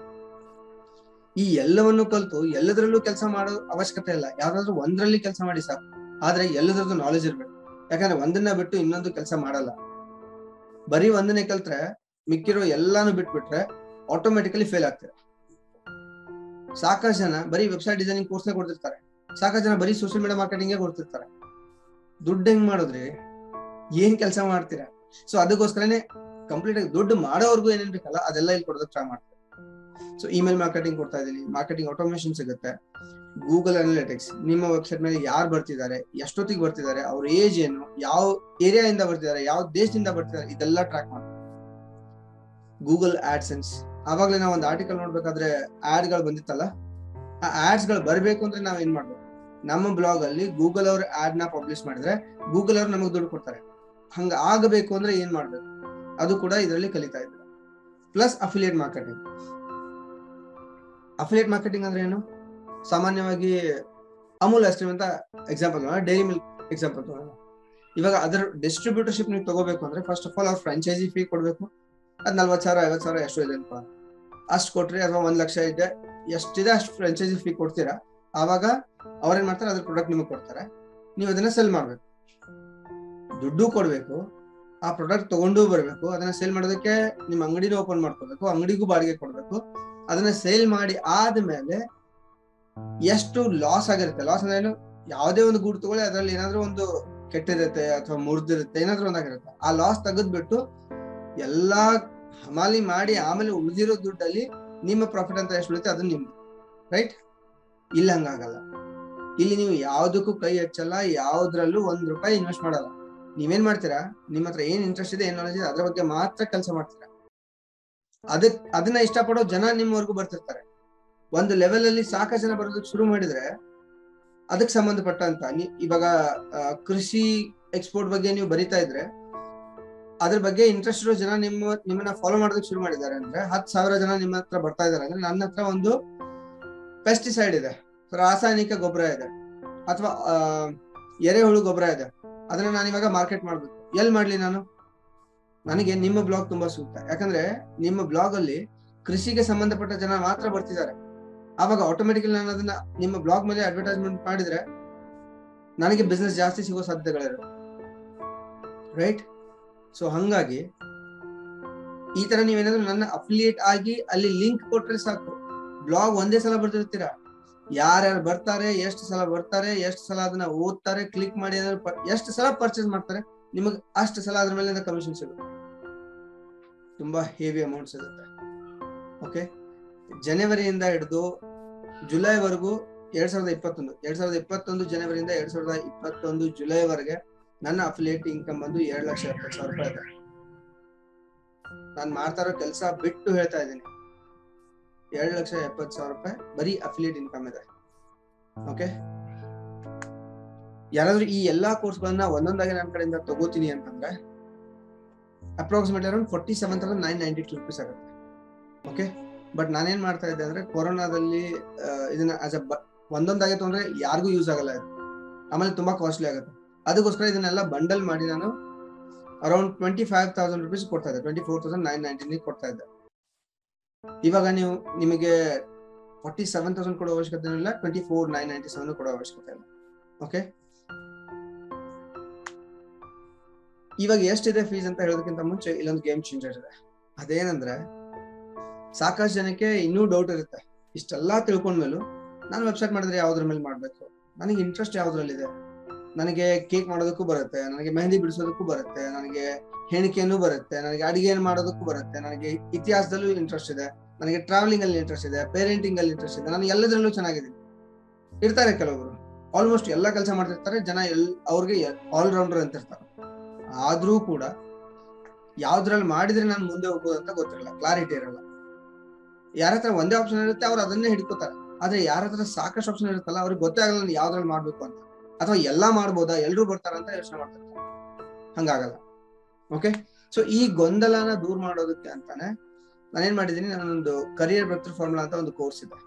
S1: ಈ ಎಲ್ಲವನ್ನು ಕಲ್ತು ಎಲ್ಲದರಲ್ಲೂ ಕೆಲಸ ಮಾಡೋ ಅವಶ್ಯಕತೆ ಇಲ್ಲ ಯಾವ್ದಾದ್ರು ಒಂದ್ರಲ್ಲಿ ಕೆಲಸ ಮಾಡಿ ಸಾಕು ಆದ್ರೆ ಎಲ್ಲದ್ರದ್ದು ನಾಲೆಜ್ ಇರ್ಬೇಕು ಯಾಕಂದ್ರೆ ಒಂದನ್ನ ಬಿಟ್ಟು ಇನ್ನೊಂದು ಕೆಲಸ ಮಾಡಲ್ಲ ಬರೀ ಒಂದನ್ನೇ ಕಲ್ತ್ರೆ ಮಿಕ್ಕಿರೋ ಎಲ್ಲಾನು ಬಿಟ್ಬಿಟ್ರೆ ಆಟೋಮೆಟಿಕಲಿ ಫೇಲ್ ಆಗ್ತಾರೆ ಸಾಕಷ್ಟು ಜನ ಬರೀ ವೆಬ್ಸೈಟ್ ಡಿಸೈನಿಂಗ್ ಕೋರ್ಸ್ನೇ ಕೊಡ್ತಿರ್ತಾರೆ ಸಾಕಷ್ಟು ಜನ ಬರೀ ಸೋಷಿಯಲ್ ಮೀಡಿಯಾ ಮಾರ್ಕೆಟಿಂಗ್ ಕೊಡ್ತಿರ್ತಾರೆ ದುಡ್ಡು ಹೆಂಗ್ ಮಾಡಿದ್ರಿ ಏನ್ ಕೆಲಸ ಮಾಡ್ತೀರಾ ಸೊ ಅದಕ್ಕೋಸ್ಕರನೇ ಕಂಪ್ಲೀಟ್ ಆಗಿ ದುಡ್ಡು ಮಾಡೋರ್ಗು ಏನೇನ್ ಬೇಕಲ್ಲ ಅದೆಲ್ಲ ಇಲ್ಲಿ ಕೊಡೋದಕ್ಕೆ ಟ್ರೈ ಮಾಡ್ತಾರೆ ಸೊ ಇಮೇಲ್ ಮಾರ್ಕೆಟಿಂಗ್ ಕೊಡ್ತಾ ಇದೀನಿ ಮಾರ್ಕೆಟಿಂಗ್ ಆಟೋಮೇಶನ್ ಸಿಗುತ್ತೆ ಗೂಗಲ್ ಅನಾಲಿಟಿಕ್ಸ್ ನಿಮ್ಮ ವೆಬ್ಸೈಟ್ ಮೇಲೆ ಯಾರು ಬರ್ತಿದ್ದಾರೆ ಎಷ್ಟೊತ್ತಿಗೆ ಬರ್ತಿದ್ದಾರೆ ಅವ್ರ ಏಜ್ ಏನು ಯಾವ ಏರಿಯಾ ಇಂದ ಬರ್ತಿದ್ದಾರೆ ಯಾವ ದೇಶದಿಂದ ಬರ್ತಿದ್ದಾರೆ ಇದೆಲ್ಲ ಟ್ರ್ಯಾಕ್ ಮಾಡಿ ಗೂಗಲ್ ಆಡ್ಸೆನ್ಸ್ ಆವಾಗಲೇ ನಾವು ಒಂದು ಆರ್ಟಿಕಲ್ ನೋಡ್ಬೇಕಾದ್ರೆ ಆಡ್ ಗಳು ಬಂದಿತ್ತಲ್ಲ ಆ ಆಡ್ಸ್ ಗಳು ಬರ್ಬೇಕು ಅಂದ್ರೆ ನಾವ್ ಏನ್ ಮಾಡ್ಬೇಕು ನಮ್ಮ ಬ್ಲಾಗ್ ಅಲ್ಲಿ ಗೂಗಲ್ ಅವ್ರ ಆಡ್ ನ ಪಬ್ಲಿಷ್ ಮಾಡಿದ್ರೆ ಗೂಗಲ್ ಅವ್ರು ನಮಗೆ ದುಡ್ಡು ಕೊಡ್ತಾರೆ ಹಂಗ ಆಗಬೇಕು ಅಂದ್ರೆ ಏನ್ ಮಾಡ್ಬೇಕು ಅದು ಕೂಡ ಇದರಲ್ಲಿ ಕಲಿತಾ ಇದ್ದಾರೆ plus affiliate marketing affiliate marketing ಅಂದ್ರೆ ಏನು ಸಾಮಾನ್ಯವಾಗಿ ಅಮೂಲ್ ಐಸ್ ಕ್ರೀಮ್ ಅಂತ ಎಕ್ಸಾಂಪಲ್ ಡೈರಿ ಮಿಲ್ಕ್ ಎಕ್ಸಾಂಪಲ್ ತಗೋಣ ಇವಾಗ ಅದರ ಡಿಸ್ಟ್ರಿಬ್ಯೂಟರ್ಶಿಪ್ ನೀವು ತಗೋಬೇಕು ಅಂದ್ರೆ ಫಸ್ಟ್ ಆಫ್ ಆಲ್ ಅವ್ರ ಫ್ರಾಂಚೈಸಿ ಫೀ ಕೊಡ್ಬೇಕು ಅದ್ ನಲ್ವತ್ ಸಾವಿರ ಐವತ್ ಸಾವಿರ ಎಷ್ಟು ಇದೆ ಅನ್ಕೋ ಅಷ್ಟು ಕೊಟ್ರಿ ಅಥವಾ ಒಂದ್ ಲಕ್ಷ ಇದೆ ಎಷ್ಟಿದೆ ಅಷ್ಟು ಫ್ರಾಂಚೈಸಿ ಫೀ ಕೊಡ್ತೀರಾ ಆವಾಗ ಅವ್ರೇನ್ ಮಾಡ್ತಾರೆ ಅದ್ರ ಪ್ರಾಡಕ್ಟ್ ನಿಮಗೆ ಕೊಡ್ತಾರೆ ನೀವು ಅದನ್ನ ಸೆಲ್ ಮಾಡ್ಬೇಕು ದುಡ್ಡು ಕೊಡ್ಬೇಕು ಆ ಪ್ರಾಡಕ್ಟ್ ತಗೊಂಡು ಬರ್ಬೇಕು ಅದನ್ನ ಸೇಲ್ ಮಾಡೋದಕ್ಕೆ ನಿಮ್ಮ ಅಂಗಡಿನ ಓಪನ್ ಮಾಡ್ಕೋಬೇಕು ಅಂಗಡಿಗೂ ಬಾಡಿಗೆ ಕೊಡ್ಬೇಕು ಅದನ್ನ ಸೇಲ್ ಮಾಡಿ ಆದ್ಮೇಲೆ ಎಷ್ಟು ಲಾಸ್ ಆಗಿರುತ್ತೆ ಲಾಸ್ ಅಂದ್ರೆ ಏನು ಯಾವುದೇ ಒಂದು ಗೂಡು ತಗೊಳ್ಳಿ ಅದ್ರಲ್ಲಿ ಏನಾದ್ರೂ ಒಂದು ಕೆಟ್ಟಿರುತ್ತೆ ಅಥವಾ ಮುರಿದಿರುತ್ತೆ ಏನಾದ್ರೂ ಒಂದಾಗಿರುತ್ತೆ ಆ ಲಾಸ್ ತೆಗೆದ್ಬಿಟ್ಟು ಎಲ್ಲಾ ಹಮಾಲಿ ಮಾಡಿ ಆಮೇಲೆ ಉಳಿದಿರೋ ದುಡ್ಡಲ್ಲಿ ನಿಮ್ಮ ಪ್ರಾಫಿಟ್ ಅಂತ ಎಷ್ಟು ಉಳಿತೆ ಅದು ನಿಮ್ದು ರೈಟ್ ಇಲ್ಲ ಹಂಗಾಗಲ್ಲ ಇಲ್ಲಿ ನೀವು ಯಾವ್ದಕ್ಕೂ ಕೈ ಹಚ್ಚಲ್ಲ ಯಾವ್ದ್ರಲ್ಲೂ ಒಂದ್ ರೂಪಾಯಿ ಇನ್ವೆಸ್ಟ್ ಮಾಡಲ್ಲ ನೀವೇನ್ ಮಾಡ್ತೀರಾ ನಿಮ್ಮ ಹತ್ರ ಏನ್ ಇಂಟ್ರೆಸ್ಟ್ ಇದೆ ಏನ್ ನಾಲೆಜ್ ಇದೆ ಅದ್ರ ಬಗ್ಗೆ ಮಾತ್ರ ಕೆಲಸ ಮಾಡ್ತೀರಾ ಅದಕ್ ಅದನ್ನ ಇಷ್ಟಪಡೋ ಜನ ನಿಮ್ಮವರೆಗೂ ಬರ್ತಿರ್ತಾರೆ ಒಂದು ಲೆವೆಲ್ ಅಲ್ಲಿ ಸಾಕಷ್ಟು ಜನ ಬರೋದಕ್ಕೆ ಶುರು ಮಾಡಿದ್ರೆ ಅದಕ್ಕೆ ಸಂಬಂಧಪಟ್ಟಂತ ನೀ ಇವಾಗ ಆ, ಕೃಷಿ ಎಕ್ಸ್ಪೋರ್ಟ್ ಬಗ್ಗೆ ನೀವು ಬರಿತಾ ಇದ್ರೆ ಅದ್ರ ಬಗ್ಗೆ ಇಂಟ್ರೆಸ್ಟ್ ಇರೋ ಜನ ನಿಮ್ಮ ನಿಮ್ಮನ್ನ ಫಾಲೋ ಮಾಡೋದಕ್ಕೆ ಶುರು ಮಾಡಿದ್ದಾರೆ ಅಂದ್ರೆ ಹತ್ತು ಸಾವಿರ ಜನ ನಿಮ್ಮ ಹತ್ರ ಬರ್ತಾ ಇದಾರೆ ಅಂದ್ರೆ ನನ್ನ ಹತ್ರ ಒಂದು ಪೆಸ್ಟಿಸೈಡ್ ಇದೆ ರಾಸಾಯನಿಕ ಗೊಬ್ಬರ ಇದೆ ಅಥವಾ ಆ, ಎರೆಹುಳು ಗೊಬ್ಬರ ಇದೆ ಅದನ್ನ ನಾನು ಇವಾಗ ಮಾರ್ಕೆಟ್ ಮಾಡ್ಬೇಕು ಎಲ್ಲಿ ಮಾಡ್ಲಿ ನಾನು ನನಗೆ ನಿಮ್ಮ ಬ್ಲಾಗ್ ತುಂಬಾ ಸೂಕ್ತ ಯಾಕಂದ್ರೆ ನಿಮ್ಮ ಬ್ಲಾಗ್ ಅಲ್ಲಿ ಕೃಷಿಗೆ ಸಂಬಂಧಪಟ್ಟ ಜನ ಮಾತ್ರ ಬರ್ತಿದ್ದಾರೆ ಆವಾಗ ಆಟೋಮೆಟಿಕಲಿ ನಾನು ಅದನ್ನ ನಿಮ್ಮ ಬ್ಲಾಗ್ ಮೇಲೆ ಅಡ್ವರ್ಟೈಸ್ಮೆಂಟ್ ಮಾಡಿದ್ರೆ ನನಗೆ ಬಿಸ್ನೆಸ್ ಜಾಸ್ತಿ ಸಿಗೋ ಸಾಧ್ಯತೆಗಳಿರುತ್ತೆ ರೈಟ್ ಸೊ ಹಂಗಾಗಿ ಈ ತರ ನೀವೇನಾದ್ರೂ ನನ್ನ ಅಫಿಲಿಯೇಟ್ ಆಗಿ ಅಲ್ಲಿ ಲಿಂಕ್ ಕೊಟ್ರೆ ಸಾಕು ಬ್ಲಾಗ್ ಒಂದೇ ಸಲ ಬರ್ತಿರ್ತೀರಾ ಯಾರ್ಯಾರು ಬರ್ತಾರೆ ಎಷ್ಟು ಸಲ ಬರ್ತಾರೆ ಎಷ್ಟು ಸಲ ಅದನ್ನ ಓದ್ತಾರೆ ಕ್ಲಿಕ್ ಮಾಡಿ ಅದನ್ನ ಪ- ಎಷ್ಟು ಸಲ ಪರ್ಚೇಸ್ ಮಾಡ್ತಾರೆ ನಿಮಗೆ ಅಷ್ಟು ಸಲ ಅದ್ರ ಮೇಲೆ ಕಮಿಷನ್ ಸಿಗುತ್ತೆ ತುಂಬಾ ಹೆವಿ ಅಮೌಂಟ್ ಸಿಗುತ್ತೆ ಓಕೆ ಜನವರಿಯಿಂದ ಹಿಡಿದು ಜುಲೈವರೆಗೂ ಎರಡ್ ಸಾವಿರದ ಇಪ್ಪತ್ತೊಂದು ಎರಡ್ ಸಾವಿರದ ಇಪ್ಪತ್ತೊಂದು ಜನವರಿಯಿಂದ ಎರಡ್ ಸಾವಿರದ ಇಪ್ಪತ್ತೊಂದು ಜುಲೈವರೆಗೆ ನನ್ನ ಅಫಿಲಿಯೇಟ್ ಇನ್ಕಮ್ ಬಂದು ಎರಡ್ ಲಕ್ಷ ಎಪ್ಪತ್ತು ಸಾವಿರ ರೂಪಾಯಿ ಇದೆ ನಾನು ಮಾಡ್ತಾ ಇರೋ ಕೆಲಸ ಬಿಟ್ಟು ಹೇಳ್ತಾ ಇದ್ದೀನಿ ಎರಡು ಲಕ್ಷ ಎಪ್ಪತ್ತು ಸಾವಿರ ರೂಪಾಯಿ ಬರೀ ಅಫಿಲಿಯೇಟ್ ಇನ್ಕಮ್ ಇದೆ ಓಕೆ ಯಾರಾದ್ರೂ ಈ ಎಲ್ಲಾ ಕೋರ್ಸ್ಗಳನ್ನ ಒಂದೊಂದಾಗಿ ನನ್ನ ಕಡೆಯಿಂದ ತಗೋತೀನಿ ಅಂತಂದ್ರೆ approximately around forty seven thousand nine ninety two rupees ಆಗುತ್ತೆ ಓಕೆ ಬಟ್ ನಾನೇನ್ ಮಾಡ್ತಾ ಇದ್ದೆ ಅಂದ್ರೆ ಕೊರೋನಾದಲ್ಲಿ ಆ, ಇದನ್ನ ಆಸ್ ಅ ಒಂದೊಂದಾಗಿ ತಗೊಂಡ್ರೆ ಯಾರಿಗೂ ಯೂಸ್ ಆಗಲ್ಲ ಇದು ಆಮೇಲೆ ತುಂಬಾ ಕಾಸ್ಟ್ಲಿ ಆಗುತ್ತೆ ಅದಕ್ಕೋಸ್ಕರ ಇದನ್ನೆಲ್ಲ ಬಂಡಲ್ ಮಾಡಿ ನಾನು around twenty five thousand rupees ಕೊಡ್ತಾ ಇದ್ದೆ twenty four thousand nine nineteen ಕೊಡ್ತಾ ಇದ್ದೆ ಇವಾಗ ನೀವು ನಿಮಗೆ ಫಾರ್ಟಿ ಸೆವೆನ್ ತೌಸಂಡ್ ಕೊಡೋ ಅವಶ್ಯಕತೆ ಇಲ್ಲ twenty four nine ninety seven ಕೊಡೋ ಅವಶ್ಯಕತೆ ಇಲ್ಲ ಓಕೆ ಇವಾಗ ಎಷ್ಟಿದೆ ಫೀಸ್ ಅಂತ ಹೇಳೋದಕ್ಕಿಂತ ಮುಂಚೆ ಇಲ್ಲೊಂದು ಗೇಮ್ ಚೇಂಜರ್ ಇದೆ ಅದೇನಂದ್ರೆ ಸಾಕಷ್ಟು ಜನಕ್ಕೆ ಇನ್ನೂ ಡೌಟ್ ಇರುತ್ತೆ ಇಷ್ಟೆಲ್ಲಾ ತಿಳ್ಕೊಂಡ್ಮೇಲೂ ನಾನು ವೆಬ್ಸೈಟ್ ಮಾಡಿದ್ರೆ ಯಾವ್ದ್ರ ಮೇಲೆ ಮಾಡ್ಬೇಕು ನನಗೆ ಇಂಟ್ರೆಸ್ಟ್ ಯಾವ್ದ್ರಲ್ಲಿದೆ ನನಗೆ ಕೇಕ್ ಮಾಡೋದಕ್ಕೂ ಬರುತ್ತೆ ನನಗೆ ಮೆಹಂದಿ ಬಿಡಿಸೋದಕ್ಕೂ ಬರುತ್ತೆ ನನಗೆ ಹೆಣಿಕೆನೂ ಬರುತ್ತೆ ನನಗೆ ಅಡಿಗೆ ಮಾಡೋದಕ್ಕೂ ಬರುತ್ತೆ ನನಗೆ ಇತಿಹಾಸದಲ್ಲೂ ಇಂಟ್ರೆಸ್ಟ್ ಇದೆ ನನಗೆ ಟ್ರಾವೆಲಿಂಗ್ ಅಲ್ಲಿ ಇಂಟ್ರೆಸ್ಟ್ ಇದೆ ಪೇರೆಂಟಿಂಗ್ ಅಲ್ಲಿ ಇಂಟ್ರೆಸ್ಟ್ ಇದೆ ನಾನು ಎಲ್ಲದರಲ್ಲೂ ಚೆನ್ನಾಗಿದ್ದೀನಿ ಇರ್ತಾರೆ ಕೆಲವೊಬ್ರು ಆಲ್ಮೋಸ್ಟ್ ಎಲ್ಲ ಕೆಲಸ ಮಾಡ್ತಿರ್ತಾರೆ ಜನ ಎಲ್ ಅವ್ರಿಗೆ ಆಲ್ರೌಂಡರ್ ಅಂತ ಇರ್ತಾರೆ ಆದ್ರೂ ಕೂಡ ಯಾವ್ದ್ರಲ್ಲಿ ಮಾಡಿದ್ರೆ ನಾನು ಮುಂದೆ ಹೋಗ್ಬೋದು ಅಂತ ಗೊತ್ತಿರಲ್ಲ ಕ್ಲಾರಿಟಿ ಇರಲ್ಲ ಯಾರ ಹತ್ರ ಒಂದೇ ಆಪ್ಷನ್ ಇರುತ್ತೆ ಅವ್ರು ಅದನ್ನೇ ಹಿಡ್ಕೋತಾರೆ ಆದ್ರೆ ಯಾರ ಹತ್ರ ಸಾಕಷ್ಟು ಆಪ್ಷನ್ ಇರುತ್ತಲ್ಲ ಅವ್ರಿಗೆ ಗೊತ್ತೇ ಆಗಲ್ಲ ನಾನು ಯಾವ್ದ್ರಲ್ಲಿ ಮಾಡ್ಬೇಕು ಅಂತ ಅಥವಾ ಎಲ್ಲಾ ಮಾಡ್ಬೋದಾ ಎಲ್ರು ಬರ್ತಾರ ಅಂತ ಯೋಚನೆ ಮಾಡ್ತಿರ್ತಾರೆ ಹಂಗಾಗಲ್ಲ ಓಕೆ ಸೊ ಈ ಗೊಂದಲನ ದೂರ ಮಾಡೋದಕ್ಕೆ ಅಂತಾನೆ ನಾನೇನ್ ಮಾಡಿದೀನಿ ನಾನೊಂದು ಕರಿಯರ್ ಬ್ರೆಕ್ಟರ್ ಫಾರ್ಮುಲಾ ಅಂತ ಒಂದು ಕೋರ್ಸ್ ಇದೆ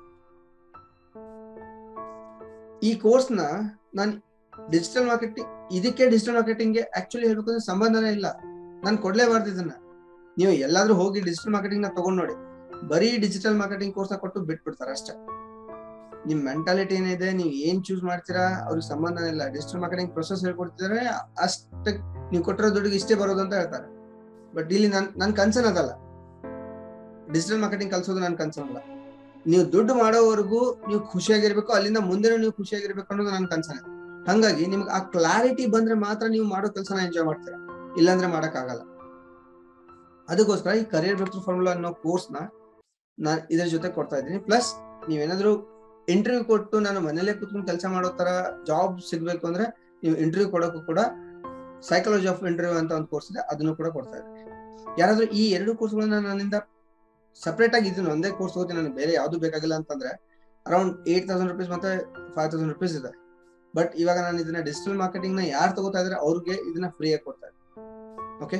S1: ಈ ಕೋರ್ಸ್ ನ ನಾನು ಡಿಜಿಟಲ್ ಮಾರ್ಕೆಟಿಂಗ್ ಇದಕ್ಕೆ ಡಿಜಿಟಲ್ ಮಾರ್ಕೆಟಿಂಗ್ ಆಕ್ಚುಲಿ ಹೇಳ್ಬೇಕು ಅಂದ್ರೆ ಸಂಬಂಧನೇ ಇಲ್ಲ ನಾನು ಕೊಡ್ಲೇಬಾರ್ದು ಇದನ್ನ ನೀವು ಎಲ್ಲಾದ್ರೂ ಹೋಗಿ ಡಿಜಿಟಲ್ ಮಾರ್ಕೆಟಿಂಗ್ ನ ತಗೊಂಡ್ ನೋಡಿ ಬರೀ ಡಿಜಿಟಲ್ ಮಾರ್ಕೆಟಿಂಗ್ ಕೋರ್ಸ್ ನ ಕೊಟ್ಟು ಬಿಟ್ಬಿಡ್ತಾರೆ ಅಷ್ಟೇ ನಿಮ್ ಮೆಂಟಾಲಿಟಿ ಏನಿದೆ ನೀವು ಏನ್ ಚೂಸ್ ಮಾಡ್ತೀರಾ ಅವ್ರಿಗೆ ಸಂಬಂಧನೇ ಇಲ್ಲ ಡಿಜಿಟಲ್ ಮಾರ್ಕೆಟಿಂಗ್ ಪ್ರೊಸೆಸ್ ಹೇಳ್ಕೊಡ್ತಿದ್ರೆ ಅಷ್ಟ ನೀವು ಕೊಟ್ಟಿರೋ ದುಡ್ಡಿಗೆ ಇಷ್ಟೇ ಬರೋದು ಅಂತ ಹೇಳ್ತಾರೆ ಬಟ್ ಇಲ್ಲಿ ನನ್ ನನ್ ಕನ್ಸನ್ ಅದಲ್ಲ ಡಿಜಿಟಲ್ ಮಾರ್ಕೆಟಿಂಗ್ ಕಲ್ಸೋದು ನನ್ ಕನ್ಸನ್ ಅಲ್ಲ ನೀವು ದುಡ್ಡು ಮಾಡೋವರೆಗೂ ನೀವು ಖುಷಿಯಾಗಿರ್ಬೇಕು ಅಲ್ಲಿಂದ ಮುಂದೆ ನೀವು ಖುಷಿಯಾಗಿರ್ಬೇಕು ಅನ್ನೋದು ನನ್ ಕನ್ಸನ್ ಹಂಗಾಗಿ ನಿಮ್ಗೆ ಆ ಕ್ಲಾರಿಟಿ ಬಂದ್ರೆ ಮಾತ್ರ ನೀವು ಮಾಡೋ ಕೆಲಸನ ಎಂಜಾಯ್ ಮಾಡ್ತೀರಾ ಇಲ್ಲಾಂದ್ರೆ ಮಾಡಕ್ ಆಗಲ್ಲ ಅದಕ್ಕೋಸ್ಕರ ಈ ಕರಿಯರ್ ಬ್ರೆಕ್ಟರ್ ಫಾರ್ಮುಲಾ ಅನ್ನೋ ಕೋರ್ಸ್ ನ ನಾನ್ ಇದ್ರ ಜೊತೆ ಕೊಡ್ತಾ ಇದ್ದೀನಿ ಪ್ಲಸ್ ನೀವೇನಾದ್ರೂ ಇಂಟರ್ವ್ಯೂ ಕೊಟ್ಟು ನಾನು ಮನೇಲೆ ಕೂತ್ಕೊಂಡು ಕೆಲಸ ಮಾಡೋ ತರ ಜಾಬ್ ಸಿಗ್ಬೇಕು ಅಂದ್ರೆ ನೀವು ಇಂಟರ್ವ್ಯೂ ಕೊಡೋಕ್ಕೂ ಕೂಡ ಸೈಕಾಲಜಿ ಆಫ್ ಇಂಟರ್ವ್ಯೂ ಅಂತ ಒಂದು ಕೋರ್ಸ್ ಇದೆ ಅದನ್ನು ಕೂಡ ಕೊಡ್ತಾ ಇದ್ದೀನಿ ಯಾರಾದ್ರೂ ಈ ಎರಡು ಕೋರ್ಸ್ಗಳನ್ನ ನನ್ನಿಂದ ಸಪ್ರೇಟ್ ಆಗಿ ಇದನ್ನ ಒಂದೇ ಕೋರ್ಸ್ ಹೋಗ್ತೀನಿ ನನಗೆ ಬೇರೆ ಯಾವ್ದು ಬೇಕಾಗಿಲ್ಲ ಅಂತಂದ್ರೆ ಅರೌಂಡ್ ಏಟ್ ತೌಸಂಡ್ ರುಪೀಸ್ ಮತ್ತೆ ಫೈವ್ ತೌಸಂಡ್ ರುಪೀಸ್ ಇದೆ ಬಟ್ ಇವಾಗ ನಾನು ಇದನ್ನ ಡಿಜಿಟಲ್ ಮಾರ್ಕೆಟಿಂಗ್ ನ ಯಾರು ತಗೋತಾ ಇದ್ರೆ ಅವ್ರಿಗೆ ಇದನ್ನ ಫ್ರೀ ಆಗಿ ಕೊಡ್ತಾ ಇದ್ದೀನಿ ಓಕೆ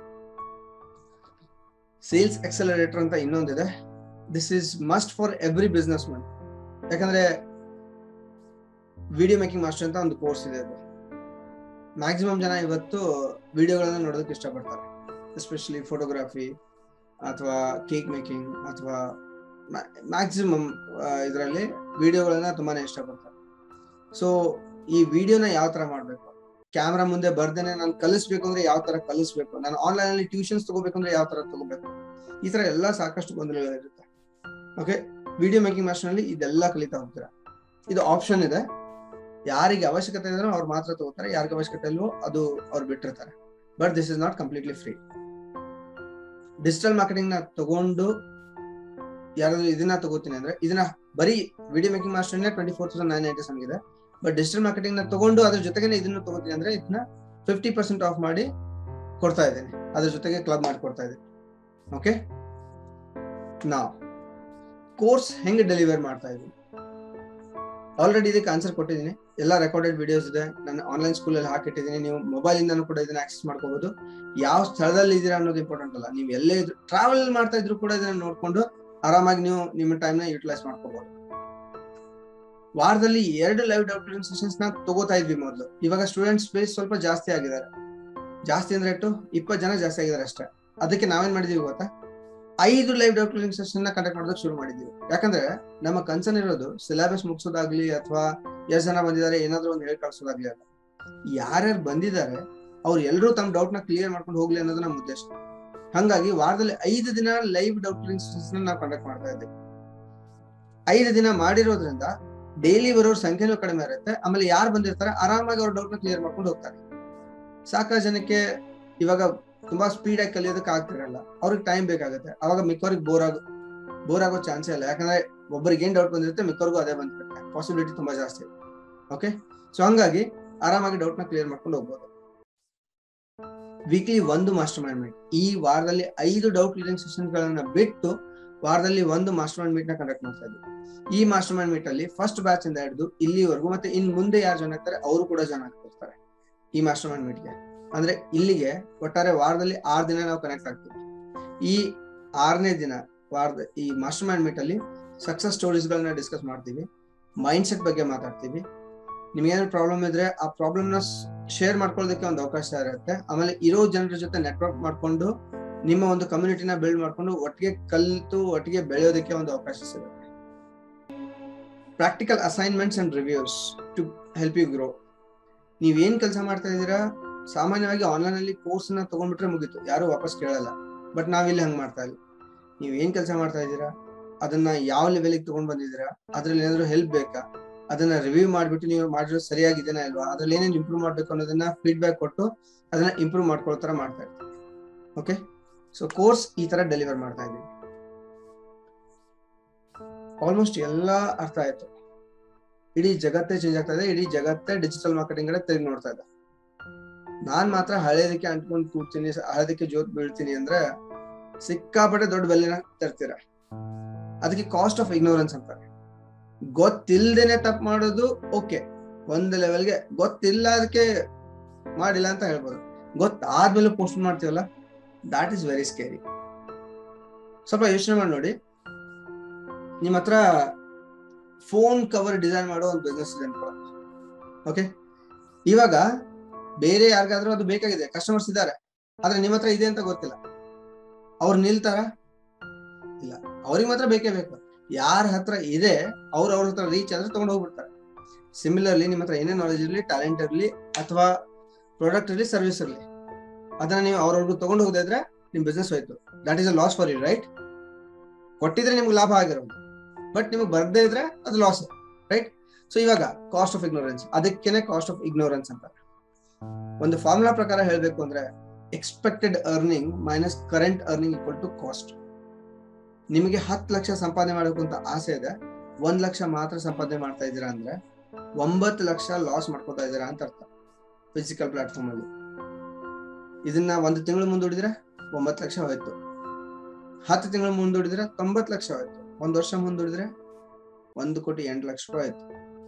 S1: ಸೇಲ್ಸ್ ಎಕ್ಸಲರೇಟರ್ ಅಂತ ಇನ್ನೊಂದಿದೆ this is must for every business man ಯಾಕಂದ್ರೆ ವಿಡಿಯೋ ಮೇಕಿಂಗ್ ಮಾಸ್ಟರ್ ಅಂತ ಒಂದು ಕೋರ್ಸ್ ಇದೆ ಅದು ಮ್ಯಾಕ್ಸಿಮಮ್ ಜನ ಇವತ್ತು ವಿಡಿಯೋಗಳನ್ನ ನೋಡೋದಕ್ಕೆ ಇಷ್ಟಪಡ್ತಾರೆ ಎಸ್ಪೆಷಲಿ ಫೋಟೋಗ್ರಫಿ ಅಥವಾ ಕೇಕ್ ಮೇಕಿಂಗ್ ಅಥವಾ ಮ್ಯಾಕ್ಸಿಮಮ್ ಇದರಲ್ಲಿ ವಿಡಿಯೋಗಳನ್ನ ತುಂಬಾನೇ ಇಷ್ಟಪಡ್ತಾರೆ ಸೊ ಈ ವಿಡಿಯೋನ ಯಾವ ತರ ಮಾಡ್ಬೇಕು ಕ್ಯಾಮ್ರಾ ಮುಂದೆ ಬರ್ದೇನೆ ನಾನು ಕಲಿಸ್ಬೇಕು ಅಂದ್ರೆ ಯಾವ ತರ ಕಲಿಸ್ಬೇಕು ನಾನು ಆನ್ಲೈನ್ ಅಲ್ಲಿ ಟ್ಯೂಷನ್ಸ್ ತಗೋಬೇಕಂದ್ರೆ ಯಾವ ತರ ತಗೋಬೇಕು ಈ ತರ ಎಲ್ಲಾ ಸಾಕಷ್ಟು ಗೊಂದಲಗಳಿರುತ್ತೆ ಓಕೆ ವಿಡಿಯೋ ಮೇಕಿಂಗ್ ಮಾಸ್ಟರ್ ನಲ್ಲಿ ಇದೆಲ್ಲ ಕಲಿತಾ ಹೋಗ್ತೀರಾ ಇದು ಆಪ್ಷನ್ ಇದೆ ಯಾರಿಗೆ ಅವಶ್ಯಕತೆ ಇದೆಯೋ ಅವ್ರು ಮಾತ್ರ ತಗೋತಾರೆ ಯಾರಿಗೆ ಅವಶ್ಯಕತೆ ಇಲ್ವೋ ಅದು ಅವ್ರು ಬಿಟ್ಟಿರ್ತಾರೆ but this is not completely free digital marketing ನ ತಗೊಂಡು ಯಾರಾದ್ರೂ ಇದನ್ನ ತಗೋತೀನಿ ಅಂದ್ರೆ ಇದನ್ನ ಬರೀ video making master twenty four thousand nine ninety seven ಇದೆ ಬಟ್ ಡಿಜಿಟಲ್ ಮಾರ್ಕೆಟಿಂಗ್ ನ ತಗೊಂಡು ಅದ್ರ ಜೊತೆಗೆ ಇದನ್ನ ತಗೋತೀನಿ ಅಂದ್ರೆ ಇದನ್ನ ಫಿಫ್ಟಿ ಪರ್ಸೆಂಟ್ ಆಫ್ ಮಾಡಿ ಕೊಡ್ತಾ ಇದ್ದೀನಿ ಅದ್ರ ಜೊತೆಗೆ ಕ್ಲಬ್ ಮಾಡಿ ಕೊಡ್ತಾ ಇದ್ದೀನಿ ಓಕೆ ನಾ ಕೋರ್ಸ್ ಹೆಂಗೆ ಡೆಲಿವರ್ ಮಾಡ್ತಾ ಇದ್ದೀನಿ ಆಲ್ರೆಡಿ ಇದಕ್ಕೆ ಆನ್ಸರ್ ಕೊಟ್ಟಿದ್ದೀನಿ ಎಲ್ಲ ರೆಕಾರ್ಡೆಡ್ ವಿಡಿಯೋಸ್ ಇದೆ ನಾನು ಆನ್ಲೈನ್ ಸ್ಕೂಲಲ್ಲಿ ಹಾಕಿಟ್ಟಿದ್ದೀನಿ ನೀವು ಮೊಬೈಲ್ ಇಂದನೂ ಕೂಡ ಇದನ್ನ ಆಕ್ಸೆಸ್ ಮಾಡ್ಕೋಬಹುದು ಯಾವ ಸ್ಥಳದಲ್ಲಿ ಇದ್ದೀರಾ ಅನ್ನೋದು ಇಂಪಾರ್ಟೆಂಟ್ ಅಲ್ಲ ನೀವು ಎಲ್ಲೇ ಇದ್ರು ಟ್ರಾವೆಲ್ ಮಾಡ್ತಾ ಇದ್ರು ಕೂಡ ಇದನ್ನ ನೋಡ್ಕೊಂಡು ಆರಾಮಾಗಿ ನೀವು ನಿಮ್ಮ ಟೈಮ್ ನ ಯುಟಿಲೈಸ್ ಮಾಡ್ಕೋಬಹುದು ವಾರದಲ್ಲಿ ಎರಡು ಲೈವ್ ಡೌಟ್ ಸೆಷನ್ಸ್ ನ ತಗೋತಾ ಇದ್ವಿ ಮೊದಲು ಇವಾಗ ಸ್ಟೂಡೆಂಟ್ ಸ್ಪೇಸ್ ಸ್ವಲ್ಪ ಜಾಸ್ತಿ ಆಗಿದ್ದಾರೆ ಜಾಸ್ತಿ ಅಂದ್ರೆ ಎಷ್ಟು ಇಪ್ಪತ್ತು ಜನ ಜಾಸ್ತಿ ಆಗಿದ್ದಾರೆ ಅಷ್ಟೇ ಅದಕ್ಕೆ ನಾವೇನ್ ಮಾಡಿದೀವಿ ಗೊತ್ತಾ ಐದು ಲೈವ್ ಡೌಟ್ ಸೆಷನ್ ನ ಕಂಡಕ್ಟ್ ಮಾಡೋದಕ್ಕೆ ಶುರು ಮಾಡಿದೀವಿ ಯಾಕಂದ್ರೆ ನಮ್ಮ ಕನ್ಸರ್ನ್ ಇರೋದು ಸಿಲೆಬಸ್ ಮುಗಿಸೋದಾಗ್ಲಿ ಅಥವಾ ಎಷ್ಟು ಜನ ಬಂದಿದ್ದಾರೆ ಏನಾದ್ರೂ ಒಂದು ಹೇಳಿ ಕಳ್ಸೋದಾಗ್ಲಿ ಅಲ್ಲ ಯಾರ್ಯಾರು ಬಂದಿದ್ದಾರೆ ಅವ್ರು ಎಲ್ಲರೂ ತಮ್ಮ ಡೌಟ್ ನ ಕ್ಲಿಯರ್ ಮಾಡ್ಕೊಂಡು ಹೋಗ್ಲಿ ಅನ್ನೋದು ನಮ್ಮ ಉದ್ದೇಶ ಹಂಗಾಗಿ ವಾರದಲ್ಲಿ ಐದು ದಿನ ಲೈವ್ ಡೌಟ್ ಸೆಷನ್ ನಾವು ಕಂಡಕ್ಟ್ ಮಾಡ್ತಾ ಇದ್ದೀವಿ ಐದು ದಿನ ಮಾಡಿರೋದ್ರಿಂದ ಡೈಲಿ ಬರೋರ್ ಸಂಖ್ಯೆನೂ ಕಡಿಮೆ ಇರುತ್ತೆ ಆಮೇಲೆ ಯಾರು ಬಂದಿರ್ತಾರೆ ಆರಾಮಾಗಿ ಅವ್ರ ಡೌಟ್ ನ ಕ್ಲಿಯರ್ ಮಾಡ್ಕೊಂಡು ಹೋಗ್ತಾರೆ ಸಾಕಷ್ಟು ಜನಕ್ಕೆ ಇವಾಗ ತುಂಬಾ ಸ್ಪೀಡ್ ಆಗಿ ಕಲಿಯೋದಕ್ಕೆ ಆಗ್ತಿರಲ್ಲ ಅವ್ರಿಗೆ ಟೈಮ್ ಬೇಕಾಗುತ್ತೆ ಅವಾಗ ಮಿಕ್ಕವ್ರಿಗೆ ಬೋರ್ ಆಗೋ ಬೋರ್ ಆಗೋ ಚಾನ್ಸೇ ಇಲ್ಲ ಯಾಕಂದ್ರೆ ಒಬ್ಬರಿಗೆ ಏನ್ ಡೌಟ್ ಬಂದಿರುತ್ತೆ ಮಿಕ್ಕವ್ರಿಗೂ ಅದೇ ಬಂದಿರುತ್ತೆ ಪಾಸಿಬಿಲಿಟಿ ತುಂಬಾ ಜಾಸ್ತಿ ಇದೆ ಓಕೆ ಸೊ ಹಂಗಾಗಿ ಆರಾಮಾಗಿ ಡೌಟ್ ನ ಕ್ಲಿಯರ್ ಮಾಡ್ಕೊಂಡು ಹೋಗ್ಬೋದು ವೀಕ್ಲಿ ಒಂದು ಮಾಸ್ಟರ್ ಮೈಂಡ್ ಈ ವಾರದಲ್ಲಿ ಐದು ಡೌಟ್ ಕ್ಲಿಯರಿಂಗ್ ಸೆಷನ್ ಗಳನ್ನ ಬಿಟ್ಟು ವಾರದಲ್ಲಿ ಒಂದು ಮಾಸ್ಟರ್ ಮೈಂಡ್ ಮೀಟ್ ನ ಕಂಡಕ್ಟ್ ಮಾಡ್ತಾ ಇದ್ವಿ ಈ ಮಾಸ್ಟರ್ ಮೈಂಡ್ ಮೀಟ್ ಅಲ್ಲಿ ಫಸ್ಟ್ ಬ್ಯಾಚ್ ಇಂದ ಹಿಡಿದು ಇಲ್ಲಿವರೆಗೂ ಮತ್ತೆ ಇನ್ ಮುಂದೆ ಯಾರು ಜಾಯ್ನ್ ಆಗ್ತಾರೆ ಅವರು ಕೂಡ ಜಾಯ್ನ್ ಆಗ್ತಿರ್ತಾರೆ ಈ ಮಾಸ್ಟರ್ ಮೈಂಡ್ ಮೀಟ್ಗೆ ಅಂದ್ರೆ ಇಲ್ಲಿಗೆ ಒಟ್ಟಾರೆ ವಾರದಲ್ಲಿ ಆರು ದಿನ ನಾವು ಕನೆಕ್ಟ್ ಆಗ್ತೀವಿ ಈ ಆರನೇ ದಿನ ವಾರದ ಈ ಮಾಸ್ಟರ್ ಮೈಂಡ್ ಮೀಟ್ ಅಲ್ಲಿ ಸಕ್ಸಸ್ ಸ್ಟೋರೀಸ್ ಗಳನ್ನ ಡಿಸ್ಕಸ್ ಮಾಡ್ತೀವಿ ಮೈಂಡ್ ಸೆಟ್ ಬಗ್ಗೆ ಮಾತಾಡ್ತೀವಿ ನಿಮ್ಗೇನಾದ್ರು ಪ್ರಾಬ್ಲಮ್ ಇದ್ರೆ ಆ ಪ್ರಾಬ್ಲಮ್ ನ ಶೇರ್ ಮಾಡ್ಕೊಳ್ಳೋದಕ್ಕೆ ಒಂದು ಅವಕಾಶ ಇರುತ್ತೆ ಆಮೇಲೆ ಇರೋ ಜನರ ಜೊತೆ ನೆಟ್ವರ್ಕ್ ಮಾಡ್ಕೊಂಡು ನಿಮ್ಮ ಒಂದು ಕಮ್ಯುನಿಟಿನ ಬಿಲ್ಡ್ ಮಾಡ್ಕೊಂಡು ಒಟ್ಟಿಗೆ ಕಲಿತು ಒಟ್ಟಿಗೆ ಬೆಳೆಯೋದಕ್ಕೆ ಒಂದು ಅವಕಾಶ ಸಿಗುತ್ತೆ practical assignments and reviews to help you grow ನೀವೇನ್ ಕೆಲಸ ಮಾಡ್ತಾ ಇದ್ದೀರಾ ಸಾಮಾನ್ಯವಾಗಿ ಆನ್ಲೈನ್ ಅಲ್ಲಿ ಕೋರ್ಸ್ ನ ತಗೊಂಡ್ಬಿಟ್ರೆ ಮುಗೀತು ಯಾರು ವಾಪಸ್ ಕೇಳಲ್ಲ ಬಟ್ ನಾವಿಲ್ಲಿ ಹಂಗ್ ಮಾಡ್ತಾ ಇಲ್ಲ ನೀವ್ ಏನ್ ಕೆಲಸ ಮಾಡ್ತಾ ಇದ್ದೀರಾ ಅದನ್ನ ಯಾವ ಲೆವೆಲ್ಗೆ ತಗೊಂಡ್ ಬಂದಿದ್ದೀರಾ ಅದ್ರಲ್ಲಿ ಏನಾದ್ರು ಹೆಲ್ಪ್ ಬೇಕಾ ಅದನ್ನ ರಿವ್ಯೂ ಮಾಡ್ಬಿಟ್ಟು ನೀವು ಮಾಡಿರೋದು ಸರಿಯಾಗಿದೆನಾ ಇಲ್ವಾ ಅದ್ರಲ್ಲಿ ಏನೇನು ಇಂಪ್ರೂವ್ ಮಾಡ್ಬೇಕು ಅನ್ನೋದನ್ನ ಫೀಡ್ಬ್ಯಾಕ್ ಕೊಟ್ಟು ಅದನ್ನ ಇಂಪ್ರೂವ್ ಮಾಡ್ಕೊಳ್ಳೋ ತರ ಮಾಡ್ತಾ ಇರ್ತೀವಿ ಓಕೆ ಸೊ ಕೋರ್ಸ್ ಈ ತರ ಡೆಲಿವರ್ ಮಾಡ್ತಾ ಇದ್ದೀವಿ ಆಲ್ಮೋಸ್ಟ್ ಎಲ್ಲ ಅರ್ಥ ಆಯ್ತು ಇಡೀ ಜಗತ್ತೇ ಚೇಂಜ್ ಆಗ್ತಾ ಇದೆ ಇಡೀ ಜಗತ್ತೇ ಡಿಜಿಟಲ್ ಮಾರ್ಕೆಟಿಂಗ್ ಕಡೆ ತಿರುಗಿ ನೋಡ್ತಾ ಇದೆ ನಾನ್ ಮಾತ್ರ ಹಳೇದಕ್ಕೆ ಅಂಟ್ಕೊಂಡು ಕೂಡ್ತೀನಿ ಹಳೇದಕ್ಕೆ ಜೋತ್ ಬೀಳ್ತೀನಿ ಅಂದ್ರೆ ಸಿಕ್ಕಾಪಟ್ಟೆ ದೊಡ್ಡ ಬೆಲೆನ ತರ್ತೀರ ಅದಕ್ಕೆ ಕಾಸ್ಟ್ ಆಫ್ ಇಗ್ನೋರೆನ್ಸ್ ಅಂತಾರೆ ಗೊತ್ತಿಲ್ದೇನೆ ತಪ್ಪು ಮಾಡೋದು ಓಕೆ ಒಂದ್ ಲೆವೆಲ್ಗೆ ಗೊತ್ತಿಲ್ಲ ಅದಕ್ಕೆ ಮಾಡಿಲ್ಲ ಅಂತ ಹೇಳ್ಬೋದು ಗೊತ್ತಾದ್ಮೇಲೆ ಪೋಸ್ಟ್ ಮಾಡ್ತೀವಲ್ಲ ದಾಟ್ ಇಸ್ ವೆರಿ ಸ್ಕೇರಿ ಸ್ವಲ್ಪ ಯೋಚನೆ ಮಾಡಿ ನೋಡಿ ನಿಮ್ಮ ಹತ್ರ ಫೋನ್ ಕವರ್ ಡಿಸೈನ್ ಮಾಡೋ ಒಂದು ಬಿಸ್ನೆಸ್ ಇದೆ ಅನ್ಕೊಳ್ಳಿ ಓಕೆ ಇವಾಗ ಬೇರೆ ಯಾರಿಗಾದ್ರೂ ಅದು ಬೇಕಾಗಿದೆ ಕಸ್ಟಮರ್ಸ್ ಇದ್ದಾರೆ ಆದ್ರೆ ನಿಮ್ಮ ಹತ್ರ ಇದೆ ಅಂತ ಗೊತ್ತಿಲ್ಲ ಅವ್ರು ನಿಲ್ತಾರ ಇಲ್ಲ ಅವ್ರಿಗೆ ಮಾತ್ರ ಬೇಕೇ ಬೇಕು ಯಾರ ಹತ್ರ ಇದೆ ಅವ್ರು ಅವ್ರ ಹತ್ರ ರೀಚ್ ಆದ್ರೆ ತಗೊಂಡು ಹೋಗ್ಬಿಡ್ತಾರೆ ಸಿಮಿಲರ್ಲಿ ನಿಮ್ಮ ಹತ್ರ ಏನೇ ನಾಲೆಜ್ ಇರಲಿ ಟ್ಯಾಲೆಂಟ್ ಇರಲಿ ಅಥವಾ ಪ್ರಾಡಕ್ಟ್ ಇರಲಿ ಸರ್ವಿಸ್ ಇರಲಿ ಅದನ್ನ ನೀವು ಅವ್ರವ್ರಿಗೂ ತಗೊಂಡು ಹೋಗದೇ ಇದ್ರೆ ನಿಮ್ ಬಿಸ್ನೆಸ್ ಹೋಯ್ತು that is a loss for you right ಕೊಟ್ಟಿದ್ರೆ ನಿಮ್ಗೆ ಲಾಭ ಆಗಿರೋದು ಬಟ್ ನಿಮಗೆ ಬರ್ದೇ ಇದ್ರೆ ಅದು ಲಾಸ್ ರೈಟ್ ಸೊ ಇವಾಗ ಕಾಸ್ಟ್ ಆಫ್ ಇಗ್ನೋರೆನ್ಸ್ ಅದಕ್ಕೇನೆ ಕಾಸ್ಟ್ ಆಫ್ ಇಗ್ನೋರೆನ್ಸ್ ಅಂತ ಒಂದು ಫಾರ್ಮುಲಾ ಪ್ರಕಾರ ಹೇಳ್ಬೇಕು ಅಂದ್ರೆ expected earning minus current earning equal to cost ನಿಮಗೆ ಹತ್ತು ಲಕ್ಷ ಸಂಪಾದನೆ ಮಾಡಬೇಕು ಅಂತ ಆಸೆ ಇದೆ ಒಂದ್ ಲಕ್ಷ ಮಾತ್ರ ಸಂಪಾದನೆ ಮಾಡ್ತಾ ಇದ್ದೀರಾ ಅಂದ್ರೆ ಒಂಬತ್ತು ಲಕ್ಷ ಲಾಸ್ ಮಾಡ್ಕೋತಾ ಇದ್ದೀರಾ ಅಂತ ಅರ್ಥ ಫಿಸಿಕಲ್ ಪ್ಲಾಟ್ಫಾರ್ಮ್ ಅಲ್ಲಿ ಇದನ್ನ ಒಂದು ತಿಂಗಳು ಮುಂದೂಡಿದ್ರೆ ಒಂಬತ್ತು ಲಕ್ಷ ಹೋಯ್ತು ಹತ್ತು ತಿಂಗಳು ಮುಂದೂಡಿದ್ರೆ ತೊಂಬತ್ತು ಲಕ್ಷ ಹೋಯ್ತು ಒಂದ್ ವರ್ಷ ಮುಂದೂಡಿದ್ರೆ ಒಂದು ಕೋಟಿ ಎಂಟು ಲಕ್ಷ ರೂಪಾಯಿ ಆಯ್ತು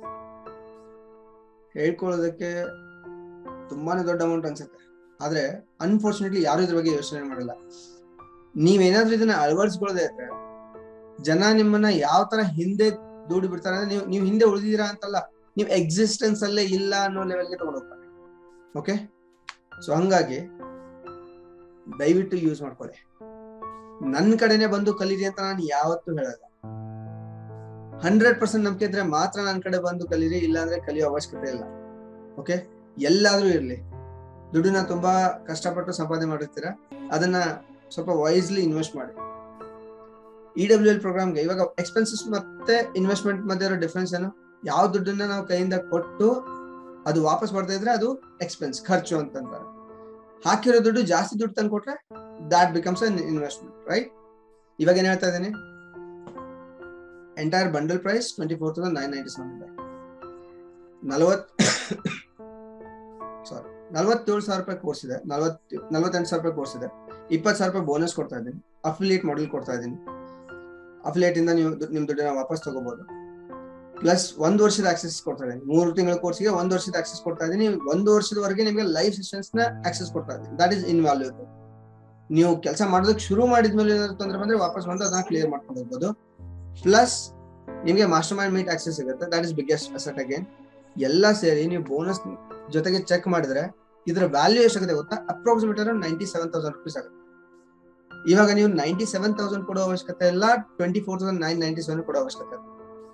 S1: ಹೇಳ್ಕೊಳ್ಳೋದಕ್ಕೆ ತುಂಬಾನೇ ದೊಡ್ಡ ಅಮೌಂಟ್ ಅನ್ಸುತ್ತೆ ಆದ್ರೆ ಅನ್ಫಾರ್ಚುನೇಟ್ಲಿ ಯಾರು ಇದ್ರ ಬಗ್ಗೆ ಯೋಚನೆ ಮಾಡಲ್ಲ ನೀವೇನಾದ್ರೂ ಇದನ್ನ ಅಳವಡಿಸ್ಕೊಳ್ಳದೆ ಇದ್ರೆ ಜನ ನಿಮ್ಮನ್ನ ಯಾವ ತರ ಹಿಂದೆ ದೂಡಿ ಬಿಡ್ತಾರೆ ಅಂದ್ರೆ ನೀವು ನೀವು ಹಿಂದೆ ಉಳಿದಿದ್ದೀರಾ ಅಂತಲ್ಲ ನೀವು ಎಕ್ಸಿಸ್ಟೆನ್ಸ್ ಅಲ್ಲೇ ಇಲ್ಲ ಅನ್ನೋ ಲೆವೆಲ್ಗೆ ತಗೊಂಡು ಹೋಗ್ತಾರೆ ಓಕೆ ಸೊ ಹಂಗಾಗಿ ದಯವಿಟ್ಟು ಯೂಸ್ ಮಾಡ್ಕೊಳ್ಳಿ ನನ್ ಕಡೆನೆ ಬಂದು ಕಲೀರಿ ಅಂತ ನಾನು ಯಾವತ್ತೂ ಹೇಳಲ್ಲ ಹಂಡ್ರೆಡ್ ಪರ್ಸೆಂಟ್ ನಂಬಿಕೆ ಇದ್ರೆ ಮಾತ್ರ ನನ್ನ ಕಡೆ ಬಂದು ಕಲೀರಿ ಇಲ್ಲ ಅಂದ್ರೆ ಕಲಿಯೋ ಅವಶ್ಯಕತೆ ಇಲ್ಲ ಓಕೆ ಎಲ್ಲಾದ್ರೂ ಇರ್ಲಿ ದುಡ್ಡನ್ನ ತುಂಬಾ ಕಷ್ಟಪಟ್ಟು ಸಂಪಾದನೆ ಮಾಡಿರ್ತೀರಾ ಅದನ್ನ ಸ್ವಲ್ಪ ವೈಸ್ಲಿ ಇನ್ವೆಸ್ಟ್ ಮಾಡಿ ಇ ಡಬ್ಲ್ಯೂ ಎಲ್ ಪ್ರೋಗ್ರಾಮ್ಗೆ ಇವಾಗ ಎಕ್ಸ್ಪೆನ್ಸಸ್ ಮತ್ತೆ ಇನ್ವೆಸ್ಟ್ಮೆಂಟ್ ಮಧ್ಯೆ ಇರೋ ಡಿಫ್ರೆನ್ಸ್ ಏನು ಯಾವ ದುಡ್ಡನ್ನ ನಾವು ಕೈಯಿಂದ ಕೊಟ್ಟು ಅದು ವಾಪಸ್ ಬರ್ತಾ ಇದ್ರೆ ಅದು ಎಕ್ಸ್ಪೆನ್ಸ್ ಖರ್ಚು ಅಂತಂತಾರೆ ಹಾಕಿರೋ ದುಡ್ಡು ಜಾಸ್ತಿ ದುಡ್ಡು ತಂದು ಕೊಟ್ರೆ that becomes an investment right ಇವಾಗ ಏನ್ ಹೇಳ್ತಾ ಇದ್ದೀನಿ entire bundle price twenty four thousand nine ninety seven ಇದೆ ನಲವತ್ ಸಾರಿ ನಲವತ್ತೇಳು ಸಾವಿರ ರೂಪಾಯಿ ಕೋರ್ಸ್ ಇದೆ ನಲವತ್ ನಲವತ್ತೆಂಟು ಸಾವಿರ ರೂಪಾಯಿ ಕೋರ್ಸ್ ಇದೆ ಇಪ್ಪತ್ತು ಸಾವಿರ ರೂಪಾಯಿ ಬೋನಸ್ ಕೊಡ್ತಾ ಇದ್ದೀನಿ ಅಫಿಲಿಯೇಟ್ ಮಾಡೆಲ್ ಕೊಡ್ತಾ ಇದ್ದೀನಿ ಅಫಿಲಿಯೇಟ್ ಇಂದ ನೀವು ನಿಮ್ ದುಡ್ಡನ್ನ ವಾಪಸ್ ತಗೋಬಹುದು ಪ್ಲಸ್ ಒಂದ್ ವರ್ಷದ ಆಕ್ಸೆಸ್ ಕೊಡ್ತಾ ಇದ್ದೀನಿ ಮೂರು ತಿಂಗಳ ಕೋರ್ಸ್ಗೆ ಒಂದ್ ವರ್ಷದ ಆಕ್ಸೆಸ್ ಕೊಡ್ತಾ ಇದ್ದೀನಿ ಒಂದು ವರ್ಷದವರೆಗೆ ನಿಮಗೆ ಲೈವ್ ಸೆಷನ್ಸ್ ನ ಆಕ್ಸೆಸ್ ಕೊಡ್ತಾ ಇದ್ದೀನಿ ದಟ್ ಇಸ್ ಇನ್ವ್ಯಾಲ್ಯೂಬಲ್ ನೀವು ಕೆಲಸ ಮಾಡೋದಕ್ಕೆ ಶುರು ಮಾಡಿದ್ಮೇಲೆ ಏನಾದ್ರು ತೊಂದ್ರೆ ಬಂದ್ರೆ ವಾಪಸ್ ಬಂದು ಅದನ್ನ ಕ್ಲಿಯರ್ ಮಾಡ್ಕೊಂಡು ಹೋಗ್ಬೋದು ಪ್ಲಸ್ ನಿಮಗೆ ಮಾಸ್ಟರ್ ಮೈಂಡ್ ಮೀಟ್ ಆಕ್ಸೆಸ್ ಸಿಗುತ್ತೆ that is biggest asset again ಎಲ್ಲ ಸೇರಿ ನೀವು ಬೋನಸ್ ಜೊತೆಗೆ ಚೆಕ್ ಮಾಡಿದ್ರೆ ಇದರ ವ್ಯಾಲ್ಯೂ ಎಷ್ಟಾಗುತ್ತೆ ಗೊತ್ತಾ approximate around ninety seven thousand rupees ಆಗುತ್ತೆ ಇವಾಗ ನೀವು ನೈಂಟಿ ಸೆವೆನ್ ತೌಸಂಡ್ ಕೊಡೋ ಅವಶ್ಯಕತೆ ಇಲ್ಲ twenty four thousand nine ninety seven ಕೊಡೋ ಅವಶ್ಯಕತೆ ಇಲ್ಲ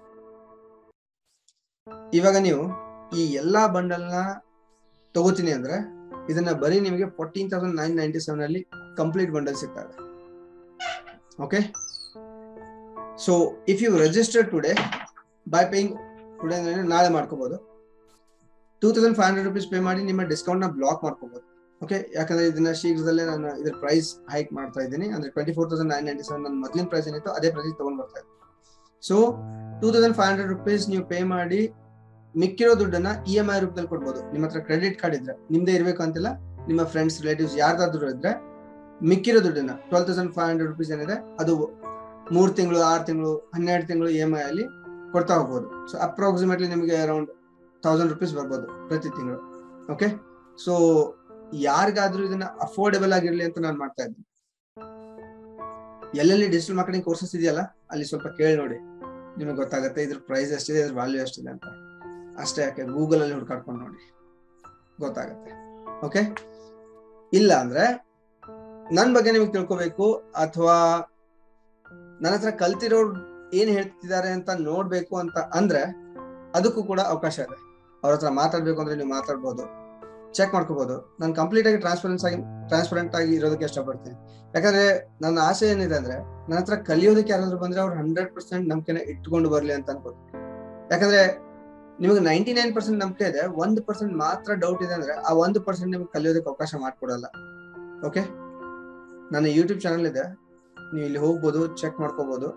S1: ಇವಾಗ ನೀವು ಈ ಎಲ್ಲಾ ಬಂಡಲ್ ನ ತಗೋತೀನಿ ಅಂದ್ರೆ ಇದನ್ನ ಬರೀ ನಿಮಗೆ fourteen thousand nine ninety seven ಅಲ್ಲಿ ಕಂಪ್ಲೀಟ್ ಬಂಡಲ್ ಸಿಗ್ತದೆ okay so if you register today by paying today ನಾಳೆ ಮಾಡ್ಕೋಬಹುದು two thousand five hundred rupees pay ಮಾಡಿ ನಿಮ್ಮ ಡಿಸ್ಕೌಂಟ್ ನ ಬ್ಲಾಕ್ ಮಾಡ್ಕೋಬಹುದು ಓಕೆ ಯಾಕಂದ್ರೆ ಇದನ್ನ ಶೀಘ್ರದಲ್ಲೇ ನಾನು ಇದ್ರ ಪ್ರೈಸ್ ಹೈಕ್ ಮಾಡ್ತಾ ಇದ್ದೀನಿ ಅಂದ್ರೆ twenty four thousand nine ninety seven ನನ್ನ ಮೊದಲಿನ ಪ್ರೈಸ್ ಏನಿತ್ತು ಅದೇ ಪ್ರೈಸ್ ತಗೊಂಡ್ ಬರ್ತಾ ಇದ್ದೀನಿ so two thousand five hundred rupees ನೀವು ಪೇ ಮಾಡಿ ಮಿಕ್ಕಿರೋ ದುಡ್ಡನ್ನ ಇ ಎಂ ಐ ರೂಪದಲ್ಲಿ ಕೊಡ್ಬೋದು ನಿಮ್ಮ ಹತ್ರ ಕ್ರೆಡಿಟ್ ಕಾರ್ಡ್ ಇದ್ರೆ ನಿಮ್ದೇ ಇರ್ಬೇಕು ಅಂತಿಲ್ಲ ನಿಮ್ಮ ಫ್ರೆಂಡ್ಸ್ ರಿಲೇಟಿವ್ಸ್ ಯಾರ್ದಾದ್ರು ಇದ್ರೆ ಮಿಕ್ಕಿರೋ ದುಡ್ಡನ್ನ twelve thousand five hundred rupees ಏನಿದೆ ಅದು ಮೂರ್ ತಿಂಗಳು ಆರು ತಿಂಗಳು ಹನ್ನೆರಡು ತಿಂಗಳು ಇ ಎಮ್ ಐ ಅಲ್ಲಿ ಕೊಡ್ತಾ ಹೋಗ್ಬೋದು ಸೊ ಅಪ್ರಾಕ್ಸಿಮೇಟ್ಲಿ ನಿಮಗೆ ಅರೌಂಡ್ ತೌಸಂಡ್ ರುಪೀಸ್ ಬರ್ಬೋದು ಪ್ರತಿ ತಿಂಗಳು ಓಕೆ ಸೊ ಯಾರಿಗಾದ್ರೂ ಇದನ್ನ ಅಫೋರ್ಡೆಬಲ್ ಆಗಿರ್ಲಿ ಅಂತ ನಾನು ಮಾಡ್ತಾ ಇದ್ದೀನಿ ಎಲ್ಲೆಲ್ಲಿ ಡಿಜಿಟಲ್ ಮಾರ್ಕೆಟಿಂಗ್ ಕೋರ್ಸಸ್ ಇದೆಯಲ್ಲ ಅಲ್ಲಿ ಸ್ವಲ್ಪ ಕೇಳಿ ನೋಡಿ ನಿಮಗೆ ಗೊತ್ತಾಗುತ್ತೆ ಇದ್ರ ಪ್ರೈಸ್ ಎಷ್ಟಿದೆ ಇದ್ರ ವ್ಯಾಲ್ಯೂ ಎಷ್ಟಿದೆ ಅಂತ ಅಷ್ಟೇ ಯಾಕೆ ಗೂಗಲ್ ಅಲ್ಲಿ ಹುಡ್ಕಾಡ್ಕೊಂಡು ನೋಡಿ ಗೊತ್ತಾಗತ್ತೆ ಓಕೆ ಇಲ್ಲ ಅಂದ್ರೆ ನನ್ ಬಗ್ಗೆ ನಿಮಗೆ ತಿಳ್ಕೊಬೇಕು ಅಥವಾ ನನ್ನ ಹತ್ರ ಕಲ್ತಿರೋರು ಏನ್ ಹೇಳ್ತಿದ್ದಾರೆ ಅಂತ ನೋಡ್ಬೇಕು ಅಂತ ಅಂದ್ರೆ ಅದಕ್ಕೂ ಕೂಡ ಅವಕಾಶ ಇದೆ ಅವ್ರ ಹತ್ರ ಮಾತಾಡ್ಬೇಕು ಅಂದ್ರೆ ನೀವು ಮಾತಾಡ್ಬೋದು ಚೆಕ್ ಮಾಡ್ಕೋಬಹುದು ನಾನು ಕಂಪ್ಲೀಟ್ ಆಗಿ ಟ್ರಾನ್ಸ್ಪರೆನ್ಸ್ ಆಗಿ ಟ್ರಾನ್ಸ್ಪರೆಂಟ್ ಆಗಿ ಇರೋದಕ್ಕೆ ಇಷ್ಟಪಡ್ತೀನಿ ಯಾಕಂದ್ರೆ ನನ್ನ ಆಸೆ ಏನಿದೆ ಅಂದ್ರೆ ನನ್ನ ಹತ್ರ ಕಲಿಯೋದಕ್ಕೆ ಯಾರಾದ್ರೂ ಬಂದ್ರೆ ಅವ್ರು ಹಂಡ್ರೆಡ್ ಪರ್ಸೆಂಟ್ ನಂಬಿಕೆನ ಇಟ್ಕೊಂಡು ಬರ್ಲಿ ಅಂತ ಅನ್ಕೋತೀನಿ ಯಾಕಂದ್ರೆ ನಿಮಗೆ ನೈಂಟಿ ನೈನ್ ಪರ್ಸೆಂಟ್ ನಂಬಿಕೆ ಇದೆ ಒಂದು ಪರ್ಸೆಂಟ್ ಮಾತ್ರ ಡೌಟ್ ಇದೆ ಅಂದ್ರೆ ಆ ಒಂದು ಪರ್ಸೆಂಟ್ ನಿಮ್ಗೆ ಕಲಿಯೋದಕ್ಕೆ ಅವಕಾಶ ಮಾಡ್ಕೊಡಲ್ಲ ಓಕೆ ನನ್ನ ಯೂಟ್ಯೂಬ್ ಚಾನಲ್ ಇದೆ ನೀವು ಇಲ್ಲಿ ಹೋಗ್ಬೋದು ಚೆಕ್ ಮಾಡ್ಕೋಬಹುದು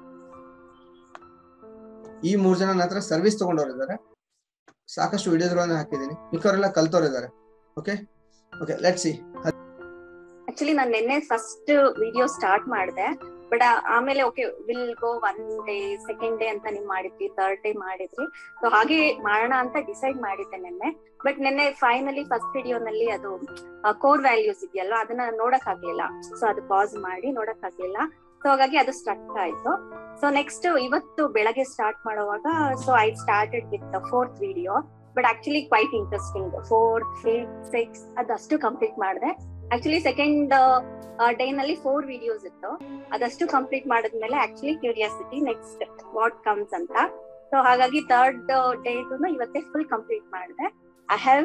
S1: ಈ ಮೂರ್ ಜನ ನನ್ನ ಹತ್ರ ಸರ್ವಿಸ್ ತಗೊಂಡವ್ರು ಇದ್ದಾರೆ ಸಾಕಷ್ಟು ವಿಡಿಯೋಸ್ಗಳನ್ನ ಹಾಕಿದ್ದೀನಿ ಮಿಕ್ಕವರೆಲ್ಲ ಕಲ್ತವ್ರಿದ್ದಾರೆ okay okay let see
S5: actually ನಾನು ನಿನ್ನೆ ಫಸ್ಟ್ ವಿಡಿಯೋ ಸ್ಟಾರ್ಟ್ ಮಾಡಿದೆ ಬಟ್ ಆಮೇಲೆ okay will go one day second day ಅಂತ ನೀವು ಮಾಡಿದ್ರಿ ಥರ್ಡ್ ಡೇ ಮಾಡಿದ್ರಿ ಸೊ ಹಾಗೆ ಮಾಡೋಣ ಅಂತ ಡಿಸೈಡ್ ಮಾಡಿದ್ದೆ ನಿನ್ನೆ ಬಟ್ ನಿನ್ನೆ ಫೈನಲಿ ಫಸ್ಟ್ ವಿಡಿಯೋನಲ್ಲಿ ಅದು ಕೋರ್ ವ್ಯಾಲ್ಯೂಸ್ ಇದೆಯಲ್ಲ ಅದನ್ನ ನೋಡಕ್ ಆಗ್ಲಿಲ್ಲ ಸೊ ಅದು ಪಾಸ್ ಮಾಡಿ ನೋಡಕ್ ಆಗ್ಲಿಲ್ಲ ಸೊ ಹಾಗಾಗಿ ಅದು ಸ್ಟಕ್ ಆಯ್ತು ಸೊ ನೆಕ್ಸ್ಟ್ ಇವತ್ತು ಬೆಳಗ್ಗೆ ಸ್ಟಾರ್ಟ್ ಮಾಡುವಾಗ so I started with fourth video but actually quite interesting fourth fifth six ಅದಷ್ಟು ಕಂಪ್ಲೀಟ್ ಮಾಡಿದೆ ಆಕ್ಚುಲಿ ಸೆಕೆಂಡ್ ಡೇ ನಲ್ಲಿ ಫೋರ್ ವಿಡಿಯೋಸ್ ಇತ್ತು ಅದಷ್ಟು ಕಂಪ್ಲೀಟ್ ಮಾಡಿದ್ಮೇಲೆ actually curiosity next what comes ಅಂತ ಸೊ ಹಾಗಾಗಿ ಥರ್ಡ್ ಡೇ ಇವತ್ತೇ ಫುಲ್ ಕಂಪ್ಲೀಟ್ ಮಾಡಿದೆ I have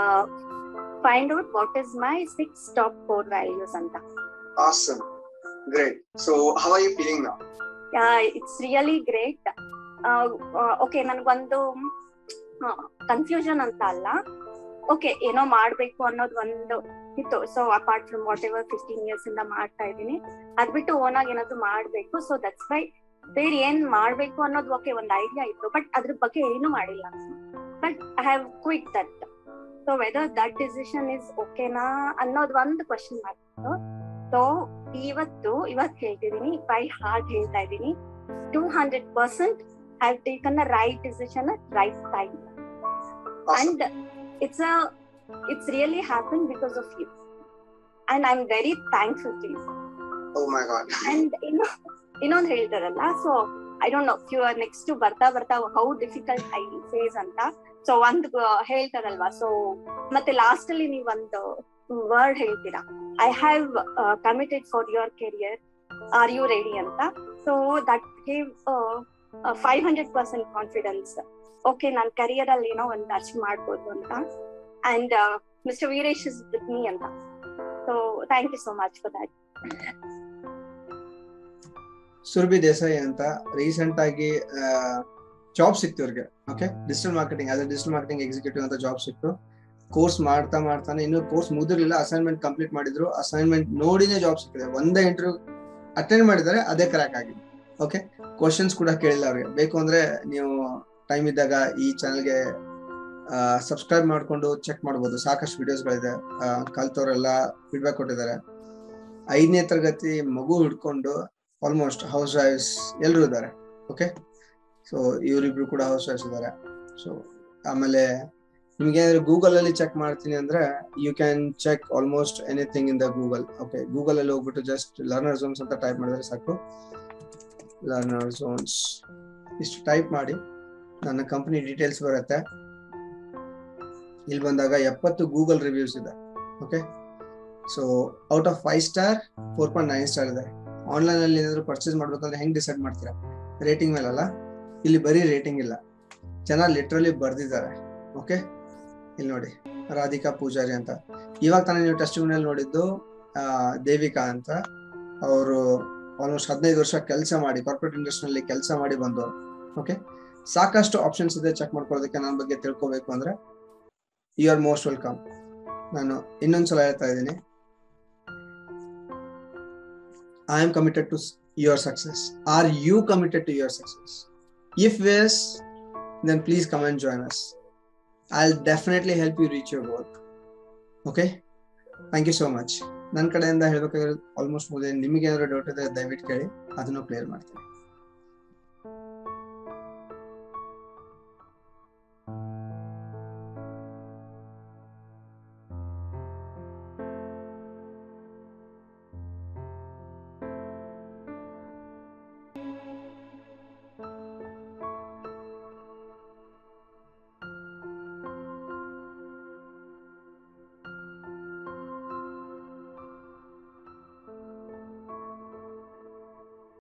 S5: find out what is my six top four values ಅಂತ
S1: awesome great so how are you feeling now
S5: it's really great okay ನನ್ಗೊಂದು confusion ಅಂತ ಅಲ್ಲ okay ಏನೋ ಮಾಡ್ಬೇಕು ಅನ್ನೋದು ಒಂದು ಇತ್ತು so apart from whatever fifteen years ಇಂದ ಮಾಡ್ತಾ ಇದ್ದೀನಿ ಅದ್ ಬಿಟ್ಟು ಓನ್ ಆಗಿ ಏನಾದ್ರು ಮಾಡ್ಬೇಕು ಸೊ ದಟ್ಸ್ ವೈ ಬೇರೆ ಏನ್ ಮಾಡ್ಬೇಕು ಅನ್ನೋದು ಓಕೆ ಒಂದ್ ಐಡಿಯಾ ಇತ್ತು ಬಟ್ ಅದ್ರ ಬಗ್ಗೆ ಏನು ಮಾಡಿಲ್ಲ but I have quit that so whether that decision is ಓಕೆನಾ ಅನ್ನೋದು ಒಂದು ಕ್ವಶನ್ ಮಾಡ್ತು ಸೊ ಇವತ್ತು ಇವತ್ತು ಹೇಳ್ತಿದೀನಿ ಬೈ ಹಾರ್ಟ್ ಹೇಳ್ತಾ ಇದ್ದೀನಿ two hundred percent have taken a right decision at right time and it's a it's really happen because of you and I am very thankful to you
S1: oh my god
S5: and ಇನ್ನು ಇನ್ನೊಂದು ಹೇಳ್ತಾರಲ್ಲ so I don't know few next ಬರ್ತಾ ಬರ್ತಾ how difficult I face ಅಂತ so ಒಂದು ಹೇಳ್ತಾರಲ್ವಾ so ಮತ್ತೆ last ಅಲ್ಲಿ ನೀವು ಒಂದು ವರ್ಡ್ ಹೇಳ್ತೀರಾ I have committed for your career are you ready ಅಂತ so that gave five hundred percent confidence okay ನನ್ನ ಕರಿಯರ್ ಅಲ್ಲಿ ಏನೋ ಒಂದು ಅಚೀವ್ ಮಾಡ್ಬೋದು ಅಂತ and mister Veeresh is with me ಅಂತ so thank you so much for that
S1: Surbhi Desai ಅಂತ recent ಆಗಿ ಜಾಬ್ ಸಿಕ್ತು ಇವ್ರಿಗೆ okay digital marketing as digital marketing executive ಅಂತ ಜಾಬ್ ಸಿಕ್ತು ಕೋರ್ಸ್ ಮಾಡ್ತಾ ಮಾಡ್ತಾನೆ ಇನ್ನು ಕೋರ್ಸ್ ಮುಗಿದಿರ್ಲಿಲ್ಲ ಅಸೈನ್ಮೆಂಟ್ ಕಂಪ್ಲೀಟ್ ಮಾಡಿದ್ರು ಅಸೈನ್ಮೆಂಟ್ ನೋಡಿನೇ ಜಾಬ್ ಸಿಕ್ಕಿದೆ ಒಂದೇ ಇಂಟರ್ವ್ಯೂ ಅಟೆಂಡ್ ಮಾಡಿದ್ದಾರೆ ಅದೇ ಕ್ರ್ಯಾಕ್ ಆಗಿದೆ ಓಕೆ ಕ್ವಶನ್ಸ್ ಕೂಡ ಕೇಳಿಲ್ಲ ಅವ್ರಿಗೆ ಬೇಕು ಅಂದ್ರೆ ನೀವು ಟೈಮ್ ಇದ್ದಾಗ ಈ ಚಾನಲ್ಗೆ ಸಬ್ಸ್ಕ್ರೈಬ್ ಮಾಡ್ಕೊಂಡು ಚೆಕ್ ಮಾಡ್ಬೋದು ಸಾಕಷ್ಟು ವಿಡಿಯೋಸ್ಗಳಿದೆ ಕಲ್ತವ್ರೆಲ್ಲ ಫೀಡ್ಬ್ಯಾಕ್ ಕೊಟ್ಟಿದ್ದಾರೆ ಐದನೇ ತರಗತಿ ಮಗು ಹಿಡ್ಕೊಂಡು ಆಲ್ಮೋಸ್ಟ್ ಹೌಸ್ ವೈಫ್ಸ್ ಎಲ್ಲರೂ ಇದ್ದಾರೆ ಓಕೆ ಸೊ ಇವರಿಬ್ರು ಕೂಡ ಹೌಸ್ ವೈಫ್ಸ್ ಇದ್ದಾರೆ ಸೊ ಆಮೇಲೆ ನಿಮ್ಗೆ ಏನಾದ್ರು ಗೂಗಲ್ ಅಲ್ಲಿ ಚೆಕ್ ಮಾಡ್ತೀನಿ ಅಂದ್ರೆ you can check almost anything in the Google okay Google ಅಲ್ಲಿ ಹೋಗ್ಬಿಟ್ಟು ಜಸ್ಟ್ ಲರ್ನರ್ ಝೋನ್ಸ್ ಅಂತ ಟೈಪ್ ಮಾಡಿದ್ರೆ ಸಾಕು ಲರ್ನರ್ ಝೋನ್ಸ್ ಇಷ್ಟು ಟೈಪ್ ಮಾಡಿ ನನ್ನ ಕಂಪನಿ ಡೀಟೇಲ್ಸ್ ಬರುತ್ತೆ ಇಲ್ಲಿ ಬಂದಾಗ ಎಪ್ಪತ್ತು ಗೂಗಲ್ ರಿವ್ಯೂಸ್ ಇದೆ okay so out of five star four point nine star ಇದೆ ಆನ್ಲೈನ್ ಅಲ್ಲಿ ಏನಾದ್ರು ಪರ್ಚೇಸ್ ಮಾಡ್ಬೇಕಂದ್ರೆ ಹೆಂಗ್ ಡಿಸೈಡ್ ಮಾಡ್ತೀರಾ ರೇಟಿಂಗ್ ಮೇಲಲ್ಲ ಇಲ್ಲಿ ಬರೀ ರೇಟಿಂಗ್ ಇಲ್ಲ ಜನ ಲಿಟ್ರಲಿ ಬರ್ದಿದ್ದಾರೆ ಓಕೆ ಇಲ್ಲಿ ನೋಡಿ ರಾಧಿಕಾ ಪೂಜಾರಿ ಅಂತ ಇವಾಗ ತಾನೇ ನೀವು ಟೆಸ್ಟ್ ನೋಡಿದ್ದು ದೇವಿಕಾ ಅಂತ ಅವರು ಆಲ್ಮೋಸ್ಟ್ ಹದಿನೈದು ವರ್ಷ ಕೆಲಸ ಮಾಡಿ ಕಾರ್ಪೊರೇಟ್ ಇಂಡಸ್ಟ್ರಿಯಲ್ಲಿ ಕೆಲಸ ಮಾಡಿ ಬಂದವರು ಓಕೆ ಸಾಕಷ್ಟು ಆಪ್ಷನ್ಸ್ ಇದೆ ಚೆಕ್ ಮಾಡ್ಕೊಳ್ಳೋದಕ್ಕೆ ನನ್ನ ಬಗ್ಗೆ ತಿಳ್ಕೊಬೇಕು ಅಂದ್ರೆ ಯು ಆರ್ ಮೋಸ್ಟ್ ವೆಲ್ಕಮ್ ನಾನು ಇನ್ನೊಂದ್ಸಲ ಹೇಳ್ತಾ ಇದ್ದೀನಿ I am committed to your success. Are you committed to your success? If yes, then please come and join us. I'll definitely help you reach your goal. Okay? Thank you so much ನನ್ನ ಕಡೆಯಿಂದ ಹೇಳ್ಬೇಕಾದ್ರೆ almost ಮುಗಿದ ನಿಮಗೆ ಏನಾದ್ರು doubt ಇದ್ರೆ ದಯವಿಟ್ಟು ಕೇಳಿ ಅದನ್ನು ಕ್ಲಿಯರ್ ಮಾಡ್ತೀನಿ